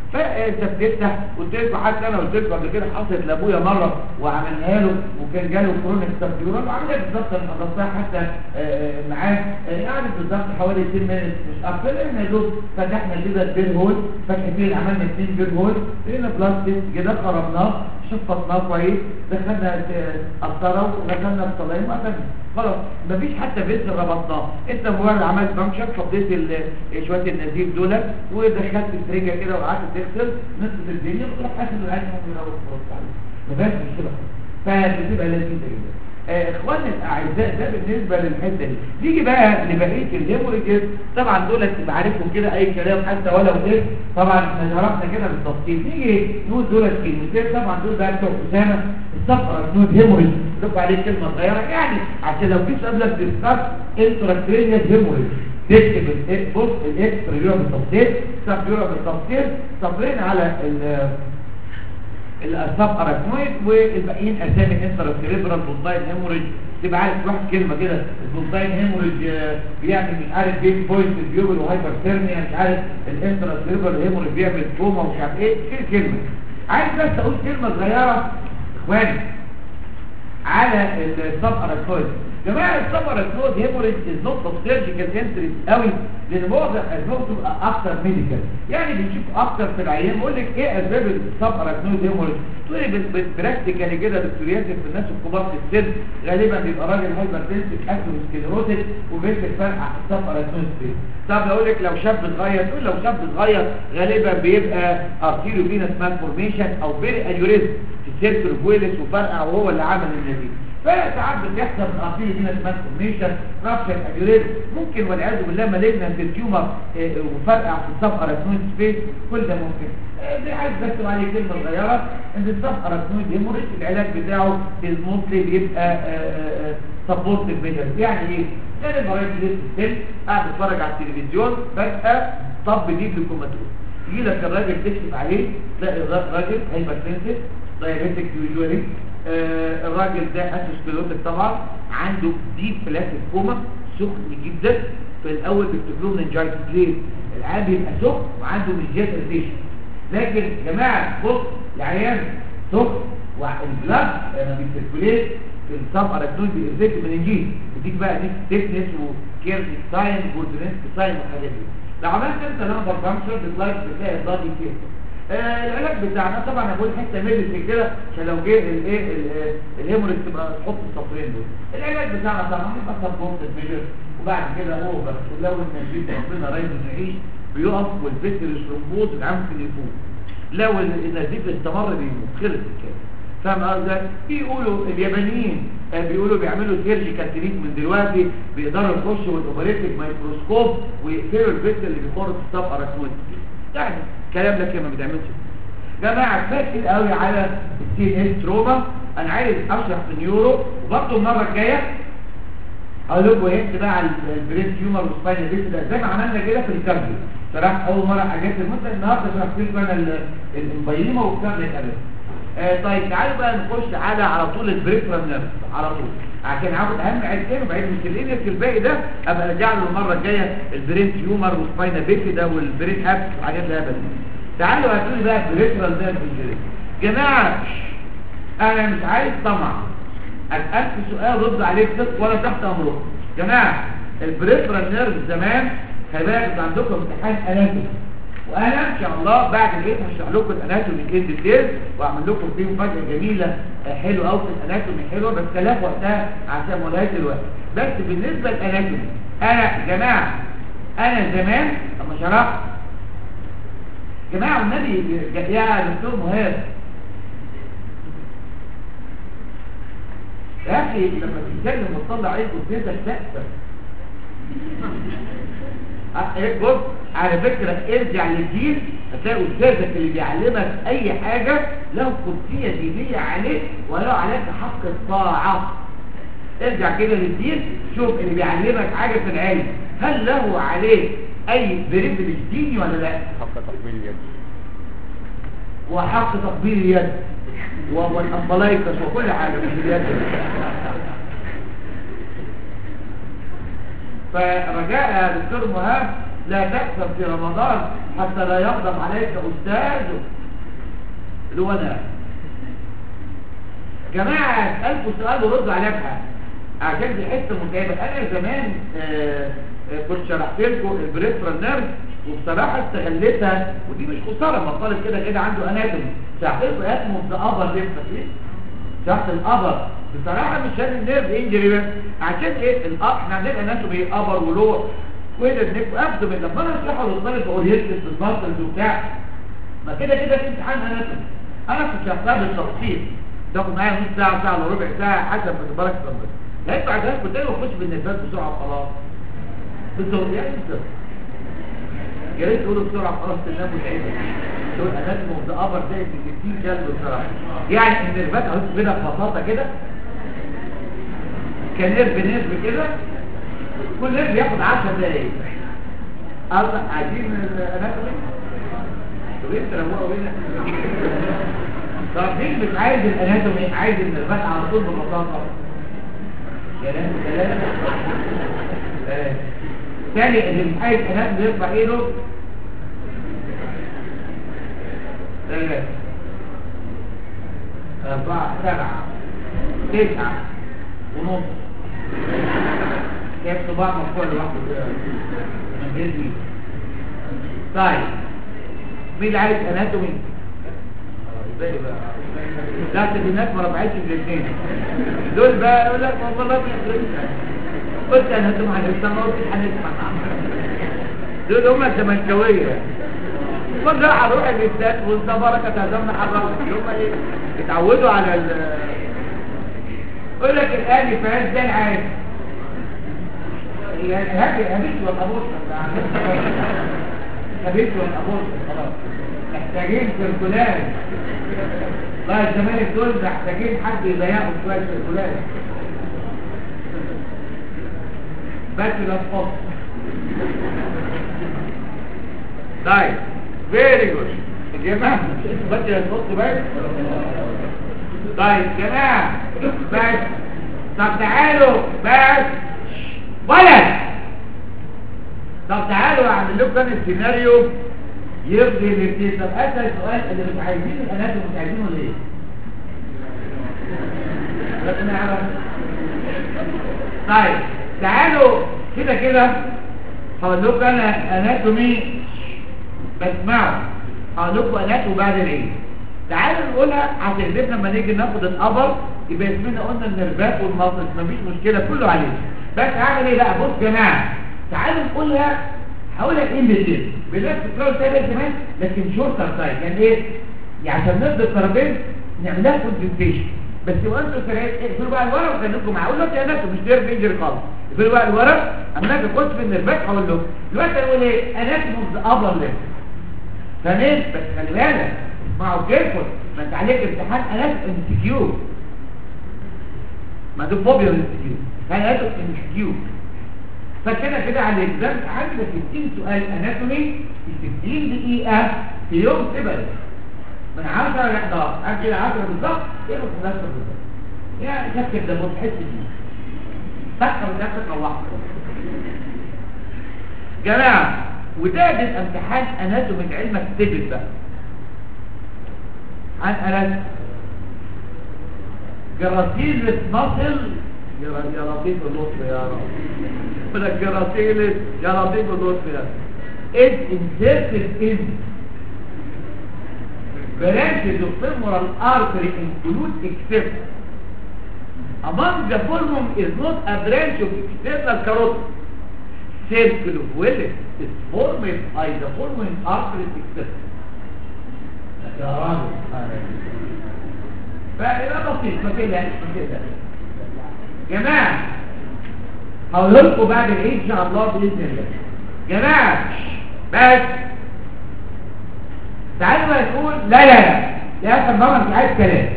فانت بتفتح قلت لكم حتى انا قلت لكم قبل كده حصلت لابويا مره وعملناها له وكان جاله كورونا ستابيورال وعملها بالظبط انا حضرتها حتى آه، معاه آه، يعني بالظبط حوالي 10 مينت مش اكتر احنا يا دوب فتحنا كده البير هول فتحتين عملنا اثنين بير هول لقينا بلاستيك كده خرمناه شفطناه كويس دخلنا آه، قسطره ودخلنا الصلايم وقفلنا خلاص مفيش حتى بيت ربطناه انت مجرد عملت بنكشر فضيت ال- شويه النزيف دول ودخلت السرنجه كده وقعدت تغسل نصف الدنيا وتروح قافل العين ويروح خلاص عليك ما فيهاش مشكله فبتبقى لذيذه جدا آه، اخواننا الاعزاء ده بالنسبه للحته دي نيجي بقى لبقيه الهيموريجز طبعا دول تبقى عارفهم كده اي كلام حتى ولو ايه طبعا احنا شرحنا كده بالتفصيل نيجي نقول دول كلمتين طبعا دول بقى بتوع اسامه الصفقه نود هيموريج نقول عليه كلمه صغيره يعني عشان لو في سؤال لك ديسكاس انتراكرينيال هيموريج تكتب ال- بص الاكسترا يورا بالتفصيل سب يورا بالتفصيل صفرين على ال الاسباب اراكنويد والباقيين اسامي انترا سيريبرال بونداين هيموريج تبقى عارف واحد كلمه كده البونداين هيموريج آه، بيعمل مش عارف بين بوينت بيوبل وهايبر ثيرميا مش عارف الانترا سيريبرال هيموريج بيعمل كوما ومش عارف ايه كل كلمه عايز بس اقول كلمه صغيره اخواني على السب اراكنويد جماعه السب اراكنويد هيموريج از نوت اوف سيرجيكال انترست قوي لان معظم اسبابه بتبقى اكتر ميديكال يعني بنشوف اكتر في العيان بقول لك ايه اسباب السب اراكنويد هيموريج تقولي براكتيكالي كده دكتورياتي في الناس الكبار في السن غالبا بيبقى راجل هايبرتنسيف اثيروسكليروتيك وبيمسك فرقع في السب اراكنويد سبيس طب اقول لك لو شاب صغير تقول لو شاب صغير غالبا بيبقى ارتيريو فينس مالفورميشن او بيري انيوريزم في السيركل فويلس وفرقع وهو اللي عمل النتيجه فساعات بتحصل ارتيريو فينس مالفورميشن رابشر انيوريزم ممكن والعياذ بالله مالجنا في التيومر آه، وفرقع في السب اراكنويد سبيس كل ده ممكن آه، دي عايز بس عليه كلمه صغيره ان السب اراكنويد هيموريج العلاج بتاعه الموستلي بيبقى سبورتيف ميجر يعني ايه؟ يعني المريض لسه السن قاعد بيتفرج على التلفزيون فجاه طب دي جلوكوماتوز يجي لك الراجل تكشف عليه تلاقي الراجل هايبرتنسيف دايابيتك يوجوالي آه الراجل ده اسوسكلوتك طبعا عنده ديب بلاسيك كوما سخن جدا في الاول بيكتب له منجايتس ليه؟ العيان بيبقى سخن وعنده منجات ريتيشن لكن يا جماعه بص العيان سخن والبلاد لما بيسيركوليت في السب اراكنويد بيرزيك مننجيت يديك بقى ديك تيكنس وكيرز ساين وجولدنس ساين والحاجات دي لو عملت انت لمبر فانكشن بتلاقي بتلاقي الضادي كتير آه العلاج بتاعنا طبعا انا بقول حته ميديسن كده عشان لو جه الايه الهيموريج تبقى تحط السطرين دول العلاج بتاعنا طبعا بيبقى سبورت ميجر وبعد كده اوفر ولو ان البيت ربنا رايد نعيش بيقف والفكر الثرومبوز العام ممكن يفوت لو النزيف استمر بيموت خلص الكلام فاهم قصدي بيقولوا اليابانيين آه، بيقولوا بيعملوا سيرجيكال تريتمنت دلوقتي بيقدروا يخشوا بالاوبريتيك مايكروسكوب ويقفلوا الفيت اللي بيخر في السب اراكنويد يعني كلام لك ما بتعملش جماعه فاكر قوي على السي ان اس تروما انا عايز اشرح في نيورو وبرضه المره الجايه هقول لكم ايه بقى على البرين تيومر والسباينال بيت ده زي ما عملنا كده في الكارديو شرحت اول مره حاجات المثل النهارده شرحت لكم انا ال- الامبيليما والكارديو كمان آه طيب تعالوا بقى نخش على على طول البريفرال نيرف على طول عشان هاخد اهم عيلتين وبعدين مش الانرس الباقي ده ابقى ارجع له المره الجايه البرين تيومر والسباينال بيت ده والبرين ابس وحاجات الهبل دي تعالوا هاتوا لي بقى بريفرال نيرف انجري جماعه انا مش عايز طمع اسالك سؤال رد عليه صدق ولا تحت امركم جماعه البريفرال نيرف زمان خلي بالك عندكم امتحان اناتومي وانا ان شاء الله بعد العيد هشرح لكم الاناتومي ان ديتيل واعمل لكم فيه مفاجاه جميله آه، حلوه قوي في الاناتومي حلوه بس كلام وقتها عشان مولات الوقت بس بالنسبه للاناتومي انا يا جماعه انا زمان لما شرحت جماعه والنبي يا دكتور مهاب يا اخي لما تتكلم وتطلع عينك وتنسى تأثر إيه بص على فكرة ارجع للدين هتلاقي استاذك اللي بيعلمك اي حاجة له قدسية دينية عليك وله عليك حق الطاعة ارجع كده للدين شوف اللي بيعلمك حاجة في العلم هل له عليك اي بريفليج ديني ولا لا حق تقبيل اليد وحق تقبيل اليد والملايكة وكل حاجة في اليد فرجاء يا دكتور مهاب لا تكسب في رمضان حتى لا يغضب عليك أستاذ اللي هو أنا جماعة أسألكم سؤال وردوا عليها بحاجة عشان دي حته متعبه انا زمان آه، آه، كنت شرحت لكم البريفرال نيرف وبصراحه استغلتها ودي مش خساره ما الطالب كده كده عنده اناتومي شرحت لكم اسمه ذا ابر ليمف ايه شرحت الابر بصراحه مش هذا النيرف انجري بس عشان ايه الأ- احنا عندنا اناتومي ابر ولور وين النيف ابدو لما انا اشرحه للطالب اقول يدرس الماسلز وبتاع ما كده كده في امتحان اناتومي انا كنت شرحتها بالتفصيل تاخد معايا نص ساعه ساعه الا ربع ساعه حسب بركه ربنا لا انتوا عشان كنت انا بخش بالنسبات بسرعه خلاص بالظبط يعني بالظبط يا ريت تقولوا بسرعه خلاص تناموا وتعيدوا تقول اناتومي اوف ذا ابر ده في 60 كلمه بصراحه يعني النيرفات اهو كده ببساطه كده كنيرف نيرف كده كل نيرف بياخد 10 دقايق أربع عايزين الاناتومي طب انت لو هنا طب مين مش عايز الاناتومي عايز النيرفات على طول ببساطه كلام كلام آه. تاني اللي مش عايز اناتومي يرفع ايده ثلاثة أربعة سبعة تسعة ونص كيف صباع مفتوح لوحده كده من غير دي طيب مين اللي عايز اناتومي؟ ازاي بقى؟ لا الناس ما رفعتش الاثنين دول بقى يقول لك والله ما بيخرجش قلت انا انتم هنسمع ما قلتش هنسمع دول هم الزملكاويه كل راح اروح الاستاد وانت بركه تهزمنا حرام اللي هم ايه اتعودوا على ال يقول لك الاهلي فاز ده العادي يعني هابي هابيت والابوش هابيت والابوش خلاص محتاجين سيركولار لا الزمالك دول محتاجين حد يضيعهم شويه سيركولار بس لا تفضل طيب فيري جود يا جماعه بس لا تفضل بس طيب يا جماعه بس طب تعالوا بس ولد طب تعالوا اعمل لكم انا السيناريو يرضي الاثنين طب اسال سؤال اللي مش عايزين الاناتوم مش عايزينه ليه؟ لكن اعرف طيب تعالوا كده كده هقول لكم انا اناتومي بسمعه هقول لكم اناتومي بعد العيد تعالوا نقولها عشان كده لما نيجي ناخد الابر يبقى اسمنا قلنا النرفات والمصرف مفيش مشكله كله عليه بس هعمل ايه بقى بص يا جماعه تعالوا نقولها هقولها ايه بالليل بالناس بتقول تابع زمان لكن شورتر سايد يعني ايه يعني عشان نفضل الترابيز نعملها كونسنتريشن بس وانتوا سرعت اقفلوا بقى الورق وخليكم معاه اقول لك يا ناس مش دير بيجري خالص اقفلوا بقى الورق اما اجي اخش في النرفات هقول لكم دلوقتي هنقول ايه اناتومز ابر ليفل تمام بس خلي بالك اسمعوا كيرفول ما انت عليك امتحان انات ام سي كيو ما ده فوبيا ام سي كيو انات ام سي كيو فكده كده على الاكزام عندنا 60 سؤال اناتومي في 60 دقيقه في يوم قبل من 10 ل 11 اجل 10 بالظبط يبقى في نفسك بالظبط يعني شكل ده متحس بيه فكر نفسك او واحده جماعه وده ده امتحان اناتومي علمك تدرس بقى عن اناتومي جراثيم مصل يا رب يا لطيف اللطف يا رب من الجراثيم يا لطيف اللطف يا رب is inserted in branches of femoral artery include except among the following is not a branch of external carotid circle of Willis is formed by the following arteries except يا راجل فإذا بسيط ما تقلقش ما تقلقش جماعة هقول لكم بعد العيد ان شاء الله باذن الله جماعة بس تعالوا بقى نقول لا لا لا يا اخي ماما مش عايز كلام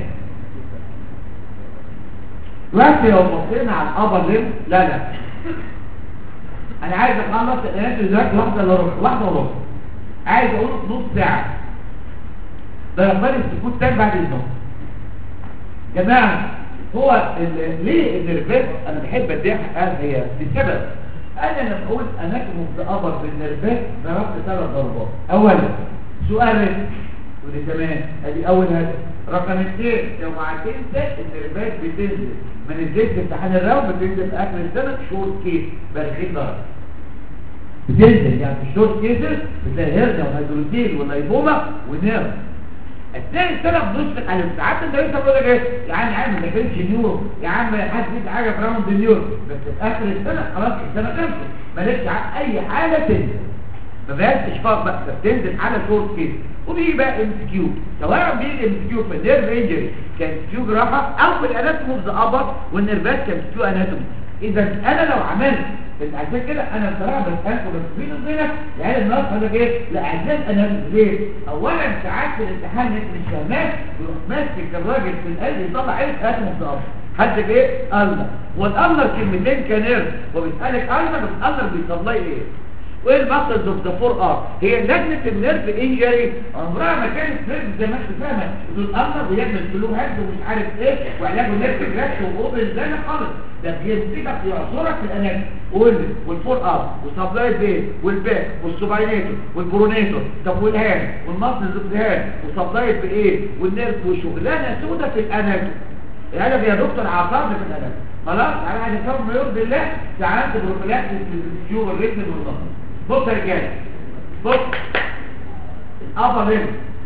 دلوقتي لو بصينا على الابر ليم لا لا انا عايز اخلص الانات دلوقتي واحده الا ربع واحده وربع عايز اقول نص ساعه ده يقبل السكوت تاني بعد النوم جماعه هو ال- ليه النرفات انا بحب اديها حقها هي لسبب انا لما اقول اناكم متقبر بالنرفات ضربت ثلاث ضربات اولا سؤال رزق ودي تمام ادي اول هدف رقم اثنين لو هتنسى النرفات بتنزل ما نزلت في امتحان الراوند بتنزل في اخر السنه شورت كيس بارخين ضرب بتنزل يعني في الشورت كيسز بتلاقي هرنيا وهيدروجين ولايبوما ونيرف اثناء السنه بنشفق على ساعات انت لسه بقول لك ايه يا عم يا عم ما ذاكرتش نيورو يا عم حد فيك حاجه في راوند النيورو بس في اخر السنه خلاص السنه خلصت مالكش ع- اي حاجه تنزل ما بقاش اشفاق بقى بتنزل على شورت كيس وبيجي بقى ام كيو سواء بيجي ام كيو في النيرف انجري كان كيو جراحه او في الاناتومي اوف ذا ابر والنيرفات كان كيو اناتومي اذا انا لو عملت عشان كده انا بصراحه بسالكم بس بيني وبينك العيال الناس قال لك ايه لا عايزين انا ليه اولا ساعات في الامتحان انت مش فاهمان يروح ماسك الراجل في القلب يطلع عين هاته مصاب حد ايه الله والامر كلمتين كنيرف وبيسالك الله بس الله بيطلع ايه وايه المقصد اوف ذا فور ار هي لجنه النيرف انجري عمرها ما كانت نيرف زي ما انت فاهمه دول امر بيعمل فلو هاد ومش عارف ايه وعلاجه نيرف جراش واوبن زي ما خالص ده بيمسكك يعصرك في الانام قول لي والفور ار والسبلاي بين والباك والسوباينيتور والبرونيتور طب والهان والمصل الهان وسبلاي بايه والنيرف وشغلانه سودة في الاناتوم الهدف يا دكتور عصرني في الاناتوم خلاص انا عايز افهم ما يرضي الله ساعات بروفيلاكس الفيو والريتم والضغط بص يا رجاله بص الابر ليم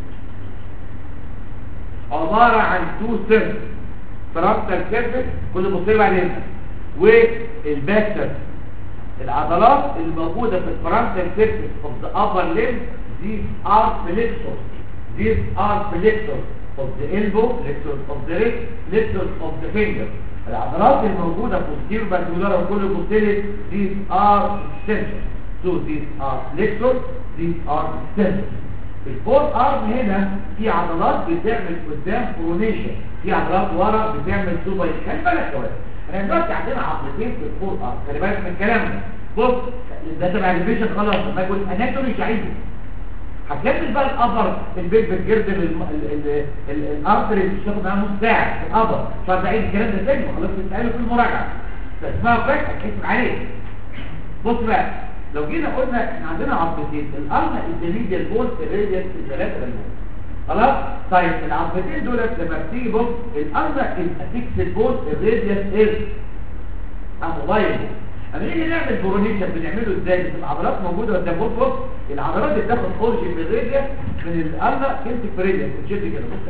عباره عن تو سيرفس فرنتال سيرفس كل مصيبه علينا والباك سيرفس العضلات الموجوده في الفرنتال سيرفس اوف ذا ابر ليم these are flexors these are flexors of the elbow flexors of the wrist flexors of the finger العضلات الموجوده في السير باكولار وكل بوستيري these are extensions so these are flexors these are extensions الفور ارم هنا في عضلات بتعمل قدام برونيشن في عضلات ورا بتعمل سوبر خلي بالك يا ولد احنا دلوقتي عندنا عضلتين في الفور ارم خلي بالك من كلامنا بص ده تبع الفيجن خلاص لما يقول اناتومي مش عايزه هتكمل بقى الابر البيت بالجرد الارتري اللي بتاخد معاه نص ساعه في الابر فانت عايز الكلام ده تاني خلاص بتساله في المراجعه فاسمها فاك هتحسب عليه بص بقى لو جينا قلنا احنا عندنا عضلتين الارنا الدميديال بول الراديال الثلاثه بالبول خلاص طيب العضلتين دولت لما بتيجي بص الارنا الافيكس بول الراديال ايه موبايل اما نيجي نعمل برونيشن بنعمله ازاي بس العضلات موجوده قدام بص بص العضلات اللي بتاخد اورجن من الراديال من الارنا تمسك في الراديال وتشد كده بص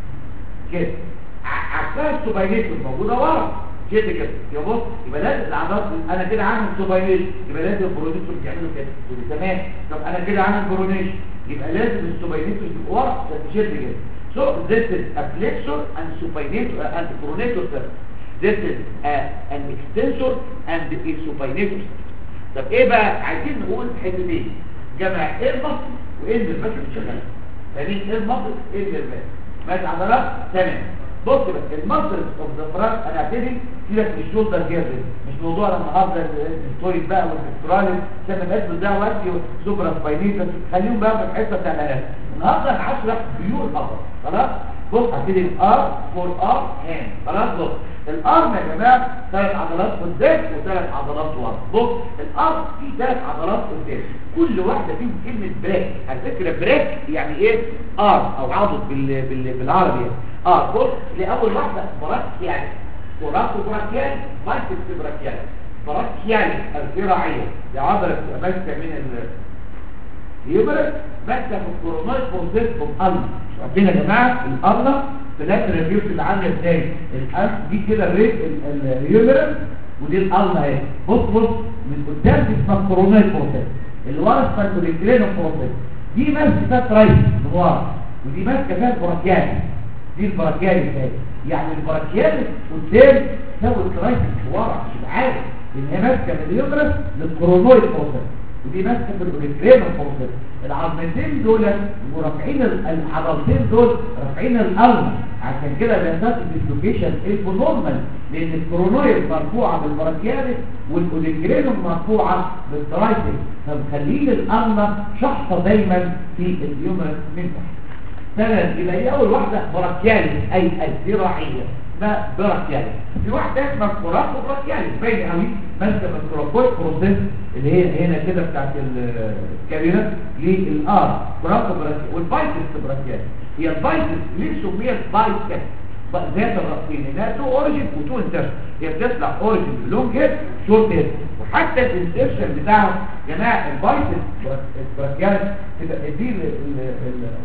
كده عكسها السوباينيتور موجوده ورا كده كده يا بص يبقى لازم العضلات انا كده عامل سوباينيشن يبقى لازم البرونيتور يعملوا كده ودي تمام طب انا كده عامل برونيشن يبقى لازم السوباينيتور يبقى ورا عشان تشد كده so this is a flexor and supinator uh, and pronator surface this is a, an extensor and a supinator surface طب ايه بقى عايزين نقول حتتين جمع ايه المصل وايه النرفات اللي شغاله فاهمين ايه المصل ايه النرفات ماشي عضلات تمام بص بقى المصل اوف ذا فرونت انا هبتدي سيبك من الشولدر جيرد مش موضوع النهارده الستوري بقى والبكتوراليس عشان ما بقاش بتضيع وقت وسوبرا سباينيتا خليهم بقى في الحصه بتاع الالات النهارده انا هشرح بيور ابر خلاص بص هبتدي الار فور ار هاند خلاص بص الارم يا جماعه ثلاث عضلات قدام وثلاث عضلات ورا بص الارم فيه ثلاث عضلات قدام كل واحده فيهم كلمه بريك على فكره بريك يعني ايه ارم او عضد بال... بال... بالعربي يعني. اه بص لاول واحده براكيال وراس براكيال بايسكس براكيال براكيال الذراعيه دي عضله بتبقى ماسكه من ال يبرد ماسكه في الكورونال بروسيس بالقلب عارفين يا جماعه القلب ثلاث ريفيوز اللي عامله ازاي القلب دي كده الريت اليومرال ودي القلب اهي بص بص من قدام دي اسمها الكورونال بروسيس اللي ورا اسمها الكوليكرين بروسيس دي ماسكه فيها ترايس من ورا ودي ماسكه فيها البراكيال دي البراكيال ازاي يعني البراكيال قدام تساوي الترايس ورا مش عارف ان هي ماسكه من اليومرال للكورونال بروسيس ودي ماسكه في الاوريكرين بروسيس العظمتين دول ورافعين العضلتين دول رافعين القلب عشان كده بيحصل ديسلوكيشن نورمال لان الكرونويد مرفوعه بالبراكيالس والاوديكرينوم مرفوعه بالترايسيس فمخلين القلب شحطه دايما في اليومرس من تحت تمام يبقى دي اول واحده براكيالس اي الذراعيه اسمها براكياليس في واحده اسمها كوراكو براكياليس باين قوي ماسكه من الكوراكويد بروسيس اللي هي هنا كده بتاعت الكابينه للار كوراكو براكياليس والبايتس براكياليس هي البايتس ليه سميت بايتس ذات الرأسين انها تو اوريجن وتو انسيرشن هي بتطلع اوريجن لونج هيد شورت هيد وحتى الانسيرشن بتاعهم يا جماعه البايتس براكياليس تبقى دي ال- ال- ال-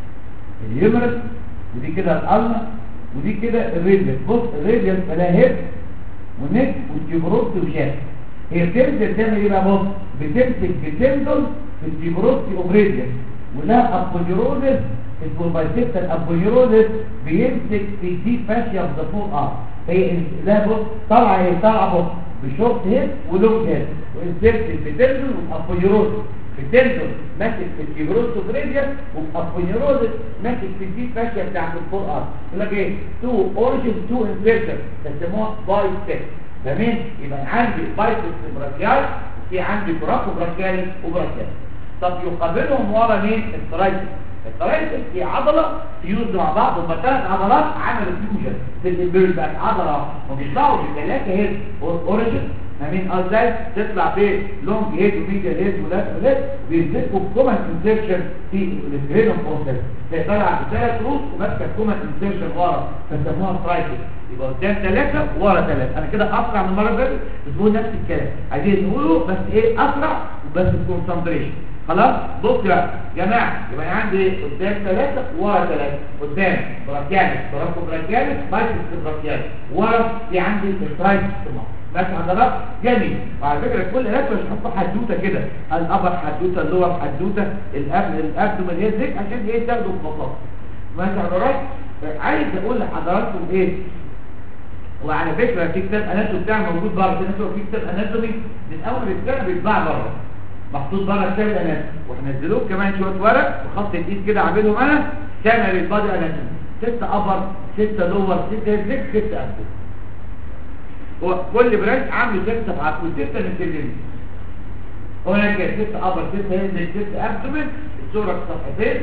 اليمرس ودي كده الالما ودي كده الريديوس بص الريديوس فلا هيد ونك والتيبروت وشاف هي بتنزل تعمل ايه بقى بص بتمسك بتندل في التيبروت اوبريديوس ولا ابوجيرودس اسمه بايسيبتال ابوجيرودس بيمسك في دي فاشيا اوف ذا فور ار هي لا بص طالعه هي طالعه بص بشورت هيد ولونج هيد وانسيرت بتندل وابوجيرودس بتندل ماسك في التيبروت اوبريديوس وابوجيرودس ماسك في الدي فاشيا بتاعت الفور ار يقول لك ايه تو اوريجن تو انسيرشن بيسموها بايسيبت تمام يبقى عندي بايسيبس براكيال في عندي براكو براكيالي وبراكيالي طب يقابلهم ورا مين الترايسس الترايسس هي عضله فيوز مع بعض هما ثلاث عضلات عملوا فيوجن في الامبيرج بقت عضله وبيطلعوا بثلاثه هيد اوريجن مين ازاي تطلع في لونج هيد وميديا هيد ولاترال هيد بيمسكوا كومن انسيرشن في السكرينوم بروسيس هي طالعه بثلاث روس وماسكه كومن انسيرشن ورا فسموها ترايسس يبقى قدام ثلاثة ورا ثلاثة انا كده اسرع من المره اللي فاتت بس بقول نفس الكلام عايزين نقوله بس ايه اسرع وبس الكونسنتريشن خلاص بص يا جماعه يبقى عندي قدام ثلاثة ورا ثلاثة قدام براكياليس براكو براكياليس بايسس براكياليس ورا في عندي الترايسس بس عضلات جميل وعلى فكره كل ركبه مش هحطها حدوته كده الابر حدوته اللور حدوته الابن الابدومن هي ذيك عشان ايه تاخدوا ببساطه ماشي حضرتك عايز اقول لحضراتكم ايه وعلى فكرة في كتاب اناتومي بتاع موجود بره في ناس في كتاب اناتومي من اول السنه بيتباع بره محطوط بره كتاب الاناتومي وهنزلوه كمان شويه ورق بخط الايد كده عاملهم انا سنه للبادي اناتومي ستة ابر ستة لور ستة رجل ستة ابدو وكل برانش عامل ستة في عقل وستة نسلين هنا كده ستة ابر ستة هيزل ستة ابدومن الصورة في صفحتين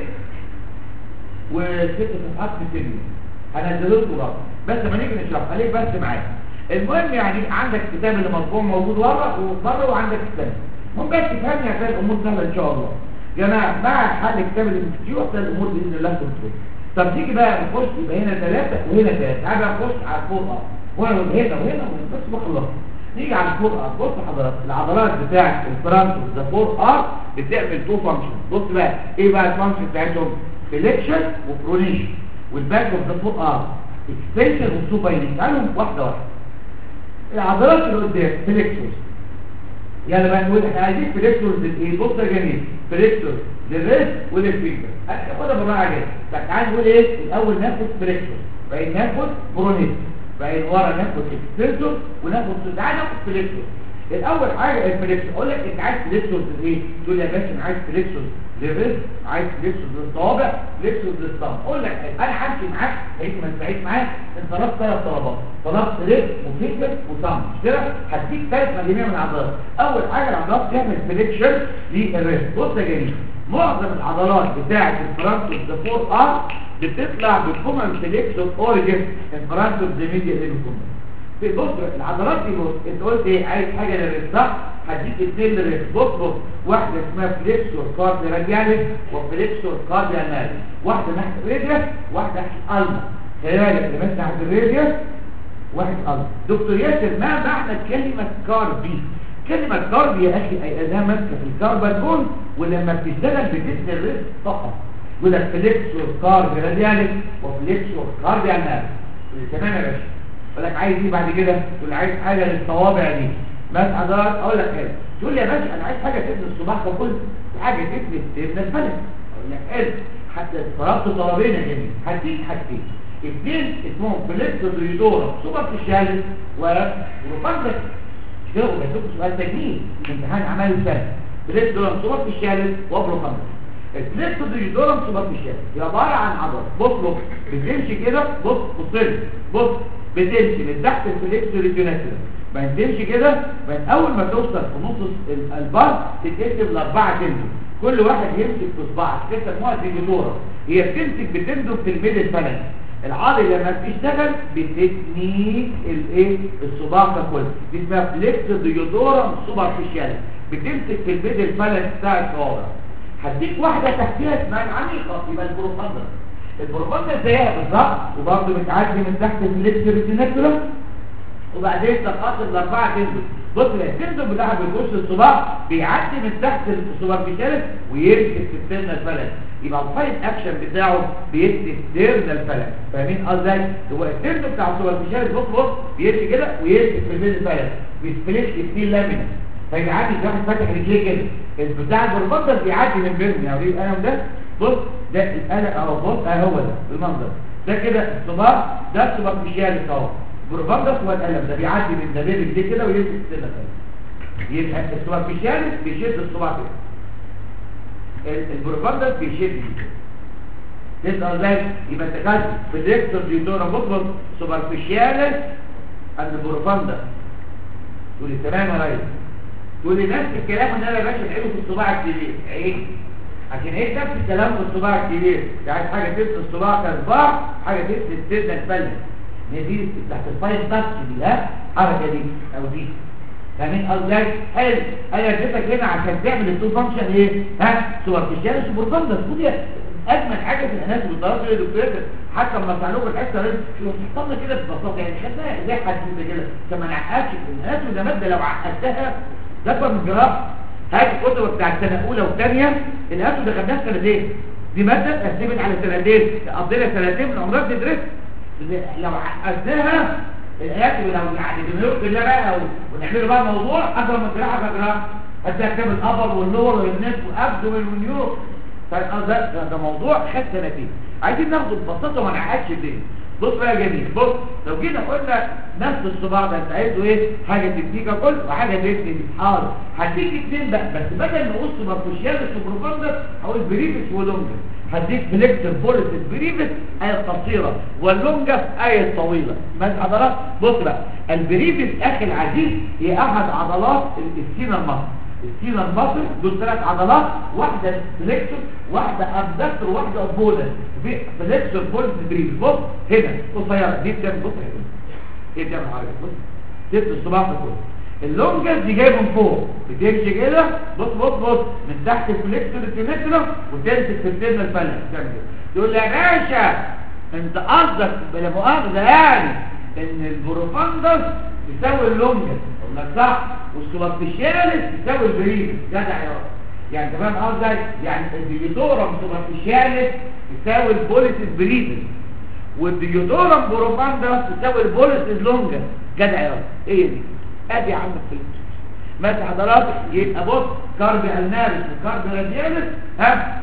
وست صفحات نسلين هنزله لكم بره بس ما نيجي نشرح خليك بس معايا المهم يعني عندك كتاب اللي مرفوع موجود ورا وبره وعندك كتاب المهم بس تفهمني هتلاقي الامور سهله ان شاء الله يا جماعه مع حل كتاب الانستيتيوت هتلاقي الامور باذن الله تنتهي طب تيجي بقى نخش يبقى هنا ثلاثه وهنا ثلاثه تعالى بقى نخش على الفرقه وهنا وهنا وهنا بس بخلص نيجي على الفرقه بص حضرتك العضلات بتاعت الفرانتو ذا فور ار بتعمل تو فانكشن بص بقى ايه بقى الفانكشن بتاعتهم فليكشن وبرونيشن والباك اوف ذا فور ار اكستنشن وسوباينيشن تعالوا واحده واحده العضلات اللي قدام فليكسورز يعني بقى نقول احنا عايزين فليكسورز للايه بص يا جميل فليكسورز للريست وللفينجر هناخدها بالراحه كده طب تعالى نقول ايه الاول ناخد فليكسورز بعدين ناخد برونيس بعدين ورا ناخد اكستنشن وناخد تعالى ناخد فليكسورز الاول حاجه الفليكسور اقول لك انت عايز فليكسورز لايه تقول يا باشا انا عايز فليكسورز للريست عايز فليكسورز للصوابع فليكسورز للصم اقول لك انا همشي معاك هيك ما تساعدش معاك انت طلبت ثلاث طلبات طلبت ريست وفينجر وصم مش كده هديك ثلاث مجاميع من العضلات اول حاجه العضلات تعمل فليكشن للريست بص يا جميل معظم العضلات بتاعه الفرونت ذا فور ار بتطلع بالكومن فليكسور اوريجن الفرونت ذا ميديا ليبكومن في بص العضلات دي بص انت قلت ايه عايز حاجه للريست صح هديك اثنين للريست بص بص واحده اسمها فليكسور كاردي رادياليس وفليكسور كاردي اناليس واحده ناحيه الراديوس واحده ناحيه الالما خلي بالك اللي بس ناحيه الراديوس واحد الالما دكتور ياسر ما معنى كلمه كاربي كلمه كاربي يا اخي اي اداه ماسكه في الكربون ولما بتشتغل بتدي الريست فقط يقول لك فليكسور كاردي رادياليس وفليكسور كاردي اناليس تمام يا باشا يقول لك عايز ايه بعد كده تقول عايز حاجه للصوابع دي بس حضرتك اقول لك ايه تقول لي يا باشا انا عايز حاجه تبني الصباح ده كله حاجه تبني تبني الفلك اقول لك حلو حتى طلبت طلبين يا جميل هديك حاجتين اثنين اسمهم فليكس ريدورا سوبر فيشاليس وروباندس كده وبدوك سؤال تجميل امتحان اعمال السنه فليكس دورم سوبر فيشاليس وبروباندس الفليكس ريدورم سوبر فيشاليس هي عباره عن عضله بص بص بتمشي كده بص بص لي بص بتمشي من تحت الفليكس ريديوناتيلا ما تمشي كده من اول ما توصل في نص البار تتقسم لاربعه تندم كل واحد يمسك في صباعك كده سموها ديجيتورا هي بتمسك بتندم في الميدل فالانس العضل لما بتشتغل بتتني الايه الصباع ككل دي اسمها فليكس ديودورم سوبرفيشال بتمسك في البيد الفلس بتاع الصوابع هديك واحده تحتيها اسمها العميقه يبقى البروفاندر البروفاندر زيها بالظبط وبرضه بتعدي من تحت الفليكس ريتينيكولم وبعدين تقاط الاربعه تنزل بص التندون بتاعها بيخش الصباع بيعدي من تحت السوبرفيشالس ويمسك في السيرنا الفلس يبقى الفاين اكشن بتاعه بيدي ستيرنا الفلس فاهمين ازاي هو التندون بتاع السوبرفيشالس بص بص بيمشي كده ويمسك في البيز الفلس بيسبليت اثنين لامينا فيعدي زي واحد فاتح رجليه كده بتاع البروفاندر بيعدي من بينهم يعني ايه القلم ده بص ده القلم اهو بص اهو هو ده المنظر ده كده الصباع ده السوبرفيشالس اهو بروفاندس هو القلم ده بيعدي من ده بين دي كده ويمسك السنه كده يبقى السوبرفيشالس بيشد الصباع كده البروفاندس بيشد تسأل ازاي يبقى انت خدت فليكسور ديودورا مطلق سوبرفيشالس اند بروفاندس تقول لي تمام يا ريس تقول لي نفس الكلام ان انا يا باشا نعيده في الصباع الكبير عيد عشان ايه نفس الكلام في الصباع الكبير يعني حاجه تفصل الصباع كصباع حاجه تفصل السنه الفلس هي دي تحت الفايل تاتش دي ها حركه دي او دي فاهمين قصدي حلو انا اديتك هنا عشان تعمل التو فانكشن ايه ها سوبرفيشال سوبرفاندس ودي اجمل حاجه في الاناتومي والدراسه يا دكتور حتى لما سالوك الحته دي شو حطنا كده ببساطه يعني خدناها زي حد كده عشان ما نعقدش الاناتومي ده ماده لو عقدتها ده اكبر من جراحه هات الكتب بتاع السنه الاولى والثانيه الاناتومي ده خدناها سنتين دي ماده تقسمت على سنتين قضينا سنتين من عمرها بتدرس لو عقدناها الآيات لو يعني بنلوك الله بقى ونعمله بقى موضوع أكبر من جراحة كجراحة هتلاقي كتاب الأبر واللور والنت والأبدو والنيورو ده, ده موضوع خد سنتين عايزين ناخده ببساطة وما نعقدش الدنيا بص بقى يا جميل بص لو جينا قلنا نفس الصباع ده انت عايزه ايه حاجه تديك كل وحاجه تديك حاضر هديك اثنين بقى بس بدل ما اقول سوبرفيشال وبروفاندر هقول بريفس ولونجر هديك فليكسر بوليس بريفس آية قصيرة واللونجر آية طويلة ماذا حضرات بص بقى البريفس أخي العزيز هي أحد عضلات السينا المصر السينا المصر دول ثلاث عضلات واحدة فليكسر واحدة أبدكتر واحدة أبولة فليكسر بوليس بريفس بص هنا قصيرة دي بتعمل بص هنا ايه بتعمل حاجة بص تبت الصباح ده كله اللونجز دي جايه من فوق بتمشي كده بص بص بص من تحت الفليكسور التيمترا وتمسك في السن الفلس تعمل كده تقول لي يا باشا انت قصدك بلا مؤاخذه يعني ان البروفاندس يساوي اللونجز اقول لك صح والسوبرفيشالس يساوي البريمس جدع يا راجل يعني انت فاهم قصدي يعني الديودورم سوبرفيشالس يساوي البوليسيس بريمس والديودورم بروفاندس يساوي البوليسيس لونجز جدع يا راجل ايه دي ادي يا عم الفلوس ماشي حضرتك يبقى بص كارب النارس وكارب راديالس ها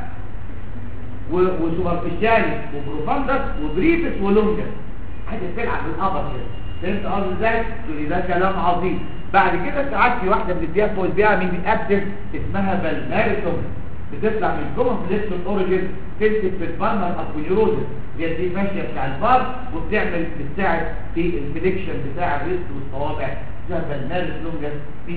وسوبرفيشالي وبروفاندس وبريفس ولونجس عايز تلعب بالقبر كده فهمت قصدي ازاي؟ تقول ده كلام عظيم بعد كده ساعات في واحده بنديها فوق بيها مين بيأكتف اسمها بالماريتوم بتطلع من جوه فليكسون اوريجين تمسك في البالمر ابونيوروزس دي دي ماشيه بتاع البار وبتعمل بتساعد في الفليكشن بتاع الريست والصوابع اسمها بالماريس لونجس دي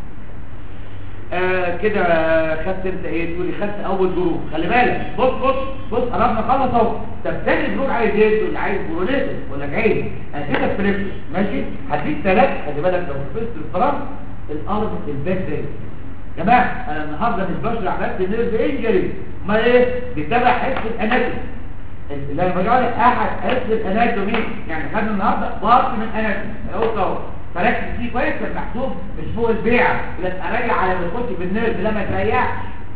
آه كده خدت انت ايه تقول لي خدت اول جروب خلي بالك بص بص بص قربنا نخلص اهو طب تاني جروب عايز ايه تقول لي عايز برونيتس ولا عايز هديك فريكشن ماشي هديك ثلاث خلي بالك لو حفظت الفرنس الارض الباك ده يا جماعه انا النهارده مش بشرح بس نيرف انجري ما ايه بتابع حس الاناتومي اللي انا بقول احد حس الاناتومي يعني خدنا النهارده بارت من الاناتومي اهو اهو فركز فيه كويس كان محسوب مش فوق البيعه لازم اراجع على ما يخش في النيرف لا ما تريحش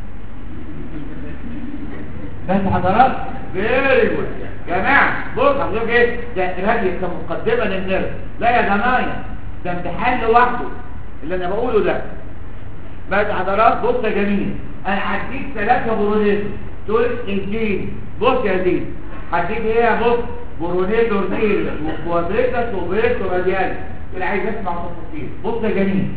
بس حضرات فيري جود يا جماعه بص حضرتك ايه ده راجل كمقدمه للنيرف لا يا جماعه ده امتحان لوحده اللي انا بقوله ده بس حضرات بص يا جميل انا هديك ثلاثه برونيتو دول انجين بص يا زين هديك ايه يا بص برونيتو ديل وكوادريتاس وبريتو راديال اللي عايز اسمع تفاصيل بص يا جميل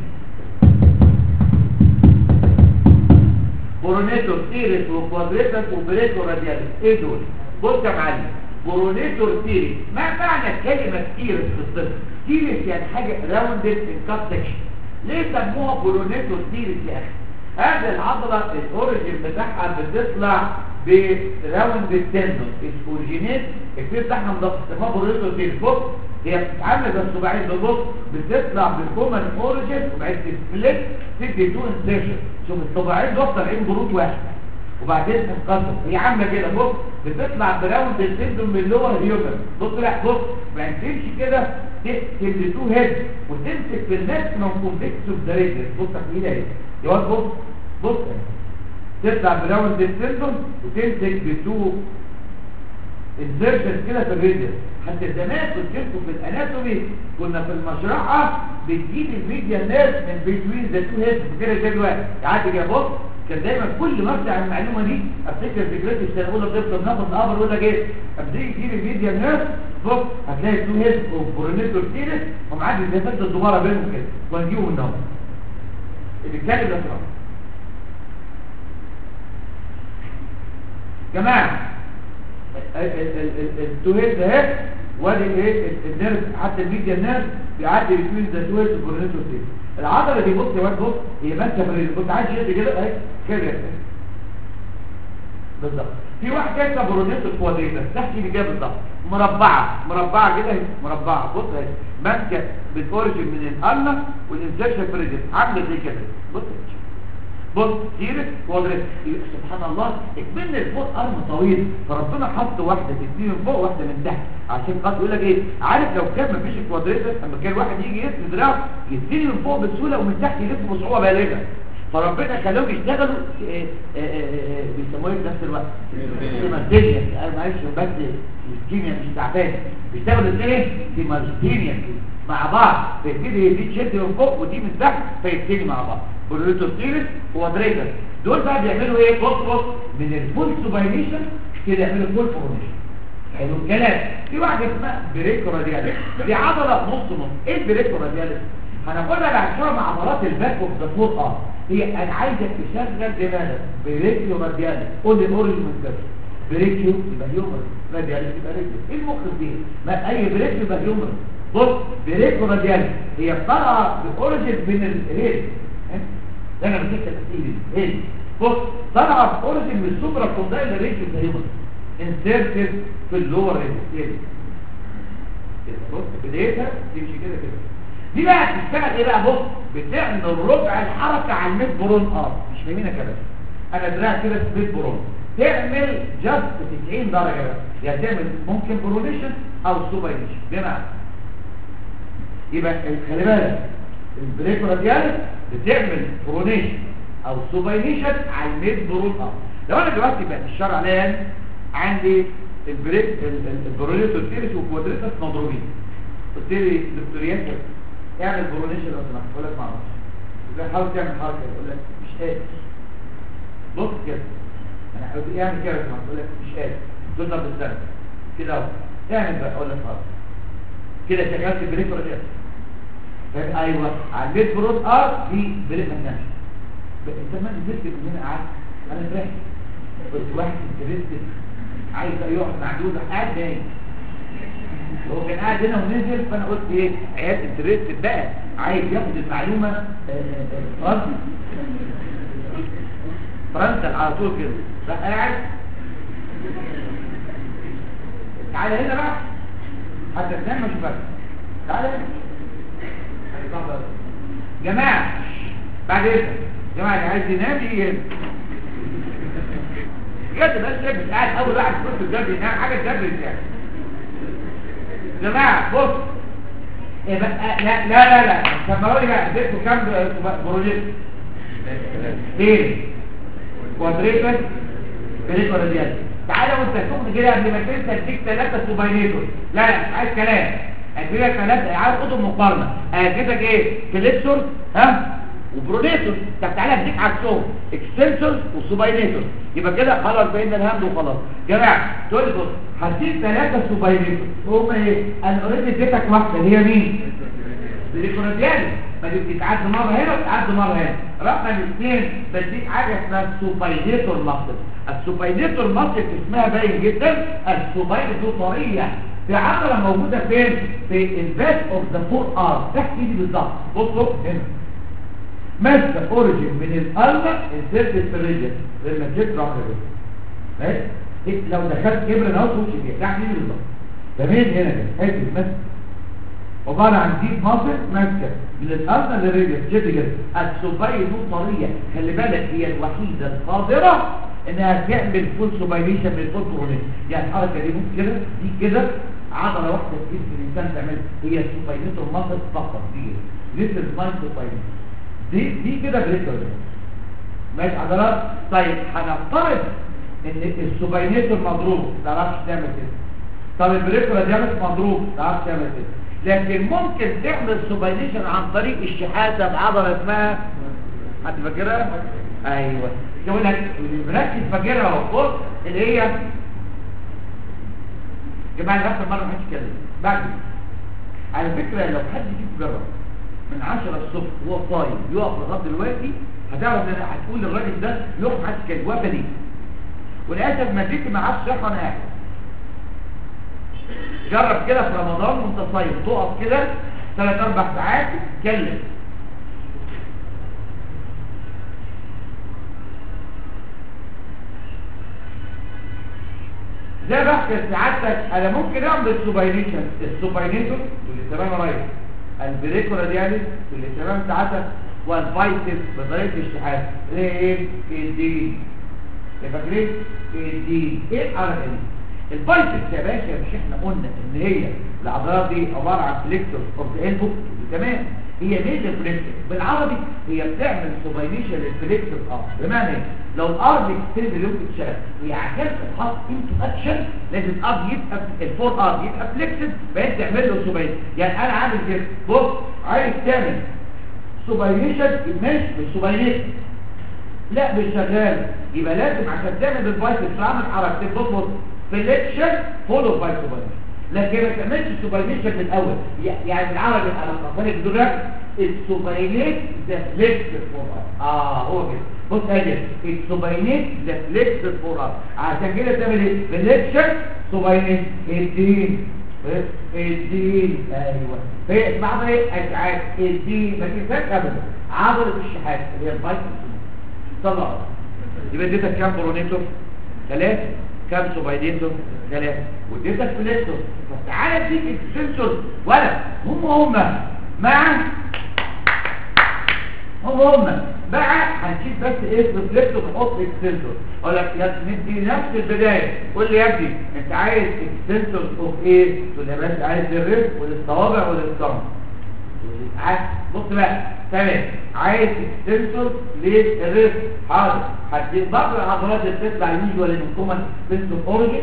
برونيتو سيريس وكوادريتاس وبريتو راديال ايه دول بص يا معلم برونيتو سيريس ما معنى كلمه سيريس في الطب سيريس يعني حاجه راوندد ان كات سكشن ليه سموها برونيتو سيريس يا اخي هذه العضله الاوريجين بتاعها بتطلع براوند التندون الاوريجينيت الكتير بتاعها مضغط اسمها بوريتو تيل بص هي بتتعامل زي الصباعين دول بص بتطلع بالكومن اوريجن وبعدين تسبلت تدي تو انسيرشن شوف الصباعين دول طالعين بروت واحد وبعدين تنقسم هي عامله كده بص بتطلع براوند السيندوم من اللور هيومن بص لا بص بعدين تمشي كده تدي تو هيد وتمسك في الماكسيمم كومبلكس اوف ذا ريديوس بص تحويله اهي يا واد بص بص اهي تطلع براوند السيندوم وتمسك بتو انزرشن كده في الريديوس حتى زمان كنت لكم في الاناتومي كنا في المشرحه بتجيب الميديا نيرف من بين ذا تو هيدز كده زي دلوقتي عادي كده بص كان دايما كل ما ارجع المعلومه دي افتكر فكرتي السنه الاولى بتفضل ناخد نقبر ولا ايه ابتدي تجيب الميديا نيرف بص هتلاقي تو هيدز وبرونيتور تيرس ومعدي زي فتره الدماره بينهم كده ونجيبه من هنا اللي بيتكلم ده جماعه التوهيد ده اهي وادي ايه النيرف حتى الميديا نيرف بيعدي بين ذا توهيد والبرونيتور تيرس العضله دي بص يا واد بص هي ماسكه في الرجل كنت عايز يد كده اهي كده بالظبط في واحد كده برونيتور كوادريتس تحكي لي كده بالظبط مربعه مربعه كده اهي مربعه بص اهي ماسكه بالاوريجن من الالنا والانسكشن في الرجل عامله زي كده بص بص تيرس كوادريتس سبحان الله اكملنا الفوق ارم طويل فربنا حط واحده تدي من فوق واحده من تحت عشان خاطر يقول لك ايه عارف لو كان مفيش كوادريتس اما كان واحد يجي يسند دراعه يديني من فوق بسهوله ومن تحت يلف بصعوبه بالغه فربنا خلاهم يشتغلوا بيسموه في نفس الوقت سيمالتينيا انا معلش بس الكيمياء مش تعبان بيشتغلوا ايه سيمالتينيا مع بعض فيبتدي دي تشد من فوق ودي من تحت فيبتدي مع بعض بروتوستيرس وادريتر دول بقى بيعملوا ايه بص بص من الفول سوباينيشن كده يعملوا فول فورميشن حلو الكلام في واحده اسمها بريكو رادياليس دي عضله نص نص ايه البريكو رادياليس هناخدها بعد شويه مع عضلات الباك اوف ذا فور اه هي انا عايزك تشغل دماغك بريكيو رادياليس قول لي اوريجن من كده بريكيو يبقى هيومر رادياليس يبقى ريكيو ايه المخ دي ما اي بريكيو يبقى هيومر بص بريكو رادياليس هي طالعه باوريجن من الهيد ده انا مسكت التفصيل هيد بص طالعه باوريجن من السوبرا كوندايل ريكيو هيومر انسيرتد في اللور ريكيو بص بدايتها تمشي كده كده دي بقى بتشتغل ايه بقى بص بتعمل ربع الحركه على الميد برون ار مش فاهمينها كده انا دراع كده في ميد برون تعمل جاست 90 درجه بقى يعني تعمل ممكن برونيشن او سوباينيشن بمعنى يبقى خلي بالك البريك راديال بتعمل برونيشن او سوباينيشن على الميد برون ار لو انا دلوقتي بقى الشرع عليا عندي البريك البرونيتور تيرس وكوادريتس مضروبين قلت لي دكتور ياسر اعمل برونيشن لو سمحت اقول لك ما اعرفش اذا حاول تعمل حركه اقول لك مش قادر بص كده انا حاول اعمل كده لو سمحت اقول لك مش قادر تضرب بالسنه كده اهو اعمل بقى اقول لك حركه كده شغلت البريك رجعت طيب ايوه على البيت برود ار في بريك ما تنامش انت ما نزلت من هنا قعدت انا فرحت قلت واحد انترستد عايز يقعد معدود قاعد نايم هو كان قاعد هنا ونزل فانا قلت ايه عيال انترستد بقى عايز ياخد المعلومه فرنسي فرنسا على طول كده راح قاعد تعالى هنا بقى حتى تنام ما اشوفك تعالى هنا جماعه بعد اذنك جماعه اللي عايز ينام يجي هنا بجد بس شايف قاعد اول واحد في كرسي الجبل ينام حاجه تدرس يعني جماعة بص إيه بقى لا لا لا لا سمعوا لي بقى اديتكم كام بروجيكت ايه كوادريتس بريكو راديال تعالى وانت تاخد كده قبل ما تنسى اديك ثلاثه سوباينيتور لا لا مش عايز كلام اديك ثلاثه عايز خدهم مقارنه اديتك ايه كليبسور ها وبرونيتور طب تعالى اديك عكسهم اكستنسور وسوباينيتور يبقى كده خلاص بين الهند وخلاص جماعه تقول لي بص هديك ثلاثه سوباينيتور هم ايه انا اوريدي اديتك واحده اللي هي مين بريكوناتيالي ما دي بتتعد مره هنا وبتتعد مره هنا رقم اثنين بديك حاجه اسمها السوباينيتور ماسل السوباينيتور ماسل اسمها باين جدا السوباينيتور طريه في عضله موجوده فين في الباك اوف ذا فور ار تحت ايدي بالظبط بصوا هنا ماسكه اوريجين من الالما انسيرتد في الريجن غير ما تشد راح كده لو دخلت ابره ناوت وش فيها تحت ايدي بالظبط تمام هنا كده حته ماسك عباره عن ديب ماسل ماسكه من الارض للرجل كده كده السوباي طريه خلي بالك هي الوحيده القادره انها تعمل فول سوبايليشن من الفول كورونيت يعني الحركه دي ممكن كده دي كده عضله واحده في جسم الانسان تعمل هي السوبايليتور ماسل فقط دي ذيس از ماي سوبايليشن دي دي كده بريكر ماشي عضلات طيب هنفترض ان السوباينيتور مضروب ما تعرفش تعمل كده طب البريكولا دي مش مضروب ما تعرفش تعمل كده لكن ممكن تعمل سوباينيشن عن طريق الشحاته بعضله اسمها حد فاكرها ايوه يقول لك اللي مركز فاكرها اهو بص اللي هي يا جماعه اخر مره ما حدش يتكلم بعد على فكره لو حد فيكم جرب من 10 الصبح وهو صايم يقف لغايه دلوقتي هتعرف ان هتقول للراجل ده يقف محدش كان الوقفه دي وللاسف ما جيت ما عادش صحه انا قاعد جرب كده في رمضان وانت صايم تقف كده ثلاث اربع ساعات تتكلم زي بحث سعادتك انا ممكن اعمل سوباينيشن السوباينيتور اللي تمام يا ريس البريكولا دياليس اللي تمام سعادتك والفايتس بطريقه الشحات ايه الدين يا فاكرين الدين ايه الحركه دي البايسبس يا باشا مش احنا قلنا ان هي العضلات دي عباره عن فليكسور اوف ذا البو تمام هي ميجر فليكسور بالعربي هي بتعمل سوباينيشن للفليكسور اه بمعنى ايه لو الارض اكستند اليوم اتشال هي عشان تتحط انتو اكشن لازم الارض يبقى الفور ارض يبقى فليكسد بعدين تعمل له سوباينيشن يعني انا عامل كده بص عايز تعمل سوباينيشن مش بالسوباينيشن لا مش شغال يبقى لازم عشان تعمل البايسبس تعمل حركتين بص فليكشن فولو باي سوباينيشن لكن ما تعملش سوباينيشن من الاول يعني بالعربي انا قصدي بدون السوباينيت ذا فليكسد فور اه هو كده بص اجي السوباينيت ذا فليكسد فور عشان كده تعمل ايه فليكشن سوباينيت الدين الدين ايوه هي اسمها ايه اشعاع الدين ما تنساش ابدا عضله الشحات اللي هي البايسبس طلع يبقى اديتك كام برونيتور ثلاثة كام سوبايديتور ثلاثة واديتك فليكتور فتعالى تيجي اكستنسور ولا هم هم مع هم هم بقى هنشيل بس ايه ريفلكتور نحط اكستنسور اقول لك يا ندي نفس البدايه قول لي يا ابني انت عايز اكستنسور اوف ايه تقول لي يا باشا عايز للريست وللصوابع وللصمت بص بقى تمام عايز اكستنسور للريست حاضر هديك بعض العضلات اللي بتطلع يوجوال من كومن اكستنسور اوريجن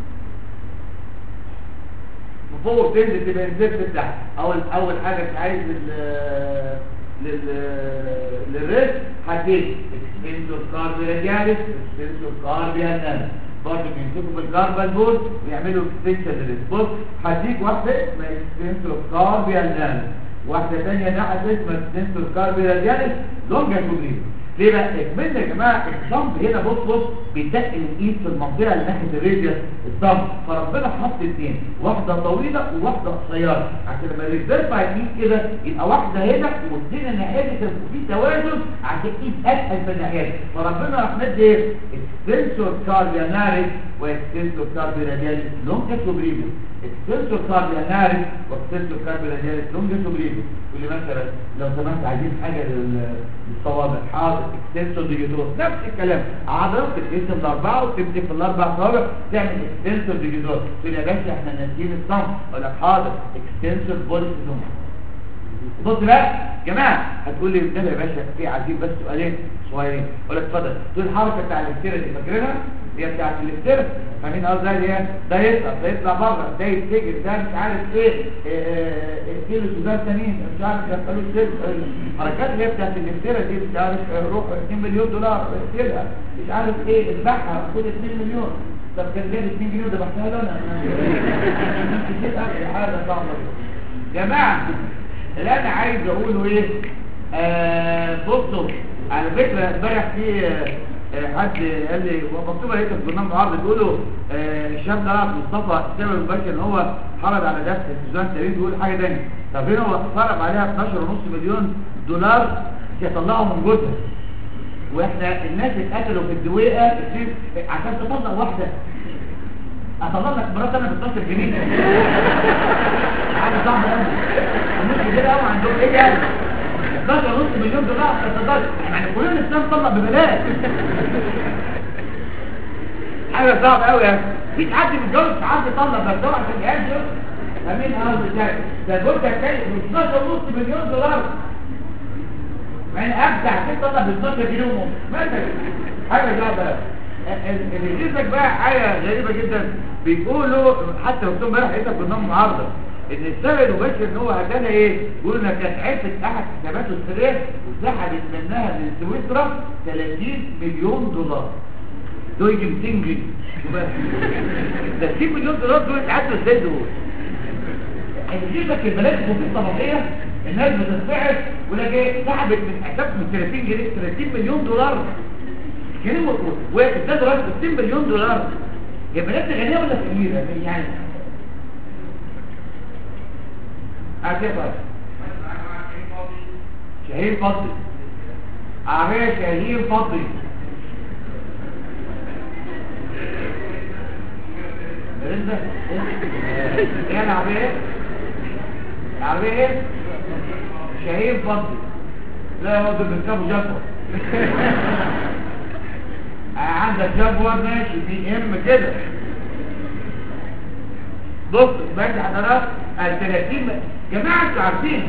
وفوق تنزل تبقى نزلت تحت اول اول حاجه انت عايز لل لل للريست هديك اكستنسور كاردياليس اكستنسور كاردياليس برضه بيمسكوا بالكاربال بول ويعملوا اكستنشن للريست بص هديك واحده اسمها اكستنسور كاردياليس واحدة تانية ناحية اسمها سنسور كاربي رادياليس لونجا كوبريز ليه بقى اكملنا يا جماعة الصمت هنا بص بص بيتقل الايد في المنطقة اللي ناحية الراديوس الصمت فربنا حط اثنين واحدة طويلة وواحدة قصيرة عشان لما الريزيرف الايد كده يبقى واحدة هنا واثنين الناحية دي كان في توازن عشان ايد اتقل من الناحية فربنا راح مدي ايه اكستنسور كاردياناريس واكستنسور كاربي رادياليس لونجا كوبريز اكستنسور كاردياناريس واكستنسور كاربي رادياليس لونجا كوبريز واللي مثلا لو سمحت عايزين حاجة للصوابع حاضر اكستنسور ديجيتور نفس الكلام عضلات تتقسم الاربعه وتمسك في الاربع صوابع تعمل اكستنسور ديجيتور تقول يا باشا احنا ناسيين الصمت اقول لك حاضر اكستنسور بوليسيزوم بص بقى جماعه هتقول لي ده يا باشا في عايزين بس سؤالين صغيرين اقول لك اتفضل تقول الحركه بتاع الاكتيرا دي فاكرينها هي بتاعت الاكتيرا فاهمين قصدي ايه ده يطلع ده يطلع بره ده يتسجل ده مش عارف ايه كيلو سودان تانيين مش عارف يدخلوا السجن الحركات اللي هي بتاعت الاكتيرا دي مش عارف روح 2 مليون دولار اكتيرا مش عارف ايه اذبحها خد 2 مليون طب كان جاي 2 جنيه ده بحثها له انا كتير قوي حاجه صعبه جماعه اللي انا عايز اقوله ايه آه بصوا على فكره امبارح في آه حد قال لي مكتوبه هيك في البرنامج عرض بيقولوا آه الشاب ده مصطفى سامر الباشا ان هو حرض على نفسه سوزان تقريبا بيقول حاجه ثانيه طب هنا هو صرف عليها 12.5 مليون دولار يطلعوا من جوزها واحنا الناس اتقتلوا في الدويقه عشان تطلق واحده اطلع لك مرات انا ب 12 جنيه حاجه صعبه قوي مش كده قوي عندهم ايه يعني 12 نص مليون دولار تصدق يعني كلنا الاسلام طلع ببلاش حاجه صعبه قوي يعني مفيش حد بيتجوز حد يطلع بس هو عشان يهاجر فمين قصدي ده ده قلت هتلاقي 12 نص مليون دولار يعني ابدع كده طلع ب 12 جنيه ونص مثلا حاجه صعبه اللي يجيب لك بقى حاجه غريبه جدا بيقولوا حتى لو امبارح لقيتك برنامج معارضه ان السبب المباشر ان هو هدانا ايه بيقولوا انها كانت عرفت احد حساباته السريه وسحبت منها من سويسرا 30 مليون دولار دول يجي 200 جنيه وبس. 30 مليون دولار دول اتعدوا ازاي دول اللي يجيب لك البلاد الخطوط الطبقيه الناس بتدفعت ولا جاي سحبت من حساب من 30 جنيه 30 مليون دولار جنيه وده دولار 60 مليون دولار يا بلاد غنيه ولا فقيره يعني عارف شهير فضل عارف شهير فضل برنده ايه العربية العربية ايه شهير فضل لا هو ده بنكبه جاكور عندك جاكور ماشي بي ام كده بص بعد حضرات ال 30 جماعة انتوا عارفين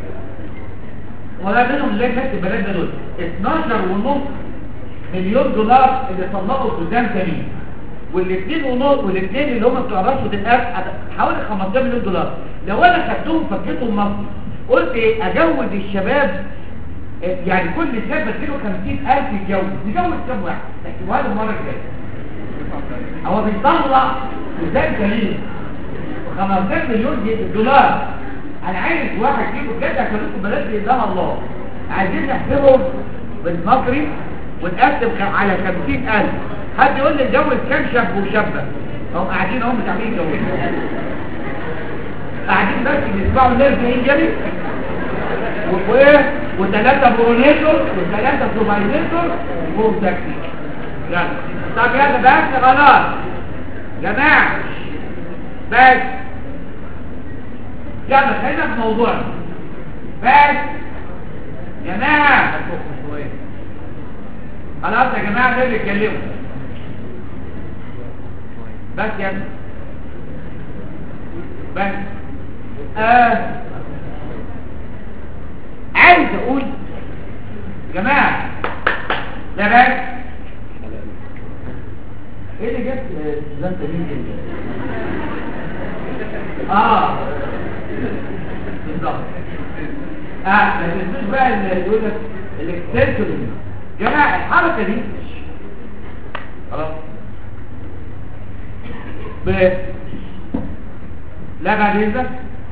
ولا منهم اللي كانت البلد دول 12 ونص مليون دولار اللي طلقوا سودان تاني والاثنين ونص والاثنين اللي هم بتوع رشوة الأرض حوالي 15 مليون دولار لو انا خدتهم فكيتهم مصر قلت ايه اجوز الشباب يعني كل شاب بديله 50000 يتجوز يتجوز كام واحد تحسبوها لي المره الجايه هو بيطلع سودان كريم 15 مليون دولار انا عايز واحد يجيبه بجد عشان لكم بلد باذن الله عايزين نحسبهم بالمصري ونقسم على 50000 حد يقول لي اتجوز كام شاب وشابه هم قاعدين هم مش عارفين يتجوزوا قاعدين بس بيسمعوا الناس انجلي وايه وثلاثه برونيتور وثلاثه سوبرينيتور وتكنيك يلا طب يلا بس خلاص جماعه بس يلا خلينا في موضوعنا بس جماعة خلاص يا جماعة ده اللي اتكلموا بس يا ابني بس آه. عايز اقول جماعة لا بس ايه اللي جبت سوزان تميم كده اه بالظبط اه ما تنسوش بقى اللي يقول لك الاكستنسور جماعه الحركه دي خلاص ب لا بعد اذنك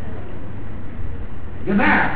جماعه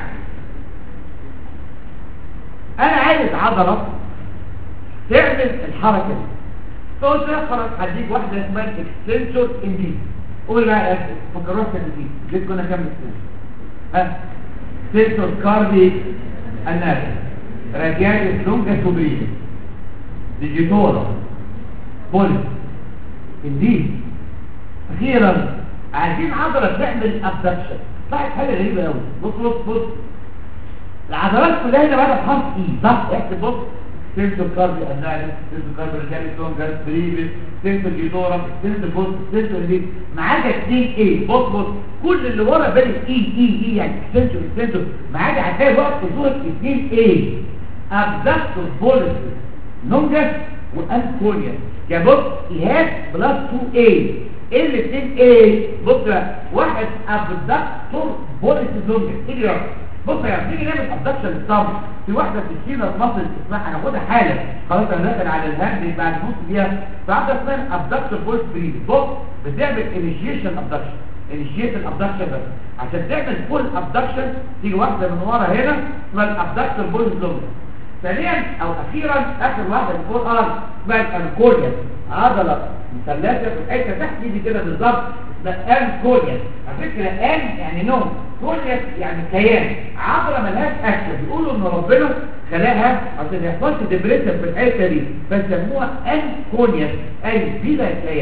انا عايز عضله تعمل الحركه دي فقلت لك خلاص هديك واحده اسمها الاكستنسور انجيز قول بقى يا فكروها سنتين جيت كنا كام سنه ها سيتور كاردي الناس راجعت لونجا سوبرية ديجيتورا بولي انديد اخيرا عايزين عضلة تعمل ابدكشن طلعت حاجة غريبة قوي بص بص بص العضلات كلها هنا بقى بحرف اي صح اكتب بص سنسور كاردي اناليس سنسور كاردي رجالي لونجا بريفيس سنسور جيتورا سنسور بص سنسور دي معاك اتنين ايه بص بص كل اللي ورا بالي اي اي اي يعني سنسور سنسور معاك هتلاقي وقت صورة اتنين ايه ابدكتور بوليس نونجس وانكونيا يا بص ايهاب بلس 2 ايه ايه الاثنين ايه بص بقى واحد ابدكتور بوليس نونجس ايه اللي يعرف بص يا نيجي نعمل ابدكشن للصبر في واحده في السينا مصر اسمها هناخدها حالا خلاص انا داخل على الهاند بعد نص دقيقه فواحده اسمها ابدكشن بوليس بريد بص بتعمل انيشيشن ابدكشن انيشيشن ابدكشن بس عشان تعمل فول ابدكشن تيجي واحده من ورا هنا اسمها الابدكشن بوليس نونجس ثانيا او اخيرا اخر واحده بتقول اه اسمها الانكوليا عضله مثلثه في الحته تحت ايدي كده بالظبط اسمها انكوليا على فكره ان يعني نوم كوليا يعني كيان عضله ملهاش اكل بيقولوا ان ربنا خلاها عشان يحصلش ديبريشن في الحته دي فسموها انكوليا اي بلا كيان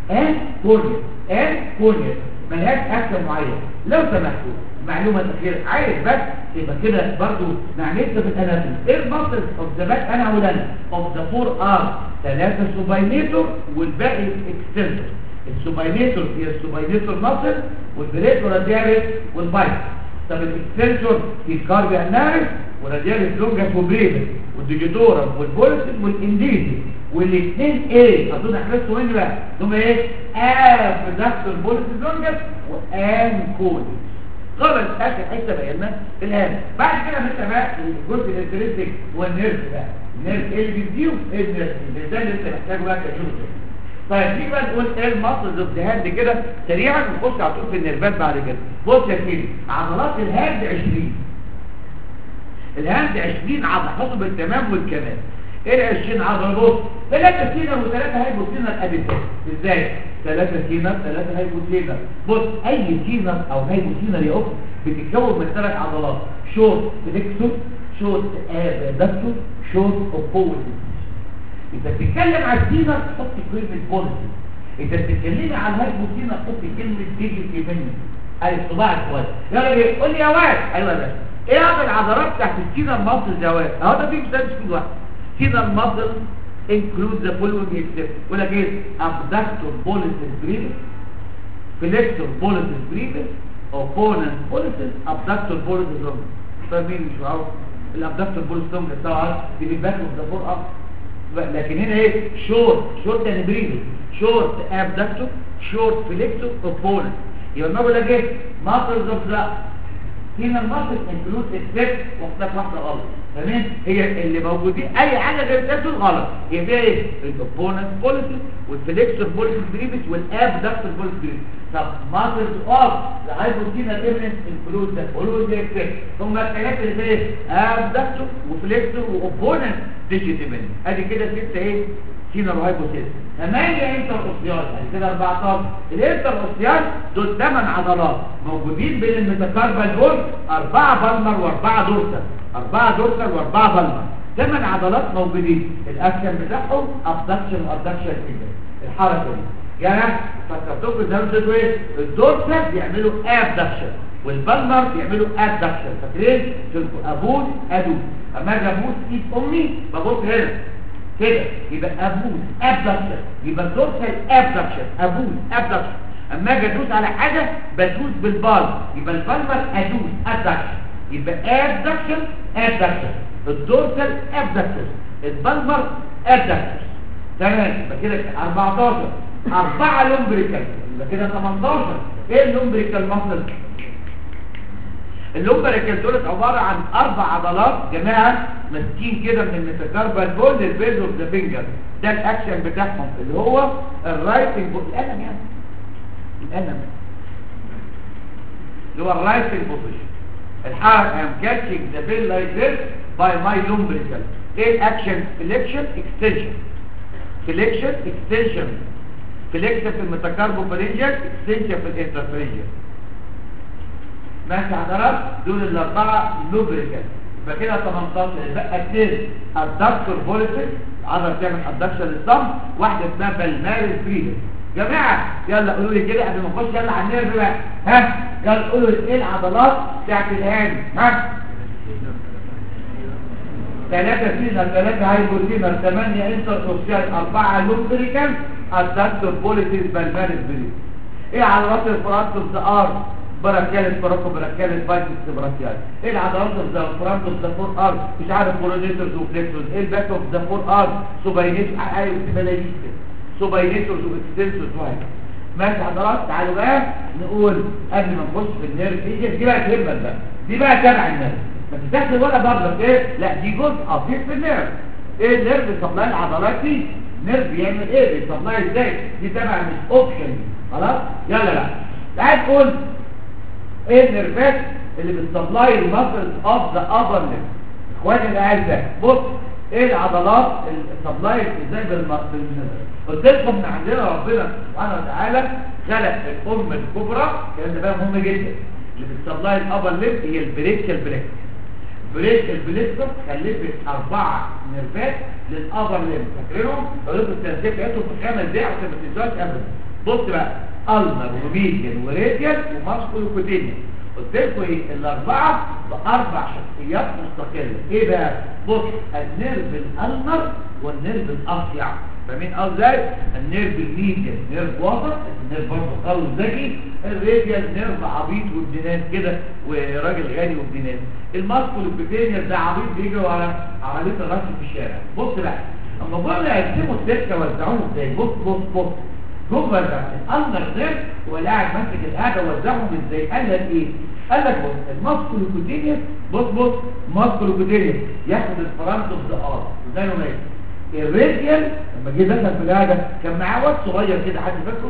ان كورنيا ان كورنيا ملهاش اكشن معين لو سمحتوا المعلومه الاخيره عايز بس يبقى كده برضو نعملها في الاناتومي ايه المصل اوف ذا باك انا هقول انا اوف ذا فور ار ثلاثه سوباينيتور والباقي اكستنسور السوباينيتور هي السوباينيتور مصل والبريتو رادياليس والبايت طب الاكستنسور في الكاربيا نارس ورادياليس لونجاس وبريفس والديجيتورم والبوليسيس والانديزي والاثنين ايه اظن احرصوا مني بقى هم ايه اه دكتور بوليسيس لونجاس وان كوليس غلط اخر حته بينا الهام بعد كده مثلا بقى الجزء الانترستيك والنيرف بقى النيرف ايه اللي بيديه ايه النيرف ده اللي انت محتاجه بقى كشغل طيب نيجي بقى نقول ايه المصل اوف ذا هاند كده سريعا نخش على طول في النيرفات بعد كده بص يا سيدي عضلات الهاند 20 الهاند 20 عضله حطوا بالتمام والكمال ايه ال 20 عضله بص ثلاثه سينر وثلاثه هايبوسينر ابيتال ازاي ثلاثه سينر ثلاثه هايبوسينر بص اي سينر او هايبوسينر يا اخت بتتكون من ثلاث عضلات شورت فليكسور شورت ادكتور شورت اوبوزيت انت بتتكلم على السينر تحط كلمه بوليسي انت بتتكلمي على الهايبوسينر تحط كلمه ديجيتي مني اي صباع كويس يلا بيه قول لي يا واد ايوه يا باشا ايه هذه العضلات تحت السينر ماسل يا واد اهو ده في مثال مش واحد سينر ماسل include the following except يقول لك ايه abductor pollicis brevis flexor pollicis brevis opponent pollicis abductor pollicis longus فاهمين مش عارف الابدكتور pollicis longus طبعا دي بالباك اوف ذا فور اب لكن هنا ايه شورت شورت يعني بريفس شورت ابدكتور شورت فليكسور اوبوننت يبقى ما بقول لك ايه ماسلز اوف ذا هنا الماسل انكلود اكسبت واختلاف واحده غلط تمام هي اللي موجودين اي حاجه غير كده غلط هي فيها ايه الاوبوننت بوليسيس والفليكسور بوليسيس بريفس والابدكتور بوليسيس بريفس طب ماسلز اوف ذا هايبوثينال ايفيدنس انكلود ذا فولوينج اكسبت هم الحاجات اللي فيها ايه ابدكتور وفليكسور واوبوننت ديجيتيفن ادي كده ستة ايه سينر وهايبوثيس ثمانية انتر اوسيال ادي كده 14 الانتر اوسيال دول 8 عضلات موجودين بين الميتاكاربال دول أربعة بالمر وأربعة دورسال أربعة دورسال وأربعة بالمر ثمان عضلات موجودين الاكشن بتاعهم ابدكشن وابدكشن كده الحركة دي يعني فكرتوكم زي ما قلت ايه الدورسال بيعملوا ابدكشن والبلمر بيعملوا ادكشن فاكرين ابوس ادوس اما اجي ابوس ايد امي ببص هنا كده يبقى ابوس ابدكشن يبقى الدورسال ابدكشن ابوس ابدكشن اما اجي ادوس على حاجه بدوس بالبال يبقى البلمر ادوس ادكشن يبقى ابدكشن ادكشن الدورسال ابدكشن البلمر ادكشن تمام يبقى كده 14 أربعة لومبريكال يبقى كده 18 ايه اللومبريكال مصل اللومبريكال دولت عبارة عن أربع عضلات جماعة ماسكين كده من الميتاكاربال بول للبيز اوف ذا فينجر ده الأكشن بتاعهم اللي هو الرايتنج بول القلم يعني القلم اللي هو الرايتنج بوزيشن الحركة ام كاتشنج ذا بيل لايك ذس باي ماي لومبريكال ايه الأكشن سelection اكستنشن سelection اكستنشن فليكشن في الميتاكاربوفارينجال اكستنشن في الانترفرينجال ماشي حضرات دول الاربعه لوبريكال يبقى كده 18 يبقى اثنين الدكتور بوليسيس عضله بتعمل ادكشن للصم واحده اسمها بالمارس بريدر جماعه يلا قولوا لي كده قبل ما نخش يلا على النيرف بقى ها يلا قولوا لي ايه العضلات بتاعت الهان ها ثلاثة فينا ثلاثة هايبوتينر ثمانية انتر اوسيال أربعة لوبريكال الدكتور بوليسيس بالمارس بريدر ايه عضلات الفرانتوس ار براكيالس براكو براكيالس بايسكس براكيالس ايه العضلات اوف ذا فرونت اوف ذا فور ار مش عارف كورونيتورز وفليكسورز ايه الباك اوف ذا فور ار سوباينيت ايوه ملايين كده سوباينيتورز واكستنسورز وهكذا ماشي حضرات تعالوا بقى نقول قبل ما نخش في النيرف ايه دي بقى تهمك بقى دي بقى تبع النيرف ما تستخدم ولا بابلك ايه لا دي جزء اصيل في النيرف ايه النيرف بيسبلاي العضلات دي نيرف بيعمل ايه بيسبلاي ازاي دي تبع مش اوبشن خلاص يلا لا تعال نقول ايه النيرفات اللي بتسبلاي المسلز اوف ذا ابر ليمب اخواني الاعزاء بص ايه العضلات السبلاي ازاي بالمسلز قلت لكم ان عندنا ربنا سبحانه وتعالى خلق الام الكبرى الكلام ده بقى مهم جدا اللي بتسبلاي الابر ليمب هي البريكال بريك بريك البليستر خلفت اربعه نيرفات للابر ليمب فاكرينهم قلت التنسيق بتاعتهم في خمس دقايق عشان ما تنسوهاش ابدا بص بقى النر وميديان وراديال وماسكولو كوتينيا قلت لكم ايه الاربعه باربع شخصيات مستقله ايه بقى بص النيرف الالنر والنيرف الاصيع فمين ازاي النيرف الميديان نيرف وسط النيرف برضه قوي ذكي الراديال نيرف عبيط وابن ناس كده وراجل غني وابن ناس الماسكولو كوتينيا ده عبيط بيجري على عمليه الرش في الشارع بص بقى اما بقول يقسموا السكه وزعوهم ازاي بص بص بص جوه الأندر نيرف هو اللي قاعد ماسك القاعده وزعهم ازاي قال لك ايه قال لك بص الماسكولوكوتينيوس بص بص ماسكولوكوتينيوس ياخد الفرنت اوف ذا ار زي ما ماشي الراديال لما جه دخل في القاعده كان معاه واد صغير كده حد فاكره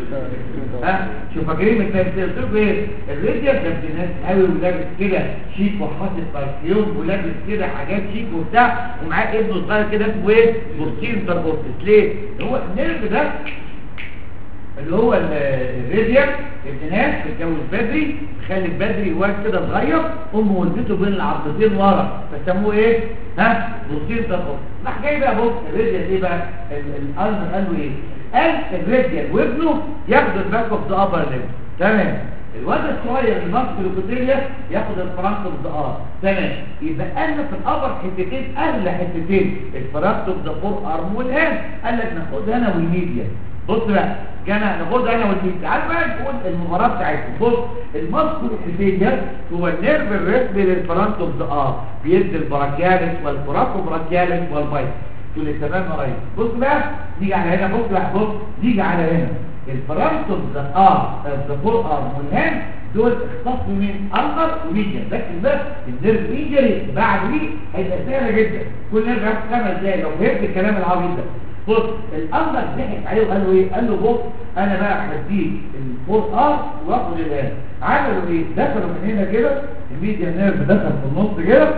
ها شوف فاكرين من كان قلت لكم ايه الراديال كان في ناس قوي ولابس كده شيك وحاطط برفيوم ولابس كده حاجات شيك وبتاع ومعاه ابنه صغير كده اسمه ايه بوستين تربوتس ليه هو النيرف ده اللي هو الراديال ابن ناس اتجوز بدري خالد بدري واد كده صغير امه ولدته بين العضلتين ورا فسموه ايه ها بوستين تربوتس راح جاي بقى بص الراديال ايه بقى الالم قال له ايه قال الراديال وابنه ياخد الباك اوف ذا ابر ليم تمام الواد الصغير الماسك الكوتيليا ياخد الفرنت اوف ذا ار تمام يبقى قال في الابر حتتين اغلى حتتين الفرنت اوف ذا فور ارم والهاند قال لك ناخدها انا والميديا بص بقى جانا ناخدها انا والميديا عارف بقى نقول المباراه بتاعتهم بص الماسك الكوتيليا هو النيرف الرسمي للفرنت اوف ذا ار بيدي البراكيالس والفراكو براكيالس والبايت تقول لي تمام يا ريس بص بقى نيجي على هنا بص بقى بص نيجي على هنا الفرنت اوف ذا ار ذا فور ارم والهاند دول اختصوا من ارمر وميديا لكن بس النيرف انجري بعد دي هيبقى سهله جدا كل نيرف هياخد خمس دقايق لو فهمت الكلام العبيط ده بص الامر ضحك عليه وقال له ايه قال له بص انا بقى هديك الفور ار واخد الهاند عملوا ايه دخلوا من هنا كده الميديا نيرف دخل في النص كده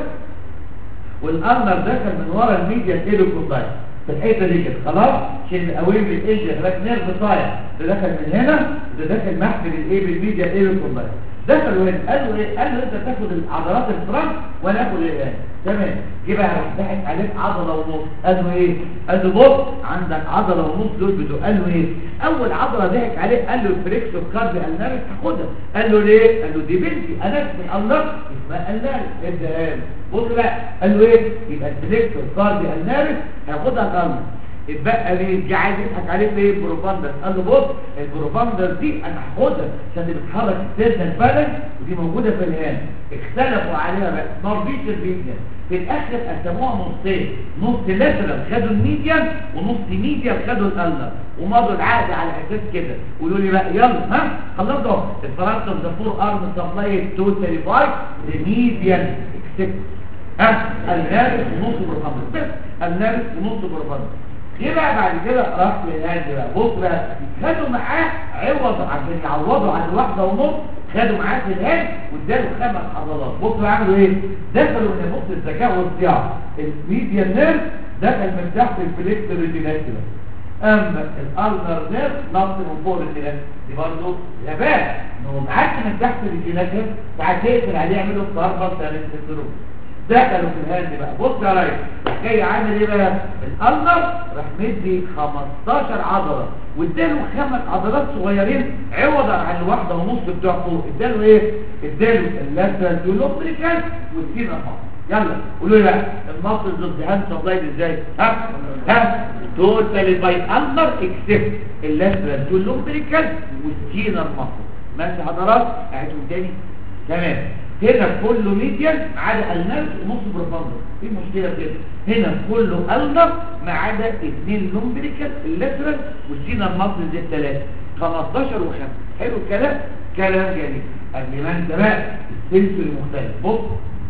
والامر دخل من ورا الميديا ايلوكوندايل في الحته دي كده خلاص شيل قوي من الايجا خلاك نيرف طايع ده دخل من هنا ده داخل محفل الايه بالميديا ايلوكوندايل دخلوا هنا قال له ايه قال له انت تاخد العضلات الفرنك وانا اخد الايه تمام جه بقى راح ضحك عليك عضله ونص قال له ايه قال له بص عندك عضله ونص دول بتوع قال له ايه اول عضله ضحك عليه قال له الفريكس والكارد النارس هاخدها قال له ليه قال له دي بنتي انا اسمي الله اسمها النارس ادى بص بقى قال له ايه يبقى الفريكس والكارد النارس هياخدها الامر اتبقى ليه جه عايز يضحك عليه ليه بروفاندر قال له بص البروفاندر دي انا هاخدها عشان دي بتحرك السيرنال بالانس ودي موجوده في الهان اختلفوا عليها بقى ما رضيش الميديان في الاخر قسموها نصين نص لاترال خدوا الميديان ونص ميديان خدوا الالنر ومضوا العقد على اساس كده قولوا لي بقى يلا ها خلصوا الفرنسا ذا فور ارم سبلاي توتالي باي الميديان اكسبت ها النارس ونص بروفاندر بس النارس ونص بروفاندر جه بقى بعد كده راح للهاند بقى بص بقى خدوا معاه عوض عشان يعوضوا عن الواحده ونص خدوا معاه في الهاند واداله خمس عضلات بص بقى عملوا ايه دخلوا من نص الذكاء والصياعه الميديا نيرف دخل من تحت الفليكس ريجينات كده اما الالنر نيرف نط من فوق الريجينات دي برضه غباء انه معاك من تحت الريجينات ساعات تقفل عليه يعملوا ستاربكس ثاني دخلوا في الهاند بقى بص يا ريس جاي عامل ايه بقى الالنر راح مدي 15 عضله واداله خمس عضلات صغيرين عوضا عن الواحده ونص بتوع فوق اداله ايه اداله اللاترال دولوبريكال والسينا يلا قولوا لي بقى النص ضد هاند سبلايد ازاي ها ها توتالي باي النر اكسبت اللاترال دولوبريكال والسينا المصل ماشي حضرات اعيدهم تاني تمام هنا كله ميديان ما عدا النرس ونص بروفاندر في مشكله كده هنا كله النر ما عدا اثنين لومبريكال اللاترال والسينا المصل زي الثلاثه 15 و5 حلو الكلام كلام جميل قبل ما انت بقى السنسوري مختلف بص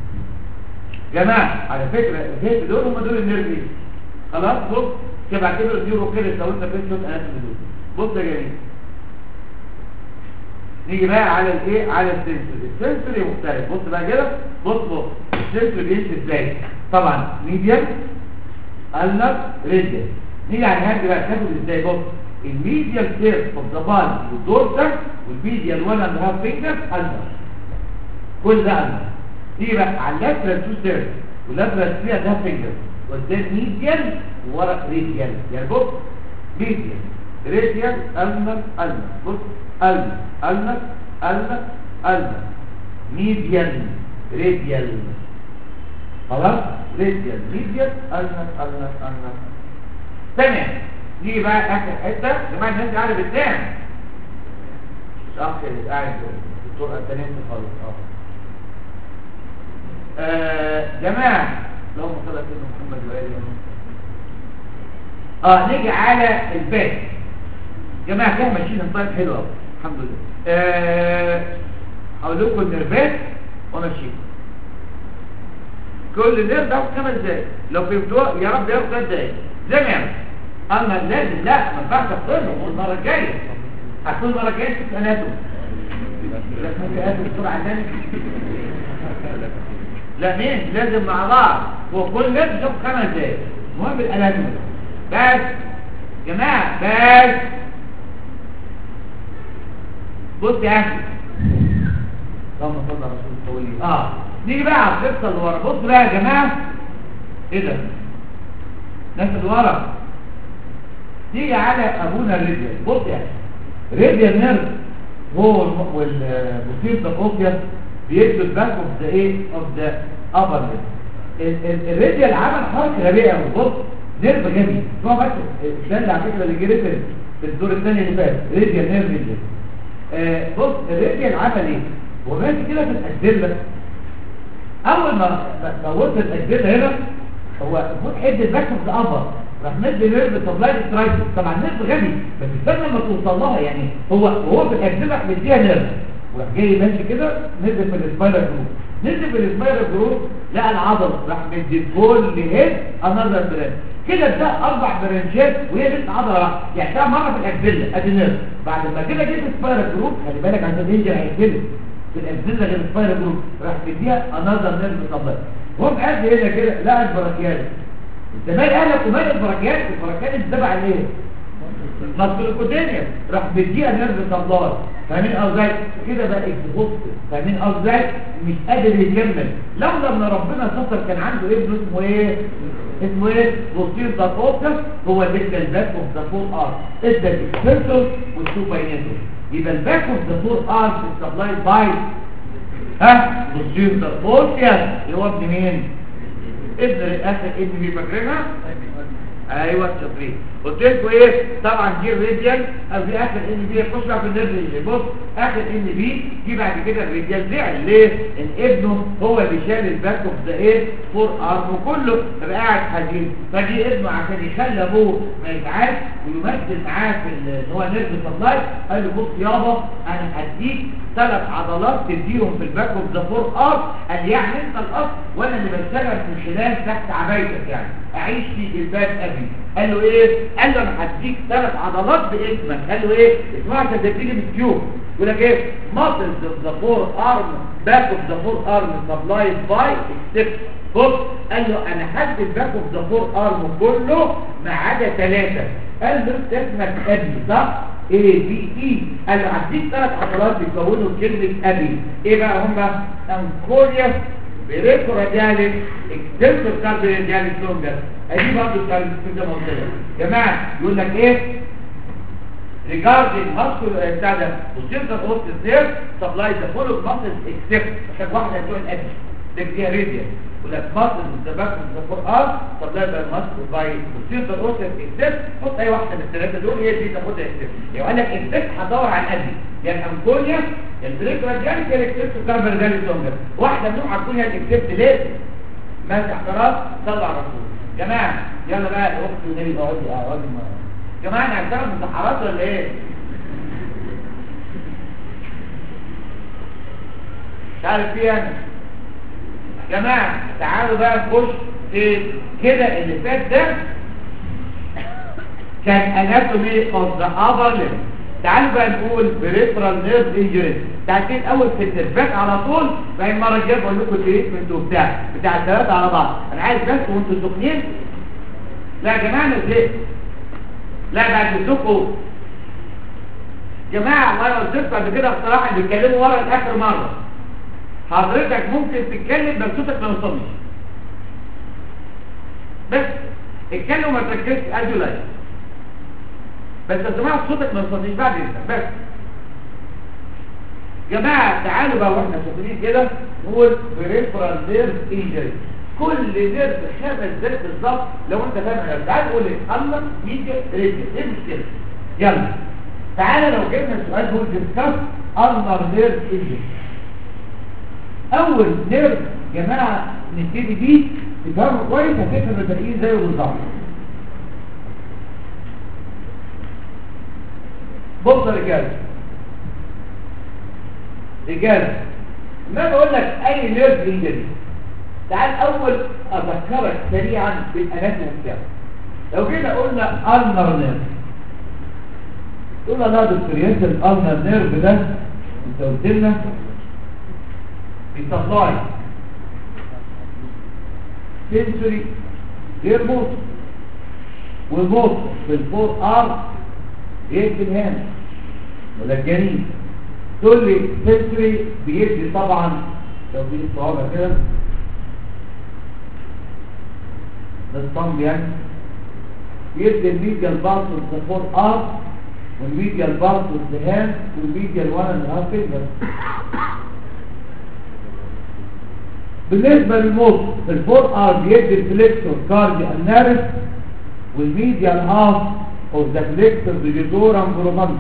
جماعه على فكره الهيب دول هم دول النيرف ايه خلاص بص كده بعتبر النيورو كده لو انت فين شوت اناتومي دول بص يا جميل نيجي بقى على الايه على السنسوري السنسوري مختلف بص بقى كده بص بص السنسوري بيمشي ازاي طبعا ميديان النر ريديان نيجي على الهاند بقى تاخد ازاي بص الميديال سيرف اوف ذا بادي والدورسال والميديال 1 اند هاف فينجر النر كل ده النر نيجي بقى على اللاترال تو سيرف واللاترال 3 اند هاف فينجر قدام ميديال وورا ريديال يعني بص ميديال راديال المس المس بص المس المس المس المس ميديال راديال خلاص راديال ميديال المس المس المس تمام نيجي بقى اخر حته يا جماعه الناس دي عارف بتنام الاخ اللي قاعد الدكتور انت نمت خالص اه آه، جماعه اللهم صل على سيدنا محمد وآله وسلم اه نيجي على الباك جماعه كده ماشيين الطيب حلو قوي الحمد لله آه، اقول لكم النرفات وماشيين كل نير ده خمس دقايق لو فهمتوها يا رب ياخد ثلاث دقايق زي ما يعمل اما لازم لا ما ينفعش افصله المره الجايه هتكون المره الجايه في اناتوم لازم في اناتوم بسرعه ثانيه لا مين لازم مع بعض وكل لازم ياخد خمس دقايق المهم الاناتوم بس جماعه بس بص يا اخي اللهم صل على رسول الطويل اه نيجي بقى على القصه اللي ورا بص بقى يا جماعه ايه ده ناس اللي ورا نيجي على ابونا الريديال بص يا اخي ريديال نيرف هو والبوتيل ده اوبيس بيدوا الباك اوف ذا ايه اوف ذا ابر الريديال عمل حركه غبيه قوي بص نيرف جميل هو بس ده اللي على فكره اللي جري في الدور الثاني اللي فات ريديال نيرف ريديال آه بص الريديال عمل ايه هو ماشي كده في الأجدلة أول ما ما وصل الأجدلة هنا هو المفروض حد الباكم في أبر راح مد نيرف سبلاي سترايك طبعا نيرف غبي بس استنى لما توصل لها يعني هو وهو في الأجدلة راح مديها نيرف وراح جاي ماشي كده نزل في السبايرال جروب نزل في السبايرال جروب لقى العضلة راح مدي كل هيد انذر برانش كده ده اربع برانشات وهي لسه عضله واحده يعني ده مره في الاجدله ادي نيرف بعد ما كده جه السبايرال جروب خلي بالك عشان ينجح هيتجلد في الأجزلة غير السبايرال جروب راح تديها انذر نيرف سبلاي وهو قاعد هنا كده لقى البراكيال انت مال اهلك ومال البراكيال البراكيال اتبع ليه ماسكولوكوتينيا راح مديها نيرف سبلاي فاهمين ازاي كده بقى اكزوست فاهمين ازاي مش قادر يكمل لولا ان ربنا ستر كان عنده ابنه اسمه ايه اسمه ايه بوستير ذا فوكس هو اللي ادى الباك اوف ذا فور ار ادى الاكسبرتور والسوباينيتور يبقى الباك اوف ذا فور ارز سبلاي باي ها بوستير ذا فوكس اللي هو ابن مين ابن الاخر ابن بي فاكرينها ايوه شاطرين قلت لكم ايه طبعا دي الراديال او دي اخر ان بي خش بقى في النيرف بص اخر ان بي دي بعد كده الراديال زعل ليه ان ابنه هو اللي شال الباك اوف ذا ايه فور ارم كله فبقى قاعد حزين فجي ابنه عشان يخلي ابوه ما يزعلش ويمثل معاه في ان هو نيرف سبلاي قال له بص يابا انا هديك ثلاث عضلات تديهم في الباك اوف ذا فور ارم قال يعني انت الاصل وانا اللي بشتغل من خلال تحت عبايتك يعني اعيش في جلباب ابي قال له ايه قال له انا هديك ثلاث عضلات باسمك قال له ايه اسمها عشان تبتدي بالكيوب يقول لك ايه muscles of the forearm back of the forearm supplied by except بص قال له انا هدي الباك اوف ذا فور ارم كله ما عدا ثلاثه قال له انت اسمك ابي صح اي بي اي قال له هديك ثلاث عضلات بيكونوا كلمه ابي ايه بقى هم انكوريوس بريكو رادياليس اكستنسور كارد رادياليس لونجر ادي برضه بتاع زي ما قلت لك جماعه يقول لك ايه regarding muscle بتاع ده posterior ostial nerve supply the following muscles except عشان واحده بتوع الابي ده دي راديال يقول لك muscles the back of the forearm supply by muscle by posterior ostial except حط اي واحده من الثلاثه دول هي دي تاخدها except يعني قال لك except هدور على الابي يعني انكونيا البريك رادياليس هي الاكسبت كاربر رادياليس لونجر واحده منهم هتكون هي الاكسبت ليه ماشي احتراف صلى على الرسول جماعه يلا بقى الاخت ونبي اقعدي اقعدي جماعه احنا هنشتغل مسحرات ولا ايه مش عارف ايه انا جماعه تعالوا بقى نخش في كده اللي فات ده كان اناتومي اوف ذا ابر ليمب تعالوا بقى نقول بريفرال نيرف انجري تعالوا الاول في الترباك على طول بقى المره الجايه بقول لكم التريتمنت وبتاع بتاع الثلاثه على بعض انا عايز بس وانتوا سخنين لا يا جماعه انا زهقت لا بعد تسوقوا جماعه الله قلت لكم قبل كده بصراحه اللي بيتكلموا ورا لاخر مره حضرتك ممكن تتكلم بس صوتك ما يوصلش بس اتكلم وما تركزش ادوا لايك بس لو سمعت صوتك ما يوصلنيش بعد اذنك بس جماعة تعالوا بقى واحنا شاطرين كده نقول بريفرال نيرف انجري كل نيرف خمس دقايق بالظبط لو انت فاهم حاجه تعال قول لي الله ميديا ريجل ايه المشكله يلا تعالى لو جبنا السؤال بيقول ديسكاس النر نيرف انجري اول نيرف جماعه نبتدي بيه تفهموا كويس هتفهم الباقيين زيه بالظبط بص يا رجاله رجاله ما بقول لك اي نيرف انجري تعال اول اذكرك سريعا بالاناتومي بتاعه لو جينا قلنا النر نيرف قلنا لا دكتور ياسر الالنر نيرف ده انت قلت لنا بيسبلاي سنسوري غير موت والموت في الفور ار يقتل هنا ولا الجنين تقول لي سنسوري بيدي طبعا لو في صعوبة كده ده الصمب يعني يدي الميديال بارت اوف ذا فور ار والميديال بارت اوف ذا هاند والميديال وان اند هاف فينجر بالنسبة للموت الفور ار بيدي الفليكسور كاردي النارس والميديال هاف اوف ذا فليكسور بيجيتورم بروفانس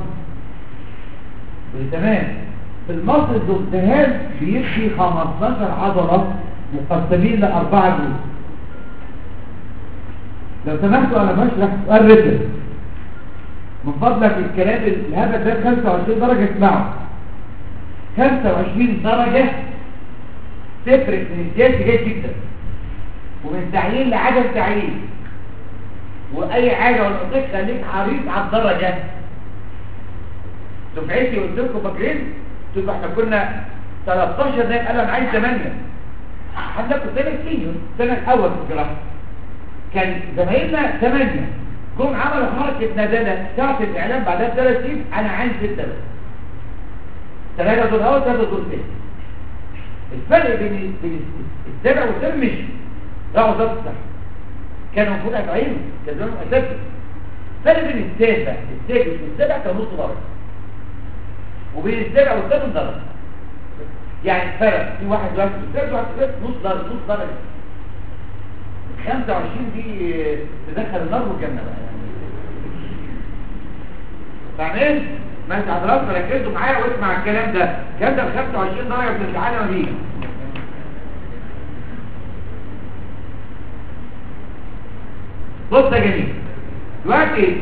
تمام المصل الدهان بيدي 15 عضلة مقسمين لأربعة جروب لو سمحتوا أنا بشرح سؤال رتم من فضلك الكلام الهبل ده 25 درجة اسمعوا 25 درجة تفرق من الجيش جيد جدا ومن تعيين لعدم تعيين واي حاجة ونقطيك خليك حريص على الدرجة دفعتي قلت لكم فاكرين شوف احنا كنا 13 نايم قال انا عايز 8 احنا كنت سنه سينيور السنه الاول في الجراحه كان زمايلنا 8 جم عملوا حركه ندانه ساعه الاعلان بعدها ثلاث سنين انا عايز 6 بس ثلاثه دول اول ثلاثه دول ثاني الفرق بين بين السبع والثامن مش راحوا ضبط صح كانوا المفروض هيتعينوا كان زمانهم اساسي الفرق بين السابع السادس والسابع كان نص درجه وبين السابع والثامن درجه يعني فرق في واحد دلوقتي في السادس وواحد في السادس نص درجه نص درجه 25 دي تدخل النار والجنه بقى فاهمين؟ ما انت حضراتكم ركزوا معايا واسمع الكلام ده الكلام ده ب 25 درجه في الامتحان لما بيجي بص يا جميل دلوقتي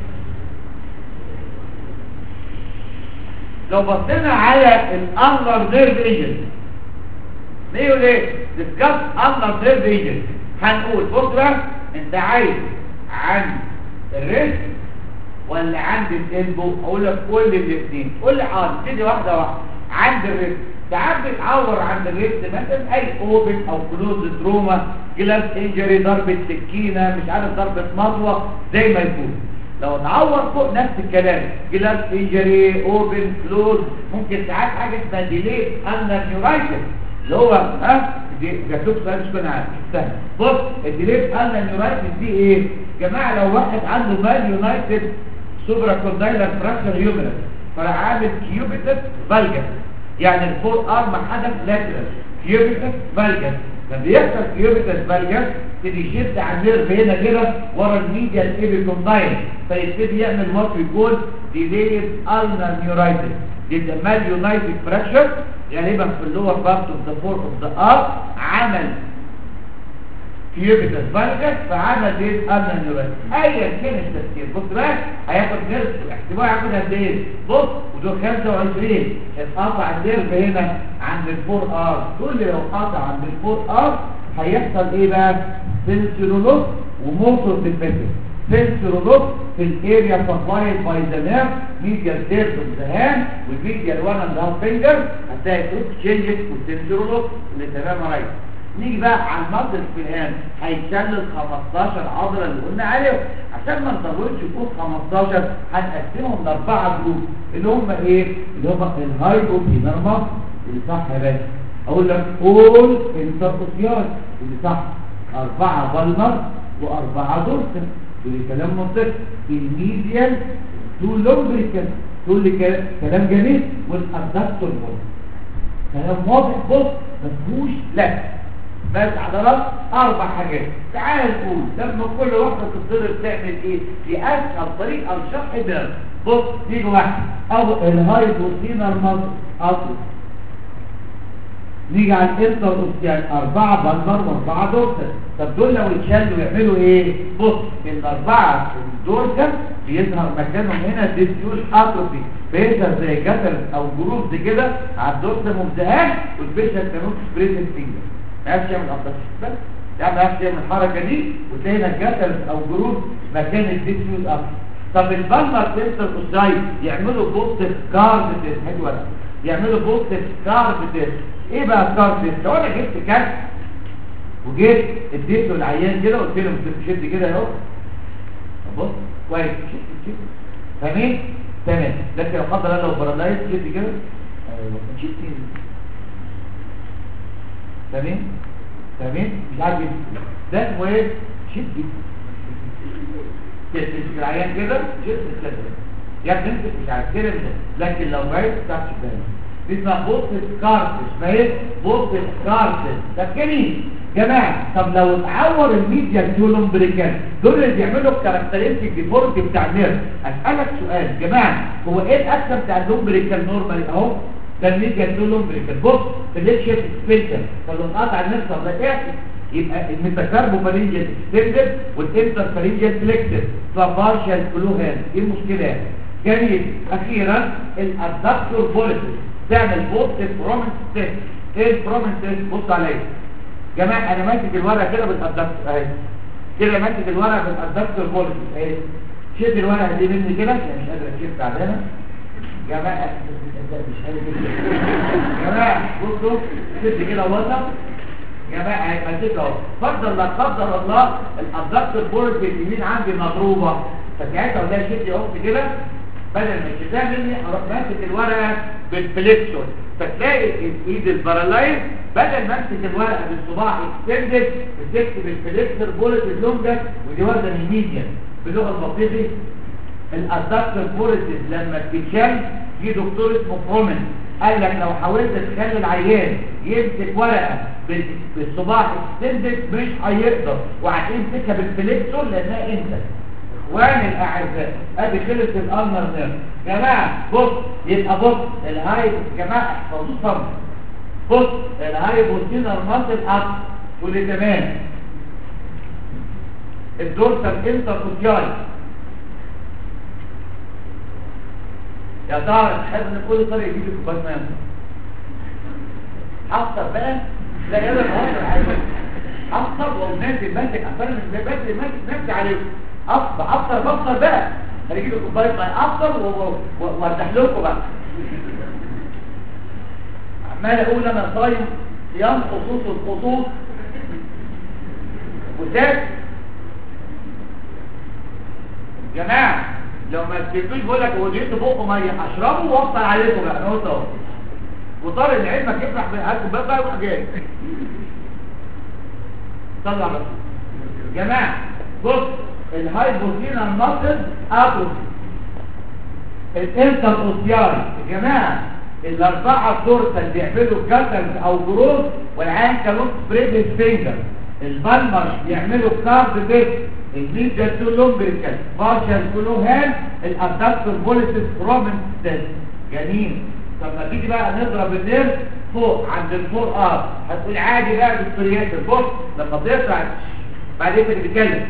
لو بصينا على الانلر نيرف ايجنت نيقول ايه ديسكاس انلر نيرف ايجنت هنقول بص بقى انت عايز عن الريست ولا عند الالبو اقول لك كل الاثنين قول لي اه نبتدي واحده واحده عند الريست ساعات بتعور عند الريست مثلا اي اوبن او كلوز تروما جلاس انجري ضربه سكينه مش عارف ضربه مطوه زي ما يكون لو اتعور فوق نفس الكلام جلاس انجري اوبن كلوز ممكن ساعات حاجه اسمها ديليت انر نيورايتس اللي هو ها دي جاتوك سؤال مش كنا عارف استنى بص الديليت انر نيورايتس دي ايه جماعه لو واحد عنده مان يونايتد سوبرا كوندايلر فراكشر هيومرس فراح عامل كيوبيتس فالجس يعني الفور ارم حدث لاترال كيوبيتس فالجس لما بيحصل كيوبيتس فالجس يبتدي يشد على النيرف هنا كده ورا الميديا الايبيكوندايل فيبتدي يعمل وات يكون ديليد النر نيورايتس يبقى مال يونايتد فراكشر غالبا في اللور بارت اوف ذا فور اوف ذا ار عمل كيوبيتس فالجس فعمل ديت النر نيورايتس ايا كان التفكير بص بقى هياخد نيرف احتمال ياخد قد ايه بص ودول 25 اتقطع النيرف هنا عند الفور ار كل لو قطع عند الفور ار هيحصل ايه بقى سنسورولوس وموتور ديفكتيف سنسورولوس في الاريا سبلايد باي ذا نيرف ميديال تيرف اوف ذا هاند والميديال وان اند هاف فينجر هتلاقي كروت تشينجز والسنسورولوس اللي تمام رايت نيجي بقى على المنطق في الهام هيتشال ال 15 عضله اللي قلنا عليهم عشان ما نطولش يكون 15 هنقسمهم لاربعه جروب اللي هم ايه؟ اللي هم الهايبوثينر ماسل اللي صح يا باشا اقول لك اول انتركوسيال اللي صح اربعه بالمر واربعه دورسل دول كلام منطقي الميديال تو لومبريكال تقول لي كلام- كلام جميل والادكتور بول كلام واضح بص ما فيهوش لا بس عضلات اربع حاجات تعال نقول لما كل واحده تقدر تعمل ايه في اسهل طريقه لشرح ده بص دي واحد او الهايبوثينال مصر اصل نيجي على الانتر يعني أربعة بلمر وأربعة دورسل طب دول لو اتشالوا يعملوا ايه؟ بص الأربعة الدورسل بيظهر مكانهم هنا ديفيوز اتروفي بيظهر زي جتر أو جروز كده على الدورسل ممتهاج والبيشنت كانوا سبريتد فينجر ما يعرفش يعمل أبطال بس يعني ما يعرفش يعمل الحركة دي وتلاقي هنا جتر أو جروز مكان الديفيوز اتروفي طب البلمر انتر اوسايد يعملوا بوست كارد حلوة ده. يعملوا بوست كارد ايه بقى الكارد لو انا جبت كارت وجيت اديته العيان كده قلت له شد كده اهو بص كويس شد شد تمام تمام لكن لو قدر الله لو بارلايز شد كده ايوه شد تمام تمام مش عارف إيه. ده اسمه ايه شد تمسك العيان كده شد كده يا ابني انت مش عارف كده لكن لو بعيد تعرف تشدها اسمها بوست كارتش ما هي بوست كارتش ده جميل جماعه طب لو اتعور الميديا تولومبريكال دول اللي بيعملوا الكاركترستيك ديفورتي بتاع النيرف اسالك سؤال جماعه هو ايه الاكثر بتاع اللومبريكال نورمال اهو ده الميديا تولومبريكال بص فليكشن اكسبنشن فلو انقطع النفس ده ايه يبقى الميتاكاربو فارينجال اكستندد والانتر فارينجال فليكسد فبارشال فلو هاند ايه المشكله جميل اخيرا الادكتور بوليسيس تعمل بوست برومنس تيست ايه البرومنس تيست بص عليا جماعه انا ماسك الورقه كده بالادكتور اهي كده ماسك الورقه بالادكتور بوليسيس اهي شد الورقه دي مني كده يعني مش قادر اشيل تعبانه جماعه مش قادر جماعه بصوا شد كده وسط جماعه هيمسكها اهو فرضا لا قدر الله الادكتور بوليسيس اليمين عندي مضروبه فساعتها ولا شد اهو كده بدل ما يشدها مني اروح ماسك الورقه بالفليكسون فتلاقي الايد البارالايز بدل ما امسك الورقه بالصباع اكستندد بتكتب الفليكسر بولت اللونجا ودي وزن الميديان باللغه البسيطه الادكتور بوليتس لما بتتشال في دكتور اسمه برومن قال لك لو حاولت تخلي العيان يمسك ورقه بال- بالصباع اكستندد مش هيقدر وهتمسكها بالفليكسون لانها انت اخواني الاعزاء ادي خلص الالنر نيرف جماعه بص يبقى بص الهاي جماعه احفظوا صم بص الهاي بوتينر ماسل اب تقول لي تمام الدورسال انتر اوتياي يا ترى تحب ان كل طريق يجيب لك كوبايه ميه حصر بقى لا يلا النهارده عايز حصر والناس ماسك اثر من بدري ماسك نفسي عليه افطر افطر بفطر بقى هنجيب لكم كوبايه ميه افطر و- و- وارتاح لكم بقى عمال اقول انا صايم صيام خصوص الخصوص وساك جماعه لو ما تكتبوش بقول لك هو جبت بقه ميه اشربه وافطر عليكم بقى انا قلت اهو وطارق لعلمك يفرح بهاكم بقى بقى ويروح جاي صلى على الرسول جماعه بص الهايبوثينا المصل اتروفي الانتر اوسياري يا جماعه الاربعه الدورسال بيعملوا كاترز او جروز والعين كانوا سبريد فينجر البالمر يعملوا كارد ديك الميديا تو لومبريكال بارشال كلو هان الادكتور بوليسيس برومنس تيست جميل طب ما تيجي بقى نضرب النيرف فوق عند الفور ار هتقول عادي بقى بالسوريات بص لما تقطع بعدين اللي بيتكلم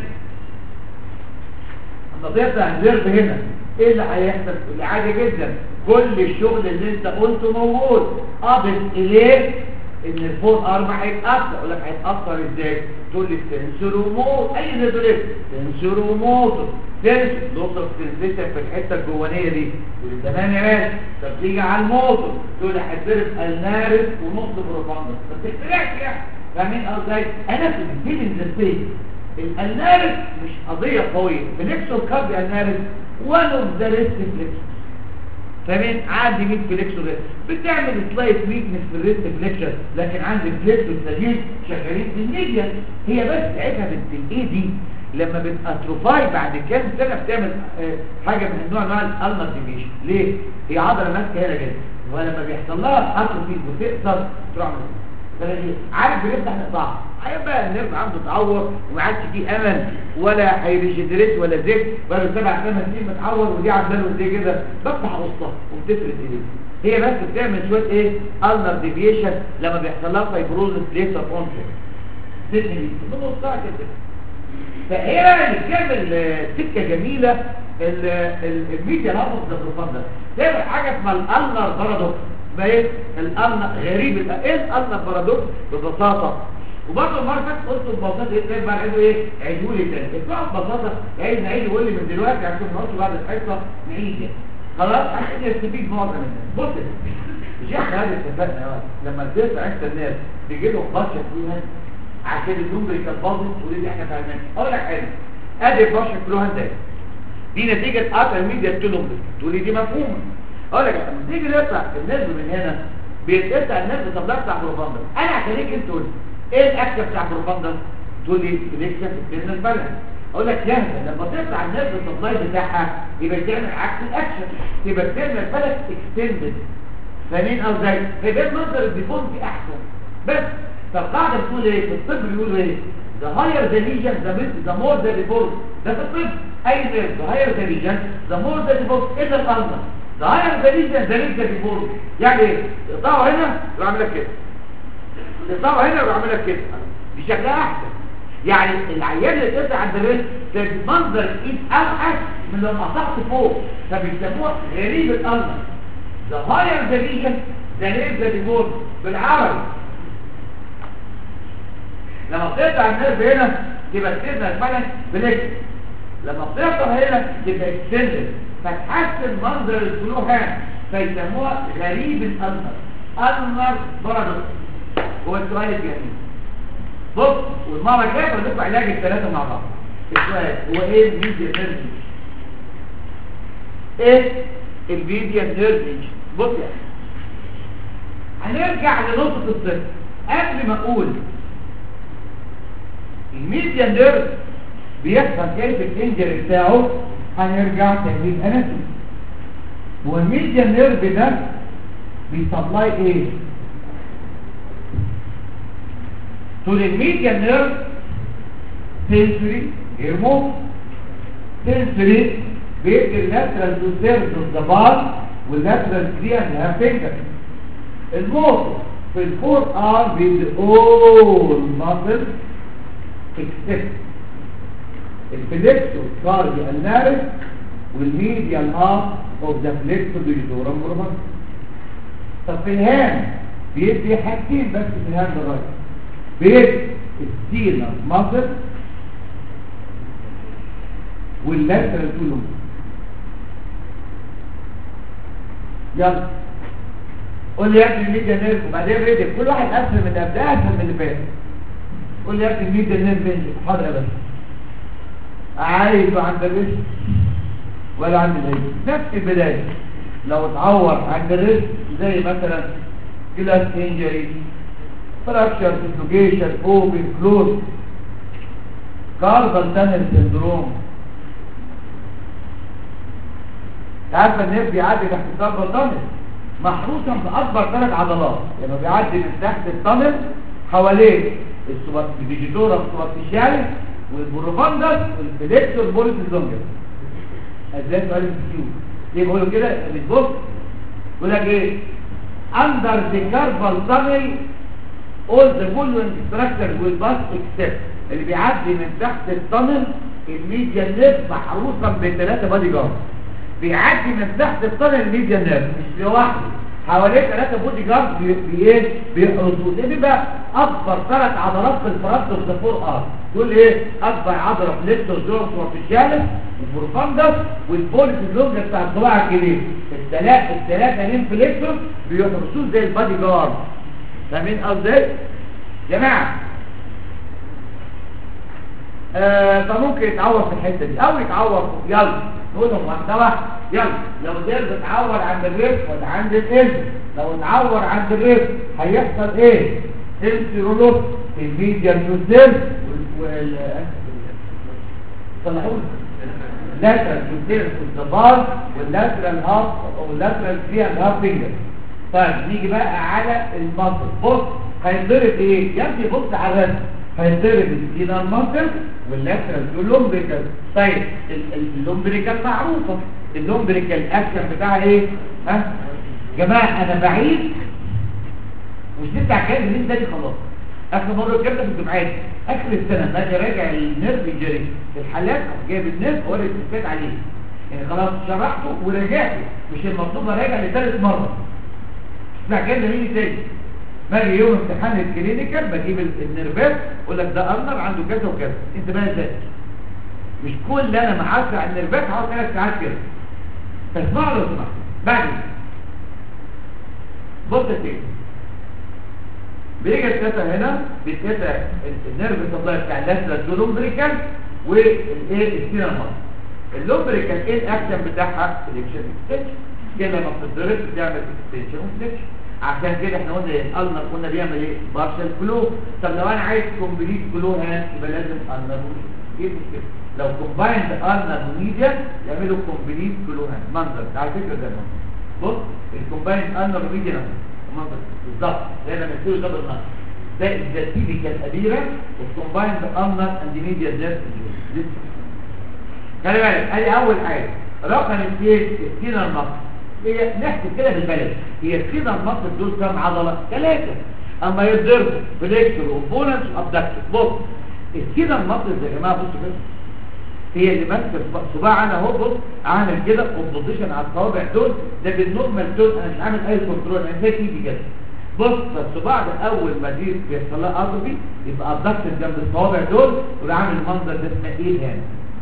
لما تقطع النيرف هنا ايه اللي هيحصل اللي عادي جدا كل الشغل اللي انت قلته موجود قابل اليه ان الفور ارم هيتاثر اقول لك هيتاثر ازاي تقول لي سنسور وموت اي نزولات سنسور وموت سنسور نقطه سنسيشن في الحته الجوانيه دي تقول لي تمام يا باشا طب تيجي على الموتور تقول لي هتضرب النارس ونص بروفاندس ما تختلفش يعني فاهمين ازاي انا في الفيلنج ازاي النارس مش قضيه قويه فليكسور كارد النارس وان اوف ذا ريسك فليكسور فاهمين عندي 100 فليكسور بتعمل سلايت ويكنس في الريست فليكشر لكن عندي فليكسور سليم شغالين في الميديا هي بس عيبها بنت الايه دي لما بتاتروفاي بعد كام سنه بتعمل آه، حاجه من النوع نوع الالنر ديفيشن ليه هي عضله ماسكه هنا كده ولما بيحصل لها اتروفي وتقصر تروح فلاجي عارف بنفتح نقطعها هيبقى النرف عنده تعور وما عادش فيه امل ولا هيريجيدريت ولا زيت بقى سبع ثمان سنين متعور ودي عامله له زي كده بفتح قصه وبتفرد ايديه هي بس بتعمل شويه ايه النر ديفيشن لما بيحصل لها فايبروزس ليتر اون سن دي بنصها كده فهي اللي بتعمل آه، سكه جميله ال- ال- الميديا لابس ده بروفاندر تعمل حاجه اسمها الالنر بارادوكس ما ايه الالنر غريب الأ- ايه الالنر بارادوكس ببساطه وبرضه المره اللي فاتت قلت ببساطه ايه تاني بقى عايزوا ايه عيدوا لي تاني اسمعوا ببساطه عايز نعيد يقول لي من دلوقتي عشان ما نقعدش بعد الحصه نعيد يعني. خلاص عشان يستفيد معظم الناس بص مش احنا هذه اتفقنا يا ولد. لما الدرس عند الناس بيجي لهم بشر فيها عشان النمبر كان باظت تقول لي احنا فاهمين اقول لك حاجه ادي البشر كلها ازاي دي نتيجه قطع الميديا تلومبر تقول لي دي مفهومه اقول لك لما تيجي نقطع النرف من هنا بيتقطع النرف طب لا بتاع بروفاندر انا هخليك انت تقول لي ايه الاكشن بتاع بروفاندر تقول لي سليكشن في الكلمه البلد اقول لك يا لما تقطع النرف السبلاي بتاعها يبقى تعمل عكس الاكشن يبقى تعمل البلد اكستندد فاهمين او زي فيبقى مصدر الديفولت احسن بس فالقاعده بتقول ايه في الطب بيقولوا ايه the higher the lesion the, bit- the more the default ده في الطب اي نيرف the higher the lesion the more the default ايه ده الالمر the higher the lesion the less the default يعني ايه يقطعوا هنا يروح عامل لك كده يقطعوا هنا يروح عامل لك كده دي شكلها احسن يعني العيان اللي تقطع عند الرجل ده منظر الايد اوحش من لو قطعت فوق فبيسموها غريب الالمر the higher the lesion the less the default بالعربي لما بتقطع النرف هنا تبقى السيرنا الفلن بليك لما بتقطع هنا تبقى اكستندد فتحسن منظر السلوحان فيسموها غريب الأنظر أنظر بارادوكس هو السؤال الجميل بص والمرة الجاية بنطلع علاج الثلاثة مع بعض السؤال هو ايه الميديا نيرف ايه الميديا نيرف بص يعني هنرجع لنقطة الصفر قبل ما اقول الميديا نيرف بيحصل كيف الانجري بتاعه هنرجع تاني الاناتومي هو الميديا نيرف ده بيسبلاي ايه طول الميديا نيرف سنسوري هرمون سنسوري بيدي اللاترال تو سيرفس ذا بار واللاترال كلير لها فينجر الموتور في الفور ار بيدي اول ماسل اكسبت الفليكسور كاردي النارس والميديال ار اوف ذا فليكسور ديجيتورم موربان طب في الهام بيدي حاجتين بس في الهام الرايت بيدي السيلر ماسل واللاترال تولوم يلا قول لي يا ابني الميديا نيرف وبعدين ريدي كل واحد اسهل من اللي قبلها اسهل من اللي فات قول لي يا ابني الميديا نيرف انجل حاضر يا باشا عايزه عند الريست ولا عند الهيد نفس البدايه لو اتعور عند الريست زي مثلا جلاس انجري فراكشر ديسلوكيشن اوبن كلوز كاربال تانل سندروم عارفه النيرف بيعدي تحت الكاربال تانل محروسا باكبر ثلاث عضلات لما يعني بيعدي من تحت التانل حواليه الديجيتورا سوبرفيشاليس والبروفاندس والفليكسور بوليس لونجر ازاي سؤال الكيو ليه بيقولوا كده بتبص يقول لك ايه اندر ذا كاربال تانل all the following structure will pass except اللي بيعدي من تحت التانل الميديا نيرف محروسا بثلاثه بادي جارد بيعدي من تحت التانل الميديا نيرف مش لوحده حواليه ثلاثه بودي جارد بي بي ايه بيحرسوه ده بيبقى اكبر ثلاث عضلات في الفراغ ده فور ار دول ايه اكبر عضله في ليتوس جورس وفيشالس والبروفاندس والبوليس اللونجر بتاع الصباع الكبير الثلاثه الثلاثه لين فليكتور بيحرسوه زي البادي جارد فاهمين قصدي جماعه آه فممكن يتعور في الحته دي او يتعور يلا نقولهم واحده واحده يلا لو الدرب اتعور عند الريف ولا عند القلب لو اتعور عند الريف هيحصل ايه انسيرولوس الميديا نيوزيل صلحوه لاترال جوتيرس الزبار واللاترال هاف واللاترال فيها الهاف فينجر طيب نيجي بقى على المصل بص هيتضرب ايه يا ابني بص على الرسم هيتضرب السكينة المصل واللاترال واللومبريكال طيب ال- ال- اللومبريكال معروفة اللومبريكال اكشن بتاعها ايه ها جماعة انا بعيد مش نبدأ كلام اللي ده خلاص اخر مرة كده في الجمعات اخر السنة باجي راجع النيرف الجري في الحالات أروح جايب النيرف ووري التثبيت عليه يعني خلاص شرحته وراجعته مش المطلوب اراجع لثالث مرة اسمع كده مين تاني باجي يوم امتحان الكلينيكال بجيب ال- النيرفات اقول لك ده ارنر عنده كذا وكذا انت بقى ازاي مش كل انا معسر على النيرفات هقعد ثلاث ساعات كده فاسمعوا لو سمحت بعد بص يا سيدي بيجي الكتة هنا بيتقطع النيرف سبلاي بتاع اللاترال لومبريكال والايه السينا المصر اللومبريكال ايه الاكشن بتاعها سليكشن اكستنشن كده لما بتتضرب بتعمل اكستنشن وسليكشن عشان كده احنا قلنا ايه قلنا قلنا بيعمل ايه بارشل فلو طب لو انا عايز كومبليت فلو هان يبقى لازم النر ايه المشكله لو كومبايند النر وميديا يعملوا كومبليت فلو هان منظر على فكره ده المنظر بص الكومبايند النر وميديا منظر بالظبط لان مثله ده بالنص ده الزتيبيكا الكبيرة والكومبايند النر اند ميديا نيرف خلي بالك ادي اول حاجه رقم اثنين السكينر مصر هي نحكي كده بالبلد هي السكينر مصر دول كام عضله ثلاثه اما يتضربوا فليكسور وبونس وابدكتور بص السكينر مصر يا جماعه بصوا كده هي اللي ماسكه صباع انا اهو بص عامل كده اوبوزيشن على الصوابع دول ده بالنورمال دول انا مش عامل اي كنترول انا زي ايدي كده بص فالصباع ده اول ما دي بيحصل لها اطرفي يبقى ابدكتور جنب الصوابع دول ويبقى عامل المنظر ده اسمه ايه الهان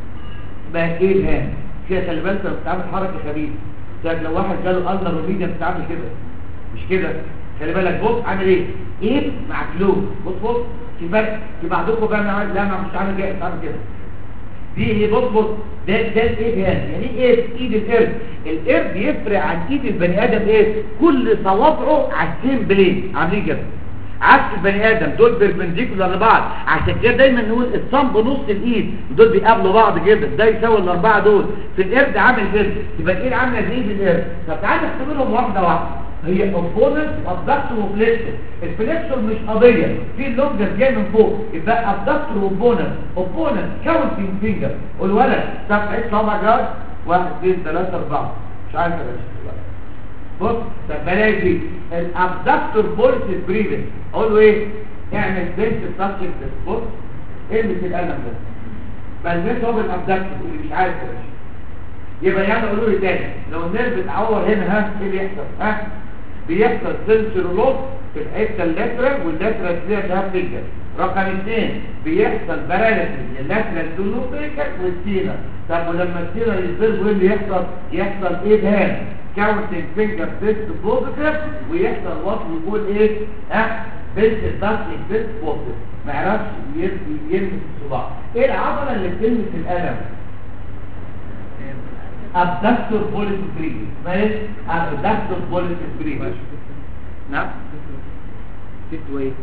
بقى ايه الهان كده خلي بالك لما بتعمل حركه خبيثه طيب لو واحد جاله النر وميديا بتعمل كده مش كده خلي بالك بص عامل ايه ايه مع كلو بص بص في بالك في بعضكم بقى عامل لا ما مش عامل كده عامل كده دي ايه بص بص ده ده الايه هان يعني ايه ايد القرد القرد يفرق عن ايد البني ادم ايه كل صوابعه على السيم بلين عاملين كده عكس البني ادم دول بيربنديكولار لبعض عشان كده دايما نقول الصنب نص الايد دول بيقابلوا بعض كده ده يساوي الاربعه دول في القرد عامل كده يبقى الايد عامله زي ايد القرد طب تعالى نختبرهم واحده واحده هي اوبوننت ابدكتور وفليكسور الفليكسور مش قضيه في اللونجر جاي من فوق يبقى ابدكتور وبوننت اوبوننت كاونتنج فينجر والولد طب عيد صوابع جاد واحد اثنين ثلاثه اربعه مش عارف يا باشا بص طب بلاقي دي الابدكتور بولس بريفن اقول له ايه اعمل بنت سبجكت بص البس القلم ده بلبسه هو بالابدكتور اللي مش عارف يا باشا يبقى يعني قولوا لي تاني لو النيرف اتعور هنا ها ايه اللي يحصل ها بيحصل سنسور لوس في الحته اللاترال واللاترال فيها ده فينجر رقم اثنين بيحصل باراليسيس اللاترال دولوبريكال والسينا طب ولما السينا يتضرب ايه اللي يحصل يحصل ايه هان كاونتنج فينجر تيست بوزيتيف ويحصل وصل يقول ايه ها بنت الدارك بنت بوزيتيف ما يعرفش يلمس الصباع ايه العضله اللي بتلمس القلم abductor pollicis brevis ما ايه abductor pollicis brevis نعم ست وايه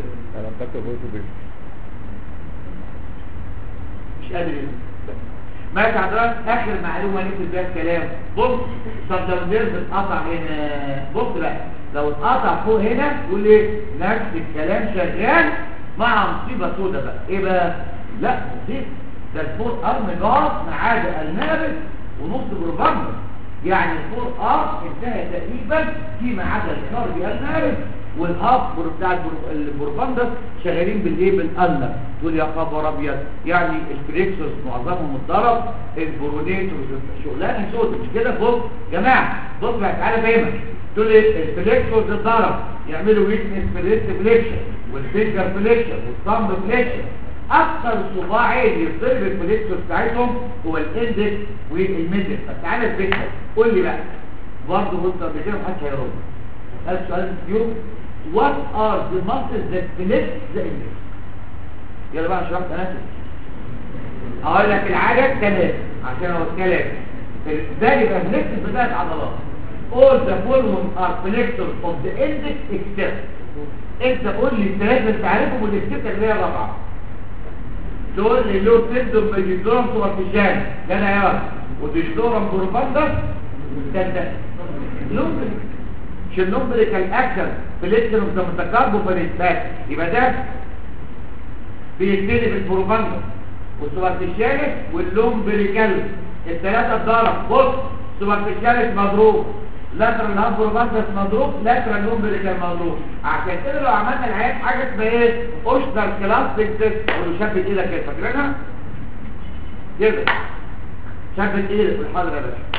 مش قادر يلمس ماشي حضرتك اخر معلومه نكتب بيها الكلام بص طب لو نرد اتقطع هنا بص بقى لو اتقطع فوق هنا تقول ايه نفس الكلام شغال مع مصيبه سودا بقى ايه بقى لا مصيبه ده الفور ارم جاز ما عدا النابس ونص بروفاندر يعني الفور ار انتهى تقريبا فيما عدا الكاربي النابس والهاف بتاع البروفاندر شغالين بالايه بالالنر تقول يا خبر ابيض يعني الفريكسوس معظمهم اتضرب البرونيتوس شغلانه سود مش كده بص جماعه بص بقى تعالى فاهمك تقول لي الفليكسوس اتضرب يعملوا ويكنس في الريست فليكشن والفينجر فليكشن والثامب فليكشن اكثر صباعين يضرب الفليكسوس بتاعتهم هو الاندكس والميدل فتعالى الفكره قول لي بقى برضه بص قبل كده محدش هيرد هذا السؤال اليوم what are the muscles that flex the index يلا بقى شرحت انا هقول لك العدد ثلاثة عشان هو الكلام ده يبقى فليكس بثلاث عضلات all the following are flexors of the index except انت قول لي الثلاثة اللي تعرفهم والاكسبت اللي هي الرابعة تقول لي له سيندروم بيجيزورم سوبرفيشال ده انا يا وديجيزورم بروباندس ده ده لومبريك مش اللومبريكال اكشن بليتشن اوف ذا متكاربوفيريتات يبقى ده بيبتدي بالبروباندس والسوبرفيشالس واللومبريكال الثلاثه اتضرب بص سوبرفيشالس مضروب لاترال هاب بروباندس مضروب لاترال لومبريكال مضروب عشان كده لو عملنا العيان حاجه اسمها ايه اوشنال كلاستيك تيست ولو شبت ايدك كده فاكرينها كده شبت ايدك في الحاضر يا باشا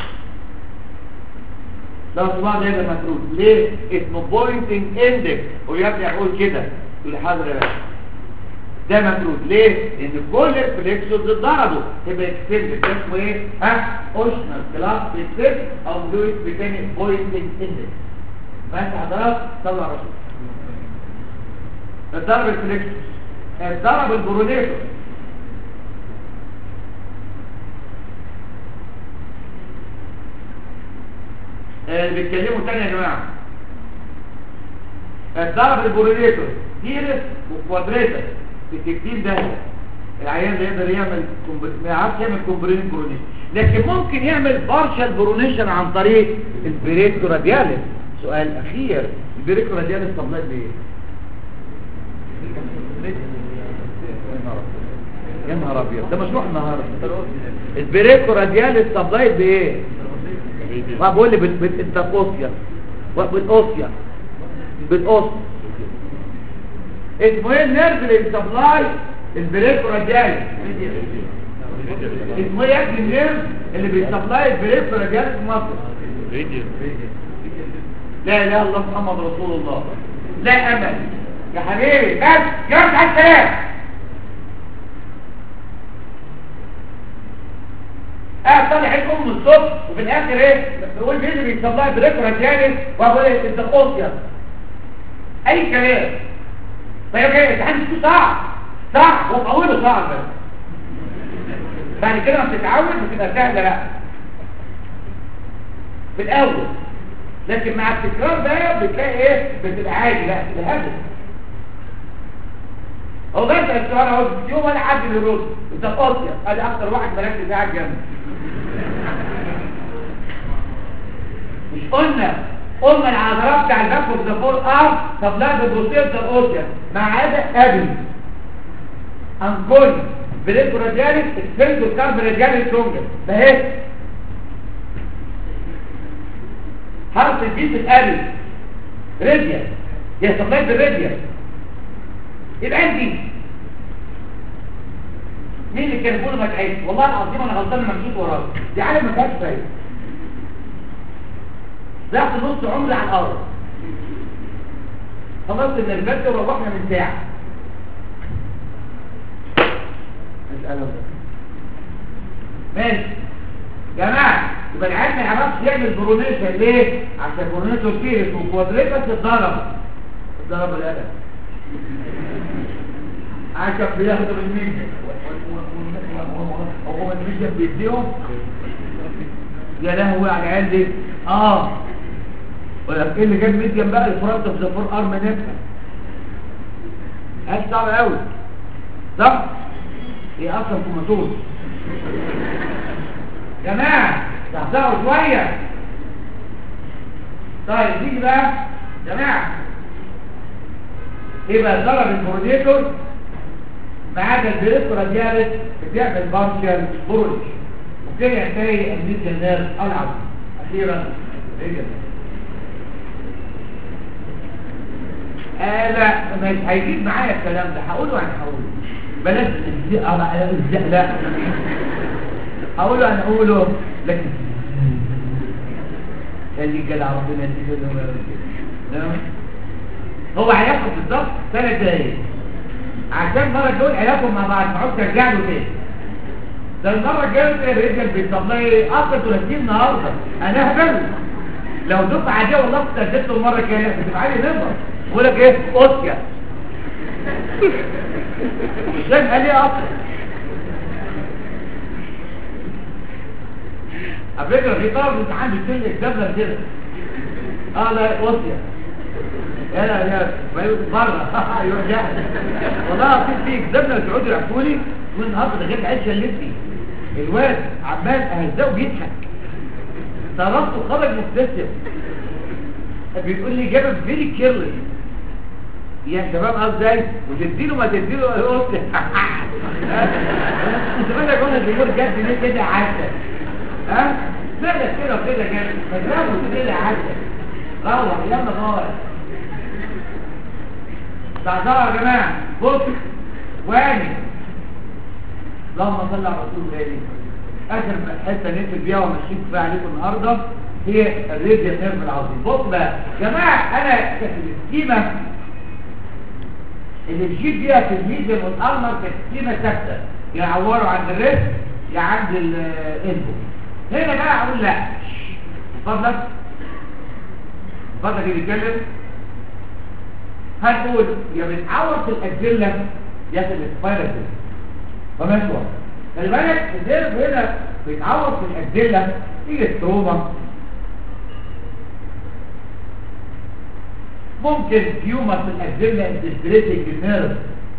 لو صباع ده يبقى مفروض ليه اسمه بوينتنج اندكس ويبدا يقول كده يقول حاضر يا باشا ده مفروض ليه لان كل الفليكسورز اتضربوا تبقى اكستند ده اسمه ايه ها اوشنال كلاس بيكسل او لويس بتاني بوينتنج اندكس فانت حضرتك طلع راسك اتضرب الفليكسورز اتضرب البرونيتور اللي بيتكلموا تاني يا جماعه اتضرب البرونيتور تيرس وكوادريتس في 60 داهيه العيان ده يقدر يعمل كومب- ما يعرفش يعمل كومبرين برونيشن لكن ممكن يعمل بارشال برونيشن عن طريق البريتو رادياليس سؤال اخير البريتو رادياليس طبلات بايه يا نهار ابيض ده مشروع النهارده البريتو رادياليس طبلات بايه ما بقول لي بالانتركوسيا بالاوسيا بالاوس اسمه ايه النيرف اللي بيسبلاي البريك راديالي اسمه ايه يا ابني النيرف اللي بيسبلاي البريك راديالي في مصر لا اله الا الله محمد رسول الله لا امل يا حبيبي بس يرجع السلام قاعد طالع عين ام الصبح وفي الاخر ايه بيقول مين اللي بيسبلاي البريك راديالي وهو ايه انت قوسيا اي كلام طيب ايه امتحان مش صعب صعب هو اوله صعب بس بعد كده ما بتتعود بتبقى سهله بقى في الاول لكن مع التكرار ده بتلاقي ايه بتبقى عادي لا بتبقى هبل هو ده السؤال اهو يوم ولا حد يرد انت قاصيه ادي اكتر واحد مركز قاعد جنبي مش قلنا قلنا العضلات بتاع الباك اوف ذا فور ارم طب لا ده بروتين ذا اوسيا ما عدا ابي انكول بريكو رادياليس اكسبنتو كارب رادياليس لونجر ده اهي حرف الجيس الابي راديال هي سبلايت بالراديال يبقى انت مين اللي كان بيقول ما تعيش والله العظيم انا غلطان لما مشيت وراه دي عالم ما فيهاش فايده ضيعت نص عمري على الارض خلصت النرفات وروحنا من ساعه مسألة ماشي جماعة يبقى العيال ما يعرفش يعمل برونيشن ليه؟ عشان برونيشن كيرس وكوادريتس اتضرب اتضرب الألم عشان بياخدوا الميجا هو الميجا بيديهم يا لهوي على العيال دي اه ولكن ايه اللي جاب ميديم بقى الفرونت اوف ذا فور ارم نفسها هاش صعب قوي صح هي اصلا كوماتوز جماعه تحتاجوا شويه طيب نيجي بقى جماعه ايه بقى ضرب البروديتور ما عدا البريتو رادياليس بتعمل بارشال برج وكده ينتهي الميديا نيرف العب اخيرا ايه ده آه لا مش هيجيب معايا الكلام ده هقوله انا هقوله بلاش الزق الزق لا هقوله انا اقوله لكن خلي جدع ربنا يديله تمام هو هياخد بالظبط ثلاث دقايق عشان المره دول علاقهم مع بعض ما عودش ارجع له تاني ده المره الجايه الرجال بيطلعي اكتر 30 النهارده انا هبل لو دفعه عاديه والله كنت اديت له المره الجايه هتبقى عادي نظر بقول لك ايه اوسيا مش فاهم قال ايه اصلا على فكره في طالب امتحان بيكتب لي كتاب كده اه لا اوسيا يا يا بره يروح جاهز والله العظيم في كذبنا يقعدوا يحكوا لي والنهارده ده غير عيش شلتني الواد عمال اهزاه وبيضحك طرفته خرج مبتسم بيقول لي جابت فيري كيرلس يا شباب قصد ازاي وتديله ما تديله قلت انت بدك قلنا الجمهور جد ليه كده عسل ها فعلا كده وكده جد فجابوا كده عسل روح يلا غار تعذروا يا جماعه بص واني اللهم صل على رسول الله اخر حته نقفل بيها وماشيين فيها عليكم النهارده هي الريديا نيرف العظيم بص بقى يا جماعه انا السكيمه اللي بجيب بيها في الميديا والارمر كانت سكيمه ثابته يعوروا عند الريست يا عند الانبو هنا بقى اقول لا فضلك فضلك اللي بيتكلم هنقول يا بتعور في الاجزله يا في الاسبايرال فماشي واحد خلي بالك النيرف هنا بيتعور في الاجزله تيجي التروما ممكن تيومر في الاجزله الديسبريتنج نيرف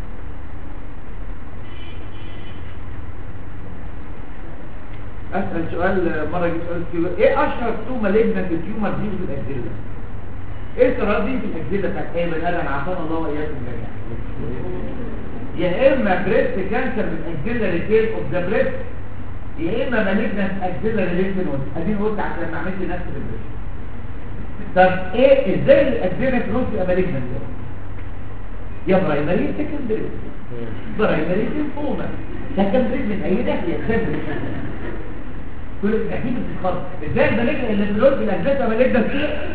اسال سؤال مره جيت قلت ايه اشهر تو مالجنت تيومر دي في الاجزله ايه السرطان دي في الاجزله بتاعت ايه بني ادم عافانا الله واياكم جميعا يا اما بريست كانسر من اجزله ريتيل اوف ذا بريست يا اما مالجنت اجزله ريليشن اديني قلت عشان ما عملتش نفس البريست طب ايه ازاي الاجزله في نص يبقى مالجنت يا برايمري سكندري برايمري ليمفوما سكندري من اي ناحيه سكندري كل تحديد الخط ازاي المالجنت اللي في نص الاجزله مالجنت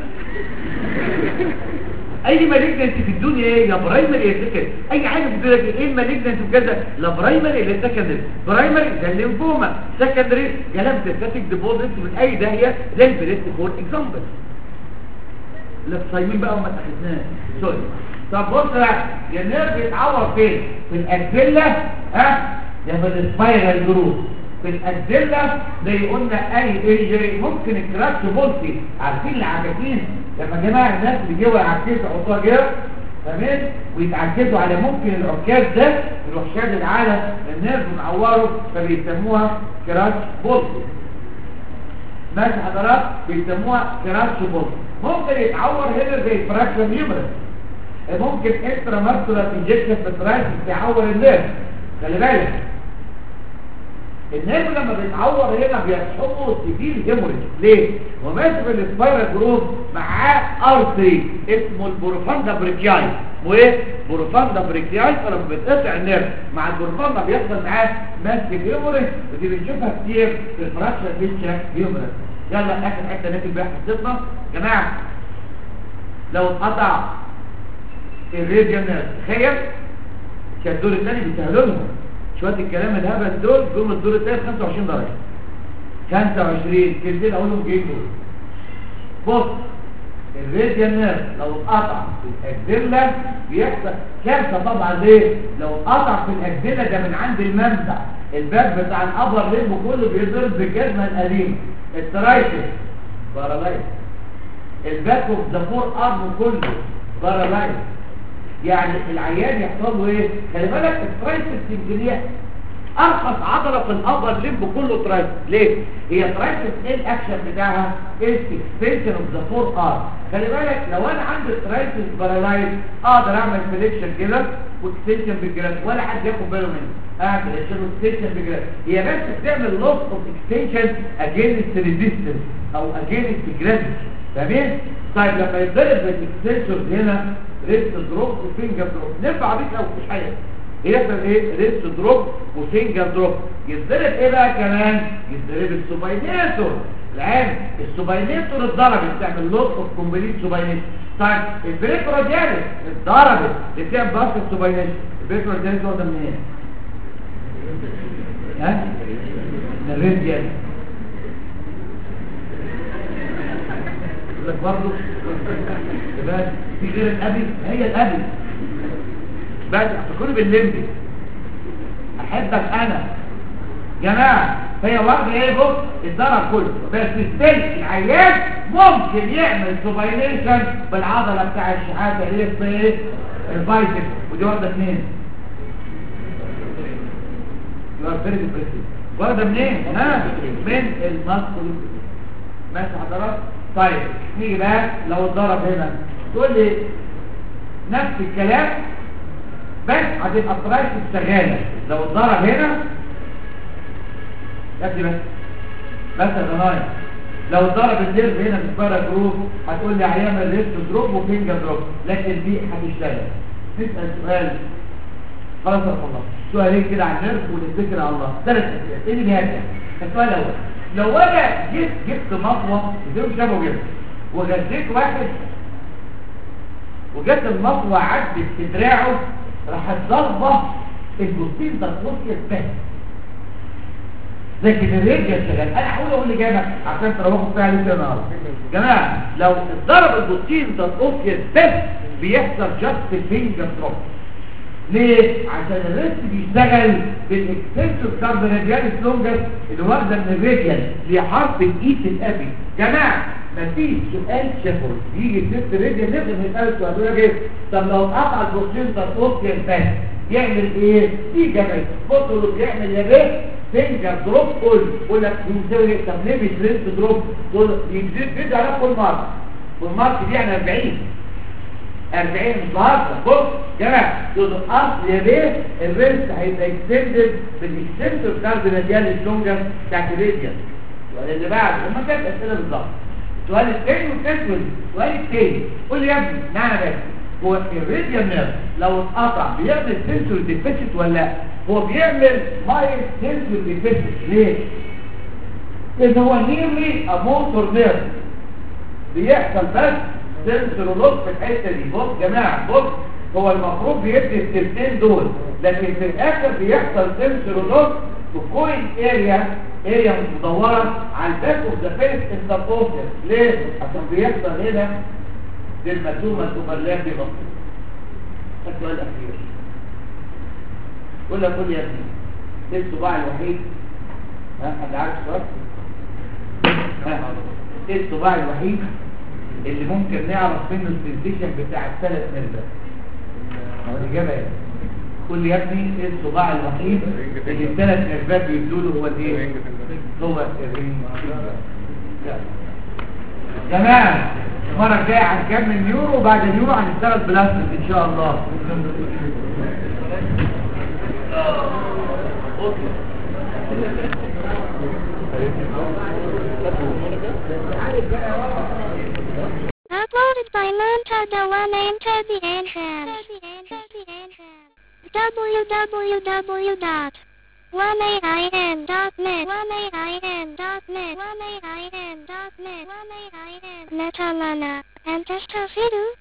اي مالجنت في الدنيا ايه يا برايمري يا سكندري اي حاجه في الدنيا ايه المالجنت وكذا لا برايمري لا سكندري برايمري ده الليمفوما سكندري كلام سيستاتيك ديبوزيت من اي داهيه زي البريست فور اكزامبل لا صايمين بقى وما تاخدناش سوري طب بص بقى يا النيرف يتعور فين في الاكزيلا ها يا في السبايرال جروب في الاكزيلا زي قلنا اي انجري ممكن الكراكس بولتي عارفين العكاكين لما جماعه الناس اللي جوه العكاكين يحطوها كده تمام ويتعكزوا على ممكن العكاز ده يروح شادد على النيرف معوره فبيسموها كراكس بولتي ماشي حضرات بيسموها كراكس بولتي ممكن يتعور هنا زي فراكشن هيومرس ممكن اكسترا ماسكولار انجكشن في الترايسس يعور النيرف خلي بالك النيرف لما بيتعور هنا بيصحبه سيفير هيموريج ليه؟ هو ماشي في السبايرال جروب معاه ارتري اسمه البروفاندا بريكياي وايه؟ بروفاندا بريكياي فلما بيتقطع النيرف مع البروفاندا بيحصل معاه ماسك هيموريج ودي بنشوفها كتير في الفراكشن فيتشر هيموريج يلا اخر حته ناكل بيها حصتنا جماعه لو اتقطع الراديال نيرف تخيل كان الدور الثاني بيسهلوا لهم شويه الكلام الهبل دول دول الدور الثاني 25 درجه 25 كلمتين اقولهم جايين دول بص الراديال نيرف لو اتقطع في الاجزله بيحصل كارثه طبعا ليه لو اتقطع في الاجزله ده من عند المنبع الباب بتاع الابر ليمب كله بيضرب بالجزمه القديمه الترايتس بارالايز الباك اوف ذا فور ارم كله بارالايز يعني العيان يحصل له ايه خلي بالك الترايتس السنجليه ارخص عضله في الابر ليمب كله ترايتس ليه هي ترايتس ايه الاكشن بتاعها ايه اكستنشن اوف ذا فور ارم خلي بالك لو انا عندي ترايتس بارالايز اقدر اعمل فليكشن كده واكستنشن بالجراف ولا حد ياخد باله منه اعمل اكستنشن بالجراف هي بس بتعمل لوس اوف اكستنشن اجينست ريزيستنس او اجينست جرافيتي تمام طيب لما يتضرب بالاكستنشن هنا ريست دروب وفينجر دروب نرفع بيك لو مفيش حاجه يحصل ايه ريست دروب وفينجر دروب يتضرب ايه بقى كمان يتضرب السوباينيتور العين السوباينيتور اتضربت تعمل لوس اوف كومبليت سوباينيتور طيب البريكورا ديالس اتضربت بتعمل باس السوباينيتور البريكورا ديالس واخده من ايه ها من الريد ديالس يقول لك برضه بس في غير الابي هي الابي بس افتكروا باللمبي احبك انا جماعه فهي واخده ايه بص الضرر كله بس ستيل العيان ممكن يعمل سوبايليشن بالعضله بتاع الشحاته اللي اسمها ايه البايسب ودي واخده منين يبقى فيري ديبريسيف واخده منين ها من الماسكول ماشي حضرتك طيب نيجي بقى لو اتضرب هنا تقول لي نفس الكلام بس هتبقى الطرايش شغاله لو اتضرب هنا يا ابني بس بس يا ضنايا لو اتضرب النيرف هنا في البارا جروب هتقول لي هيعمل ريست دروب وفينجر دروب لكن دي هتشتغل نسال سؤال خلاص يا الله سؤالين كده عن النيرف ونتذكر على الله ثلاث اسئله ايه اللي بيهاجم السؤال الاول لو انا جبت جبت مطوه زي ما شافوا كده وغذيت واحد وجت المطوه عدت في دراعه راحت ضربه البروتين ده وصلت بس لكن الرجل شغال انا هقول اقول اللي جامع عشان تروحوا فيها لسه النهارده جماعه لو ضرب البروتين ده وصلت بس بيحصل جاست فينجر دروب ليه؟ عشان الريست بيشتغل بالاكستنسور كاربونيدياليس لونجس اللي واخده من الريديال لحرف الايس الابي جماعه مفيش سؤال شفوي يجي الست ريديال نفهم نسال السؤال ده ايه؟ طب لو قطع البروتين ده اوكي بس يعمل ايه؟ في جماعه بصوا بيعمل يا بيه فينجر دروب قول يقول لك بيساوي ايه؟ طب ليه مش ريست دروب؟ قول يجيب بيدي على كل مارك كل مارك دي يعني 40 40 مش بهزر بص جماعه تقول اصل يا بيه الريست هيبقى اكستندد بالاكستنسور كاردينال اللونجر بتاعت الريديال السؤال اللي بعده هما ثلاث اسئله بالظبط السؤال الثاني والثالث السؤال الثاني قول لي يا ابني معنى بس هو الريديال نيرف لو اتقطع بيعمل سنسور ديفيسيت ولا لا هو بيعمل مايل سنسور ديفيسيت ليه لان هو نيرلي اموتور نيرف بيحصل بس سنسور لوس في الحته دي بص جماعه بص هو المفروض بيدي التلتين دول لكن في الاخر بيحصل سنسور لوس في كوين اريا اريا مش مدوره على الباك اوف ذا فيس ان ذا بروسيس ليه عشان بيحصل هنا للمدومه الاوفرلاب دي بسيط السؤال الاخير قول لك قول يا ابني ايه الصباع الوحيد ها حد عارف السؤال ها ايه الصباع الوحيد اللي ممكن نعرف منه السنسيشن بتاع الثلاث نرفات هو الاجابه ايه قول لي يا ابني ايه الصباع الوحيد اللي الثلاث نرفات بيدوا له هو الايه هو الرينج جماعه المره الجايه هنكمل نيورو وبعد النيورو هنشتغل بلاستيك ان شاء الله Uploaded by Montada One and Tabby Anham. www.1aim.net 1aim.net 1aim.net Metalana and Testafidu